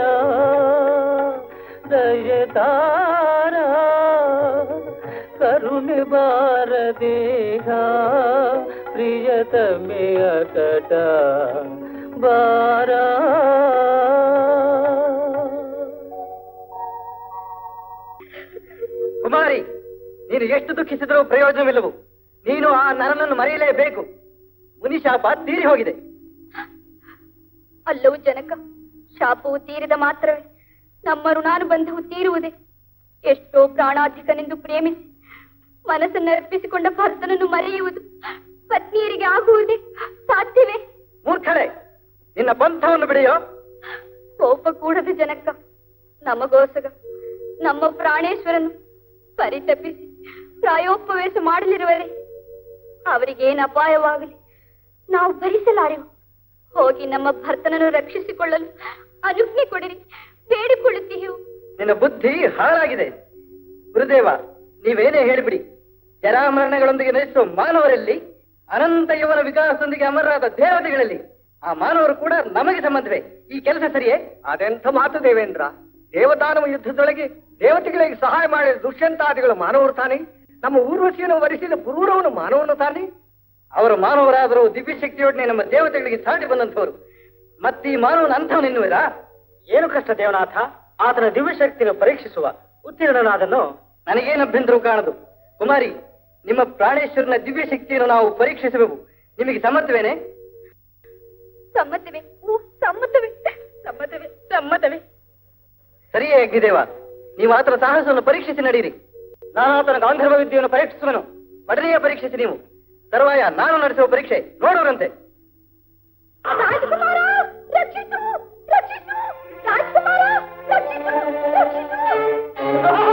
ದಯತಾರ ಕರುಣೆ ಬಾರ ದೇಹ ಪ್ರಿಯತಮೆ ಅಕಟ ಬಾರ ಕುಮಾರಿ ನೀನು ಎಷ್ಟು ದುಃಖಿಸಿದರೂ ಪ್ರಯೋಜನವಿಲ್ಲವು ನೀನು ಆ ನರನನ್ನು ಮರೆಯಲೇಬೇಕು ಮುನಿಶಾಪ ತೀರಿ ಹೋಗಿದೆ ಅಲ್ಲವೂ ಜನಕ ಶಾಪವು ತೀರಿದ ಮಾತ್ರವೇ ನಮ್ಮ ಋಣಾನುಬಂಧವು ತೀರುವುದೇ ಎಷ್ಟೋ ಪ್ರಾಣಾಧಿಕನೆಂದು ಪ್ರೇಮಿಸಿ ಮನಸ್ಸನ್ನು ಅರ್ಪಿಸಿಕೊಂಡ ಭರ್ತನನ್ನು ಮರೆಯುವುದು ಪತ್ನಿಯರಿಗೆ ಆಗುವುದೇ ಸಾಧ್ಯವೇ ಮೂರ್ಖಳೆ ನಿನ್ನ ಪಂಥವನ್ನು ಬಿಡೆಯೋ ಕೋಪ ಕೂಡದ ಜನಕ ನಮಗೋಸಗ ನಮ್ಮ ಪ್ರಾಣೇಶ್ವರನು ಪರಿತಪಿಸಿ ಪ್ರಾಯೋಪವೇಶ ಮಾಡಲಿರುವರೆ ಅವರಿಗೇನು ಅಪಾಯವಾಗಲಿ ನಾವು ಭರಿಸಲಾರೆವು ಹೋಗಿ ನಮ್ಮ ಭರ್ತನನ್ನು ರಕ್ಷಿಸಿಕೊಳ್ಳಲು ಅನುಜ್ಞೆ ಕೊಡಿರಿ ಬೇಡಿಕೊಳ್ಳುತ್ತೀಯು ನಿನ್ನ ಬುದ್ಧಿ ಹಾಳಾಗಿದೆ ಗುರುದೇವ ನೀವೇನೇ ಹೇಳಿಬಿಡಿ ಜರಾಮರಣಗಳೊಂದಿಗೆ ನಯಿಸುವ ಮಾನವರಲ್ಲಿ ಅನಂತ ಯವನ ವಿಕಾಸದೊಂದಿಗೆ ಅಮರರಾದ ದೇವತೆಗಳಲ್ಲಿ ಆ ಮಾನವರು ಕೂಡ ನಮಗೆ ಸಂಬಂಧವೇ ಈ ಕೆಲಸ ಸರಿಯೇ ಅದೆಂಥ ಮಾತು ದೇವೇಂದ್ರ ದೇವದಾನವ ಯುದ್ಧದೊಳಗೆ ದೇವತೆಗಳಿಗೆ ಸಹಾಯ ಮಾಡಿದ ದುಷ್ಯಂತಾದಿಗಳು ಮಾನವರು ತಾನೆ ನಮ್ಮ ಊರ್ವಶಿಯನ್ನು ವರಿಸಿದ ಪುರೂರವನು ಮಾನವನು ತಾನೆ ಅವರು ಮಾನವರಾದರೂ ದಿವ್ಯ ಶಕ್ತಿಯೊಡನೆ ನಮ್ಮ ದೇವತೆಗಳಿಗೆ ಸಾಟಿ ಬಂದಂಥವರು ಮತ್ತೆ ಈ ಮಾನವನ ಅಂಥವನೆನ್ನುವಿರಾ ಏನು ಕಷ್ಟ ದೇವನಾಥ ಆತನ ದಿವ್ಯ ಶಕ್ತಿಯನ್ನು ಪರೀಕ್ಷಿಸುವ ಉತ್ತೀರ್ಣನಾದನು ನನಗೇನು ಅಭ್ಯಂತರವು ಕಾಣದು ಕುಮಾರಿ ನಿಮ್ಮ ಪ್ರಾಣೇಶ್ವರನ ದಿವ್ಯ ಶಕ್ತಿಯನ್ನು ನಾವು ಪರೀಕ್ಷಿಸಬೇಕು ನಿಮಗೆ ಸಮ್ಮತವೇನೆ ಸಮ್ಮತವೇ ಓ ಸಮ್ಮತವೇ ಸಮ್ಮತವೇ ಸಮ್ಮತವೇ ಸರಿಯೇ ಅಗ್ನಿದೇವ ನೀವು ಆತನ ಸಾಹಸವನ್ನು ಪರೀಕ್ಷಿಸಿ ನಡೀರಿ ನಾನು ಆತನ ಗಾಂಧರ್ವ ವಿದ್ಯೆಯನ್ನು ಪರೀಕ್ಷಿಸುವನು ಒಡನೆಯೇ ಪರೀಕ್ಷಿಸಿ ನೀವು ತರುವಾಯ ನಾನು ನಡೆಸುವ ಪರೀಕ್ಷೆ ನೋಡುವರಂತೆ ರಾಜಕುಮಾರ ರಕ್ಷಿಸು ರಕ್ಷಿಸು ರಾಜಕುಮಾರ ರಕ್ಷಿಸು ರಕ್ಷಿಸು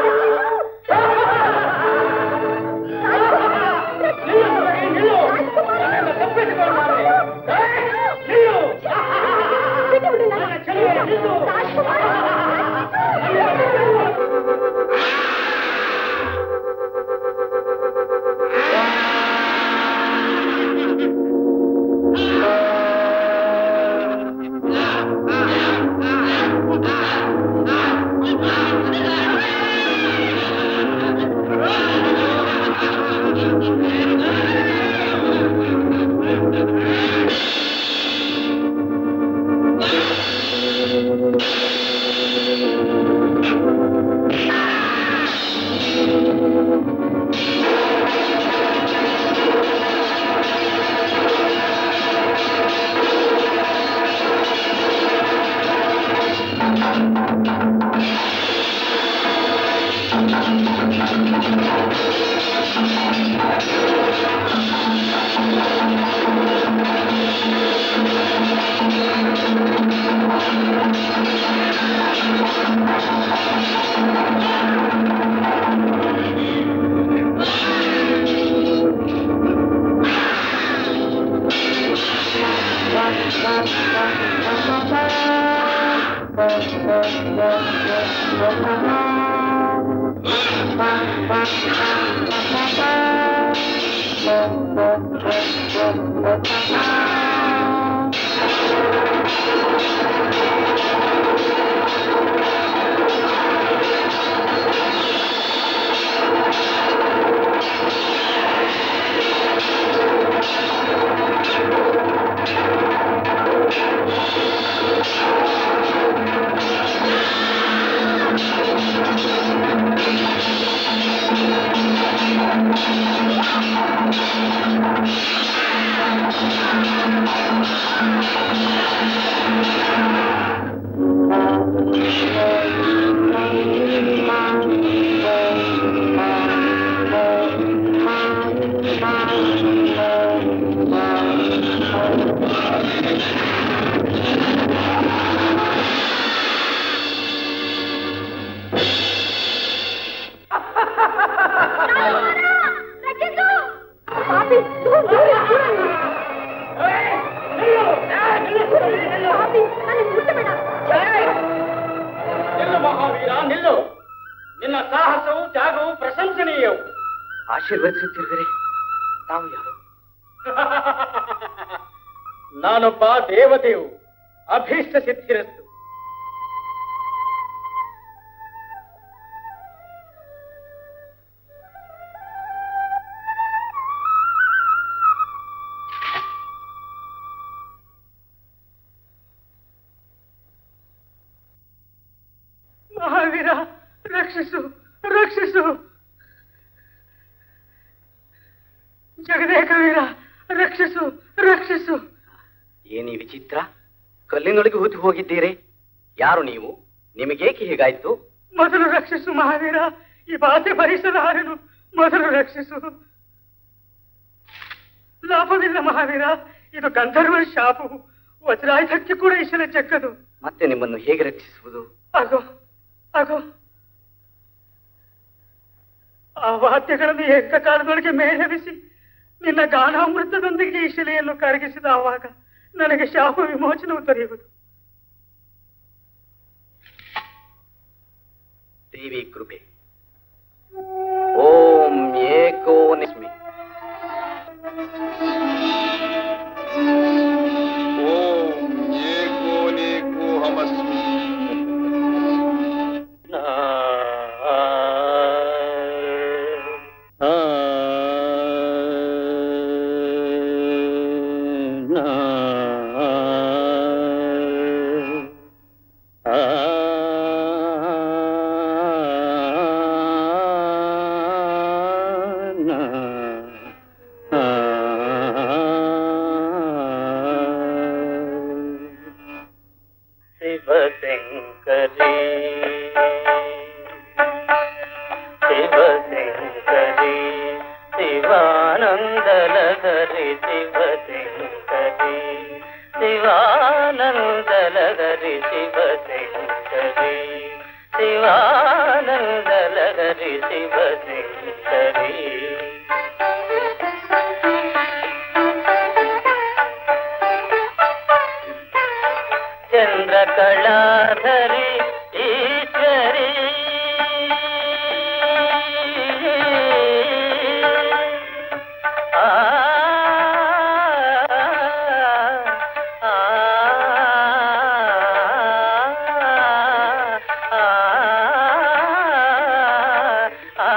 ನಿಲ್ಲು ಮಹಾವೀರ ನಿಲ್ಲು ನಿನ್ನ ಸಾಹಸವು ತ್ಯಾಗವು ಪ್ರಶಂಸನೀಯವು ಆಶೀರ್ವದಿಸುತ್ತಿರುವಿರಿ ನಾವು ಯಾರು ನಾನೊಬ್ಬ ದೇವತೆಯು ಅಭೀಷ್ಟ ಸಿದ್ಧಿರಸ್ತು ಮಹಾವೀರ ರಕ್ಷಿಸು ರಕ್ಷಿಸು ಜಗದೇಕ ವೀರ ರಕ್ಷಿಸು ರಕ್ಷಿಸು ಏನಿ ವಿಚಿತ್ರ ಕಲ್ಲಿನೊಳಗೆ ಹೂತು ಹೋಗಿದ್ದೀರಿ ಯಾರು ನೀವು ನಿಮಗೇಕೆ ಹೀಗಾಯ್ತು ಮೊದಲು ರಕ್ಷಿಸು ಮಹಾವೀರ ಈ ಬಾಧೆ ಭರಿಸಲಾರೆನು ಮೊದಲು ರಕ್ಷಿಸು ಲಾಭವಿಲ್ಲ ಮಹಾವೀರ ಇದು ಗಂಧರ್ವ ಶಾಪವು ವಜ್ರಾಯುಧಕ್ಕೆ ಕೂಡ ಈಶನ ಚಕ್ಕದು ಮತ್ತೆ ನಿಮ್ಮನ್ನು ಹೇಗೆ ರಕ್ಷಿಸುವುದು ಆಗೋ ಆಗೋ ಆ ವಾದ್ಯಗಳನ್ನು ಏಕಕಾಲದೊಳಗೆ ಮೇಲೆರಿಸಿ ನಿನ್ನ ಗಾನಾಮೃತದೊಂದಿಗೆ ಈ ಶಿಲೆಯನ್ನು ಕರಗಿಸಿದ ಆವಾಗ ನನಗೆ ಶಾಪ ವಿಮೋಚನವು ದೊರೆಯುವುದು ದೇವಿ ಕೃಪೆ ಓಂ ಏಕೋ ನಿಸ್ಮಿ ಓಂ ಏಕೋನೇಕೋಹಮಸ್ಮಿ ಶಿವಶಂಕರಿ ಶಿವಶಂಕರಿ ಶಿವಾನಂದಲಹರಿ ಶಿವಶಂಕರಿ ಶಿವಾನಂದಲಹರಿ ಶಿವಶಂಕರಿ ಶಿವಾನಂದಲಹರಿ ಶಿವಶಂಕರಿ ಚಂದ್ರಕಳಾಧರಿ ಈಶ್ವರಿ ಆ ಆ, ಆ, ಆ,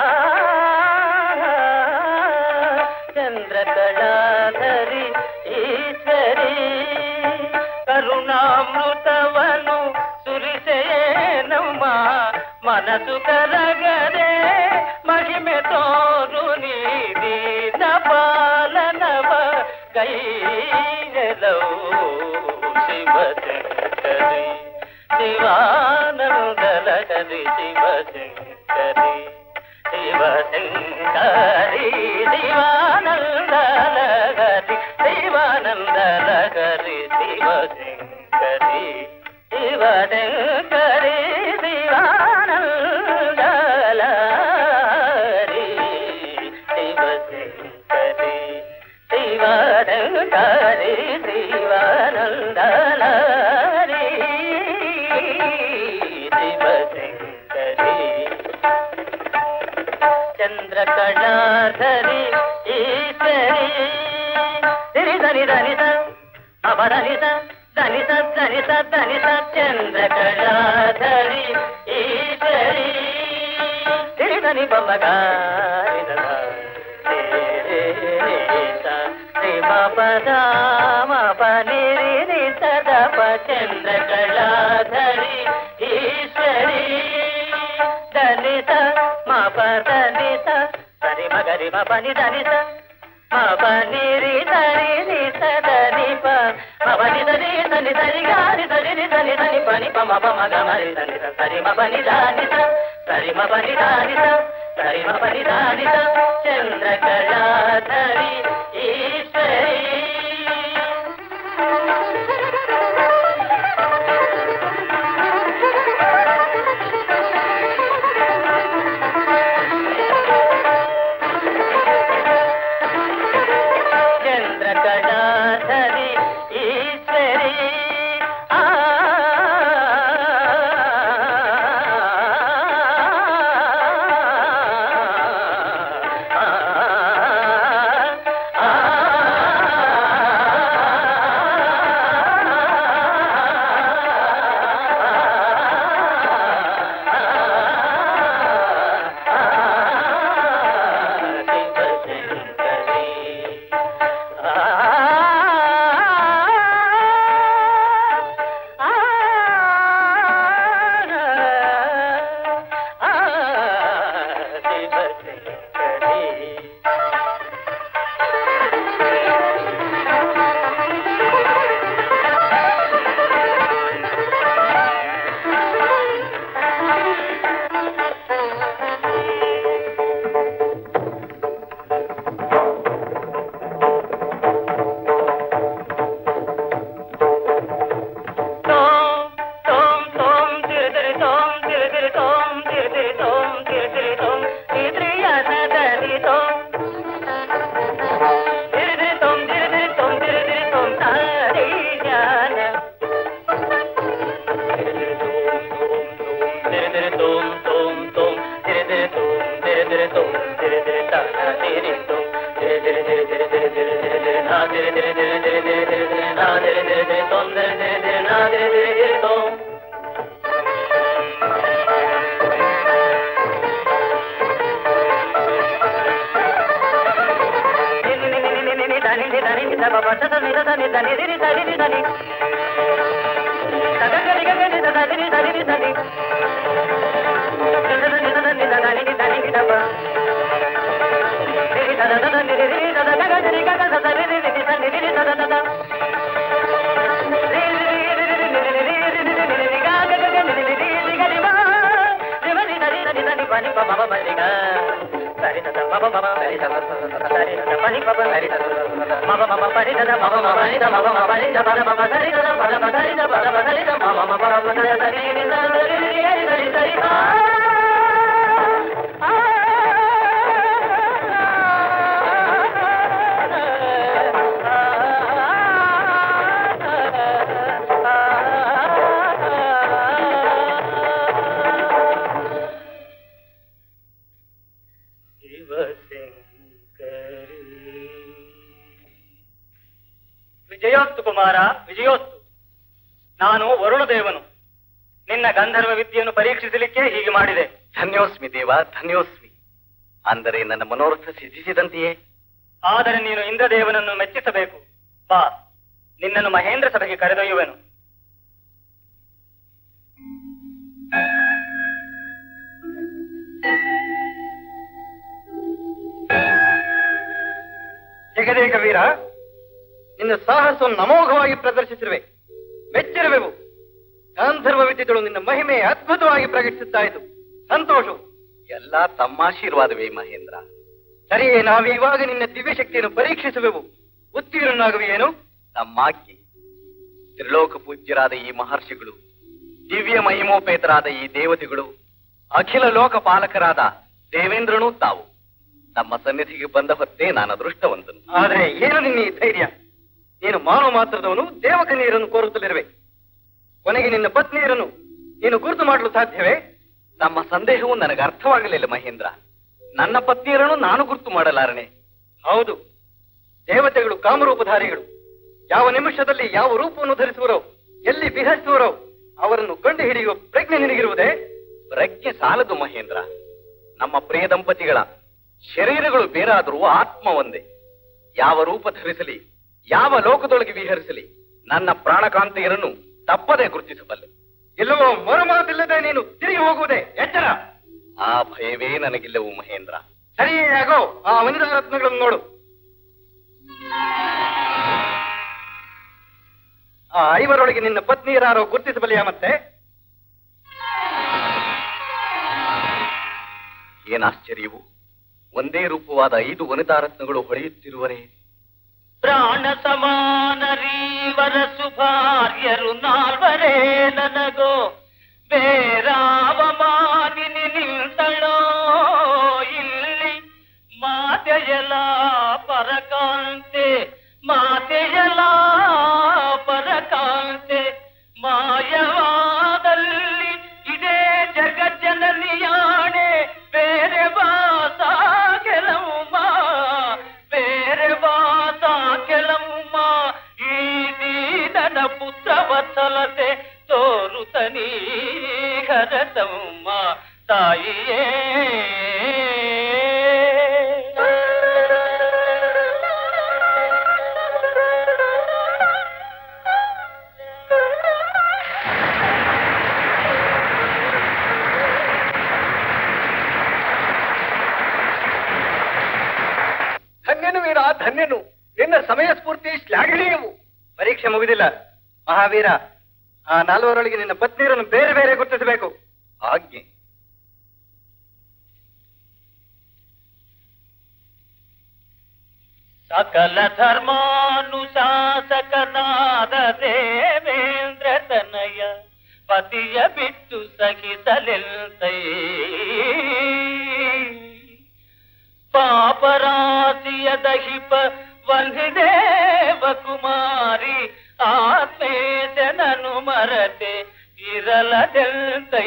ಚಂದ್ರಕಳಾಧರಿ ಈಶ್ವರಿ ಕರುಣಾಮೃತವನು ಸುರಿಸೇನಮ್ಮ ಮನಸ್ಸು ಕರಗದೆ ಮಹಿಮೆ ತೋರು ನೀರಿನ ಪಾಲನವ ಕೈಯಲವು ಶಿವಶಂಕರಿ ಶಿವಾನಂದಲಗರಿ ಶಿವಶಂಕರಿ ಶಿವಶಂಕರಿ ಶಿವಾನಂದಲಗರಿ ಶಿವಾನಂದಲಗರಿ ಶಿವಶಂಕರಿ ಶಿವಶಂಕರಿ ಶಿವಾನಂದಲಹರಿ ಶಿವಶಂಕರಿ ಶಿವಶಂಕರಿ ಶಿವಾನಂದಲಹರಿ ಶಿವಶಂಕರಿ ಚಂದ್ರಕಳಾಧರಿ ಈಶ್ವರಿ ಸಿರಿ ಧನಿ ಧನಿತ ಅಪಧನಿತ ಧನಿತ ಧನಿತ ಧನಿತ ಚಂದ್ರಕಳಾಧರಿ ಈಶ್ವರಿ ಸಿರಿ ಧನಿ ಬೊಮ್ಮಗಾರಿದ ಪದ ಮಪ ನಿರಿ ನಿ ಸದಪ ಚಂದ್ರಕಳಾಧರಿ ಈಶ್ವರಿ ದಲಿತ ಮಪ ದಲಿತ ಸರಿ ಮಗರಿ ಮಪ ನಿ ದಲಿತ ಮಪ ನಿರಿ ಧರಿ ನಿ ಸದನಿ ಪ ಮಪ ನಿ ಧರಿ ಧನಿ ಧರಿ ಗಾರಿ ಧರಿ ನಿ ಧನಿ ಧನಿ ಪ ನಿ ಪ ಮಪ ಮಗ ಮರಿ ಧನಿ ಧ ಸರಿ ಮಪ ನಿ ಧಾನಿತ ಸರಿ ಮಪ ನಿ ಧಾನಿತ ಸರಿ ಮಪ ನಿ ಧಾನಿತ ಚಂದ್ರಕಳಾಧರಿ ಈಶ್ವರಿ ಚಂದ್ರಕಳಾಧರಿ ಈಶ್ವರಿ ಆ ಆ ನಾದಿರಿ ದಿರಿ ದಿರಿ ತೋಂ ದಿರಿ ದಿರಿ ದಿರಿ ನಾದಿರಿ ದಿರಿ ದಿರಿ ತೋಂ ನಿ ನಿ ನಿ ನಿ ನಿ ನಿ ನಿ ಧನಿ ನಿ ಧನಿ ನಿ ಧ ಬ ಬ ಸ ಧ ನಿ ಧ ಧ ನಿ ಧ ನಿ ರಿ ರಿ ಧ ರಿ ರಿ ಧ ನಿ ಧ ಗ ಗ ರಿ ಗ ಗ ನಿ ಧ ಧ ನಿ ರಿ ಧ ರಿ ರಿ ಧ ನಿ ನಿ ಧ ಧ ನಿ ಧ ಧ ನಿ ಧ ಧ ನಿ ನಿ ಧ ನಿ ನಿ ಧ ಬ ರಿ ರಿ ಧ ಧ ಧ ಧ ನಿ ರಿ ರಿ ರಿ ಧ ಧ ಗ ಗ ರಿ ಗ ಗ ಧ ಧ ರಿ ರಿ ರಿ ರಿ ಧ ನಿ ರಿ ರಿ ಧ ಧ ಧ ಧ ರಿ ರಿ ರಿ ರಿ ರಿ ರಿ ನಿ ರಿ ರಿ ರಿ ರಿ ರಿ ರಿ ರಿ ರಿ ಗ ಗ ಗ ಗ ನಿ ರಿ ರಿ ರಿ ರಿ ಗ ರಿ ಬ ರಿ ಮ ರಿ ಧ ರಿ ಧ ನಿ ಧ ನಿ ಪ ನಿ ಪ ಮ ಮ ಮ ರಿ ಗ ಸರಿ ಧ ಧ ಮ ಮ ಮ ಮ ಸರಿ ಧ ಧ ಧ ಧ ಧ ಸರಿ ಧ ಧ ಪ ನಿ ಪ ಪ ಸರಿ ಧ ಧ ಧ ಧ ಮ ಮ ಮ ಮ ಪ ರಿ ಧ ಧ ಮ ಮ ಮ ಮ ರಿ ಧ ಮ ಮ ಮ ಪ ರಿ ಧ ಪ ಧ ಪ ಪ ಸರಿ ಧ ಧ ಪ ಧ ಪ ಸರಿ ಧ ಪ ಧ ಪ ಸರಿ ಧ ಮ ಮ ಮ ಪ ರ ಪ ಧ ಧ ಸರಿ ನಿ ಧ ಧ ರಿ ರಿ ರಿ ರಿ ರಿ ಸರಿ ಆ ವಿಜಯೋಸ್ತು ಕುಮಾರ ವಿಜಯೋಸ್ತು ನಾನು ವರುಣದೇವನು ನಿನ್ನ ಗಂಧರ್ವ ವಿದ್ಯೆಯನ್ನು ಪರೀಕ್ಷಿಸಲಿಕ್ಕೆ ಹೀಗೆ ಮಾಡಿದೆ ಧನ್ಯೋಸ್ಮಿ ದೇವ ಧನ್ಯೋಸ್ಮಿ ಅಂದರೆ ನನ್ನ ಮನೋರಥ ಸಿದ್ಧಿಸಿದಂತೆಯೇ ಆದರೆ ನೀನು ಇಂದ್ರದೇವನನ್ನು ಮೆಚ್ಚಿಸಬೇಕು ಬಾ ನಿನ್ನನ್ನು ಮಹೇಂದ್ರ ಸಭೆಗೆ ಕರೆದೊಯ್ಯುವೆನು ಜಗದೇಕ ವೀರ ನಿನ್ನ ಸಾಹಸವನ್ನು ಅಮೋಘವಾಗಿ ಪ್ರದರ್ಶಿಸಿರುವೆ ಮೆಚ್ಚಿರುವೆವು ಗಾಂಧರ್ವ ವಿದ್ಯೆಗಳು ನಿನ್ನ ಮಹಿಮೆ ಅದ್ಭುತವಾಗಿ ಪ್ರಕಟಿಸುತ್ತಾಯಿತು ಸಂತೋಷವು ಎಲ್ಲ ತಮ್ಮಾಶೀರ್ವಾದವೇ ಮಹೇಂದ್ರ ಸರಿಯೇ ನಾವು ಇವಾಗ ನಿನ್ನ ದಿವ್ಯ ಶಕ್ತಿಯನ್ನು ಪರೀಕ್ಷಿಸುವೆವು ಉತ್ತೀರ್ಣನಾಗುವೆಯೇನು ತಮ್ಮಾಜ್ಞೆ ತ್ರಿಲೋಕ ಪೂಜ್ಯರಾದ ಈ ಮಹರ್ಷಿಗಳು ದಿವ್ಯ ಮಹಿಮೋಪೇತರಾದ ಈ ದೇವತೆಗಳು ಅಖಿಲ ಲೋಕ ಪಾಲಕರಾದ ದೇವೇಂದ್ರನೂ ತಾವು ತಮ್ಮ ಸನ್ನಿಧಿಗೆ ಬಂದ ಹೊತ್ತೇ ನಾನು ಅದೃಷ್ಟವಂತನು ಆದರೆ ಏನು ನಿನ್ನ ಈ ಧೈರ್ಯ ನೀನು ಮಾನವ ಮಾತ್ರದವನು ದೇವಕನ್ಯರನ್ನು ಕೋರುತ್ತಲಿರುವೆ ಕೊನೆಗೆ ನಿನ್ನ ಪತ್ನಿಯರನ್ನು ನೀನು ಗುರುತು ಮಾಡಲು ಸಾಧ್ಯವೇ ತಮ್ಮ ಸಂದೇಹವು ನನಗೆ ಅರ್ಥವಾಗಲಿಲ್ಲ ಮಹೇಂದ್ರ ನನ್ನ ಪತ್ನಿಯರನ್ನು ನಾನು ಗುರುತು ಮಾಡಲಾರನೆ ಹೌದು ದೇವತೆಗಳು ಕಾಮರೂಪಧಾರಿಗಳು ಯಾವ ನಿಮಿಷದಲ್ಲಿ ಯಾವ ರೂಪವನ್ನು ಧರಿಸುವರೋ ಎಲ್ಲಿ ವಿಹರಿಸುವರೋ ಅವರನ್ನು ಕಂಡು ಹಿಡಿಯುವ ಪ್ರಜ್ಞೆ ನಿನಗಿರುವುದೇ ಪ್ರಜ್ಞೆ ಸಾಲದು ಮಹೇಂದ್ರ ನಮ್ಮ ಪ್ರಿಯ ದಂಪತಿಗಳ ಶರೀರಗಳು ಬೇರಾದರೂ ಆತ್ಮ ಒಂದೇ ಯಾವ ರೂಪ ಧರಿಸಲಿ ಯಾವ ಲೋಕದೊಳಗೆ ವಿಹರಿಸಲಿ ನನ್ನ ಪ್ರಾಣಕಾಂತಿಯರನ್ನು ತಪ್ಪದೆ ಗುರುತಿಸಬಲ್ಲೆ ಇಲ್ಲವೋ ಮರುಮಾತಿಲ್ಲದೆ ನೀನು ತಿರುಗಿ ಹೋಗುವುದೇ ಎಚ್ಚರ ಆ ಭಯವೇ ನನಗಿಲ್ಲವು ಮಹೇಂದ್ರ ಸರಿಯೇ ಆಗೋ ಆ ವನಿತಾ ರತ್ನಗಳನ್ನು ನೋಡು ಆ ಐವರೊಳಗೆ ನಿನ್ನ ಪತ್ನಿಯರಾರೋ ಗುರುತಿಸಬಲ್ಲೆಯಾ ಮತ್ತೆ ಏನಾಶ್ಚರ್ಯವು ಒಂದೇ ರೂಪವಾದ ಐದು ವನಿತಾರತ್ನಗಳು ಹೊಳೆಯುತ್ತಿರುವರೆ ಪ್ರಾಣ ಸಮಾನರೀವರ ಸುಭಾರ್ಯರು ನಾಲ್ವರೇ ನನಗೋ ಬೇರಾವ ಮಾನಿನಿ ನಿಲ್ತಳೋ ಇಲ್ಲಿ ಮಾತೆಯಲ ಪರಕಾಂತೆ ಮಾತೆಯಲ ಪರಕಾಂತೆ ಮಾಯವಾದಲ್ಲಿ ಇದೇ ಜಗಜ್ಜನನಿಯಾಣೆ ಬೇರೆ ಬಾಸ ಕೆಲವು ಬೇರೆ ಬಾಸ ಕೆಲಮ್ಮ ಈ ದೀನನ ಪುತ್ರ ವತ್ಸಲತೆ ತೋರುತನೀ ಹರತಮ್ಮ ತಾಯಿಯೇ ಧನ್ಯನು ವೀರ ಧನ್ಯನು ನಿನ್ನ ಸಮಯ ಸ್ಫೂರ್ತಿ ಶ್ಲಾಘನೀಯವು ಪರೀಕ್ಷೆ ಮುಗಿದಿಲ್ಲ ಮಹಾವೀರ ಆ ನಾಲ್ವರೊಳಗೆ ನಿನ್ನ ಪತ್ನಿಯರನ್ನು ಬೇರೆ ಬೇರೆ ಗುರುತಿಸಬೇಕು ಆಜ್ಞೆ ಸಕಲ ಧರ್ಮಾನುಶಾಸಕನಾದ ದೇವೇಂದ್ರ ತನಯ ಪತಿಯ ಬಿಟ್ಟು ಸಹಿಸಲೆಲ್ತೈ ಪಾಪರಾಶಿಯ ದಹಿಪ ವಂದಿದೇವ ಕುಮಾರಿ ಆತ್ಮೇಶನನು ಮರತೆ ಇರಲದೆಲ್ತೈ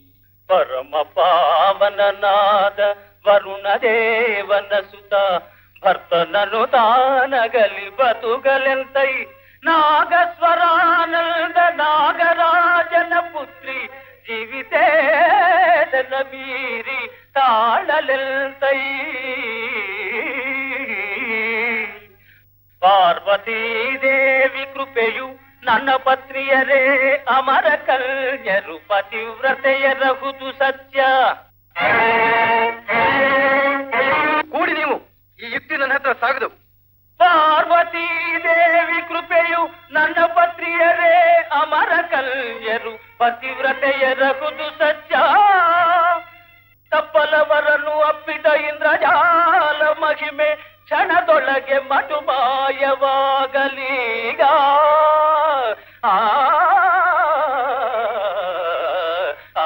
ಪರಮ ಪಾವನನಾದ ವರುಣ ದೇವನ ಸುತ ಭರ್ತನನು ತಾನಗಲಿ ಬದುಗಲೆಂತೈ ನಾಗಸ್ವರಾನಂದ ನಾಗರಾಜನ ಪುತ್ರಿ ಜೀವಿತೇದನ ಮೀರಿ ತಾಳಲೆಂತೈ ಪಾರ್ವತೀ ದೇವಿ ಕೃಪೆಯು ನನ್ನ ಪತ್ನಿಯರೇ ಅಮರ ಕಲ್ಯರು ಪತಿವ್ರತೆಯರಹುದು ಸತ್ಯ ಕೂಡಿ ನೀವು ಈ ಯುಕ್ತಿ ನನ್ನ ಹತ್ರ ಸಾಗದು ಪಾರ್ವತೀ ದೇವಿ ಕೃಪೆಯು ನನ್ನ ಪತ್ನಿಯರೇ ಅಮರ ಕಲ್ಯರು ಪತಿವ್ರತೆಯರಹುದು ಸತ್ಯ ತಪ್ಪಲವರನ್ನು ಅಪ್ಪಿದ ಇಂದ್ರಜಾಲ ಮಹಿಮೆ ಕ್ಷಣದೊಳಗೆ ಮಟುಮಾಯವಾಗಲೀಗ ಆ ಆ,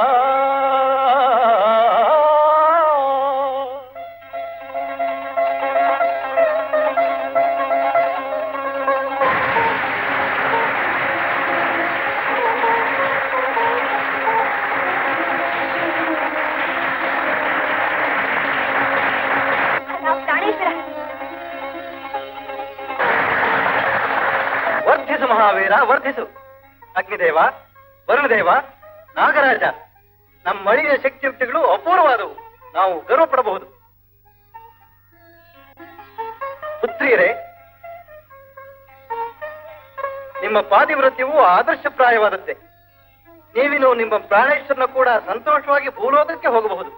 ಪ್ರಾಣೇಶ್ವರ ವರ್ಧಿಸು ಮಹಾವೀರ ವರ್ಧಿಸು ಅಗ್ನಿದೇವ ವರುಣದೇವ ನಾಗರಾಜ ನಮ್ಮ ಮಳಿಯ ಶಕ್ತಿಯುಕ್ತಿಗಳು ಅಪೂರ್ವವಾದವು ನಾವು ಗರ್ವ ಪಡಬಹುದು ಪುತ್ರಿಯರೇ ನಿಮ್ಮ ಪಾತಿವ್ರತ್ಯವು ಆದರ್ಶಪ್ರಾಯವಾದದ್ದೇ ನೀವಿನ್ನು ನಿಮ್ಮ ಪ್ರಾಣೇಶ್ವರನ ಕೂಡ ಸಂತೋಷವಾಗಿ ಭೂಲೋಕಕ್ಕೆ ಹೋಗಬಹುದು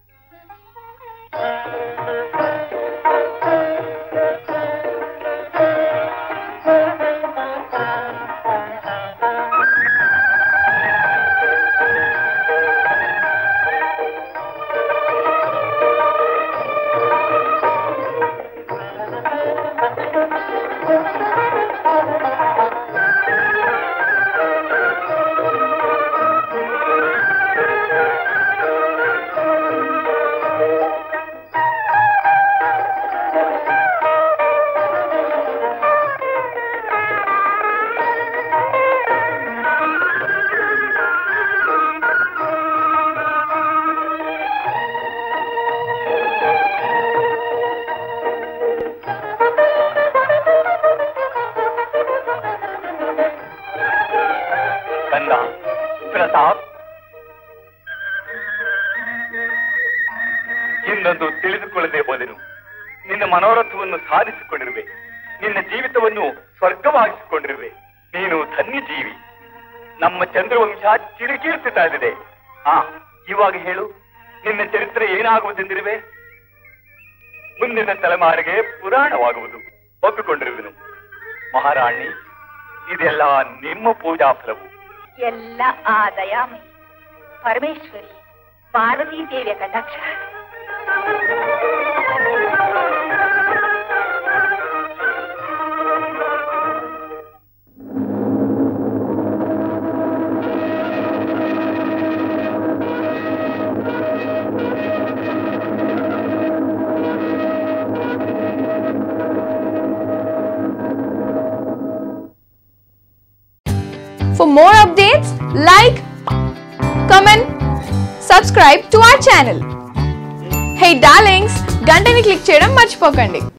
ಕಂದ ಪ್ರತಾಪ್ ಇನ್ನೊಂದು ತಿಳಿದುಕೊಳ್ಳದೆ ಹೋದೆನು ನಿನ್ನ ಮನೋರಥವನ್ನು ಸಾಧಿಸಿಕೊಂಡಿರುವೆ ನಿನ್ನ ಜೀವಿತವನ್ನು ಸ್ವರ್ಗವಾಗಿಸಿಕೊಂಡಿರುವೆ ನೀನು ಧನ್ಯ ಜೀವಿ ನಮ್ಮ ಚಂದ್ರವಂಶ ಚಿರಕೀರ್ತಿತಾ ಇದೆ ಆ ಇವಾಗ ಹೇಳು ನಿನ್ನ ಚರಿತ್ರೆ ಏನಾಗುವುದೆಂದಿರುವೆ ಮುಂದಿನ ತಲೆಮಾರಿಗೆ ಪುರಾಣವಾಗುವುದು ಒಪ್ಪಿಕೊಂಡಿರುವೆನು ಮಹಾರಾಣಿ ಇದೆಲ್ಲ ನಿಮ್ಮ ಪೂಜಾ ಫಲವು ಎಲ್ಲ ಆ ದಯಾಮಯಿ ಪರಮೇಶ್ವರಿ ಪಾರ್ವತೀ ದೇವಿಯ ಕಟಾಕ್ಷ For more updates, like, comment, subscribe to our channel. Hey darlings, గంటని click చేయడం మర్చిపోకండి